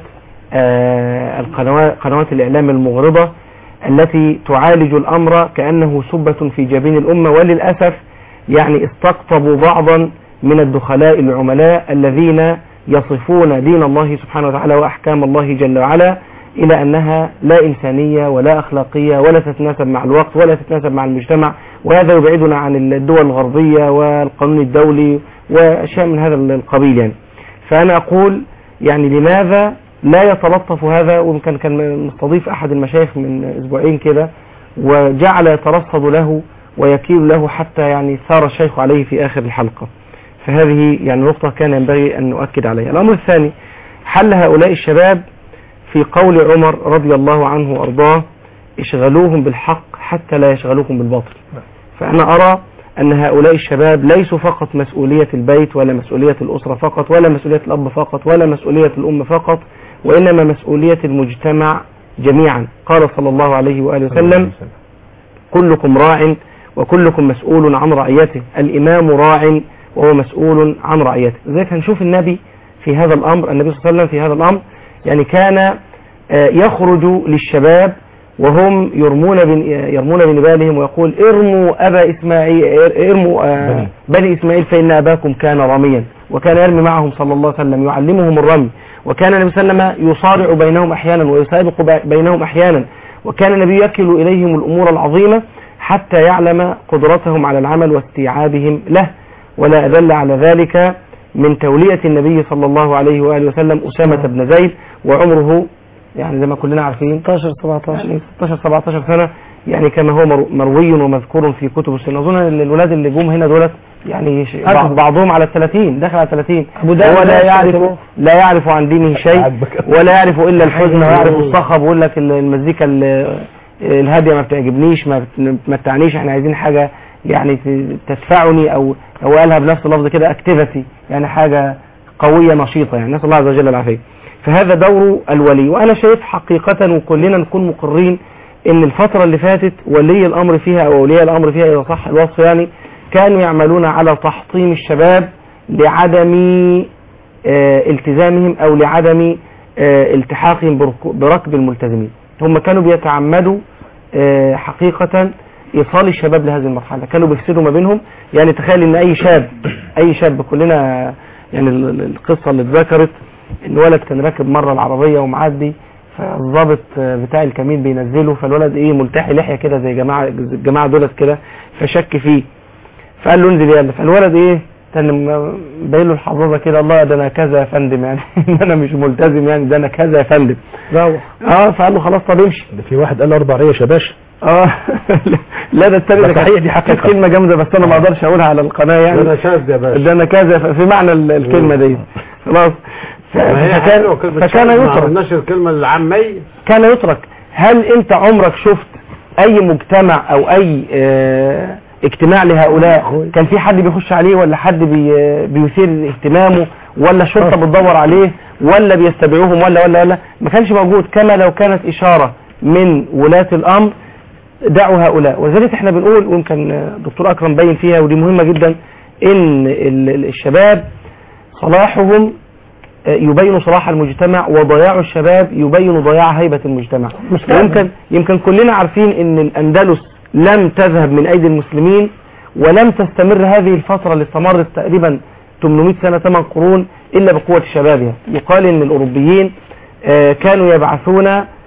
آه القنوات قنوات الاعلام المغرضه التي تعالج الامر كانه سبه في جبين الامه وللاسف يعني استقطبوا بعضا من الدخلاء العملاء الذين يصفون دين الله سبحانه وتعالى واحكام الله جل وعلا الى انها لا انسانيه ولا اخلاقيه ولا تتناسب مع الوقت ولا تتناسب مع المجتمع وهذا يبعدنا عن الدول الغربيه والقانون الدولي واشياء من هذا القبيل يعني فانا اقول يعني لماذا لا يتلطف هذا ويمكن كان مستضيف احد المشايخ من اسبوعين كده وجعل يترصد له ويكيل له حتى يعني ثار الشيخ عليه في اخر الحلقه فهذه يعني نقطه كان ينبغي ان نؤكد عليها الامر الثاني حل هؤلاء الشباب في قول عمر رضي الله عنه وارضاه اشغلوهم بالحق حتى لا يشغلوكم بالباطل فانا ارى ان هؤلاء الشباب ليسوا فقط مسؤولية البيت ولا مسؤولية الاسرة فقط ولا مسؤولية الاب فقط ولا مسؤولية الام فقط وانما مسؤولية المجتمع جميعا قال صلى الله عليه واله وسلم كلكم راع وكلكم مسؤول عن رعيته الامام راع وهو مسؤول عن رعيته لذلك هنشوف النبي في هذا الامر النبي صلى الله عليه وسلم في هذا الامر يعني كان آه، يخرج للشباب وهم يرمون بن يرمون بنبالهم ويقول ارموا ابا اسماعيل ارموا آه، بني اسماعيل فان اباكم كان راميا وكان يرمي معهم صلى الله عليه وسلم يعلمهم الرمي وكان النبي صلى الله عليه وسلم يصارع بينهم احيانا ويسابق بي- بينهم احيانا وكان النبي يكل اليهم الامور العظيمه حتى يعلم قدرتهم على العمل واستيعابهم له ولا أدل على ذلك من تولية النبي صلى الله عليه وآله وسلم أسامة بن زيد وعمره يعني زي ما كلنا عارفين 16 17 16 17 سنة يعني كما هو مر- مروي ومذكور في كتب السنة أظن إن الولاد اللي جم هنا دولت يعني ش- أكبر. بعض- بعضهم على الثلاثين دخل على الثلاثين أبو داود هو لا ده يعرف كده. لا يعرف عن دينه شيء ولا يعرف إلا الحزن ويعرف الصخب ويقول لك ال- المزيكا ال- الهادية ما بتعجبنيش ما بتمتعنيش احنا عايزين حاجة يعني ت- تدفعني او هو قالها بنفس اللفظ كده اكتيفيتي يعني حاجة قوية نشيطة يعني نسأل الله عز وجل العافية فهذا دور الولي وانا شايف حقيقة وكلنا نكون مقرين ان الفترة اللي فاتت ولي الامر فيها او اولياء الامر فيها اذا صح الوصف يعني كانوا يعملون على تحطيم الشباب لعدم آه، التزامهم او لعدم آه، التحاقهم برك- بركب الملتزمين هم كانوا بيتعمدوا آه، حقيقة ايصال الشباب لهذه المرحلة كانوا بيفسدوا ما بينهم يعني تخيل ان اي شاب اي شاب كلنا يعني ال- ال- القصة اللي اتذكرت ان ولد كان راكب مرة العربية ومعدي فالضابط آه، بتاع الكمين بينزله فالولد ايه ملتحي لحية كده زي جماعة الجماعة دولت كده فشك فيه فقال له انزل يلا فالولد ايه كان م- باين له الحظاظه كده الله ده انا كذا يا فندم يعني إن انا مش ملتزم يعني ده انا كذا يا فندم روح اه فقال له خلاص طب امشي ده في واحد قال له اربع ريش يا باشا اه لا ده التاني ده ده كانت- صحيح، دي حقيقة. كانت كلمه جامده بس انا ما اقدرش اقولها على القناه يعني ده انا شاذ يا باشا ده انا كذا ف- في معنى ال- الكلمه دي خلاص ف- ما هي فكان, حلوة كلمة فكان شاذ، ما يترك عملناش الكلمة العامية كان يترك هل انت عمرك شفت اي مجتمع او اي اه اجتماع لهؤلاء كان في حد بيخش عليه ولا حد بي بيثير اهتمامه ولا الشرطه بتدور عليه ولا بيستدعوهم ولا ولا ولا ما كانش موجود كما لو كانت اشاره من ولاة الامر دعوا هؤلاء ولذلك احنا بنقول ويمكن آه، دكتور اكرم بين فيها ودي مهمه جدا ان ال- ال- الشباب صلاحهم آه، يبين صلاح المجتمع وضياع الشباب يبين ضياع هيبة المجتمع يمكن يمكن كلنا عارفين ان الاندلس لم تذهب من ايدي المسلمين ولم تستمر هذه الفترة اللي استمرت تقريبا 800 سنة 8 قرون الا بقوة شبابها يقال ان الاوروبيين آه، كانوا يبعثون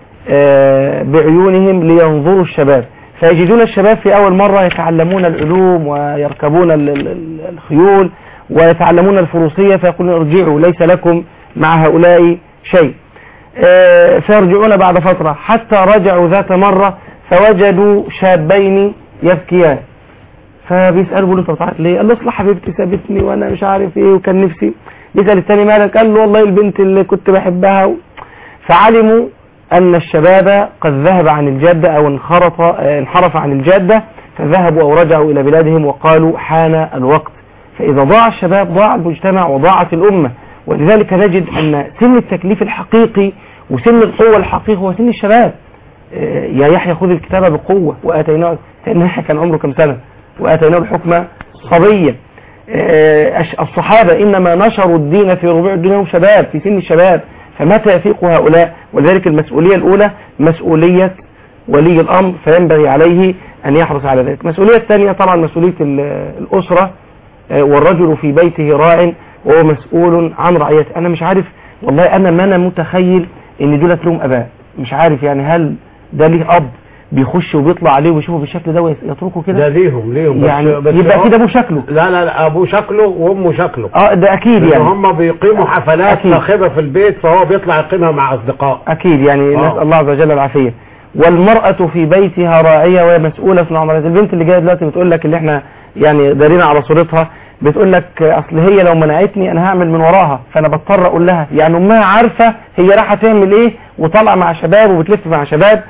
آه، بعيونهم لينظروا الشباب فيجدون الشباب في أول مرة يتعلمون العلوم ويركبون ال- ال- ال- الخيول ويتعلمون الفروسية فيقولون ارجعوا ليس لكم مع هؤلاء شيء آه، فيرجعون بعد فترة حتى رجعوا ذات مرة فوجدوا شابين يبكيان فبيسألوا بيقولوا انت بتعيط ليه؟ قال له اصل حبيبتي سابتني وانا مش عارف ايه وكان نفسي بيسأل التاني مالك؟ قال له والله البنت اللي كنت بحبها و... فعلموا أن الشباب قد ذهب عن الجادة أو انخرط آه، انحرف عن الجادة فذهبوا أو رجعوا إلى بلادهم وقالوا حان الوقت فإذا ضاع الشباب ضاع المجتمع وضاعت الأمة ولذلك نجد أن سن التكليف الحقيقي وسن القوة الحقيقي هو سن الشباب آه، يا يحيى خذ الكتاب بقوة وآتيناه سيدنا يحيى كان عمره كم سنة وآتيناه الحكم صبيا آه، الش- الصحابة إنما نشروا الدين في ربوع الدنيا هم شباب في سن الشباب فمتى يفيق هؤلاء ولذلك المسؤولية الأولى مسؤولية ولي الأمر فينبغي عليه أن يحرص على ذلك المسؤولية الثانية طبعا مسؤولية ال- الأسرة آه، والرجل في بيته راع وهو مسؤول عن رعيته أنا مش عارف والله أنا ما أنا متخيل إن دولت لهم أباء مش عارف يعني هل ده ليه أب بيخش وبيطلع عليه ويشوفه بالشكل ده ويتركه كده ده ليهم ليهم بس- يعني بس يبقى هو- كده ابوه شكله لا لا لا ابوه شكله وامه شكله اه ده اكيد لأن يعني هم بيقيموا حفلات أكيد. صاخبه في البيت فهو بيطلع يقيمها مع اصدقاء اكيد يعني آه. نسال الله عز وجل العافيه والمراه في بيتها راعيه وهي مسؤوله عن عملها البنت اللي جايه دلوقتي بتقول لك اللي احنا يعني دارينا على صورتها بتقول لك اصل هي لو منعتني انا هعمل من وراها فانا بضطر اقول لها يعني امها عارفه هي رايحه تعمل ايه وطالعه مع شباب وبتلف مع شباب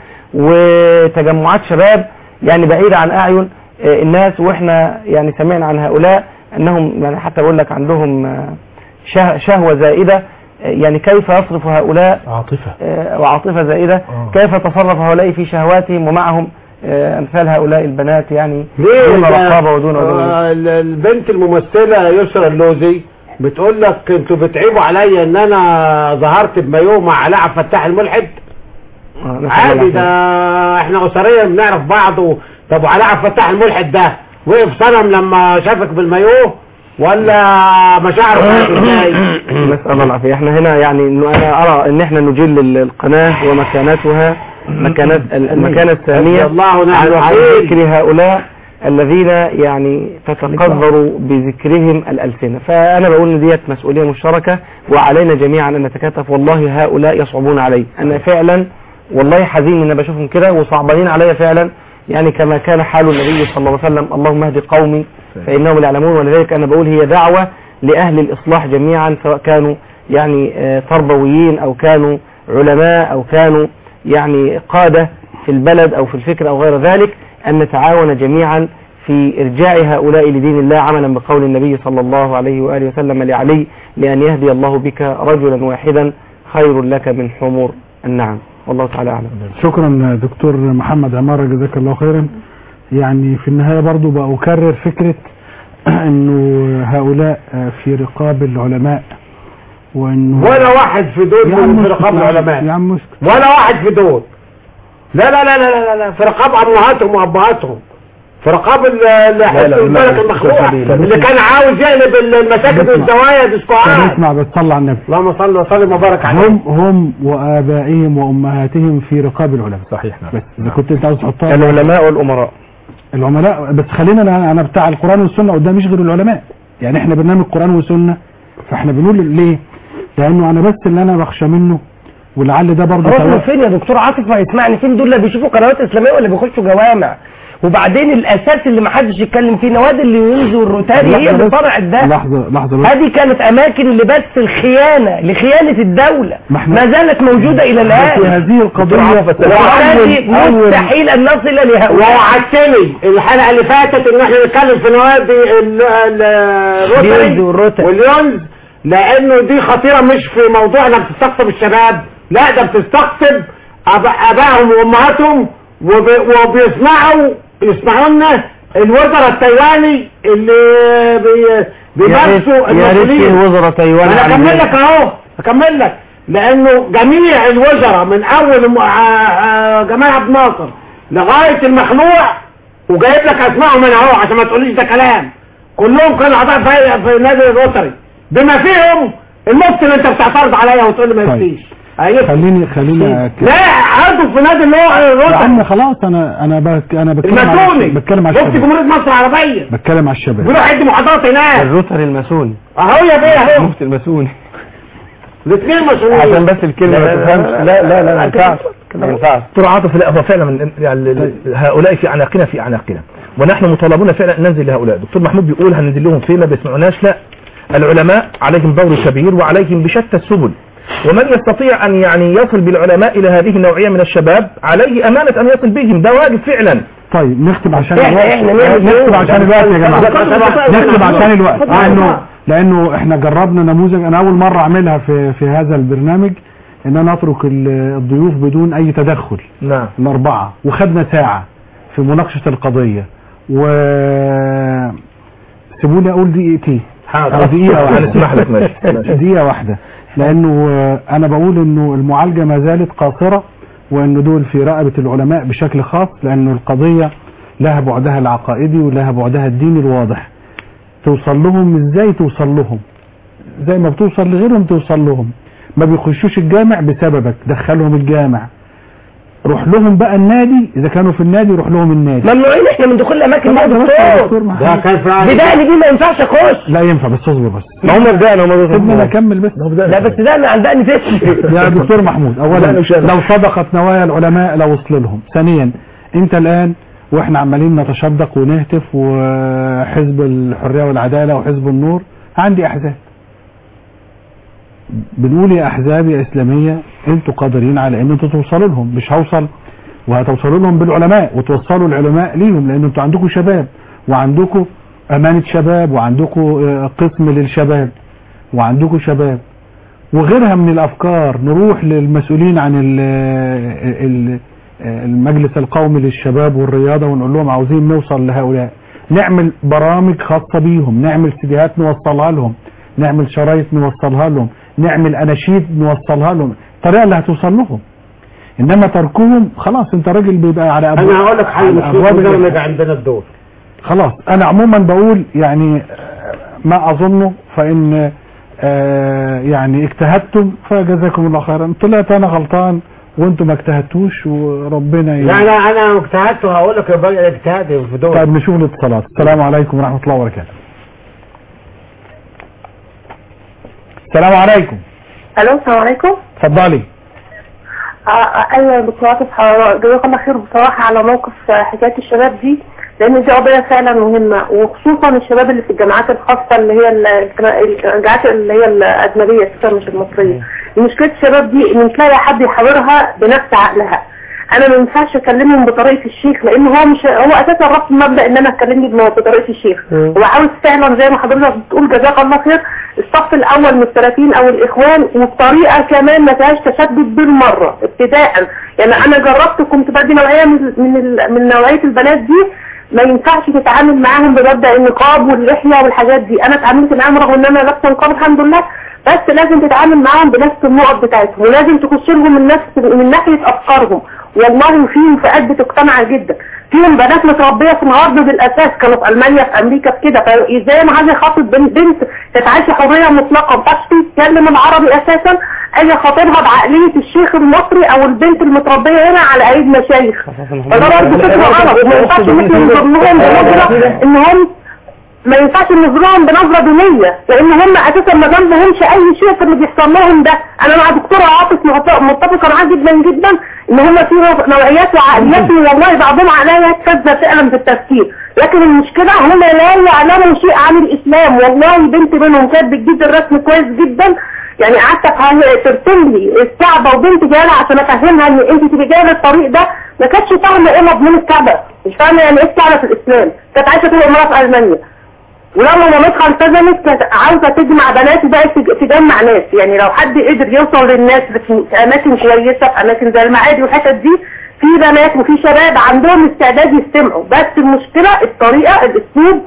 وتجمعات شباب يعني بعيده عن اعين آه، الناس واحنا يعني سمعنا عن هؤلاء انهم يعني حتى بقول لك عندهم آه، شه- شهوه زائده آه، يعني كيف يصرف هؤلاء عاطفة آه، وعاطفة زائدة كيف تصرف هؤلاء في شهواتهم ومعهم آه، أمثال هؤلاء البنات يعني ليه دون ده- رقابة ودون ودون آه، ال- البنت الممثله يسرى اللوزي بتقول لك انتوا بتعيبوا عليا ان انا ظهرت بمايوه مع علاء عبد الفتاح الملحد عادي ده احنا اسريا بنعرف بعض و... طب وعلاء عبد الفتاح الملحد ده وقف صنم لما شافك بالمايوه ولا مشاعره كانت ازاي؟ نسأل الله العافية احنا هنا يعني انه انا ارى ان احنا نجل ال- القناة ومكانتها مكانات ال- المكانة الثانية الله ونعم عن عن الوكيل. ذكر هؤلاء الذين يعني تتقذر بذكرهم الألسنة فأنا بقول إن ديت مسؤولية مشتركة وعلينا جميعا أن نتكاتف والله هؤلاء يصعبون علي أنا فعلا والله حزين إن بشوفهم كده وصعبانين علي فعلا يعني كما كان حال النبي صلى الله عليه وسلم اللهم اهد قومي فإنهم لا يعلمون ولذلك أنا بقول هي دعوة لأهل الإصلاح جميعا سواء كانوا يعني آه، تربويين أو كانوا علماء أو كانوا يعني قادة في البلد أو في الفكر أو غير ذلك أن نتعاون جميعا في إرجاع هؤلاء لدين الله عملا بقول النبي صلى الله عليه وآله وسلم لعلي لأن يهدي الله بك رجلا واحدا خير لك من حمر النعم والله تعالى أعلم شكرا دكتور محمد عمارة جزاك الله خيرا يعني في النهاية برضو بأكرر فكرة انه هؤلاء في رقاب العلماء وانه ولا واحد في دول يا عم من في اسكت رقاب يا عم- العلماء يا عم اسكت ولا واحد في دول لا لا لا لا لا, لا. في رقاب امهاتهم وابهاتهم في رقاب ال- اللي لا، لا، حسوا لا، البلد المخلوعه طب اللي كان عاوز يقلب المساجد اسمع. والزوايا ديسكوهات اسمع بس صلى على النبي اللهم صل وسلم وبارك عليه هم هم وآبائهم وأمهاتهم في رقاب العلماء صحيح نعم بس إذا كنت أنت عاوز تحطها العلماء والأمراء العملاء بس خلينا انا انا بتاع القران والسنه قدام مش غير العلماء يعني احنا برنامج قران وسنه فاحنا بنقول ليه لانه انا بس اللي انا بخشى منه ولعل ده برضه رقم سواء فين يا دكتور عاطف ما يسمعني فين دول اللي بيشوفوا قنوات اسلاميه ولا بيخشوا جوامع وبعدين الاساس اللي ما حدش يتكلم فيه نوادي اللي والروتاري هي اللي بس. طلعت ده لحظه لحظه بس هذه كانت اماكن لبث الخيانه لخيانه الدوله ما احنا- ما زالت موجوده الى الان في هذه القضيه وبالتالي أول- مستحيل ان نصل لهؤلاء ووعدتني الحلقه اللي فاتت ان احنا نتكلم في نوادي ال- ال- اليونز الروتري والروتري. واليونز لانه دي خطيره مش في موضوع انك تستقطب الشباب لا ده بتستقطب أب- ابائهم وامهاتهم وب- وبيسمعوا يسمعوا لنا الوزراء التايواني اللي بي- يا ريت بيمارسوا يا ريت في المسؤولين وزراء تايوان انا عندنا. اكمل لك اهو اكمل لك لانه جميع الوزراء من اول م- ع- ع- جمال عبد الناصر لغايه المخلوع وجايب لك اسمائهم هنا اهو عشان ما تقوليش ده كلام كلهم كانوا اعضاء في في نادي الروتري بما فيهم المفتي اللي انت بتعترض عليا وتقول لي ما طيب. يفتيش أيوه. خليني خليني أك- لا عضو في نادي اللي هو يا الروتري عم خلاص انا انا بك انا بتكلم على الماسوني بتكلم على مفتي الشباب جمهوريه مصر العربيه بتكلم على الشباب بيروح يدي محاضرات هناك الروتري الماسوني اهو يا بيه اهو مفتي الماسوني الاثنين مسؤولين عشان بس الكلمة ما تفهمش لا لا لا ما ينفعش ما ينفعش دكتور عاطف لا هو فعلا من يعني هؤلاء في اعناقنا في اعناقنا ونحن مطالبون فعلا ان ننزل لهؤلاء دكتور محمود بيقول هننزل لهم فين ما بيسمعوناش لا العلماء عليهم دور كبير وعليهم بشتى السبل ومن يستطيع ان يعني يصل بالعلماء الى هذه النوعيه من الشباب عليه امانه ان يصل بهم ده واجب فعلا طيب نختم عشان إحنا- الوقت إحنا نعمل نختم إيه؟ عشان الوقت يا جماعه اتفضل. نختم عشان الوقت اتفضل. لانه لانه احنا جربنا نموذج انا اول مره اعملها في في هذا البرنامج ان انا اترك ال- الضيوف بدون اي تدخل نعم الاربعه وخدنا ساعه في مناقشه القضيه و سيبوني اقول دقيقتين حاضر. أو دقيقه واحده هنسمح لك، ماشي. ماشي. دقيقه واحده لانه آه، انا بقول انه المعالجه ما زالت قاصره وان دول في رقبه العلماء بشكل خاص لانه القضيه لها بعدها العقائدي ولها بعدها الديني الواضح توصل لهم ازاي توصل لهم زي ما بتوصل لغيرهم توصل لهم ما بيخشوش الجامع بسببك دخلهم الجامع روح لهم بقى النادي اذا كانوا في النادي روح لهم النادي ممنوعين احنا من دخول الاماكن طبعا دي يا ده بس يا دكتور دكتور محمد. ده كان في بدقني دي ما ينفعش اخش لا ينفع بس اصبر بس ما هم بدأنا هم سيبني أنا اكمل بس لا بس ده انا عندني فكر يا دكتور محمود اولا لا، مش أنا. لو صدقت نوايا العلماء لو وصل لهم ثانيا انت الان واحنا عمالين نتشدق ونهتف وحزب الحريه والعداله وحزب النور عندي احزاب بنقول يا احزاب يا اسلاميه انتوا قادرين على ان انتوا توصلوا لهم مش هوصل وهتوصلوا لهم بالعلماء وتوصلوا العلماء ليهم لان انتوا عندكم شباب وعندكم امانه شباب وعندكم آه، قسم للشباب وعندكم شباب وغيرها من الافكار نروح للمسؤولين عن ال- ال- المجلس القومي للشباب والرياضه ونقول لهم عاوزين نوصل لهؤلاء نعمل برامج خاصه بيهم نعمل سيديهات نوصلها لهم نعمل شرايط نوصلها لهم نعمل اناشيد نوصلها لهم الطريقه اللي هتوصل لهم انما تركهم خلاص انت راجل بيبقى على انا هقول لك حاجه على مش أبواب ده ال- يبقى عندنا الدور خلاص انا عموما بقول يعني آه، ما اظنه فان آه، يعني اجتهدتم فجزاكم الله خيرا طلعت انا غلطان وانتم ما اجتهدتوش وربنا ي... لا انا انا اجتهدت وهقول لك يبقى اجتهاد في دور طيب نشوف الاتصالات السلام عليكم ورحمه الله وبركاته السلام عليكم الو السلام عليكم اتفضلي آه، آه، ايوه يا دكتور عاطف آه، جزاك الله خير بصراحه على موقف آه، حكايه الشباب دي لان دي قضيه فعلا مهمه وخصوصا الشباب اللي في الجامعات الخاصه اللي هي ال- الجامعات اللي هي الاجنبيه اساسا مش المصريه مشكله الشباب دي ان مش لاقي حد يحاورها بنفس عقلها انا ما ينفعش اكلمهم بطريقه الشيخ لان هو مش هو اساسا رفض مبدا ان انا اتكلم بم- بطريقه الشيخ وعاوز فعلا زي ما حضرتك بتقول جزاك الله خير الصف الاول من السلافين او الاخوان وبطريقه كمان ما فيهاش تشدد بالمره ابتداء يعني انا جربت كنت بدي نوعيه من من, ال- من نوعيه البنات دي ما ينفعش تتعامل معاهم بمبدا النقاب واللحيه والحاجات دي انا اتعاملت معاهم رغم ان انا لابسه نقاب الحمد لله بس لازم تتعامل معاهم بنفس النقط بتاعتهم ولازم تخش لهم من نفس من ناحيه افكارهم والله فيهم فئات بتقتنع جدا فيهم بنات متربيه في الغرب بالاساس كانوا في المانيا في امريكا في كده فازاي انا عايزه اخاطب بنت بنت تتعايش حريه مطلقه ما تعرفش تتكلم العربي اساسا اجي اخاطبها بعقليه الشيخ المصري او البنت المتربيه هنا على ايد مشايخ فده برضه فكره غلط ما ينفعش ان احنا ننظر لهم بنظره ان هم ما ينفعش نظرهم بنظرة دينية لان هم اساسا ما ذنبهمش اي شيء في اللي بيحصل لهم ده انا مع دكتورة عاطف مت- متفقة معاه جدا جدا ان هم في نوعيات وعقليات والله بعضهم عقلية كذبة فعلا في التفكير لكن المشكلة هم لا يعلموا شيء عن الاسلام والله بنت منهم كانت بتجيب الرسم كويس جدا يعني قعدت أفهم- ترسم لي الكعبة وبنت جايه عشان افهمها ان انت تبقى جايه الطريق ده ما كانتش فاهمه ايه مضمون الكعبة مش فاهمه يعني ايه الكعبة في الاسلام كانت عايشه طول عمرها في المانيا ولما مامتها التزمت كانت عاوزه تجمع بنات وبقت تج- تجمع ناس يعني لو حد قدر يوصل للناس في في اماكن كويسه في اماكن زي المعادي والحتت دي في بنات وفي شباب عندهم استعداد يستمعوا بس المشكله الطريقه الاسلوب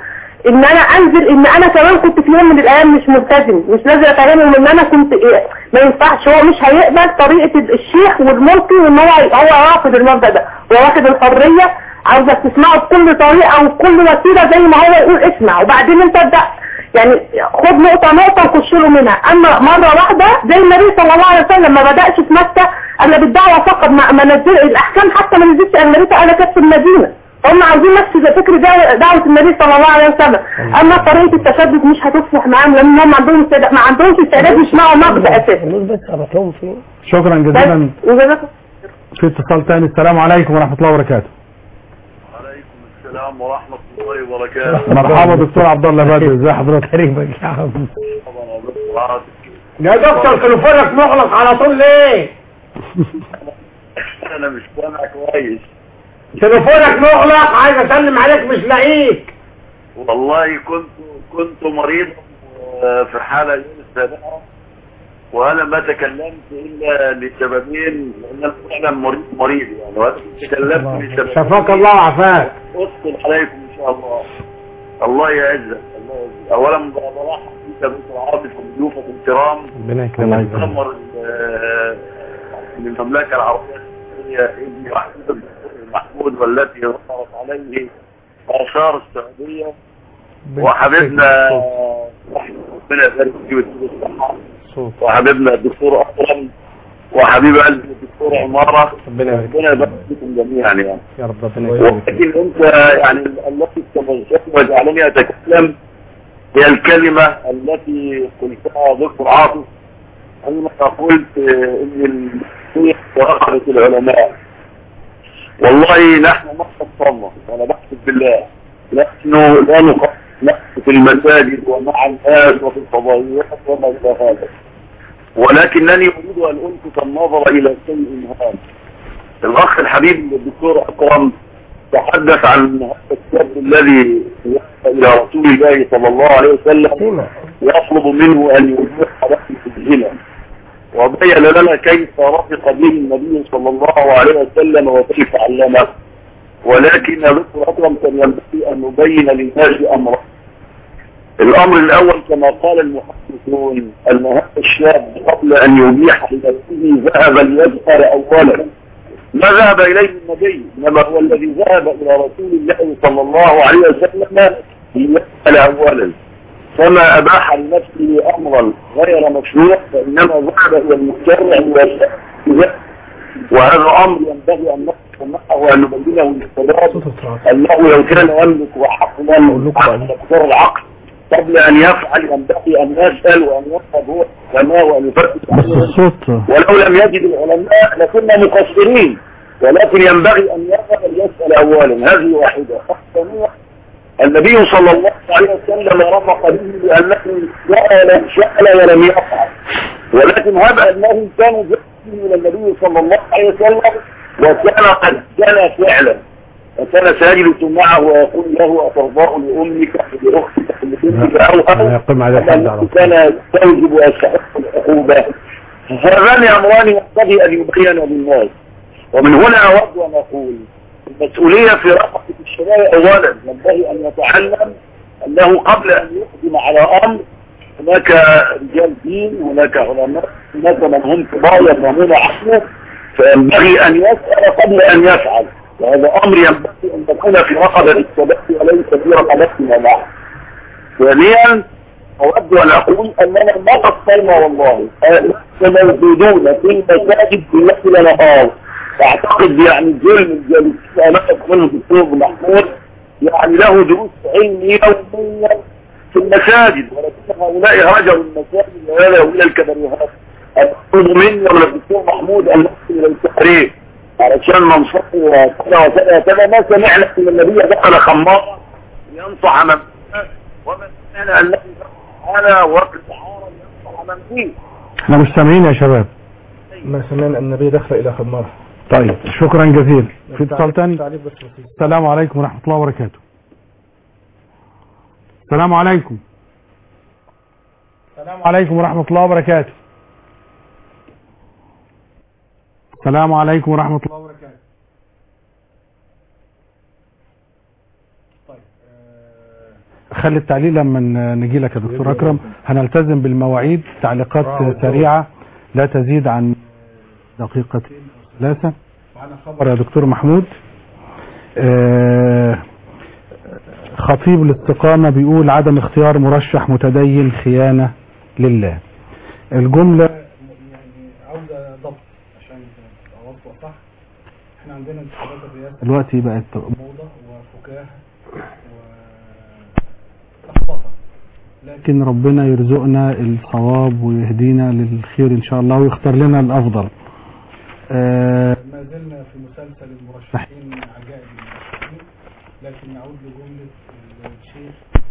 ان انا انزل ان انا كمان كنت في يوم من الايام مش ملتزم مش لازم افهمهم ان انا كنت إيه ما ينفعش هو مش هيقبل طريقة الشيخ والملقي وان هو هو رافض المبدأ ده هو واخد الحرية عاوزك تسمعه بكل طريقة وبكل وسيلة زي ما هو يقول اسمع وبعدين انت ابدأ يعني خد نقطة نقطة وخش له منها اما مرة واحدة زي النبي صلى الله عليه وسلم ما بدأش في مكة الا بالدعوة فقط ما, ما نزل الاحكام حتى ما نزلش اغلبيتها انا كانت في المدينة هم عاوزين نفس فكر دعوة, دعوة النبي صلى الله عليه وسلم اما طريقة التشدد مش هتصلح معاهم لان هم عندهم استعداد ما عندهمش استعداد يسمعوا نقد اساسا بس اروح لهم فين شكرا جزيلا وجزاكم في اتصال تاني السلام عليكم ورحمة الله وبركاته السلام ورحمة الله وبركاته مرحبا دكتور عبد الله بدر ازي حضرتك قريبك يا عم يا دكتور تليفونك مغلق على طول ليه انا مش سامع كويس تليفونك مغلق عايز اسلم عليك مش لاقيك والله كنت كنت مريض آه، في حالة يوم السابعة وانا ما تكلمت الا لسببين لان انا فعلا مريض مريض يعني وانا تكلمت لسببين شفاك الله وعافاك اتصل عليكم ان شاء الله الله يعزك الله يعزك اولا برحب بك دكتور عاطف وضيوفك الكرام ربنا يكرمك مؤتمر ال- من المملكة العربية السعودية ابن محمود الدكتور محمود والتي ظهرت عليه آثار السعودية وحبيبنا ربنا يبارك فيه ويديله الصحة وحبيبنا الدكتور أكرم وحبيب قلبي الدكتور عمارة ربنا يبارك ربنا يبارك فيكم جميعا يعني يا رب ربنا يكرمك ولكن انت يعني التي تميزت وجعلني اتكلم هي الكلمة التي قلتها دكتور عاطف عندما قلت آه، ان المسيح ورقبة العلماء والله نحن ما قصرنا وانا بحسب بالله نحن لا نقصر نحن في المساجد ومع الناس وفي الفضائيات وما الى هذا ولكنني اريد ان الفت النظر الى شيء هام الاخ الحبيب الدكتور اكرم تحدث عن هذا الشاب الذي يأتي الى رسول الله صلى الله عليه وسلم يطلب منه ان يبيح له الزنا وبين لنا كيف رفق به النبي صلى الله عليه وسلم وكيف علمه ولكن دكتور اكرم كان ينبغي ان نبين للناس امره الامر الاول كما قال المحدثون ان هذا الشاب قبل ان يبيح لنفسه ذهب ليسأل اولا ما ذهب اليه النبي انما هو الذي ذهب الى رسول الله صلى الله عليه وسلم ليسأل اولا فما اباح لنفسه امرا غير مشروع فانما ذهب الى المشرع ليسأل وهذا امر ينبغي ان نحكم معه وان نبينه للشباب انه لو كان يملك وحقنا على مقدار العقل قبل ان يفعل ينبغي ان يسال وان يفعل هو العلماء وان يفتش بس الصوت ولو لم يجد العلماء لكنا مقصرين ولكن ينبغي ان يفعل يسال اولا هذه واحده الثانيه النبي صلى الله عليه وسلم رفق به لانه سال سال ولم يفعل ولكن هب انه كانوا يأتي الى النبي صلى الله عليه وسلم وكان قد كان فعلا وكان سيجلس معه ويقول له أترضاه لأمك ولأختك ولبنتك أو أو يقيم عليه الحد على أنه كان يستوجب ويستحق العقوبة هذان أمران ينبغي أن يبين للناس ومن هنا أود أن أقول المسؤولية في رقبة الشباب أولا ينبغي أن يتعلم أنه قبل أن يقدم على أمر هناك رجال دين هناك علماء هناك من هم كبار يفهمون عنه فينبغي أن يسأل قبل أن يفعل وهذا أمر ينبغي أن يكون في رقبة الشباب وليس في رقبتنا معه ثانيا أود أن أقول أننا ما قصرنا والله نحن موجودون في المساجد في ليل نهار أعتقد يعني الظلم الجالسين أمامك منه الدكتور محمود يعني له دروس علم يوميا في المساجد ولكن هؤلاء هاجروا المساجد وذهبوا إلى الكبريهات أطلب مني ولا الدكتور محمود أن نحسن إلى التحرير علشان ننصح وكذا وكذا وكذا ما سمعنا ان النبي دخل خمارا ينصح من ومن كان الذي على وقت عارا ينصح من فيه احنا مش سامعين يا شباب ما سمعنا أن النبي دخل إلى خمارة طيب شكرا جزيلا في اتصال تاني السلام عليكم ورحمة الله وبركاته السلام عليكم السلام عليكم ورحمة الله وبركاته السلام عليكم ورحمة الله وبركاته خلي التعليق لما ن- نجي لك يا دكتور اكرم هنلتزم بالمواعيد تعليقات سريعه لا تزيد عن دقيقتين او ثلاثه معنا خبر يا دكتور محمود آه، خطيب الاستقامه بيقول عدم اختيار مرشح متدين خيانه لله الجمله يعني عاوزه ضبط عشان تبقى واضحه صح احنا عندنا انتخابات الرئاسه دلوقتي بقت موضه وفكاهه ولخبطه لكن ربنا يرزقنا الصواب ويهدينا للخير ان شاء الله ويختار لنا الافضل آه ما زلنا في مسلسل المرشحين عجائب المرشحين لكن نعود لجمله الشيخ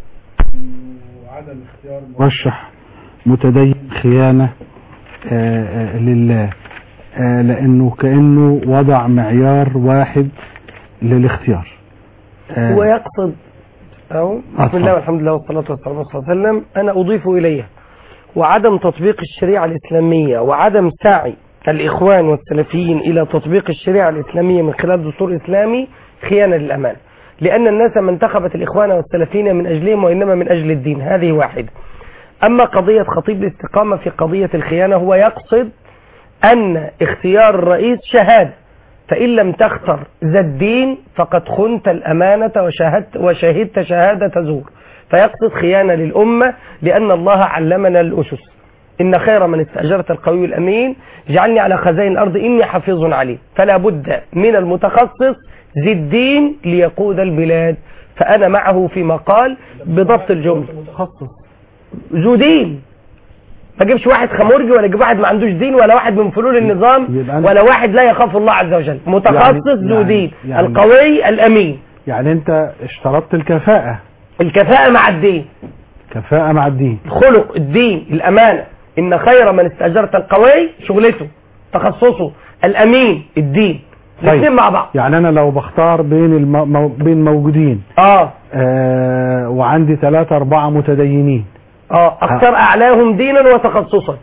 انه عدم اختيار مرشح متدين خيانه آه آه لله آه لانه كانه وضع معيار واحد للاختيار آه هو يقصد أو بسم الله والحمد لله والصلاة والسلام على رسول الله صلى الله عليه وسلم أنا أضيف إليها وعدم تطبيق الشريعة الإسلامية وعدم سعي الإخوان والسلفيين إلى تطبيق الشريعة الإسلامية من خلال دستور إسلامي خيانة للأمان لأن الناس ما انتخبت الإخوان والسلفيين من أجلهم وإنما من أجل الدين هذه واحدة أما قضية خطيب الاستقامة في قضية الخيانة هو يقصد أن اختيار الرئيس شهادة فإن لم تختر ذا الدين فقد خنت الأمانة وشهدت, وشهدت شهادة زور فيقصد خيانة للأمة لأن الله علمنا الأسس إن خير من استأجرت القوي الأمين جعلني على خزائن الأرض إني حفيظ عليه فلا بد من المتخصص ذي الدين ليقود البلاد فأنا معه في مقال بضبط الجملة متخصص ذو دين ما اجيبش واحد خمرجي ولا اجيب واحد ما عندوش دين ولا واحد من فلول النظام أنا- ولا واحد لا يخاف الله عز وجل متخصص يعني- ذو دين يعني- القوي الامين يعني انت اشترطت الكفاءة الكفاءة مع الدين كفاءة مع الدين الخلق الدين الامانة ان خير من استاجرت القوي شغلته تخصصه الامين الدين الاثنين مع بعض يعني انا لو بختار بين الم... مو... بين موجودين اه آه وعندي ثلاثة أربعة متدينين اه اختار اعلاهم دينا وتخصصا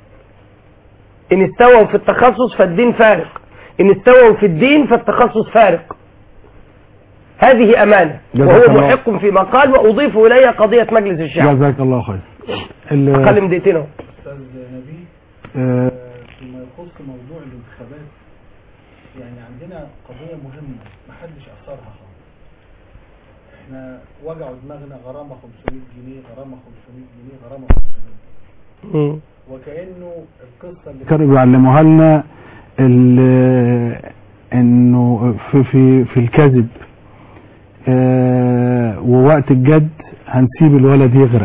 ان استووا في التخصص فالدين فارق ان استووا في الدين فالتخصص فارق هذه امانه جزاك وهو الله. محق فيما قال واضيف اليها قضيه مجلس الشعب جزاك الله خير ال- اقل من دقيقتين اهو أستاذ نبيل آه، فيما يخص موضوع الانتخابات يعني عندنا قضية مهمة محدش أثرها خالص احنا وجعوا دماغنا غرامة 500 جنيه غرامة 500 جنيه غرامة 500 وكأنه القصة اللي كانوا بيعلموها لنا ال- انه في في في الكذب آه، ووقت الجد هنسيب الولد يغرق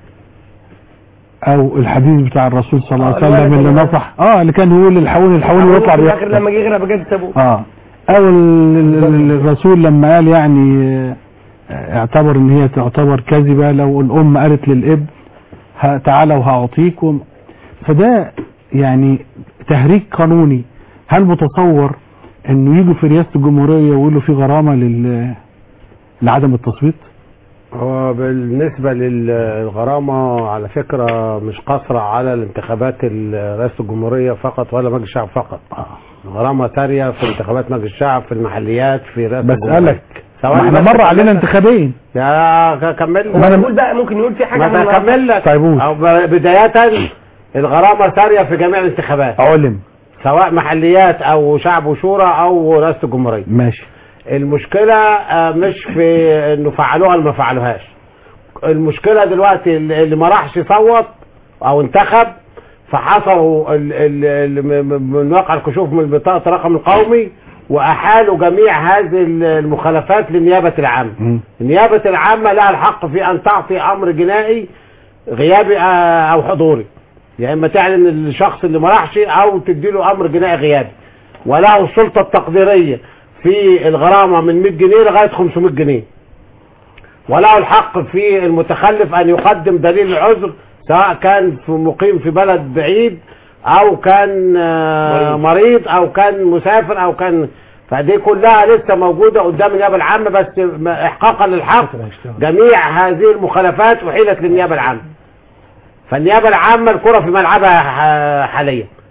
او الحديث بتاع الرسول صلى الله عليه آه، وسلم الولد اللي الولد. نصح اه اللي كان يقول الحقوني الحقوني ويطلع في الاخر بيخطئ. لما جه يغرق بجد سابوه اه او ال- ال- الرسول لما قال يعني آه، اعتبر ان هي تعتبر كذبة لو الام قالت للابن ه- تعالى وهعطيك وم- فده يعني تهريج قانوني هل متصور انه يجوا في رئاسة الجمهورية ويقولوا في غرامة لل لعدم التصويت هو بالنسبة للغرامة على فكرة مش قاصرة على الانتخابات ال- رئاسة الجمهورية فقط ولا مجلس الشعب فقط الغرامة سارية في انتخابات مجلس الشعب في المحليات في رئاسة الجمهورية بسألك ثواني ما احنا بس مر علينا كمل. انتخابين يا ك- كمل ما انا بقول بقى ممكن يقول في حاجه ما من- تكمل لك طيب قول. أو ب- بداية الغرامة سارية في جميع الانتخابات علم سواء محليات او شعب وشورى او رئاسة الجمهورية ماشي المشكلة آه، مش في انه فعلوها ولا ما فعلوهاش المشكلة دلوقتي اللي اللي ما راحش يصوت او انتخب فحصلوا ال- ال- ال- م- م- من واقع الكشوف من بطاقة الرقم القومي واحالوا جميع هذه ال- المخالفات للنيابة العامة النيابة العامة لها الحق في ان تعطي امر جنائي غيابي آه، او حضوري يا اما تعلن الشخص اللي ما راحش او تديله امر جنائي غيابي وله السلطة التقديرية في الغرامة من 100 جنيه لغاية 500 جنيه وله الحق في المتخلف أن يقدم دليل العذر سواء كان في مقيم في بلد بعيد أو كان آه، مريض أو كان مسافر أو كان فدي كلها لسه موجودة قدام النيابة العامة بس ما- إحقاقا للحق جميع هذه المخالفات أحيلت للنيابة العامة فالنيابة العامة الكرة في ملعبها ح- حاليا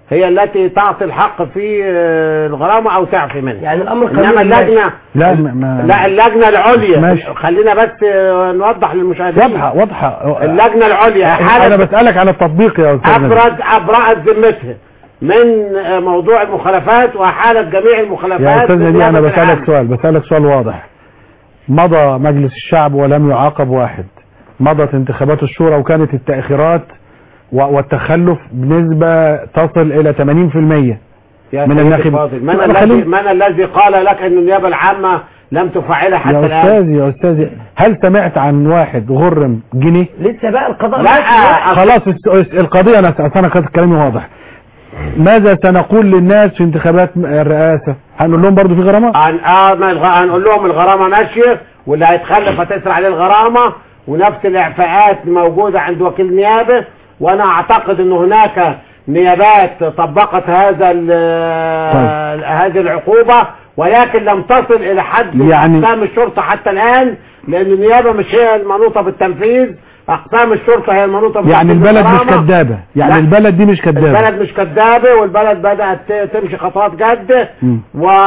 هي التي تعطي الحق في آه، الغرامة او تعفي منها يعني الامر انما قانوني اللجنة لا ما ما- لا اللجنة العليا ماشي. خلينا بس آه، نوضح للمشاهدين واضحه واضحه اللجنة العليا انا حالة بسالك على التطبيق يا استاذ نبيل. افرد ابرأت ذمتها من آه، موضوع المخالفات وحالت جميع المخالفات يا استاذ نبيل انا بالنيابة بسالك العامة. سؤال بسالك سؤال واضح مضى مجلس الشعب ولم يعاقب واحد مضت انتخابات الشورى وكانت التاخيرات و- والتخلف بنسبه تصل الى 80% يا من سيدي الناخب الفاضل، من لا، الذي خليني- من الذي قال لك ان النيابه العامه لم تفعلها حتى يا الان استاذ يا استاذ هل سمعت عن واحد غرم جنيه لسه بقى القضاء لا خلاص الس- الس- القضية أنا أصل أنا كانت كلامي واضح ماذا سنقول للناس في انتخابات الرئاسة هنقول لهم برضو في غرامات عن آه ما الغ- هنقول لهم الغرامه ماشيه واللي هيتخلف هتسرع عليه الغرامه ونفس الاعفاءات موجوده عند وكيل نيابه وانا اعتقد ان هناك نيابات طبقت هذا ال- هذه العقوبه ولكن لم تصل الى حد يعني- اقسام الشرطه حتى الان لان النيابه مش هي المنوطه بالتنفيذ اقسام الشرطه هي المنوطه يعني بالتنفيذ البلد مش بالغرامة. كدابة يعني لا. البلد دي مش كدابة البلد مش كدابه والبلد بدات ت- تمشي خطوات جد مم.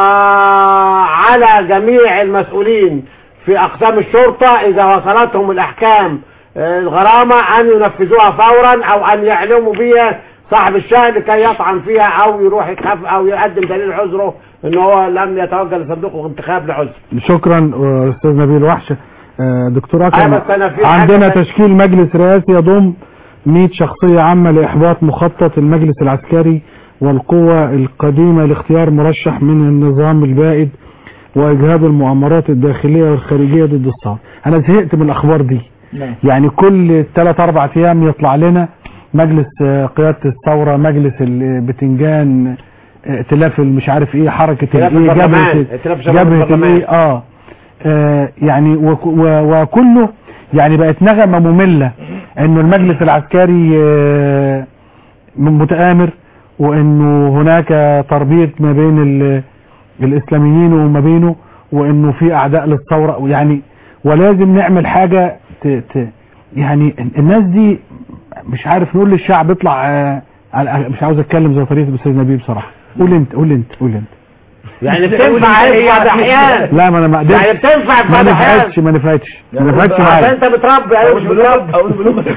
وعلى جميع المسؤولين في اقسام الشرطه اذا وصلتهم الاحكام آه، الغرامه ان ينفذوها فورا او ان يعلموا بها صاحب الشأن لكي يطعن فيها او يروح يخف او يقدم دليل عذره ان هو لم يتوجه لصندوق الانتخاب لعذر شكرا آه، أستاذ نبيل وحش آه، دكتور أكرم أنا بس أنا في عندنا حاجة- تشكيل مجلس رئاسي يضم 100 شخصية عامة لإحباط مخطط المجلس العسكري والقوى القديمة لاختيار مرشح من النظام البائد وإجهاد المؤامرات الداخلية والخارجية ضد الثورة أنا زهقت من الأخبار دي يعني كل ثلاث اربع ايام يطلع لنا مجلس آه، قيادة الثورة مجلس البتنجان آه، ائتلاف مش عارف ايه حركة ائتلاف الايه البرلمان، جبهة ائتلاف شباب جبهة البرلمان. الايه اه آه، يعني وك- و- وكله يعني بقت نغمة مملة انه المجلس العسكري آه، متآمر وانه هناك تربيط ما بين ال- الاسلاميين وما بينه وانه في اعداء للثورة يعني ولازم نعمل حاجة ت ت يعني الناس دي مش عارف نقول للشعب اطلع آه، على- مش عاوز اتكلم زي طريقة الاستاذ نبيل بصراحة قول انت قول انت قول انت يعني بتنفع هي بعد احيان لا ما انا ما قدرتش يعني بتنفع ما بعد احيان نفعتش ما نفعتش ما نفعتش عشان معايا انت بتربي ايوه مش بتربي اقول بلغتك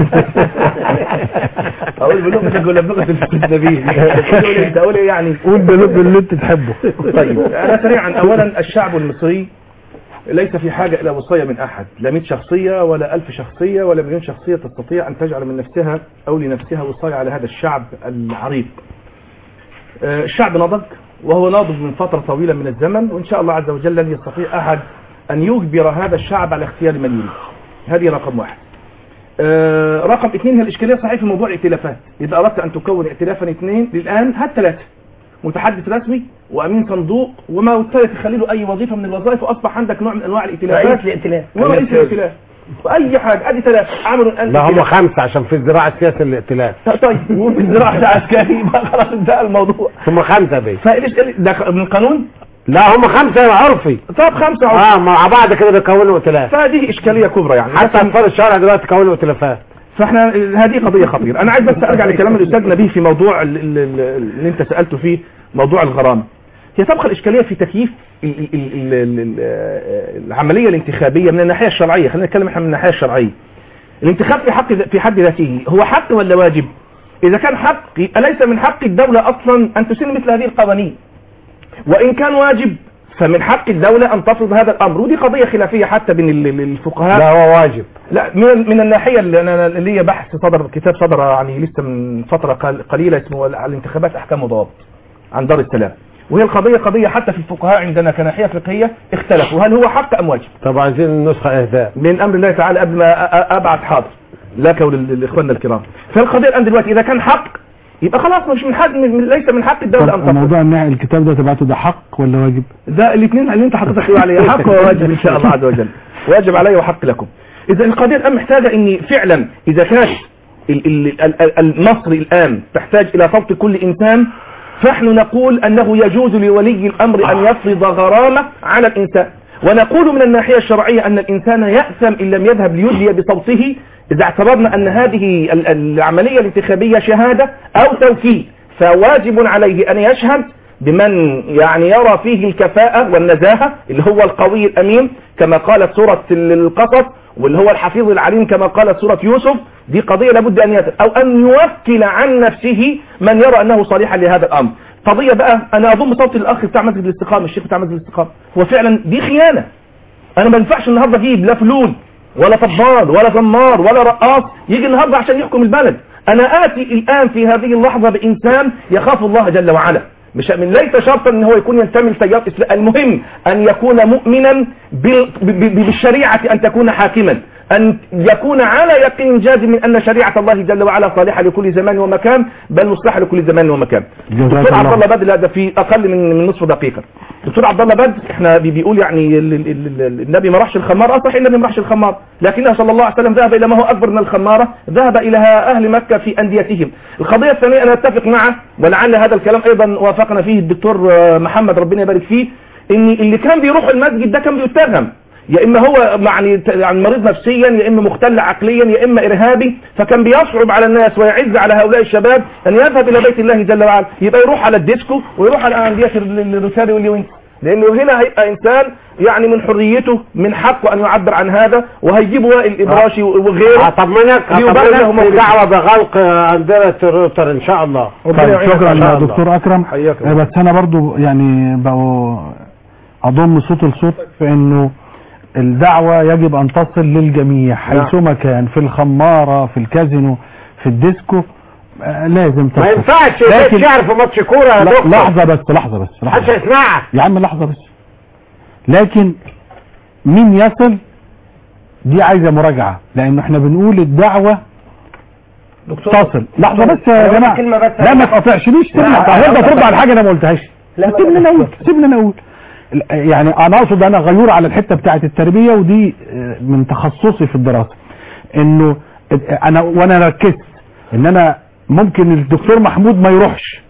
اقول بلغتك ولا بلغه الاستاذ نبيل تقول انت اقول ايه يعني قول بلب اللي انت تحبه طيب انا سريعا اولا الشعب المصري ليس في حاجة إلى وصية من أحد لا 100 شخصية ولا ألف شخصية ولا مليون شخصية تستطيع أن تجعل من نفسها أو لنفسها وصاية على هذا الشعب العريق آه، الشعب نضج وهو ناضج من فترة طويلة من الزمن وإن شاء الله عز وجل لن يستطيع أحد أن يجبر هذا الشعب على اختيار من يريد هذه رقم واحد آه، رقم اثنين هي الإشكالية صحيح في موضوع الائتلافات إذا أردت أن تكون ائتلافا اثنين للآن هات ثلاثة متحدث رسمي وامين صندوق وما والثالث يخلي له اي وظيفه من الوظائف واصبح عندك نوع من انواع الائتلافات رئيس الائتلاف ورئيس الائتلاف واي حاجه ادي ثلاثه عملوا الان لا هم ائتلاف. خمسة عشان في الزراعة السياسة الائتلاف طيب وفي الزراعه العسكري بقى خلاص انتهى الموضوع هم خمسة بيه فالإشكال- ده من القانون لا هم خمسة عرفي طب خمسه اه عرفي. مع بعض كده بيكونوا ائتلاف فهذه اشكاليه كبرى يعني حتى اطفال الشارع دلوقتي كونوا ائتلافات فاحنا هذه قضيه خطيره انا عايز بس ارجع لكلام الاستاذ نبيه في موضوع ال- ال- ال- اللي انت سالته فيه موضوع الغرامه هي تبقى الاشكاليه في تكييف ال- ال- ال- ال- ال- العمليه الانتخابيه من الناحيه الشرعيه خلينا نتكلم احنا من الناحيه الشرعيه الانتخاب في حق في حد ذاته هو حق ولا واجب اذا كان حق يبقى ليس من حق الدوله اصلا ان تسن مثل هذه القوانين وان كان واجب فمن حق الدولة أن تفرض هذا الأمر ودي قضية خلافية حتى بين ال- ال- الفقهاء لا هو واجب لا من من الناحيه اللي انا اللي هي بحث صدر كتاب صدر يعني لسه من فتره قل- قليله اسمه على الانتخابات احكام وضوابط عن دار السلام وهي القضيه قضيه حتى في الفقهاء عندنا كناحيه فقهيه اختلفوا هل هو حق ام واجب؟ طب عايزين النسخة اهداء من امر الله تعالى قبل ما أ- أ- ابعت حاضر لك ولاخواننا الكرام فالقضيه الان دلوقتي اذا كان حق يبقى خلاص مش من حق من ليس من حق الدوله ان طب تفرض موضوع ان الكتاب ده تبعته ده حق ولا واجب ده الاثنين اللي انت حضرتك تقول عليه حق وواجب ان شاء الله عز وجل واجب علي وحق لكم اذا القضيه الان محتاجه ان فعلا اذا كانت ال- ال- ال- ال- المصري الان تحتاج الى صوت كل انسان فنحن نقول انه يجوز لولي الامر ان يفرض غرامه على الانسان ونقول من الناحيه الشرعيه ان الانسان ياثم ان لم يذهب ليدلي بصوته اذا اعتبرنا ان هذه ال- العمليه الانتخابيه شهاده او توكيل فواجب عليه أن يشهد بمن يعني يرى فيه الكفاءة والنزاهة اللي هو القوي الأمين كما قالت سورة القصص واللي هو الحفيظ العليم كما قالت سورة يوسف دي قضية لابد أن يتم أو أن يوكل عن نفسه من يرى أنه صالحا لهذا الأمر قضية بقى أنا أضم صوت الأخ بتاع مسجد الاستقامة الشيخ بتاع مسجد الاستقامة هو فعلا دي خيانة أنا ما ينفعش النهاردة أجيب لا فلول ولا طبال ولا زمار ولا رقاص يجي النهاردة عشان يحكم البلد أنا آتي الآن في هذه اللحظة بإنسان يخاف الله جل وعلا مش من ليس شرطا ان هو يكون ينتمي لتيار اسلام المهم ان يكون مؤمنا بال- ب- ب- بالشريعه ان تكون حاكما ان يكون على يقين جازم من ان شريعه الله جل وعلا صالحه لكل زمان ومكان بل مصلحه لكل زمان ومكان جزاك دكتور عبد الله. الله بدر لا ده في اقل من من نصف دقيقه دكتور عبد الله بدر احنا بي- بيقول يعني ال- ال- ال- النبي ما راحش الخمار اصح النبي ما راحش الخمار لكنه صلى الله عليه وسلم ذهب الى ما هو اكبر من الخماره ذهب الى اهل مكه في انديتهم القضيه الثانيه انا اتفق معه ولعل هذا الكلام ايضا وافقنا فيه الدكتور آه، محمد ربنا يبارك فيه ان اللي كان بيروح المسجد ده كان بيتهم يا اما هو يعني يعني مريض نفسيا يا اما مختل عقليا يا اما ارهابي فكان بيصعب على الناس ويعز على هؤلاء الشباب ان يذهب الى بيت الله جل وعلا يبقى يروح على الديسكو ويروح على انديه الروتاري واليوينت لانه هنا هيبقى انسان يعني من حريته من حقه ان يعبر عن هذا وهيجيبوا وائل ابراشي وغيره هطمنك ليبرر هطمنك لهم في دعوة بغلق أندرة الروتر إن شاء الله طيب شكرا إن شاء الله. دكتور اكرم حياك آه، بس انا برضو يعني بقوا اضم صوت لصوتك في انه الدعوة يجب ان تصل للجميع حيثما كان في الخمارة في الكازينو في الديسكو آه، لازم تصل ما ينفعش لكن- البيت شعر في ماتش كورة يا لا- دكتور لحظة بس لحظة بس محدش لحظة هيسمعك يا عم لحظة بس لكن مين يصل دي عايزة مراجعة لانه احنا بنقول الدعوة تصل لحظة بس يا أقول جماعة كلمة بس. لا ما تقطعشليش سيبني لا، هتبدا طبعا. ترد على حاجة انا ما قلتهاش لا، سيبني انا اقول سيبني انا اقول يعني انا اقصد انا غيور على الحتة بتاعت التربية ودي آه، من تخصصي في الدراسة انه انا وانا ركزت ان انا ممكن الدكتور محمود ما يروحش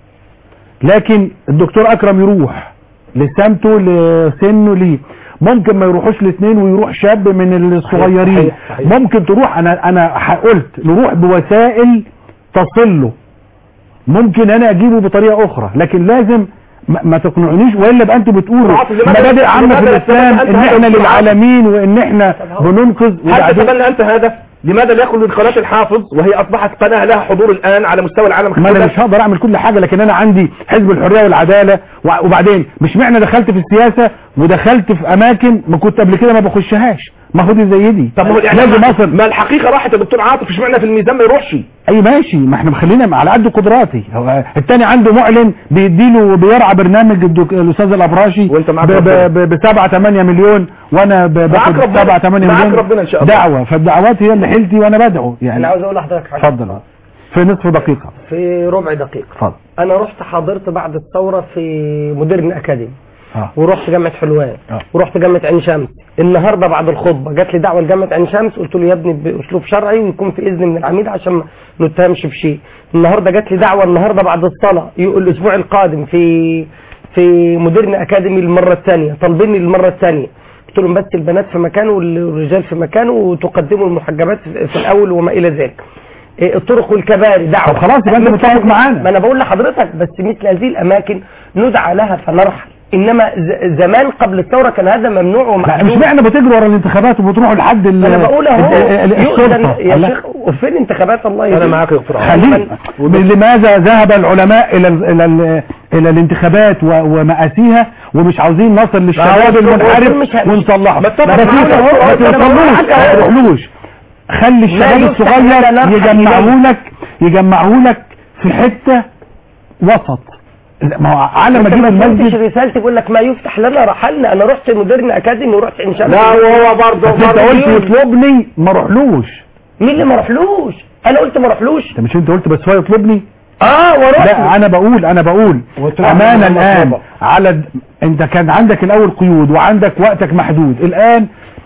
لكن الدكتور اكرم يروح لسمته لسنه ليه ممكن ما يروحوش الاثنين ويروح شاب من الصغيرين صحيح، صحيح. ممكن تروح انا انا ح- قلت نروح بوسائل تصل له ممكن انا اجيبه بطريقه اخرى لكن لازم ما ما تقنعونيش والا يبقى انتوا بتقولوا عاطف، لماذا- مبادئ عامه في لماذا الاسلام تتبنى أنت ان هذا احنا الدكتور عاطف؟ للعالمين وان احنا بننقذ هل وبعدين تتبنى انت هذا لماذا لا يخلو قناه الحافظ وهي اصبحت قناه لها حضور الان على مستوى العالم ما انا كله؟ مش هقدر اعمل كل حاجة لكن انا عندي حزب الحرية والعدالة وع- وبعدين مش معنى دخلت في السياسة ودخلت في اماكن ما كنت قبل كده ما بخشهاش ما هو دي زي دي طب ما هو يعني لازم ما- اصل ما الحقيقه راحت يا دكتور عاطف اشمعنى في الميزان ما يروحش اي ماشي ما احنا مخلينا على قد قدراتي هو التاني عنده معلن بيديله وبيرعى برنامج الدك... الاستاذ الابراشي وانت معاك ب... ربنا. ب... ب... 7 8 مليون وانا ب... باخد ربنا. 7 8 معاك مليون ربنا إن شاء الله. دعوة فالدعوات هي اللي حيلتي وانا بدعو يعني انا عاوز اقول لحضرتك حاجه اتفضل في نصف دقيقة في ربع دقيقه اتفضل انا رحت حضرت بعد الثوره في مديرن اكاديمي اه ورحت جامعه حلوان آه. ورحت جامعه عين شمس النهارده بعد الخطبه جات لي دعوه لجامعه عين شمس قلت له يا ابني باسلوب شرعي ويكون في اذن من العميد عشان ما نتهمش بشيء النهارده جات لي دعوه النهارده بعد الصلاه يقول الاسبوع القادم في في مديرن اكاديمي المره الثانيه طالبيني المره الثانيه قلت لهم بس البنات في مكانه والرجال في مكانه وتقدموا المحجبات في الاول وما الى ذلك إيه، الطرق والكباري دعوه طب خلاص يبقى انت مثل متفق هذه- معانا. ما انا بقول لحضرتك بس مثل هذه الاماكن ندعى لها فنرحل انما ز- زمان قبل الثوره كان هذا ممنوع لا ومحدود مش معنى بتجروا ورا الانتخابات وبتروحوا لحد ال... انا بقول اهو ال- ال- يؤذن السلطة يا الله. شيخ وفين انتخابات الله انا يهديك؟ معاك يا دكتور عاطف خليل لماذا ذهب العلماء الى ال الى ال الى الانتخابات و- ومآسيها ومش عاوزين نصل للشباب هو- المنحرف هو مش ه- ونصلحه ما اتفق ما معانا توصلوش هو، ما بس أنا بقول توصلوش لك ما أهو. تروحلوش خلي الشباب يفتح الصغير لنا نرحل يجمعوا إليه. لك يجمعوا لك في حتة وسط ما هو على ما انت اجيب ما فهمتش المسجد رسالتي بقول لك ما يفتح لنا رحلنا انا رحت مديرن اكاديمي ورحت عين شمس لا وهو برضه بس انت قلت يطلبني ما اروحلوش مين اللي ما رحلوش انا قلت ما رحلوش انت مش انت قلت بس هو يطلبني اه ورحت لا انا بقول انا بقول وطلع امانه منهم الان مطلوبة. على د... انت كان عندك الاول قيود وعندك وقتك محدود الان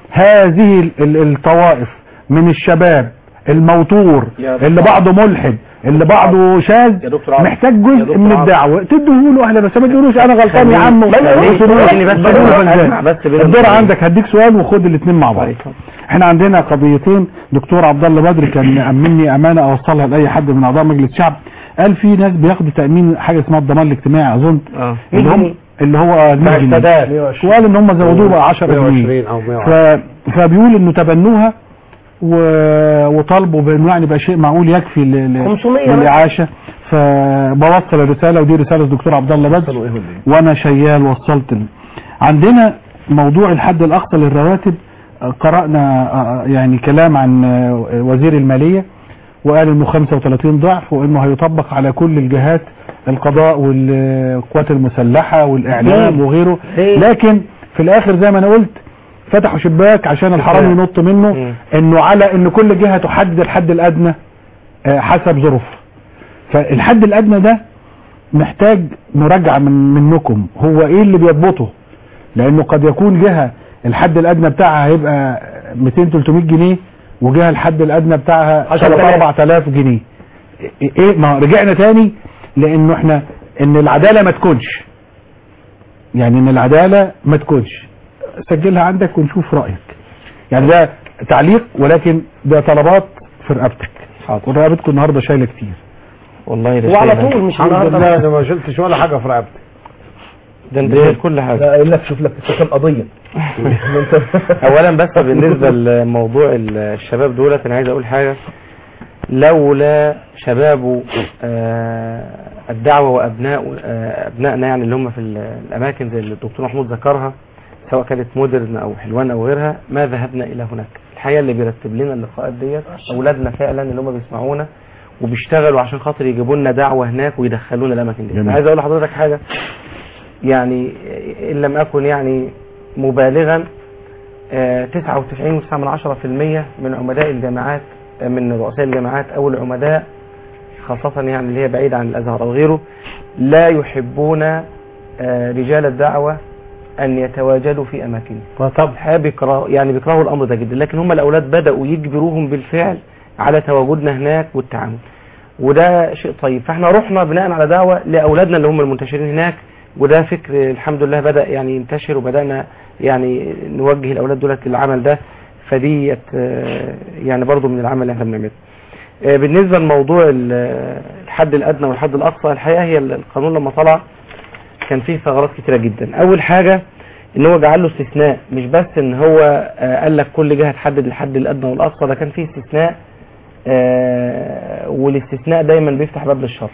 هذه ال- ال- الطوائف من الشباب الموتور يا دكتور اللي بعضه ملحد اللي بعضه شاذ يا دكتور عاطف. محتاج يا جزء دكتور من عاطف. الدعوه تدوه له اهلا بس ما تقولوش انا غلطان يا عم ما أنا قلت وتقولوا- خليني بس تقولوا أقول ازاي؟ أسمع بس بين الدور الدورين. عندك هديك سؤال وخد الاثنين مع بعض احنا عندنا قضيتين دكتور عبد الله بدر كان مأمني امانه اوصلها لاي حد من اعضاء مجلس الشعب قال في ناس بياخدوا تامين حاجه اسمها الضمان الاجتماعي اظن اه اللي هم اللي هو 100 جنيه السادات. وقال ان هم زودوه بقى 10 جنيه 120 او 110 ف... فبيقول انه تبنوها و... وطالبوا بانه يعني بقى شيء معقول يكفي ل... ل... 500 للاعاشه فبوصل الرساله ودي رساله الدكتور عبد الله بدر وانا شيال وصلت ال... عندنا موضوع الحد الاقصى للرواتب آه، قرانا آه، يعني كلام عن آه، وزير الماليه وقال انه 35 ضعف وانه هيطبق على كل الجهات القضاء والقوات المسلحه والاعلام ليه؟ وغيره ليه؟ لكن في الاخر زي ما انا قلت فتحوا شباك عشان الحرام ينط منه انه على ان كل جهه تحدد الحد الادنى آه، حسب ظروفها فالحد الادنى ده محتاج مراجعه من منكم هو ايه اللي بيضبطه لانه قد يكون جهه الحد الادنى بتاعها هيبقى 200 300 جنيه وجهه الحد الادنى بتاعها 10,000 4000 جنيه ايه ما رجعنا تاني لانه احنا ان العداله ما تكونش يعني ان العداله ما تكونش سجلها عندك ونشوف رايك يعني ده تعليق ولكن ده طلبات في رقبتك ورقبتكم النهارده شايله كتير والله ده وعلى شيء طول مش الحمد النهارده لله بس. انا ما شلتش ولا حاجه في رقبتي ده انت ليه؟ شايل كل حاجه لا قايل لك شوف لك كام قضيه اولا بس بالنسبه لموضوع الشباب دولت انا عايز اقول حاجه لولا شباب آه، الدعوه وابناء آه، ابنائنا يعني اللي هم في ال- الاماكن زي اللي الدكتور محمود ذكرها سواء كانت مودرن او حلوان او غيرها ما ذهبنا الى هناك الحقيقه اللي بيرتب لنا اللقاءات ديت اولادنا فعلا اللي هم بيسمعونا وبيشتغلوا عشان خاطر يجيبوا لنا دعوه هناك ويدخلونا الاماكن دي جميل. عايز اقول لحضرتك حاجه يعني ان لم اكن يعني مبالغا آه، 99.9% من عمداء الجامعات آه، من رؤساء الجامعات او العمداء خاصة يعني اللي هي بعيدة عن الازهر او غيره لا يحبون آه، رجال الدعوة ان يتواجدوا في اماكنهم طبعا بيكره يعني بيكرهوا الامر ده جدا لكن هم الاولاد بدأوا يجبروهم بالفعل على تواجدنا هناك والتعامل وده شيء طيب فاحنا رحنا بناء على دعوة لاولادنا اللي هم المنتشرين هناك وده فكر الحمد لله بدأ يعني ينتشر وبدأنا يعني نوجه الاولاد دولت للعمل ده فديت آه، يعني برضو من العمل اللي احنا بنعمله آه، بالنسبة لموضوع ال- الحد الادنى والحد الاقصى الحقيقة هي القانون لما طلع كان فيه ثغرات كتيرة جدا اول حاجة ان هو جعل له استثناء مش بس ان هو آه، قال لك كل جهة تحدد الحد الادنى والاقصى ده كان فيه استثناء آه، والاستثناء دايما بيفتح باب للشر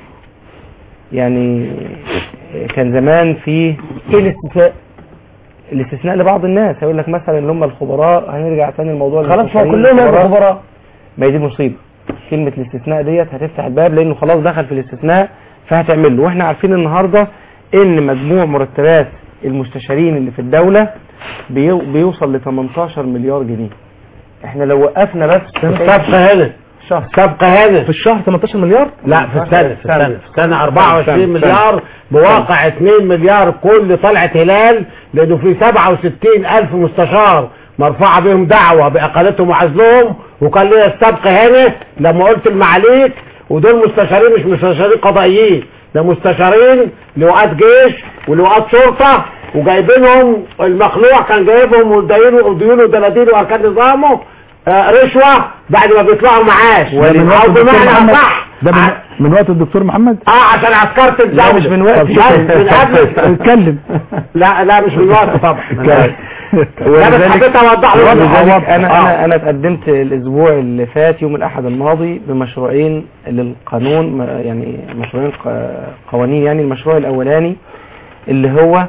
يعني كان زمان في ايه الاستثناء الاستثناء لبعض الناس هيقول لك مثلا اللي هم الخبراء هنرجع تاني لموضوع خلاص ما المستشارين كلهم هيبقوا الخبراء. خبراء ما هي دي مصيبه كلمه الاستثناء ديت هتفتح الباب لانه خلاص دخل في الاستثناء فهتعمل له واحنا عارفين النهارده ان مجموع مرتبات المستشارين اللي في الدوله بيو بيوصل ل 18 مليار جنيه احنا لو وقفنا بس سابقه هنا شهر سابقه هنا في الشهر 18 مليار لا في السنة في السنة في السنة سنة. 24 مليار بواقع 2 مليار كل طلعة هلال لأنه في 67 ألف مستشار مرفوعة بهم دعوة بإقالتهم وعزلهم وكان لنا السبق هنا لما قلت المعاليك ودول مستشارين مش مستشارين قضائيين ده مستشارين لواءات جيش ولواءات شرطة وجايبينهم المخلوع كان جايبهم ودينه وديونه ودناديله واركان نظامه آه، رشوة بعد ما بيطلعوا معاش ده من وقت او الدكتور بمعنى محمد صح ده من, من وقت الدكتور محمد اه عشان عسكرة الدولة لا مش من وقت طب لا من قبل اتكلم لا لا مش من وقت طبعا لا بس ولذلك حبيت اوضح له ولذلك انا آه. انا انا اتقدمت الاسبوع اللي فات يوم الاحد الماضي بمشروعين للقانون م- يعني مشروعين ق- قوانين يعني المشروع الاولاني اللي هو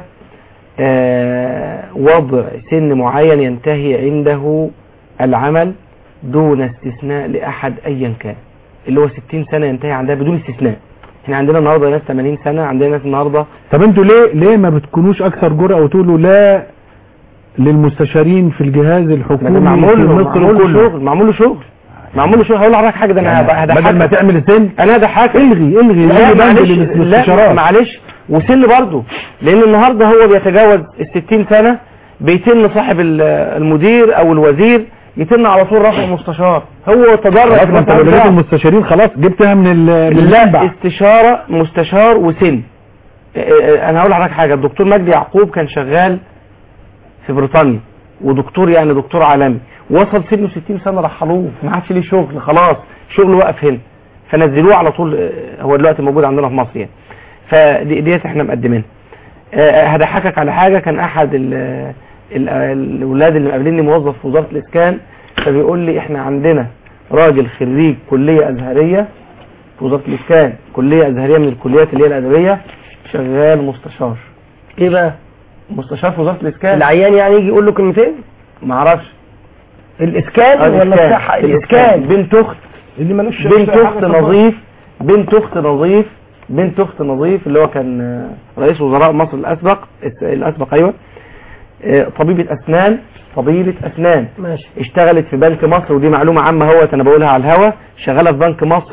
آه، وضع سن معين ينتهي عنده العمل دون استثناء لاحد ايا كان اللي هو 60 سنه ينتهي عندها بدون استثناء احنا عندنا النهارده ناس 80 سنه عندنا ناس النهارده طب انتوا ليه ليه ما بتكونوش اكثر جرأة وتقولوا لا للمستشارين في الجهاز الحكومي معمول في له مصر معمول له كله شغل معمول له شغل معمول له شغل هقول لحضرتك حاجه ده انا يعني هضحكك. بدل ما تعمل السن انا هضحكك الغي الغي لا الغي بند معلش لا للاستشارات معلش وسن برضه لان النهارده هو بيتجاوز ال 60 سنه بيتم صاحب ال- المدير او الوزير يتم على طول رفع مستشار هو تدرج خلاص في ما انت المسار لو لقيت بتاعه. المستشارين خلاص جبتها من ال- من لا المنبع استشاره مستشار وسن اه، اه، انا هقول لحضرتك حاجه الدكتور مجدي يعقوب كان شغال في بريطانيا ودكتور يعني دكتور عالمي وصل سنه 60 سنه رحلوه ما عادش ليه شغل خلاص شغله وقف هنا فنزلوه على طول آه، هو دلوقتي موجود عندنا في مصر يعني فدي ديت احنا مقدمينها آه، هضحكك على حاجه كان احد ال ال الاولاد اللي مقابليني موظف في وزاره الاسكان فبيقول لي احنا عندنا راجل خريج كليه ازهريه في وزاره الاسكان كليه ازهريه من الكليات اللي هي الادبيه شغال مستشار ايه بقى مستشار في وزاره الاسكان العيان يعني يجي يقول له كلمتين ما اعرفش الاسكان آه، ولا الإسكان. الصحه الاسكان الاسكان بنت اخت اللي ملوش بنت حاجة اخت في نظيف بنت اخت نظيف بنت اخت نظيف اللي هو كان آه، رئيس وزراء مصر الاسبق الس- الاسبق ايوه آه، طبيبة اسنان طبيبة اسنان ماشي اشتغلت في بنك مصر ودي معلومة عامة هو انا بقولها على الهوا شغالة في بنك مصر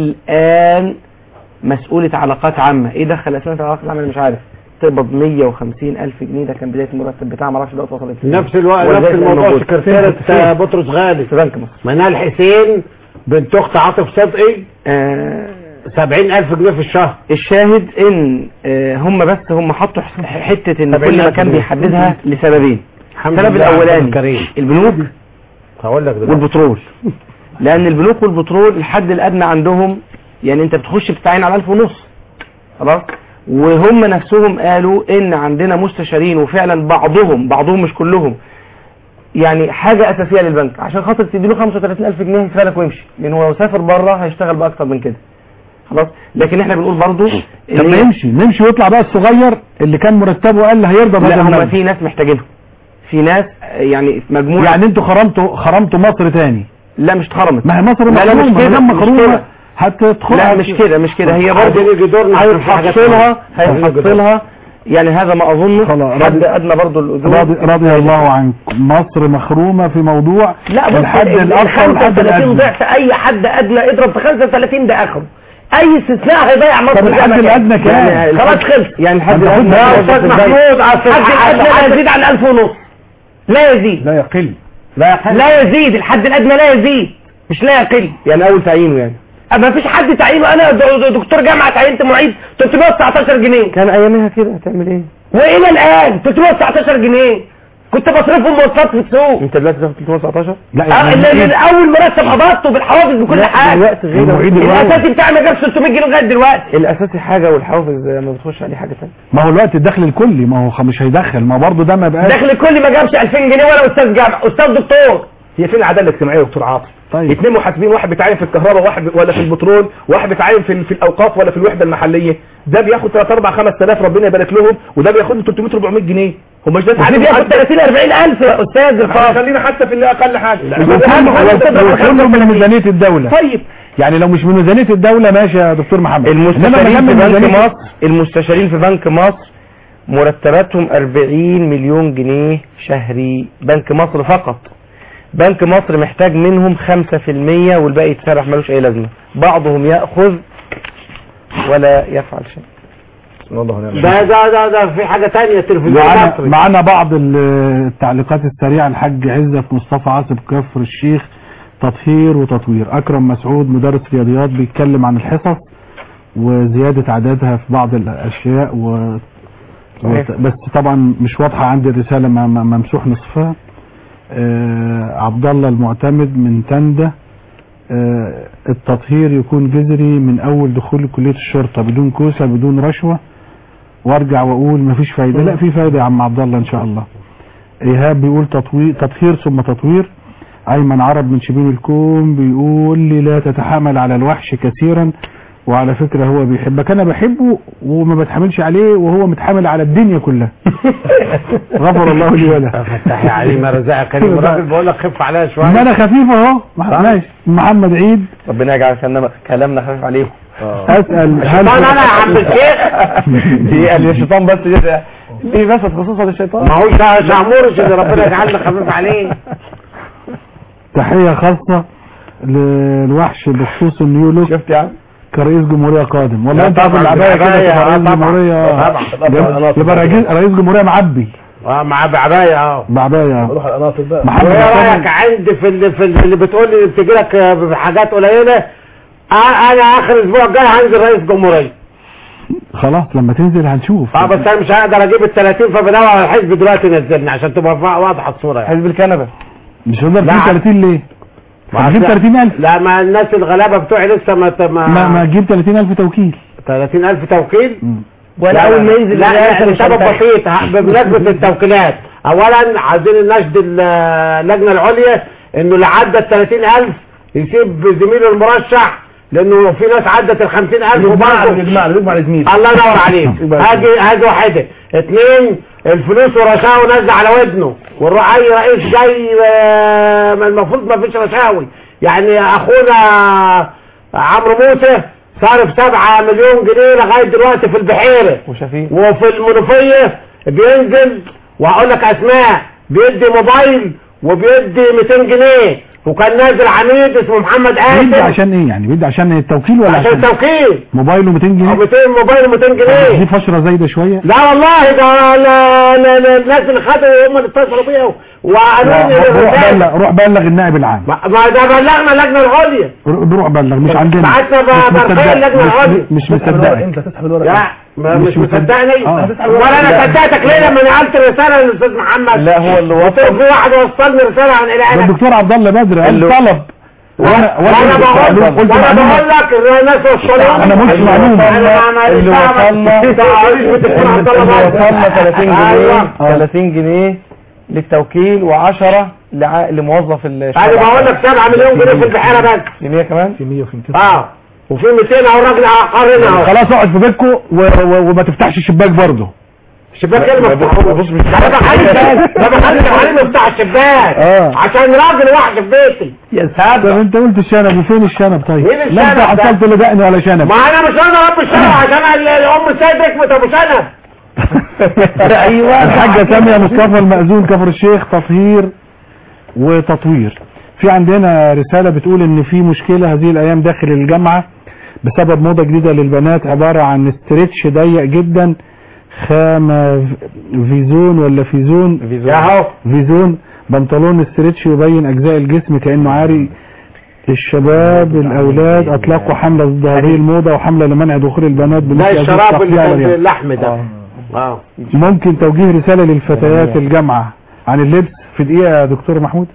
للآن مسؤولة علاقات عامة ايه دخل اسنان في علاقات عامة انا مش عارف تقبض 150 الف جنيه ده كان بداية المرتب بتاعها معرفش دلوقتي وصلت فين. نفس الوقت ولغاية نفس الآن الموضوع موجود. سكرتيرة فين؟ آه، بطرس غالي في بنك مصر منال حسين بنت اخت عاطف صدقي آه سبعين ألف جنيه في الشهر الشاهد ان آه، هم بس هم حطوا ح- حته ان سبعين كل ألف مكان جنيه. بيحددها لسببين الحمد السبب لله على الاولاني الكريم. البنوك هقول لك دلوقتي والبترول لان البنوك والبترول الحد الادنى عندهم يعني انت بتخش بتعين على 1000 ونص خلاص وهم نفسهم قالوا ان عندنا مستشارين وفعلا بعضهم بعضهم مش كلهم يعني حاجة أساسية للبنك عشان خاطر تديله 35000 جنيه يسافرك ويمشي لأن هو لو سافر بره هيشتغل بأكتر من كده خلاص لكن احنا بنقول برضو إن طب ما هي- يمشي ما يمشي ويطلع بقى الصغير اللي كان مرتبه قال هيرضى بهذا لا هم المبلغ في ناس محتاجينهم في ناس آه، يعني مجموعة يعني انتوا خرمتوا خرمتوا مصر تاني لا مش اتخرمت ما هي مصر لا لا مش مخرومة، كده ما دام مش مخرومة كده. هتدخل لا مش كده مش كده هي برضه عايزين يجي دورنا في حاجات هيحصلها معينة. هيحصلها يعني هذا ما اظنه خلاص، حد راضي- ادنى برضه الاجور رضي, رضي الله عنكم مصر مخرومة في موضوع لا بص الحد ال- الاقصى والحد 35 الادنى ضعف اي حد ادنى اضرب في 35 ده اخره اي استثناء هيضيع مصر طب زي الحد ما كان. الادنى كام يعني خلاص الحد- خلص يعني الحد أنت الادنى يا خد استاذ في محمود البيت. الحد الادنى لا يزيد عن 1000 ونص لا يزيد لا يقل لا يزيد الحد الادنى لا يزيد مش لا يقل يعني اول تعيينه يعني ما فيش حد تعيينه انا د- د- دكتور جامعه تعينت معيد 319 جنيه كان ايامها كده هتعمل ايه والى الان 319 جنيه كنت بصرفهم مواصلات في السوق انت دلوقتي بتاخد 319 لا آه، يعني ال- ال- المعيد- اول مرتب قبضته بالحوافز بكل لا، حاجه دلوقتي غير المعيد الواحد. الاساسي بتاعي ما جابش 600 جنيه لغايه دلوقتي الاساسي حاجه والحافظ ما بتخش عليه حاجه ثانيه ما هو الوقت الدخل الكلي ما هو خ- مش هيدخل ما هو برضه ده ما بقاش دخل كل ما جابش 2000 جنيه ولا استاذ جامعه استاذ دكتور هي فين العداله الاجتماعيه يا دكتور عاطف طيب اثنين محاسبين واحد بيتعين في الكهرباء واحد ولا في البترول واحد بيتعين في, في الاوقاف ولا في الوحده المحليه ده بياخد 3 4 5000 ربنا يبارك لهم وده بياخد له 300 400 جنيه هم مش ده اللي بياخد 30 40 الف يا استاذ الفاضل خلينا حتى في اللي اقل حاجه كله من ميزانية الدولة طيب يعني لو مش من ميزانية الدولة ماشي يا دكتور محمد إنما ما المستشارين دام في من بنك ميزانية- مصر المستشارين في بنك مصر مرتباتهم 40 مليون جنيه شهري بنك مصر فقط بنك مصر محتاج منهم 5% والباقي يتسرح ملوش اي لازمه بعضهم ياخذ ولا يفعل شيء ده ده ده ده في حاجة تانية تلفزيون معانا مصري معانا بعض ال- التعليقات السريعة الحاج عزت مصطفى عاصب كفر الشيخ تطهير وتطوير أكرم مسعود مدرس رياضيات بيتكلم عن الحصص وزيادة عددها في بعض الأشياء و... صحيح. وت- بس طبعا مش واضحة عندي الرسالة م- م- ممسوح نصفها آه عبد الله المعتمد من تندة آه التطهير يكون جذري من أول دخول كلية الشرطة بدون كوسة بدون رشوة وارجع واقول مفيش فايدة لا في فايدة يا عم عبد الله ان شاء الله ايهاب بيقول تطوير تطهير ثم تطوير ايمن عرب من شبين الكوم بيقول لي لا تتحامل على الوحش كثيرا وعلى فكرة هو بيحبك انا بحبه وما بتحملش عليه وهو متحامل على الدنيا كلها غفر الله لي وله فتحي علينا رزاق كريم الراجل بقول لك خف عليها شوية ما انا خفيف اهو ماشي محمد عيد ربنا يجعل كلامنا كلامنا خفيف عليهم اسال هل طبعا انا يا عم الشيخ دي قال الشيطان بس كده دي بس خصوصا للشيطان ما هوش ده شعمورش اللي ربنا يجعلنا خفيف عليه تحية خاصة للوحش بخصوص النيو لوك شفت يا عم كرئيس جمهورية قادم والله لا انت عارف طبعاً، العباية كده العباية، تبقى آه رئيس طبعاً. جمهورية طبعاً، طبعاً. يبقى رئيس رئيس جمهورية معبي اه مع بعباية اه بعباية روح القناطر بقى محمد وايه حسين رايك عندي في اللي, في اللي بتقول لي بتجي لك بحاجات قليله آه، انا اخر اسبوع الجاي هنزل رئيس جمهوريه خلاص لما تنزل هنشوف اه بس انا مش هقدر اجيب ال 30 فبدور على الحزب دلوقتي نزلني عشان تبقى فا- واضحه الصوره يعني حزب الكنبه مش هنقدر لا. في 30 ليه طب جيب 30000 لا ما الناس الغلابه بتوعي لسه ما ما ما تجيب 30000 توكيل 30000 توكيل ولا لا، أول ما ينزل لا الرئاسة لا مش لسبب هنتهي. بسيط ه- بمناسبه التوكيلات اولا عايزين النشد ال- اللجنه العليا انه اللي عدى ال 30000 يسيب زميله المرشح لانه في ناس عدت ال 50000 يجمع وبرضه يجمع يجمع لزميل الله ينور عليك هاجي هاجي واحده اثنين الفلوس ورشاوي نازله على ودنه والرعاي رئيس جاي آه، ما المفروض ما فيش رشاوي يعني اخونا عمرو موسى صارف سبعة مليون جنيه لغاية دلوقتي في البحيرة وشفيق وفي المنوفية بينزل وهقول لك اسماء بيدي موبايل وبيدي 200 جنيه وكان نازل عميد اسمه محمد بيدي قاسم عشان ايه يعني بيدي عشان التوكيل ولا عشان توكيل موبايله 200 جنيه 200 موبايل 200 جنيه دي فشرة زايدة شوية لا والله ده لا لا لا الناس اللي خدوا هم اللي اتصلوا بيا وقالوا لي روح الرسالة. بلغ روح بلغ النائب العام ما ما ده بلغنا اللجنه العليا روح بلغ مش عندنا بعتنا ب- مش برقية مصدق- اللجنة مش- العليا. مش مصدقك انت تسحب الورق لا ما مش مش مصدق. مصدقني آه. ولا انا صدقتك ليه لما نقلت الرساله للاستاذ محمد لا هو اللي قلت له وصل في واحد وصلني رساله عن ده العيله الدكتور عبد الله بدر قال اللي- طلب وانا وانا بقول قلت وانا معلومة. بقول لك الناس وصلوني أنا مش معلومة. انا ما اللي وصلنا بالدكتور عبد الله اللي بدر. وصلنا 30 أيوة. جنيه 30 جنيه للتوكيل و10 لع... لموظف الشركة انا بقول لك 7 مليون جنيه في البحيره بس في 100 كمان في 100 وفي 200 اه وفي 200 اهو راجل عقار هنا اهو خلاص اقعد في بيتكم و... و... وما تفتحش الشباك برضه الشباك ايه اللي مفتوح بص مش ده بخلي ده بخلي الحريم يفتح الشباك اه عشان راجل واحد في بيتي يا طب انت قلت الشنب وفين الشنب طيب مين لا انت الشنب ده؟ حصلت لا دقن ولا شنب ما انا مش انا رب الشرع عشان ال- الام السيد ركبت ابو سنه ايوه الحاجة سامية مصطفى المأذون كفر الشيخ تطهير وتطوير في عندنا رسالة بتقول ان في مشكلة هذه الايام داخل الجامعة بسبب موضة جديدة للبنات عبارة عن استرتش ضيق جدا خامة فيزون ولا فيزون اهو فيزون بنطلون استرتش يبين اجزاء الجسم كأنه عاري الشباب الاولاد اطلقوا حملة ضد هذه الموضة وحملة لمنع دخول البنات ده بمثل هذه الشراب اللي التقطيع كان والرياضة. في اللحم ده اه ممكن توجيه رسالة للفتيات الجامعة عن اللبس في دقيقة يا دكتور محمود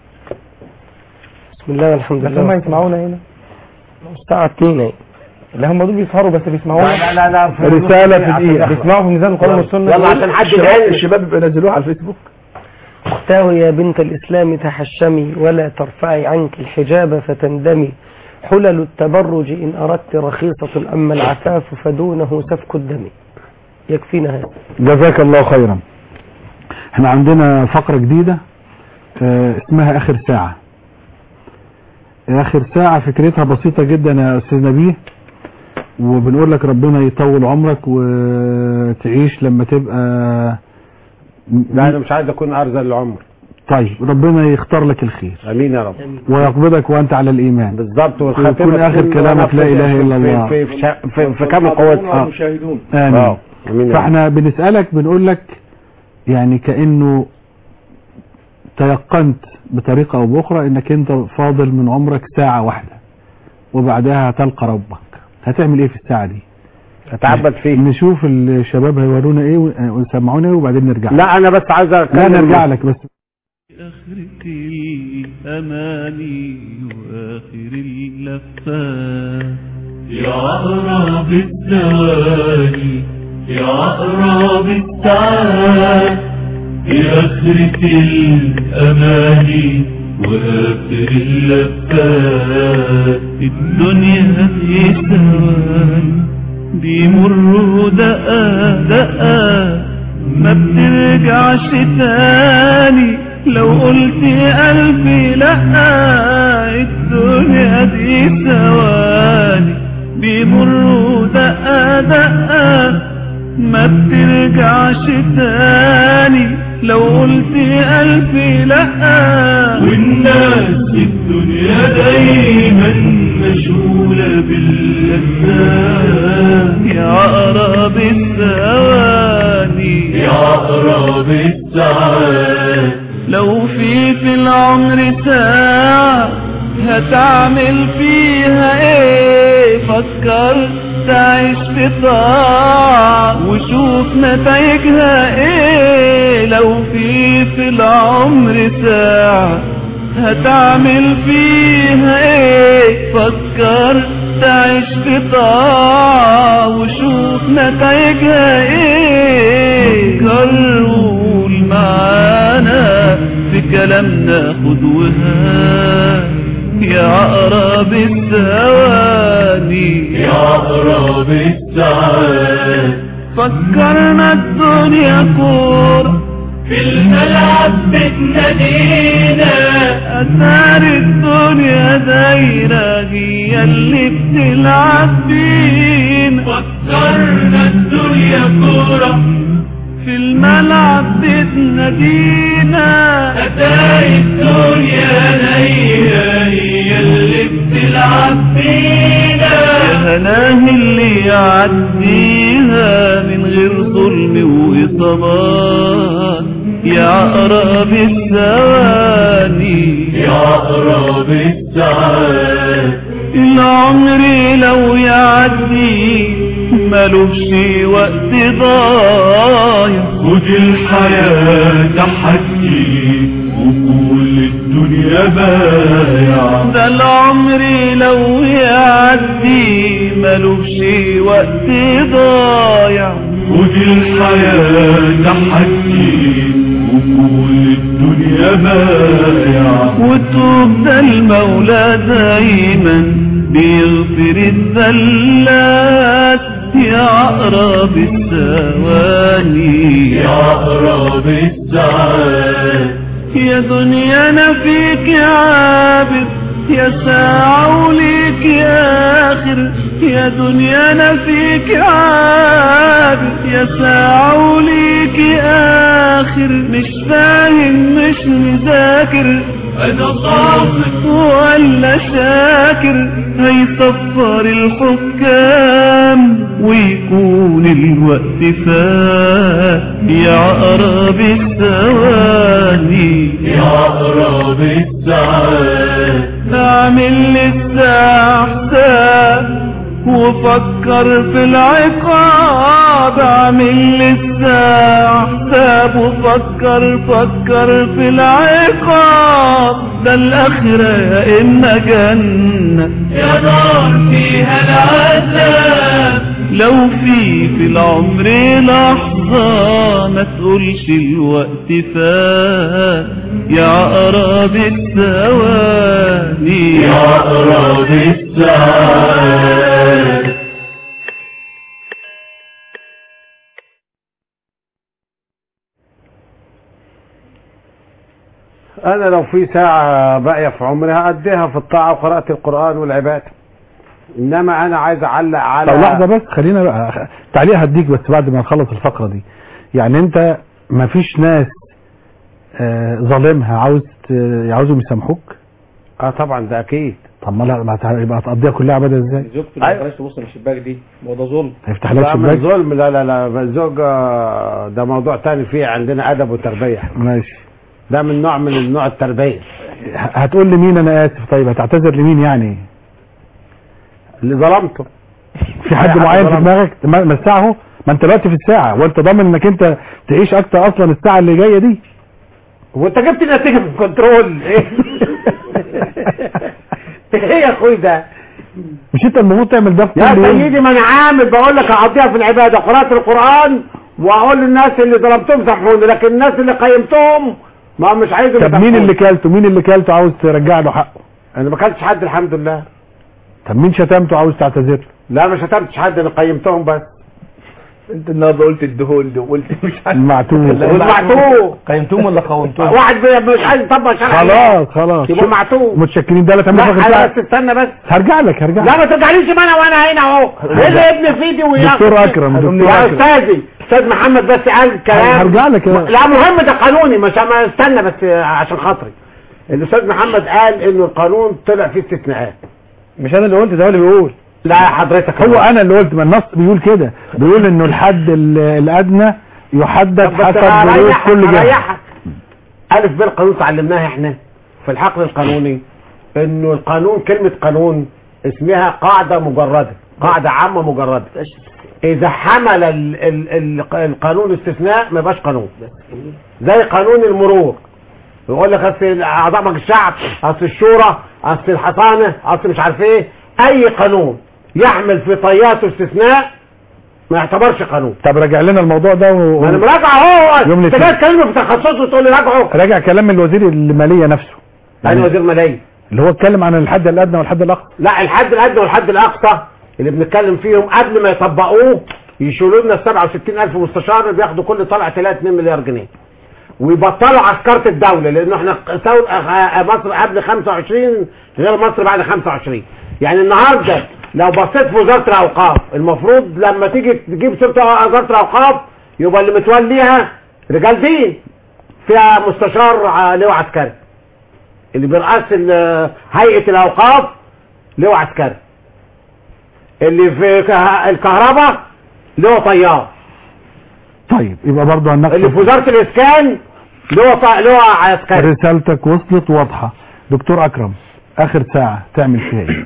بسم الله والحمد بس هم لله يسمعونا هنا الساعة 2 لا هم دول بيسهروا بس بيسمعونا لا لا لا في رسالة في دقيقة بيسمعوا في ميزان القرآن والسنة يلا عشان حد الشباب يتعلم الشباب يبقى ينزلوها على الفيسبوك اختاوي يا بنت الإسلام تحشمي ولا ترفعي عنك الحجاب فتندمي حلل التبرج إن أردت رخيصة أما العفاف فدونه سفك الدم يكفينا هذا جزاك الله خيرا احنا عندنا فقرة جديدة اه، اسمها اخر ساعة اخر ساعة فكرتها بسيطة جدا يا استاذ نبيه وبنقول لك ربنا يطول عمرك وتعيش لما تبقى لا انا مش عايز اكون ارزل العمر طيب ربنا يختار لك الخير امين يا رب ويقبضك وانت على الايمان بالظبط ويكون والخاتمه آخر تكون كلامك لا نفس إله إلا في- الله. في في, في, في, في كم قوتها المشاهدون امين آه. امين يا رب. فاحنا بنسألك بنقول لك يعني كأنه تيقنت بطريقة او باخرى انك انت فاضل من عمرك ساعة واحدة وبعدها هتلقى ربك هتعمل ايه في الساعة دي هتعبد فيه نشوف الشباب هيورونا ايه ويسمعونا ايه وبعدين نرجع لا انا بس عايز لا اتكلم نرجع لك بس آخرة الأماني وآخر اللفات يا أقرب الثواني يا أقرب الساعات يا آخرة الأماني وآخر اللفات الدنيا في ثواني بيمروا دقة دقة ما بترجعش تاني لو قلت ألف لأ الدنيا دي ثواني بيمروا دقة دقة ما بترجعش تاني لو قلت ألف لأ والناس في الدنيا دايما مشغولة باللذات يا أقرب الثواني يا أقرب الساعات لو في في العمر ساعة هتعمل فيها ايه فكر تعيش في طاعة وشوف نتائجها ايه لو في في العمر ساعة هتعمل فيها ايه فكر تعيش في طاعة وشوف نتائجها ايه فكر وقول معانا في كلامنا خدوها يا عقرب الثواني يا عقرب الساعات فكرنا الدنيا كورة في الملعب بتنادينا أثار الدنيا دايرة هي اللي بتلعب بينا فكرنا الدنيا كورة في الملعب بتنادينا أتاري الدنيا نية هي اللي بتلعب بينا يا هناه اللي يعديها من غير ظلم وإصابات يا عقرب الثواني يا عقرب الساعات العمر لو يعدي ملوش وقت ضايع خد الحياة تحدي وكل الدنيا بايع ده العمر لو يعدي ملوش وقت ضايع خد الحياة تحدي وكل الدنيا بايع وتوب ده المولى دايما بيغفر الذلات يا عقرب الثواني يا عقرب الساعات يا دنيا انا فيك عابد يا ساعة وليك يا آخر يا دنيا انا فيك عابد يا ساعة وليك يا آخر مش فاهم مش مذاكر انا صادق ولا شاكر هيصفر الحكام ويكون الوقت فات يا عقرب الثواني يا عقرب الساعات اعمل للساعة حساب وفكر في العقاب اعمل للساعة حساب وفكر فكر في العقاب ده الآخرة يا إما جنة يا نار فيها العذاب لو في في العمر لحظة ما تقولش الوقت فات يا عقرب الثواني يا عقرب الساعات انا لو في ساعة باقية في عمري هأديها في الطاعة وقراءة القرآن والعبادة انما انا عايز اعلق على طب لحظة بس خلينا بقى تعليق هديك بس بعد ما نخلص الفقرة دي يعني انت ما فيش ناس آه، ظالمها عاوز ت- عاوزهم يسامحوك اه طبعا ده اكيد طب ما لا ما هت- يبقى هتقضيها كلها عبادة ازاي زوجته ما بلاش تبص من الشباك دي ما هو ده ظلم هيفتح لك لا من شباك ظلم لا لا لا الزوج آه، ده موضوع تاني فيه عندنا ادب وتربية ماشي ده من نوع من النوع التربية ه- هتقول لمين انا اسف طيب هتعتذر لمين يعني اللي ظلمته في حد معين في دماغك ما ما الساعة اهو ما انت دلوقتي في الساعة وانت ضامن انك انت تعيش اكتر اصلا الساعة اللي جاية دي وانت جبت نتيجة في الكنترول ايه ايه يا اخوي ده مش انت المفروض تعمل ده في يا كل يوم سيدي ما انا عامل بقول لك اقضيها في العباده قراءه القران واقول للناس اللي ظلمتهم سامحوني لكن الناس اللي قيمتهم ما مش عايزهم طب مين اللي يسامحوني. كلته مين اللي كلته عاوز ترجع له حقه انا ما كلتش حد الحمد لله طب مين شتمته عاوز تعتذر له لا ما شتمتش حد انا قيمتهم بس انت النهارده قلت الدهول ده وقلت مش عارف المعتوه والمعتوه قيمتوهم ولا قومتوهم واحد بي- مش عايز يطبق شرع خلاص خلاص يبقى معتوه متشكرين ده لا تعمل لا فقرة انا ساعة. بس استنى بس هرجع لك هرجع لا لك ما ترجعليش ما انا وانا هنا اهو ايه اللي ابن في ايدي وياخد دكتور اكرم دكتور يا اكرم استاذي استاذ محمد بس قال كلام هرجع لك يا- لا مهم ده قانوني مش ما استنى بس عشان خاطري الاستاذ محمد قال انه القانون طلع فيه استثناءات مش انا اللي قلت ده هو اللي بيقول لا يا حضرتك هو انا اللي قلت ما النص بيقول كده بيقول انه الحد ال- الادنى يحدد طب بس حسب ظروف أريحك- كل جهه أريحك. الف ب القانون اتعلمناها احنا في الحقل القانوني انه القانون كلمة قانون اسمها قاعدة مجردة قاعدة عامة مجردة اذا حمل ال ال ال القانون استثناء ما يبقاش قانون زي قانون المرور ويقول لك اصل اعضاء مجلس الشعب اصل الشورى اصل الحصانه اصل مش عارف ايه اي قانون يحمل في طياته استثناء ما يعتبرش قانون طب راجع لنا الموضوع ده و... ما انا مراجع اهو يوم انت جاي الاثنين. تكلمني في تخصصه وتقول لي راجعه راجع كلام الوزير الماليه نفسه انا وزير ماليه اللي هو اتكلم عن الحد الادنى والحد الاقصى لا الحد الادنى والحد الاقصى اللي بنتكلم فيهم قبل ما يطبقوه يشيلوا لنا ال 67000 مستشار اللي بياخدوا كل طلعه 3 2 مليار جنيه ويبطلوا عسكره الدوله لانه احنا ثور- آه، مصر قبل 25 غير مصر بعد 25 يعني النهارده لو بصيت في وزاره الاوقاف المفروض لما تيجي تجيب سيره وزاره الاوقاف يبقى اللي متوليها رجال دين فيها مستشار آه، لواء عسكري اللي بيرأس ال- هيئه الاوقاف لواء عسكري اللي في كه- الكهرباء لواء طيار طيب يبقى برضه هنناقش اللي في وزاره الاسكان لواء ط- لواء عسكري رسالتك وصلت واضحه دكتور اكرم اخر ساعه تعمل فيها ايه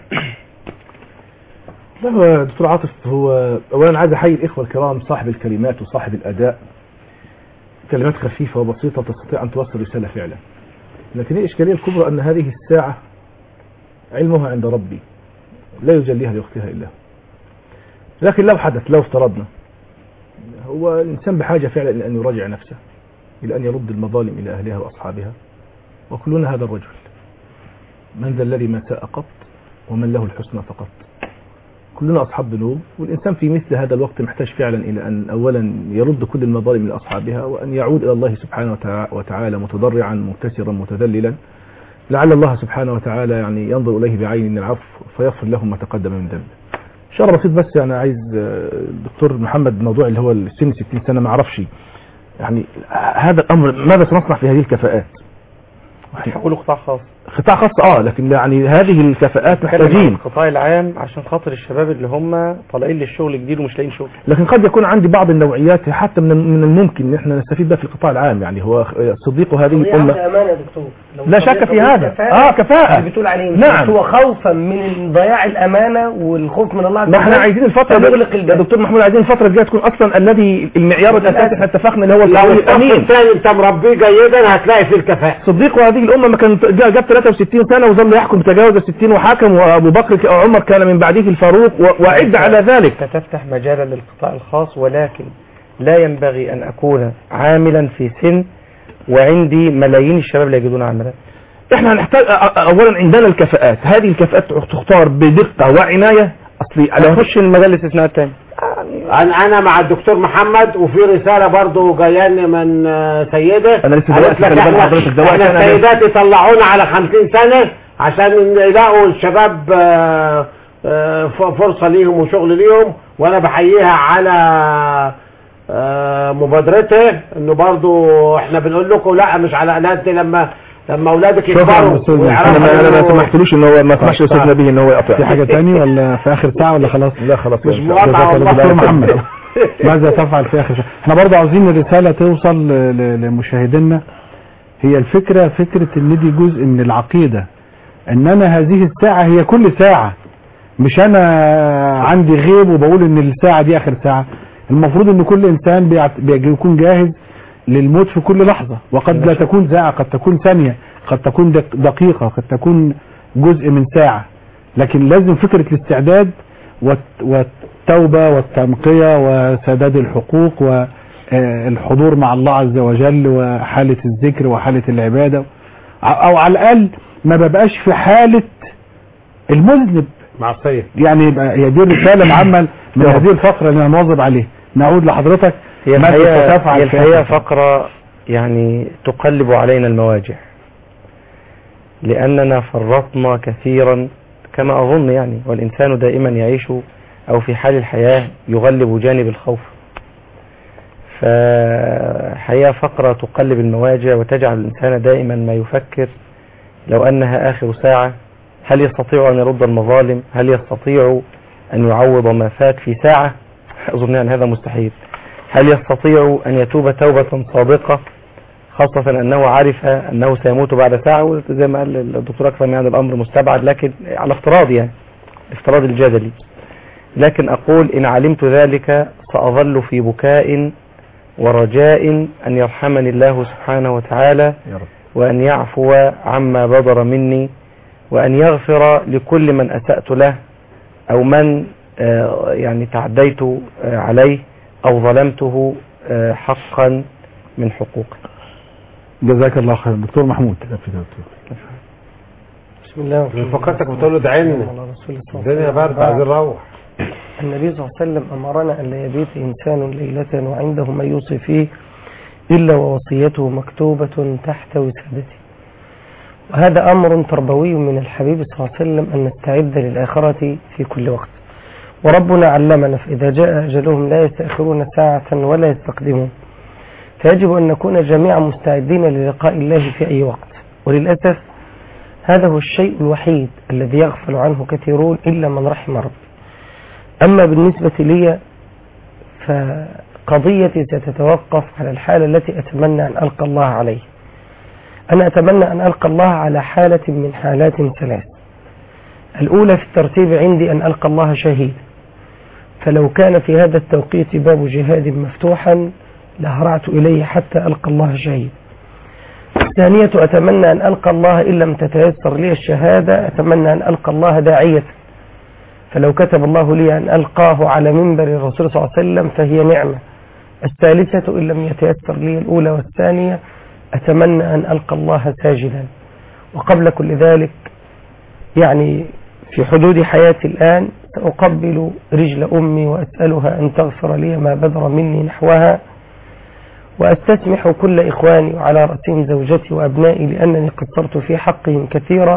لا هو دكتور عاطف هو اولا عايز احيي الاخوه الكرام صاحب الكلمات وصاحب الاداء كلمات خفيفه وبسيطه تستطيع ان توصل رساله فعلا لكن الاشكاليه الكبرى ان هذه الساعه علمها عند ربي لا يجليها لوقتها الا هو. لكن لو حدث لو افترضنا هو الانسان بحاجه فعلا الى ان يراجع نفسه الى ان يرد المظالم الى اهلها واصحابها وكلنا هذا الرجل من ذا الذي ما ساء قط ومن له الحسنى فقط كلنا أصحاب ذنوب والإنسان في مثل هذا الوقت محتاج فعلا إلى أن أولا يرد كل المظالم لأصحابها وأن يعود إلى الله سبحانه وتع- وتعالى متضرعا مبتسرا متذللا لعل الله سبحانه وتعالى يعني ينظر إليه بعين من العفو فيغفر له ما تقدم من ذنبه شر بسيط بس يعني عايز آه، الدكتور محمد موضوع اللي هو السن 60 سنة ما اعرفش يعني هذا الأمر ماذا سنصنع في هذه الكفاءات هيقولوا قطاع خاص قطاع خاص اه لكن يعني هذه الكفاءات بتكلم عن محتاجين القطاع العام عشان خاطر الشباب اللي هم طالعين للشغل جديد ومش لاقيين شغل لكن قد يكون عندي بعض النوعيات حتى من من الممكن ان احنا نستفيد بها في القطاع العام يعني هو صديق هذه قضية الامه عامة أمانة يا دكتور لو لا شك قضية في قضية هذا. كفاءة آه، كفاءة. اللي بتقول عليه نعم. بس هو خوفا من ضياع الأمانة والخوف من الله عز ما احنا وجل عايزين الفتره فنغلق يا الباب دكتور محمود عايزين الفتره الجايه تكون اصلا الذي المعيار الاساسي احنا اتفقنا اللي هو لو القانون الصف الامين الثاني انت مربيه جيدا هتلاقي فيه الكفاءة صديق هذه الامه ما كان جا- جاب 63 سنه وظل يحكم تجاوز ال 60 وحاكم وابو بكر ك- عمر كان من بعده الفاروق و- وعد على ذلك فتفتح مجالا للقطاع الخاص ولكن لا ينبغي أن أكون عاملا في سن وعندي ملايين الشباب لا يجدون عملا احنا هنحتاج أ- أ- اولا عندنا الكفاءات هذه الكفاءات تختار بدقه وعنايه اصلي على هنخش المجال الاستثناء الثاني انا انا مع الدكتور محمد وفي رساله برضو جاياني من آه، سيده أنا لسه قالت دلوقتي لك خلي بال احنا حضرتك دلوقتي احنا أنا- السيدات يطلعونا على 50 سنه عشان يلاقوا الشباب آه، آه، ف- فرصه ليهم وشغل ليهم وانا بحييها على آه، مبادرته انه برضو احنا بنقول لكم لا مش على قناتي لما لما اولادك شكرا يكبروا أستاذ انا ما انا ما إنه- سمحتلوش ان هو ما سمحش طيب. لاستاذ نبيه ان هو يقطع في حاجة تاني ولا في آخر ساعة ولا خلاص لا خلاص مش يا مقاطعة جزاك الله والله. دكتور خير. محمد ماذا تفعل في آخر ساعة احنا برضه عاوزين الرسالة توصل ل- ل- لمشاهدينا هي الفكرة فكرة ان دي جزء من العقيدة ان انا هذه الساعة هي كل ساعة مش انا عندي غيب وبقول ان الساعة دي اخر ساعة المفروض ان كل انسان بيعت- بيكون جاهز للموت في كل لحظة وقد لا تكون ساعة قد تكون ثانية قد تكون دق- دقيقة قد تكون جزء من ساعة لكن لازم فكرة الاستعداد والت- والتوبة والتنقية وسداد الحقوق والحضور مع الله عز وجل وحالة الذكر وحالة العبادة ع- او على الاقل ما ببقاش في حالة المذنب معصيه يعني يبقى هي دي الرسالة العامة من هذه الفقرة اللي انا مواظب عليها نعود لحضرتك هي ماذا الحقيقة, ستفعل هي في الحقيقة آخر- فقرة يعني تقلب علينا المواجع لأننا فرطنا كثيرا كما أظن يعني والإنسان دائما يعيش أو في حال الحياة يغلب جانب الخوف فحقيقة فقرة تقلب المواجع وتجعل الإنسان دائما ما يفكر لو أنها آخر ساعة هل يستطيع أن يرد المظالم هل يستطيع أن يعوض ما فات في ساعة أظن أن هذا مستحيل هل يستطيع أن يتوب توبة صادقة خاصة أنه عرف أنه سيموت بعد ساعة زي ما قال الدكتور أكرم يعني الأمر مستبعد لكن على افتراض يعني افتراض الجدلي لكن أقول إن علمت ذلك سأظل في بكاء ورجاء أن يرحمني الله سبحانه وتعالى وأن يعفو عما بدر مني وأن يغفر لكل من أسأت له أو من آه، يعني تعديت آه، عليه أو ظلمته آه، حقا من حقوقه جزاك الله خير دكتور محمود بسم الله والحمد لله. فكرتك بتقول له ادعي لنا. على رسول الله صلى الله عليه الدنيا وسلم. برد عايزين نروح النبي صلى الله عليه وسلم أمرنا أن لا يبيت إنسان ليلة وعنده ما يوصي فيه إلا ووصيته مكتوبة تحت وسادته وهذا أمر تربوي من الحبيب صلى الله عليه وسلم أن نستعد للآخرة في كل وقت وربنا علمنا فإذا جاء أجلهم لا يستأخرون ساعة ولا يستقدمون فيجب أن نكون جميعا مستعدين للقاء الله في أي وقت وللأسف هذا هو الشيء الوحيد الذي يغفل عنه كثيرون إلا من رحم ربي أما بالنسبة لي فقضيتي ستتوقف على الحالة التي أتمنى أن ألقى الله عليه أنا أتمنى أن ألقى الله على حالة من حالات ثلاث الأولى في الترتيب عندي أن ألقى الله شهيدا فلو كان في هذا التوقيت باب جهاد مفتوحا لهرعت إليه حتى ألقى الله شهيدا الثانية أتمنى أن ألقى الله إن لم تتيسر لي الشهادة أتمنى أن ألقى الله داعية فلو كتب الله لي أن ألقاه على منبر الرسول صلى الله عليه وسلم فهي نعمة الثالثة إن لم يتيسر لي الأولى والثانية أتمنى أن ألقى الله ساجدا وقبل كل ذلك يعني في حدود حياتي الآن سأقبل رجل أمي وأسألها أن تغفر لي ما بدر مني نحوها وأستسمح كل إخواني وعلى رأسهم زوجتي وأبنائي لأنني قصرت في حقهم كثيرا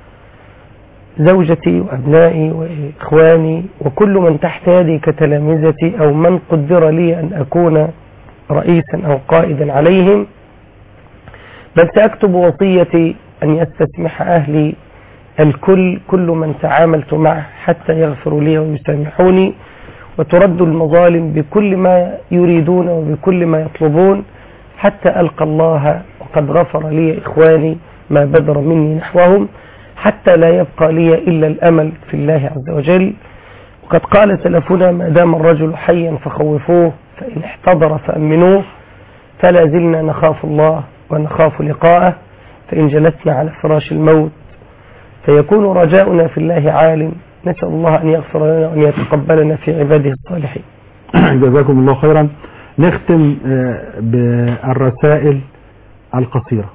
زوجتي وأبنائي وإخواني وكل من تحت يدي كتلامذتي أو من قدر لي أن أكون رئيسا أو قائدا عليهم بل سأكتب وصيتي أن يستسمح أهلي الكل كل من تعاملت معه حتى يغفروا لي ويسامحوني وترد المظالم بكل ما يريدون وبكل ما يطلبون حتى ألقى الله وقد غفر لي إخواني ما بدر مني نحوهم حتى لا يبقى لي إلا الأمل في الله عز وجل وقد قال سلفنا ما دام الرجل حيا فخوفوه فإن احتضر فأمنوه فلا زلنا نخاف الله ونخاف لقاءه فإن جلسنا على فراش الموت فيكون رجاؤنا في الله عال نسأل الله أن يغفر لنا وأن يتقبلنا في عباده الصالحين جزاكم الله خيرا نختم آه، بالرسائل القصيرة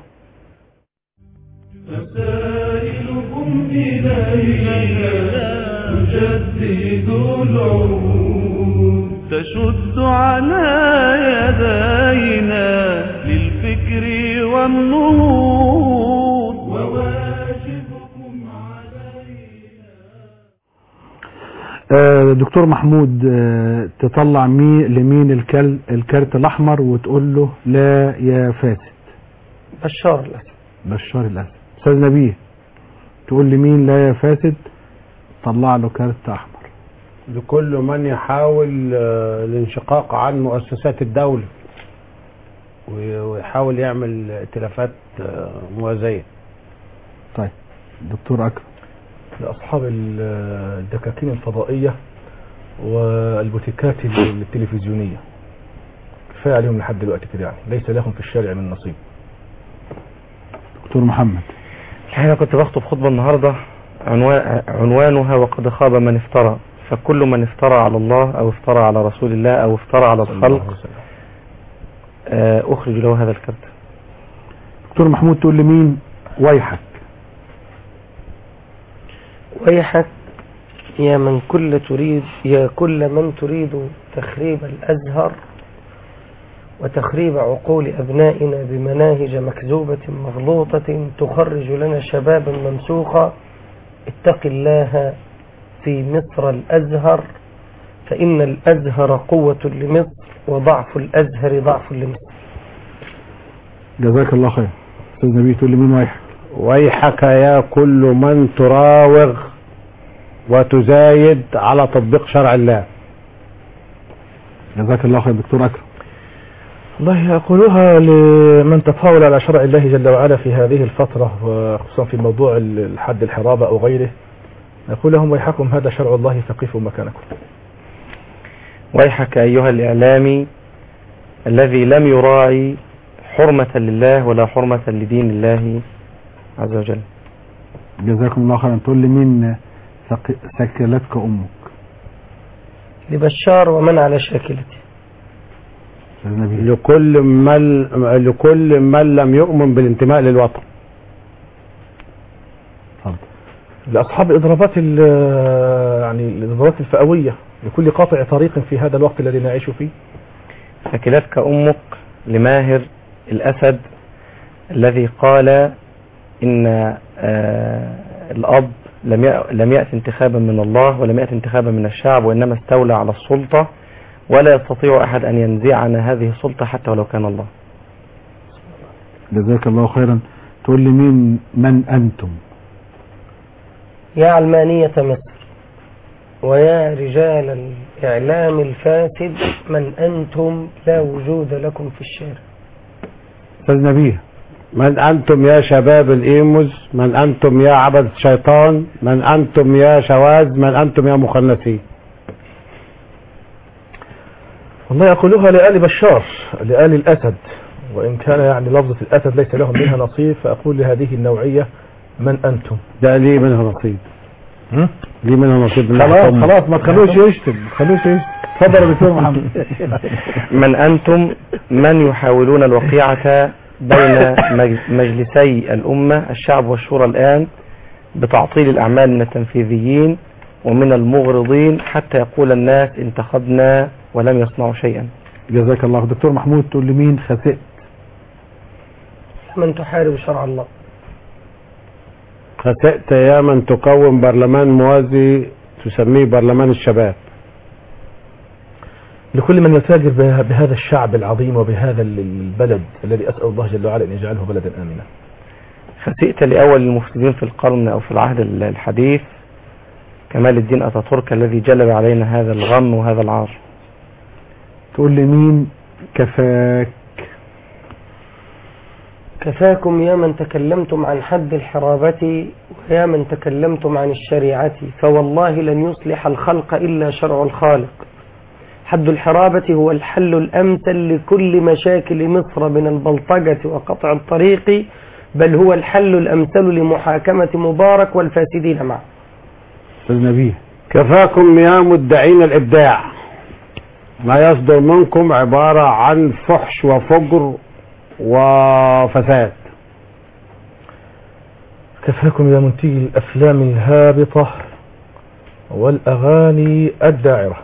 رسائلكم إلينا تجدد العهود تشد على يدينا للفكر والنهوض وواجبكم آه، دكتور محمود آه، تطلع مي لمين الكل الكارت الأحمر وتقول له لا يا فاسد بشار الأسد بشار الأسد أستاذ نبيه تقول لمين لا يا فاسد طلع له كارت أحمر لكل من يحاول آه، الانشقاق عن مؤسسات الدولة وي- ويحاول يعمل ائتلافات آه، موازية طيب دكتور أكرم لأصحاب ال- الدكاكين الفضائية والبوتيكات التلفزيونية كفاية عليهم لحد دلوقتي كده يعني ليس لهم في الشارع من نصيب دكتور محمد الحقيقة كنت بخطب خطبة النهاردة عنوان عنوانها وقد خاب من افترى فكل من افترى على الله أو افترى على رسول الله أو افترى على الخلق آه، أخرج له هذا الكرت دكتور محمود تقول لمين ويحك ويحك يا من كل تريد يا كل من تريد تخريب الأزهر وتخريب عقول أبنائنا بمناهج مكذوبة مغلوطة تخرج لنا شبابا ممسوخا اتق الله في مصر الأزهر فإن الأزهر قوة لمصر وضعف الأزهر ضعف لمصر جزاك الله خير أستاذ نبيه تقول لمين ويحك ويحك يا كل من تراوغ وتزايد على تطبيق شرع الله جزاك الله خير دكتور أكرم والله أقولها لمن تطاول على شرع الله جل وعلا في هذه الفترة وخصوصا في موضوع الحد الحرابة أو غيره أقول لهم ويحكم هذا شرع الله فقفوا مكانكم ويحك أيها الإعلامي الذي لم يراعي حرمة لله ولا حرمة لدين الله عز وجل جزاكم الله خيرا تقول لي مين ثق- ثكلتك امك لبشار ومن على شاكلته لكل من لكل من لم يؤمن بالانتماء للوطن لأصحاب الإضرابات ال- يعني الإضرابات الفئوية لكل قاطع طريق في هذا الوقت الذي نعيش فيه ثكلتك أمك لماهر الأسد الذي قال إن آه، الأب لم يأ- لم يأتي انتخابا من الله ولم يأتي انتخابا من الشعب وإنما استولى على السلطة ولا يستطيع أحد أن ينزعنا هذه السلطة حتى ولو كان الله جزاك الله خيرا تقول لي مين من انتم يا علمانية مصر ويا رجال الإعلام الفاسد من أنتم لا وجود لكم في الشارع استاذ نبيه من أنتم يا شباب الإيموز من أنتم يا عبد الشيطان من أنتم يا شواذ من أنتم يا مخنثين والله أقولها لآل بشار لآل الأسد وإن كان يعني لفظة الأسد ليس لهم منها نصيب فأقول لهذه النوعية من أنتم ده ليه منها نصيب هم؟ ليه منها نصيب من خلاص أحكام. خلاص ما تخلوش يشتم ما تخلوش يشتم اتفضل يا دكتور محمد من أنتم من يحاولون الوقيعة بين مج- مجلسي الأمة الشعب والشورى الآن بتعطيل الأعمال من التنفيذيين ومن المغرضين حتى يقول الناس انتخبنا ولم يصنعوا شيئا جزاك الله دكتور محمود تقول لي مين خسئت من تحارب شرع الله خسئت يا من تكون برلمان موازي تسميه برلمان الشباب لكل من يتاجر به- بهذا الشعب العظيم وبهذا ال- البلد الذي أسأل الله جل وعلا أن يجعله بلدا آمنا خسئت لأول المفسدين في القرن أو في العهد ال- الحديث كمال الدين أتاتورك الذي جلب علينا هذا الغم وهذا العار تقول لي مين كفاك كفاكم يا من تكلمتم عن حد الحرابة ويا من تكلمتم عن الشريعة فوالله لن يصلح الخلق إلا شرع الخالق حد الحرابة هو الحل الأمثل لكل مشاكل مصر من البلطجة وقطع الطريق بل هو الحل الأمثل لمحاكمة مبارك والفاسدين معه استاذ نبيه كفاكم يا مدعين الإبداع ما يصدر منكم عبارة عن فحش وفجر وفساد كفاكم يا منتجي الأفلام الهابطة والأغاني الداعرة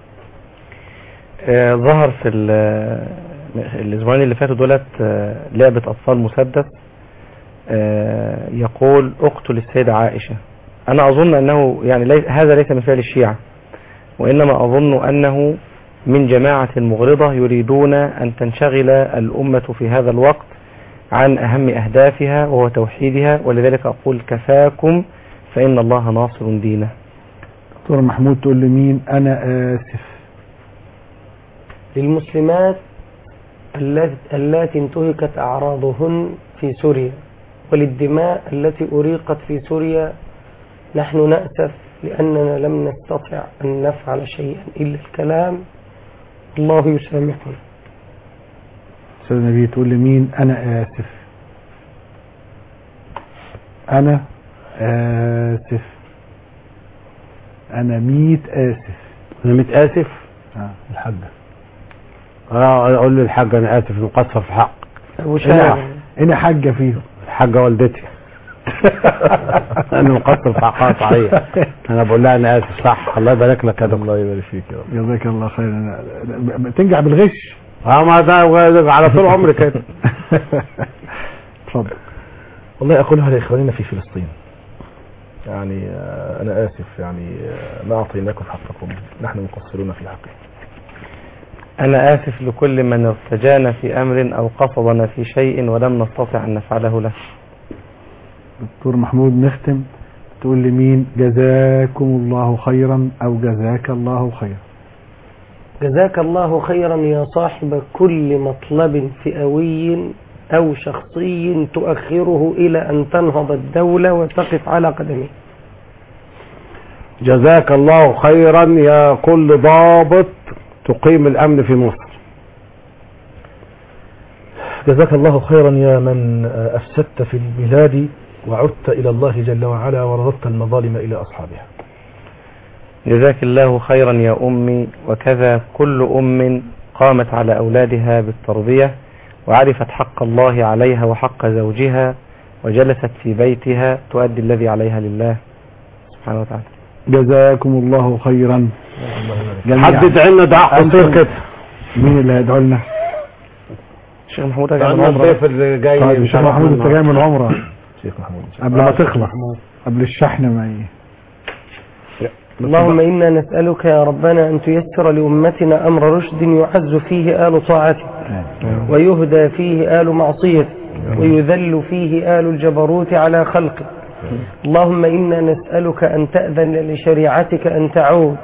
آه، ظهر في ال- الاسبوعين اللي فاتوا دولت آه، لعبة اطفال مسدس آه، يقول اقتل السيدة عائشة انا اظن انه يعني ليس هذا ليس من فعل الشيعة وانما اظن انه من جماعة مغرضة يريدون ان تنشغل الامة في هذا الوقت عن اهم اهدافها وهو توحيدها ولذلك اقول كفاكم فان الله ناصر دينه دكتور محمود تقول لي مين انا اسف للمسلمات اللات- اللاتي انتهكت أعراضهن في سوريا وللدماء التي أريقت في سوريا نحن نأسف لأننا لم نستطع أن نفعل شيئا إلا الكلام الله يسامحنا استاذ نبيه تقول لي مين انا اسف انا اسف انا ميت اسف انا متاسف آه الحاجة اه اقول للحاج انا اسف مقصر في حق أبو انا شهاب انا حاجة فيهم الحاجه والدتي انا مقصر في حقها صحيح انا بقول لها انا اسف صح الله يبارك لك يا دكتور الله يبارك فيك يا رب جزاك الله خيرا تنجح بالغش اه ما ده على طول عمري كده اتفضل والله أقولها لإخواننا في فلسطين يعني آه، أنا آسف يعني آه، ما أعطيناكم حقكم نحن مقصرون في حقكم أنا آسف لكل من ارتجانا في أمر أو قصدنا في شيء ولم نستطع أن نفعله له دكتور محمود نختم تقول لي مين جزاكم الله خيرا او جزاك الله خيرا جزاك الله خيرا يا صاحب كل مطلب فئوي أو شخصي تؤخره إلى أن تنهض الدولة وتقف على قدمه جزاك الله خيرا يا كل ضابط تقيم الامن في مصر جزاك الله خيرا يا من أفسدت في البلاد وعدت إلى الله جل وعلا ورددت المظالم إلى أصحابها جزاك الله خيرا يا أمي وكذا كل أم قامت على أولادها بالتربية وعرفت حق الله عليها وحق زوجها وجلست في بيتها تؤدي الذي عليها لله سبحانه وتعالى جزاكم الله خيرا جميعا. حدد عنا دعاء قصير أنتم- كده مين اللي هيدعو لنا الشيخ محمود عندنا الضيف اللي جاي طيب الشيخ مشرفنا محمود انت جاي من النهاردة. العمره شيخ محمود قبل ما آه، تخلص قبل الشحن ما ي... اللهم إنا نسألك يا ربنا أن تيسر لأمتنا أمر رشد يعز فيه آل طاعتك ويهدى فيه آل معصيتك ويذل فيه آل الجبروت على خلقك اللهم إنا نسألك أن تأذن لشريعتك أن تعود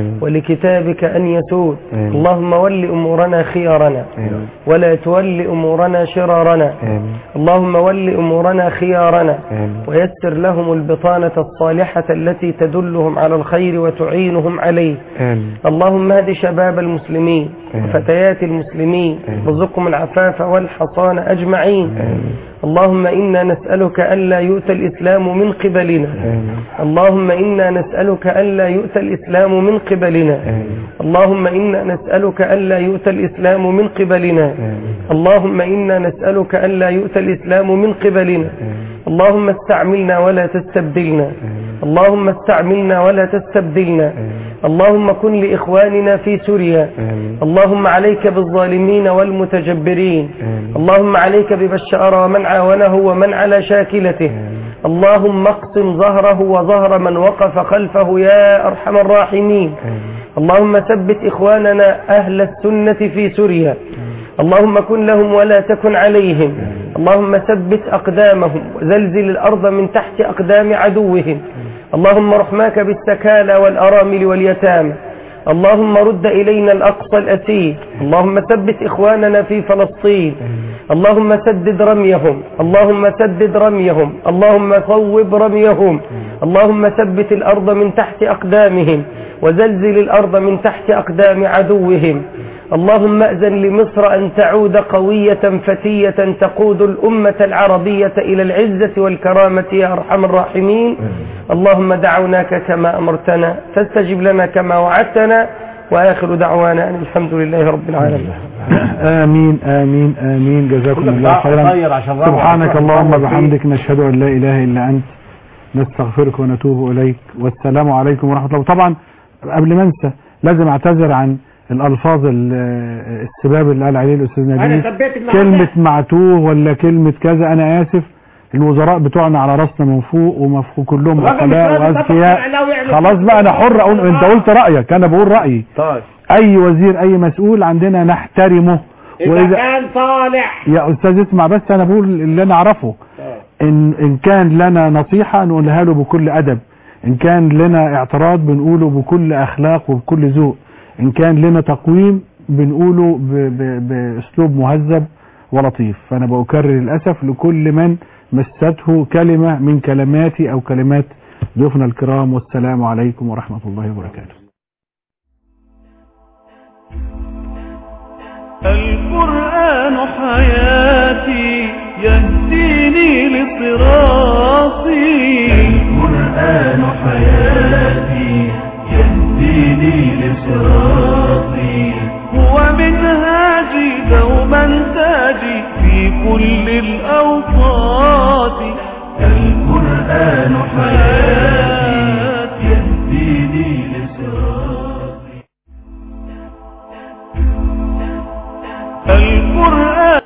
ولكتابك أن يسود آمين. اللهم ول أمورنا خيارنا آمين. ولا تول أمورنا شرارنا آمين. اللهم ول أمورنا خيارنا آمين. ويسر لهم البطانة الصالحة التي تدلهم على الخير وتعينهم عليه آمين اللهم اهد شباب المسلمين آمين. وفتيات المسلمين آمين. وارزقهم العفاف والحصان أجمعين آمين اللهم إنا نسألك ألا يؤتى الإسلام من قبلنا آمين اللهم إنا نسألك ألا يؤتى الإسلام من قبلنا آمين اللهم إنا نسألك ألا يؤتى الإسلام من قبلنا آمين اللهم إنا نسألك ألا يؤتى الإسلام من قبلنا اللهم استعملنا ولا تستبدلنا اللهم استعملنا ولا تستبدلنا اللهم كن لإخواننا في سوريا آمين اللهم عليك بالظالمين والمتجبرين آمين اللهم عليك ببشار ومن عاونه ومن على شاكلته اللهم اقسم ظهره وظهر من وقف خلفه يا أرحم الراحمين اللهم ثبت إخواننا أهل السنة في سوريا اللهم كن لهم ولا تكن عليهم اللهم ثبت أقدامهم وزلزل الأرض من تحت أقدام عدوهم اللهم رحماك بالسكالى والأرامل واليتامى اللهم رد إلينا الأقصى الأسير اللهم ثبت إخواننا في فلسطين اللهم سدد رميهم اللهم سدد رميهم اللهم صوب رميهم اللهم ثبت الأرض من تحت أقدامهم وزلزل الأرض من تحت أقدام عدوهم اللهم أذن لمصر أن تعود قوية فتية تقود الأمة العربية إلى العزة والكرامة يا أرحم الراحمين اللهم دعوناك كما أمرتنا فاستجب لنا كما وعدتنا وآخر دعوانا أن الحمد لله رب العالمين آمين آمين آمين جزاكم كلك الله دعاء خيرا قصير عشان نروح سبحانك نروح اللهم نروح بحمدك نشهد أن لا إله إلا أنت نستغفرك ونتوب إليك والسلام عليكم ورحمة الله طبعا قبل ما انسى لازم اعتذر عن الألفاظ ال- السباب اللي قال عليه الأستاذ انا نبيل ثبت النهارده كلمة معتوه ولا كلمة كذا أنا آسف الوزراء بتوعنا على راسنا من فوق ومفوق كلهم الراجل مش عقلاء لازم طبعا وأذكياء يعلى ويعمل خلاص كده. بقى أنا حر أقول أنت قلت رأيك أنا بقول رأيي طيب أي وزير أي مسؤول عندنا نحترمه اذا كان صالح يا استاذ اسمع بس انا بقول اللي انا اعرفه ان ان كان لنا نصيحة نقولها له بكل ادب ان كان لنا اعتراض بنقوله بكل اخلاق وبكل ذوق ان كان لنا تقويم بنقوله ب ب باسلوب مهذب ولطيف فانا بكرر للاسف لكل من مسته كلمة من كلماتي او كلمات ضيوفنا الكرام والسلام عليكم ورحمة الله وبركاته القرآن حياتي يهديني لصراطي القرآن حياتي يهديني لصراطي هو منهاجي دوما تاجي في كل الأوقات القرآن حياتي